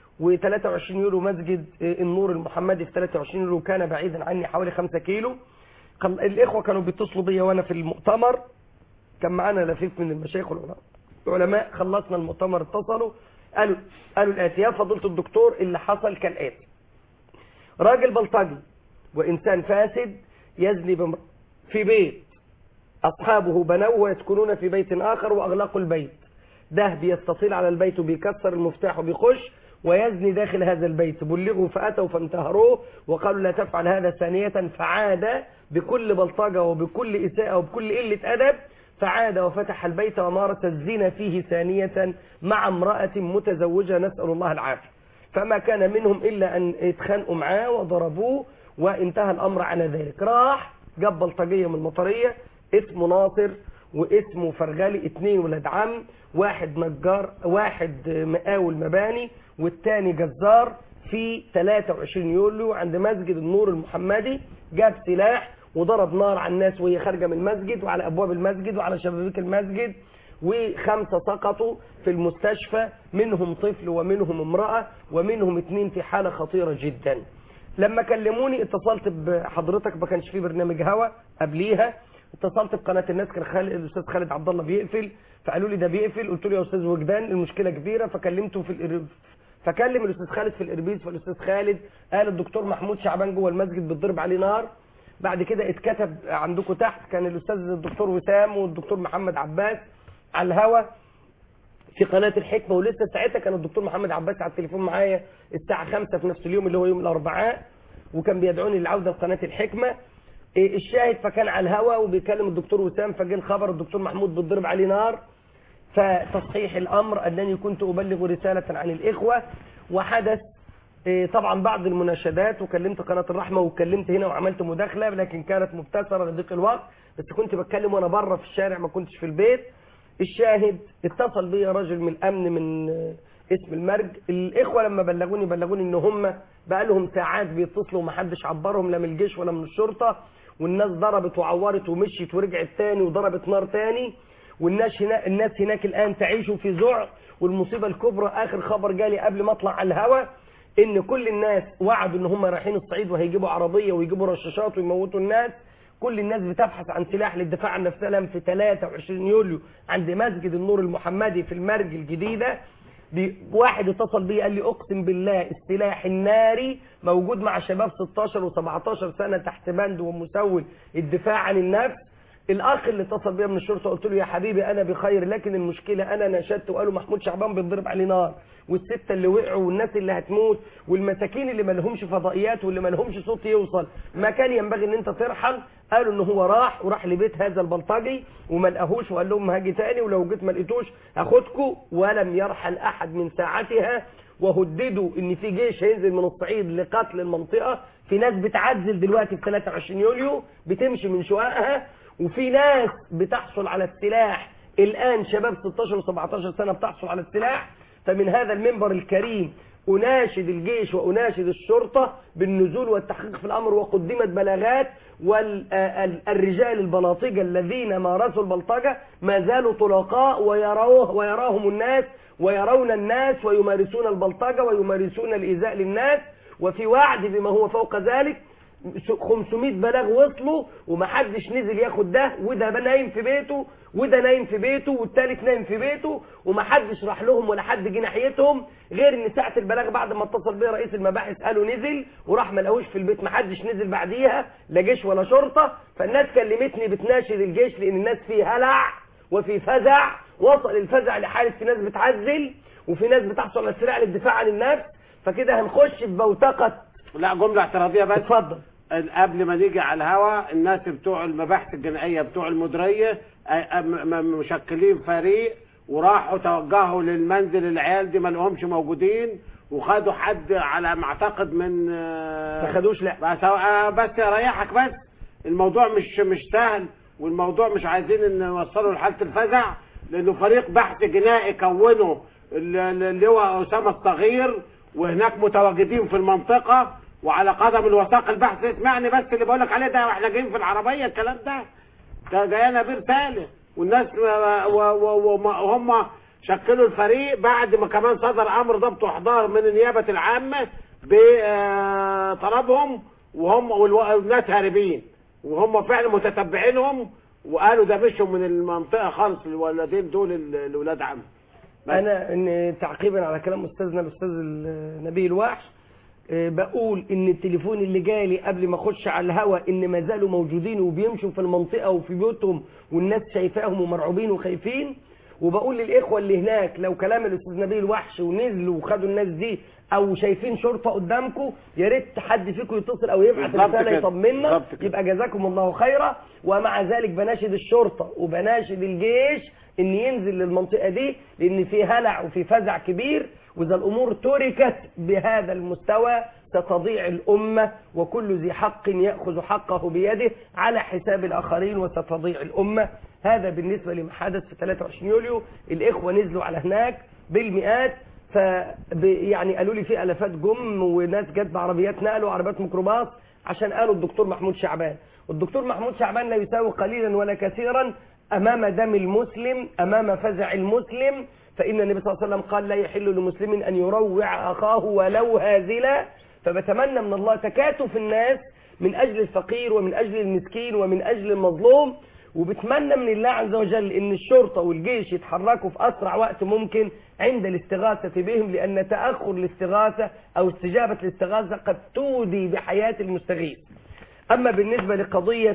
G: و23 يوليو مسجد آه، النور المحمدي في 23 يوليو كان بعيدا عني حوالي 5 كيلو قال- الإخوة كانوا بيتصلوا بيا وأنا في المؤتمر كان معانا لفيف من المشايخ والعلماء العلماء خلصنا المؤتمر اتصلوا قالوا قالوا الآتي يا فضيلة الدكتور اللي حصل كالآتي راجل بلطجي وإنسان فاسد يزني بمر... في بيت أصحابه بنوه ويسكنون في بيت آخر وأغلقوا البيت ده بيستطيل على البيت وبيكسر المفتاح وبيخش ويزني داخل هذا البيت بلغوا فأتوا فانتهروه وقالوا لا تفعل هذا ثانية فعاد بكل بلطجة وبكل إساءة وبكل قلة أدب فعاد وفتح البيت ومارس الزنا فيه ثانية مع امرأة متزوجة نسأل الله العافية فما كان منهم إلا أن اتخانقوا معاه وضربوه وانتهى الأمر على ذلك راح جاب بلطجية من المطرية اسمه ناصر واسمه فرغالي اتنين ولاد عم واحد نجار واحد مقاول مباني والتاني جزار في 23 يوليو عند مسجد النور المحمدي جاب سلاح وضرب نار على الناس وهي خارجه من المسجد وعلى ابواب المسجد وعلى شبابيك المسجد وخمسه سقطوا في المستشفى منهم طفل ومنهم امراه ومنهم اثنين في حاله خطيره جدا لما كلموني اتصلت بحضرتك ما كانش في برنامج هوا قبليها اتصلت بقناه الناس كان خالد الاستاذ خالد عبد الله بيقفل فقالوا لي ده بيقفل قلت له يا استاذ وجدان المشكله كبيره فكلمته في الإر... فكلم الاستاذ خالد في الاربيز فالاستاذ خالد قال الدكتور محمود شعبان جوه المسجد بتضرب عليه نار بعد كده اتكتب عندكم تحت كان الاستاذ الدكتور وسام والدكتور محمد عباس على الهوا في قناه الحكمه ولسه ساعتها كان الدكتور محمد عباس على التليفون معايا الساعه 5 في نفس اليوم اللي هو يوم الاربعاء وكان بيدعوني للعوده لقناه الحكمه إيه الشاهد فكان على الهوا وبيكلم الدكتور وسام فجه الخبر الدكتور محمود بتضرب عليه نار فتصحيح الامر انني كنت ابلغ رساله عن الاخوه وحدث إيه طبعا بعض المناشدات وكلمت قناه الرحمه واتكلمت هنا وعملت مداخله لكن كانت مبتسره لضيق الوقت بس كنت بتكلم وانا بره في الشارع ما كنتش في البيت الشاهد اتصل بي رجل من الامن من آه، اسم المرج الاخوه لما بلغوني بلغوني ان هم بقى لهم ساعات بيتصلوا ومحدش عبرهم لا من الجيش ولا من الشرطه والناس ضربت وعورت ومشيت ورجعت تاني وضربت نار تاني والناس هنا الناس هناك الان تعيش في ذعر والمصيبه الكبرى اخر خبر جالي قبل ما اطلع على الهوا ان كل الناس وعدوا ان هم رايحين الصعيد وهيجيبوا عربيه ويجيبوا رشاشات ويموتوا الناس كل الناس بتبحث عن سلاح للدفاع عن نفسها لم في 23 يوليو عند مسجد النور المحمدي في المرج الجديده بي- واحد اتصل بي قال لي اقسم بالله السلاح الناري موجود مع شباب 16 و17 سنه تحت بند ومسول الدفاع عن النفس الاخ اللي اتصل بيا من الشرطه قلت له يا حبيبي انا بخير لكن المشكله انا نشدت وقالوا محمود شعبان بيتضرب عليه نار والسته اللي وقعوا والناس اللي هتموت والمساكين اللي ما لهمش فضائيات واللي ما لهمش صوت يوصل ما كان ينبغي ان انت ترحل قالوا ان هو راح وراح لبيت هذا البلطجي وما لقاهوش وقال لهم هاجي تاني ولو جيت ما لقيتوش هاخدكم ولم يرحل احد من ساعتها وهددوا ان في جيش هينزل من الصعيد لقتل المنطقه في ناس بتعزل دلوقتي في 23 يوليو بتمشي من شققها وفي ناس بتحصل على السلاح الان شباب 16 و17 سنه بتحصل على السلاح فمن هذا المنبر الكريم أناشد الجيش وأناشد الشرطة بالنزول والتحقيق في الأمر وقدمت بلاغات والرجال البلاطجة الذين مارسوا البلطجة ما زالوا طلقاء ويروه ويراهم الناس ويرون الناس ويمارسون البلطجة ويمارسون الإيذاء للناس وفي وعد بما هو فوق ذلك 500 بلاغ وصلوا ومحدش نزل ياخد ده وده نايم في بيته وده نايم في بيته والتالت نايم في بيته ومحدش راح لهم ولا حد جه ناحيتهم غير ان ساعه البلاغ بعد ما اتصل بيا رئيس المباحث قالوا نزل وراح ما لقوش في البيت محدش نزل بعديها لا جيش ولا شرطه فالناس كلمتني بتناشد الجيش لان الناس في هلع وفي فزع وصل الفزع لحاله في ناس بتعزل وفي ناس بتحصل على السلاح للدفاع عن النفس فكده هنخش في بوتقه
C: لا جملة اعتراضية بس
G: اتفضل
C: قبل ما نيجي على الهوا الناس بتوع المباحث الجنائية بتوع المديرية أي- م- م- مشكلين فريق وراحوا توجهوا للمنزل العيال دي ما لهمش موجودين وخدوا حد على ما اعتقد من
G: ما خدوش لا
C: بس آه، بس اريحك بس الموضوع مش مش سهل والموضوع مش عايزين ان نوصله لحاله الفزع لانه فريق بحث جنائي كونه ال- ال- اللواء اسامه الصغير وهناك متواجدين في المنطقه وعلى قدم الوثاق البحث اسمعني بس اللي بقول لك عليه ده واحنا جايين في العربيه الكلام ده ده جاينا بير تالي والناس وهم شكلوا الفريق بعد ما كمان صدر امر ضبط واحضار من النيابه العامه بطلبهم وهم والو- والناس هاربين وهم فعلا متتبعينهم وقالوا ده مشوا من المنطقه خالص الولدين دول ال- الولاد عم بس.
G: انا ان تعقيبا على كلام استاذنا الاستاذ ال- نبيل الوحش آه، بقول ان التليفون اللي جالي قبل ما اخش على الهوا ان ما زالوا موجودين وبيمشوا في المنطقه وفي بيوتهم والناس شايفاهم ومرعوبين وخايفين وبقول للاخوه اللي هناك لو كلام الاستاذ نبيل الوحش ونزلوا وخدوا الناس دي او شايفين شرطه قدامكم يا ريت حد فيكم يتصل او يبعت
C: بالظبط
G: رساله
C: كده.
G: يطمنا
C: بالظبط كده.
G: يبقى جزاكم الله خيرا ومع ذلك بناشد الشرطه وبناشد الجيش ان ينزل للمنطقه دي لان في هلع وفي فزع كبير واذا الامور تركت بهذا المستوى ستضيع الامه وكل ذي حق ياخذ حقه بيده على حساب الاخرين وستضيع الامه هذا بالنسبه لما حدث في 23 يوليو الاخوه نزلوا على هناك بالمئات ف ب- يعني قالوا لي في الافات جم وناس جت بعربيات نقل وعربيات ميكروباص عشان قالوا الدكتور محمود شعبان والدكتور محمود شعبان لا يساوي قليلا ولا كثيرا أمام دم المسلم أمام فزع المسلم فإن النبي صلى الله عليه وسلم قال لا يحل لمسلم أن يروع أخاه ولو هازلا فبتمنى من الله تكاتف الناس من أجل الفقير ومن أجل المسكين ومن أجل المظلوم وبتمنى من الله عز وجل ان الشرطة والجيش يتحركوا في اسرع وقت ممكن عند الاستغاثة بهم لان تأخر الاستغاثة او استجابة الاستغاثة قد تودي بحياة المستغيث اما بالنسبة لقضية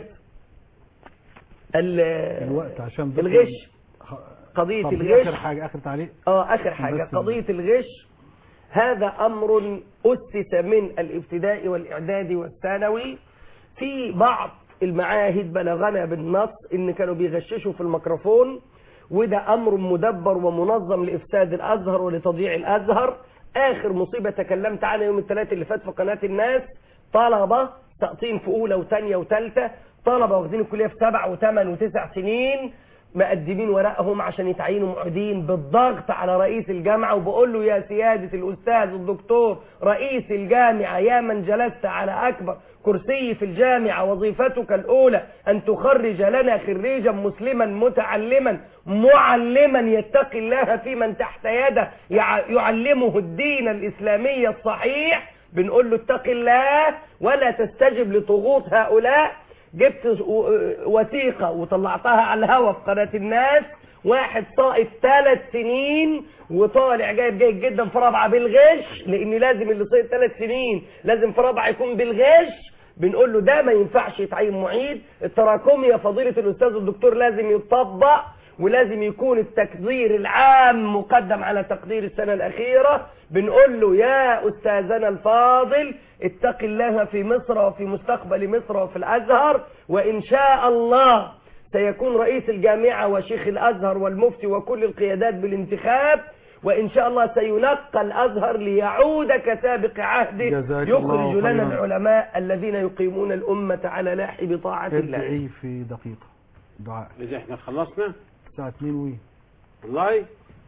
G: ال-
A: الوقت عشان بس-
G: الغش قضية
A: طب دي
G: الغش
A: اخر حاجه اخر تعليق
G: اه اخر حاجة
A: بس-
G: قضية الغش هذا امر اسس من الابتدائي والاعدادي والثانوي في بعض المعاهد بلغنا بالنص ان كانوا بيغششوا في الميكروفون وده امر مدبر ومنظم لافساد الازهر ولتضييع الازهر اخر مصيبة تكلمت عنها يوم الثلاثاء اللي فات في قناة الناس طلبة ساقطين في اولى وثانية وثالثة طلبة واخدين الكلية في سبع وثمان وتسع سنين مقدمين ورقهم عشان يتعينوا معيدين بالضغط على رئيس الجامعة وبقول له يا سيادة الأستاذ الدكتور رئيس الجامعة يا من جلست على أكبر كرسي في الجامعة وظيفتك الأولى أن تخرج لنا خريجا مسلما متعلما معلما يتقي الله في من تحت يده يع- يعلمه الدين الإسلامي الصحيح بنقول له اتق الله ولا تستجب لطغوت هؤلاء جبت و- وثيقة وطلعتها على الهوا في قناة الناس واحد ساقط ثلاث سنين وطالع جايب جيد جدا في رابعة بالغش لان لازم اللي ساقط ثلاث سنين لازم في رابعة يكون بالغش بنقول له ده ما ينفعش يتعين معيد التراكمي يا فضيلة الأستاذ الدكتور لازم يطبق ولازم يكون التقدير العام مقدم على تقدير السنة الأخيرة بنقول له يا أستاذنا الفاضل اتق الله في مصر وفي مستقبل مصر وفي الأزهر وإن شاء الله سيكون رئيس الجامعة وشيخ الأزهر والمفتي وكل القيادات بالانتخاب وإن شاء الله سينقى الأزهر ليعود كسابق عهده
A: جزاك الله
G: يخرج لنا
A: خيرا.
G: العلماء الذين يقيمون الأمة على لاحب طاعة الله
A: ادعي في دقيقه دعاء
C: إذا احنا خلصنا
A: الساعه 2 وي
C: والله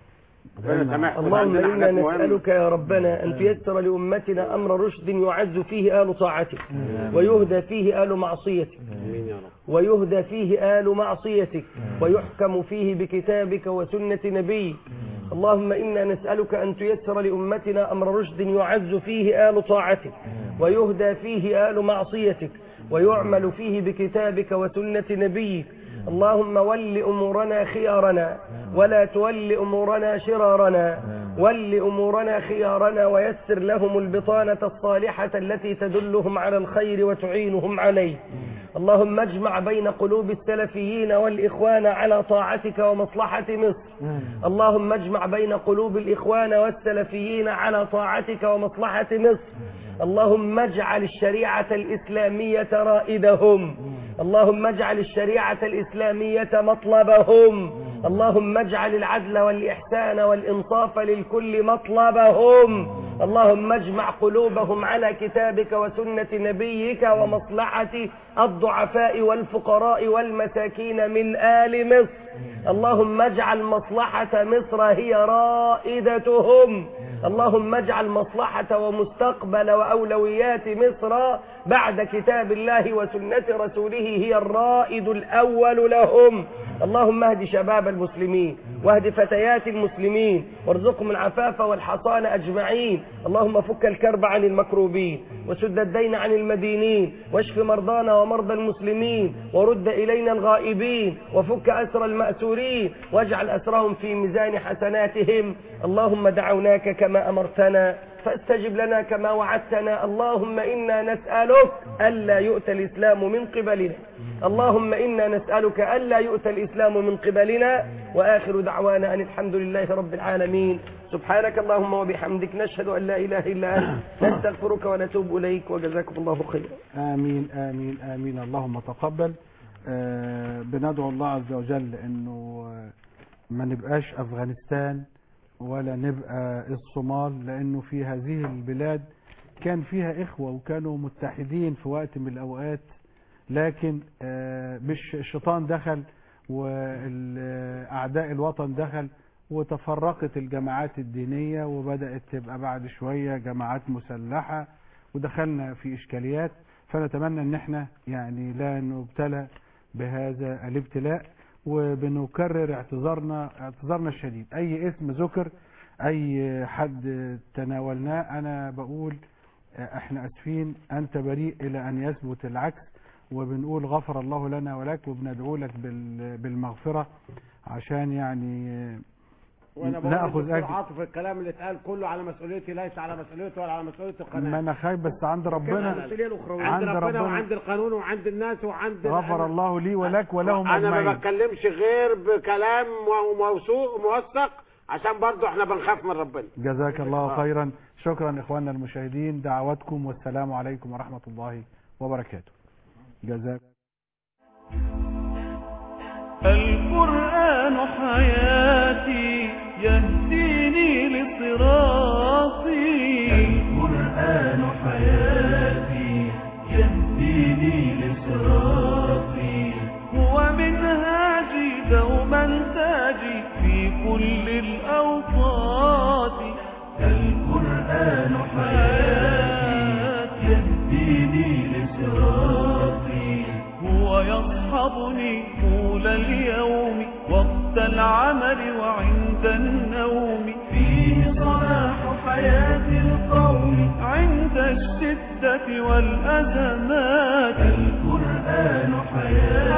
C: ربنا سامحكم
G: اللهم
C: عندنا
G: إنا
C: حاجات مهمة.
G: نسألك يا ربنا أن تيسر لأمتنا أمر رشد يعز فيه آل طاعتك ويهدى فيه آل معصيتك
C: آمين يا رب
G: ويهدى فيه آل معصيتك ويحكم فيه بكتابك وسنة نبيك اللهم إنا نسألك أن تيسر لأمتنا أمر رشد يعز فيه آل طاعتك ويهدى فيه آل معصيتك ويعمل فيه بكتابك وسنة نبيك اللهم ول أمورنا خيارنا ولا تول أمورنا شرارنا ول أمورنا خيارنا ويسر لهم البطانة الصالحة التي تدلهم على الخير وتعينهم عليه اللهم اجمع بين قلوب السلفيين والإخوان على طاعتك ومصلحة مصر اللهم اجمع بين قلوب الإخوان والسلفيين على طاعتك ومصلحة مصر اللهم اجعل الشريعة الإسلامية رائدهم اللهم اجعل الشريعة الإسلامية مطلبهم اللهم اجعل العدل والإحسان والإنصاف للكل مطلبهم اللهم اجمع قلوبهم على كتابك وسنة نبيك ومصلحة الضعفاء والفقراء والمساكين من آل مصر اللهم اجعل مصلحة مصر هي رائدتهم اللهم اجعل مصلحة ومستقبل وأولويات مصر بعد كتاب الله وسنة رسوله هي الرائد الأول لهم اللهم اهد شباب المسلمين واهد فتيات المسلمين وارزقهم العفاف والحصان أجمعين اللهم فك الكرب عن المكروبين وسد الدين عن المدينين واشف مرضانا ومرضى المسلمين ورد إلينا الغائبين وفك أسر المأسورين واجعل أسرهم في ميزان حسناتهم اللهم دعوناك كما أمرتنا فاستجب لنا كما وعدتنا اللهم إنا نسألك ألا يؤتى الإسلام من قبلنا اللهم إنا نسألك ألا يؤتى الإسلام من قبلنا وآخر دعوانا أن الحمد لله رب العالمين سبحانك اللهم وبحمدك نشهد أن لا إله إلا أنت نستغفرك ونتوب إليك وجزاكم الله خيرا
A: آمين آمين آمين اللهم تقبل آه بندعو الله عز وجل أنه آه، ما نبقاش أفغانستان ولا نبقى الصومال لأنه في هذه البلاد كان فيها إخوة وكانوا متحدين في وقت من الأوقات لكن آه، مش الشيطان دخل وأعداء الوطن دخل وتفرقت الجماعات الدينية وبدأت تبقى بعد شوية جماعات مسلحة ودخلنا في إشكاليات فنتمنى ان احنا يعني لا نبتلى بهذا الابتلاء وبنكرر اعتذارنا اعتذارنا الشديد اي اسم ذكر اي حد تناولناه انا بقول احنا اسفين انت بريء الى ان يثبت العكس وبنقول غفر الله لنا ولك وبندعو لك بال- بالمغفرة عشان يعني
C: وانا بقول
A: ناخذ
C: للدكتور
A: اجر
C: عاطف الكلام اللي اتقال كله على مسؤوليتي ليس على مسؤوليته ولا على مسؤوليه القناه
A: ما انا خايف بس عند ربنا
C: عند
A: عند
C: ربنا
A: ربنا
C: وعند القانون وعند الناس وعند
A: غفر الله لي ولك ولهم
C: انا ما
A: اجمعين
C: بتكلمش غير بكلام موثوق موثق عشان برضو احنا بنخاف من ربنا
A: جزاك الله
C: آه.
A: خيرا شكرا اخواننا المشاهدين دعواتكم والسلام عليكم ورحمة الله وبركاته جزاك
R: القرآن حياتي يهديني لصراطي القرآن حياتي يهديني لصراطي هو منهاجي دوما تاجي في كل الأوقات القرآن حياتي يهديني لصراطي هو يصحبني طول اليوم وقت العمل وعند النوم فيه صلاح حياة القوم عند الشدة والأزمات القرآن حياتي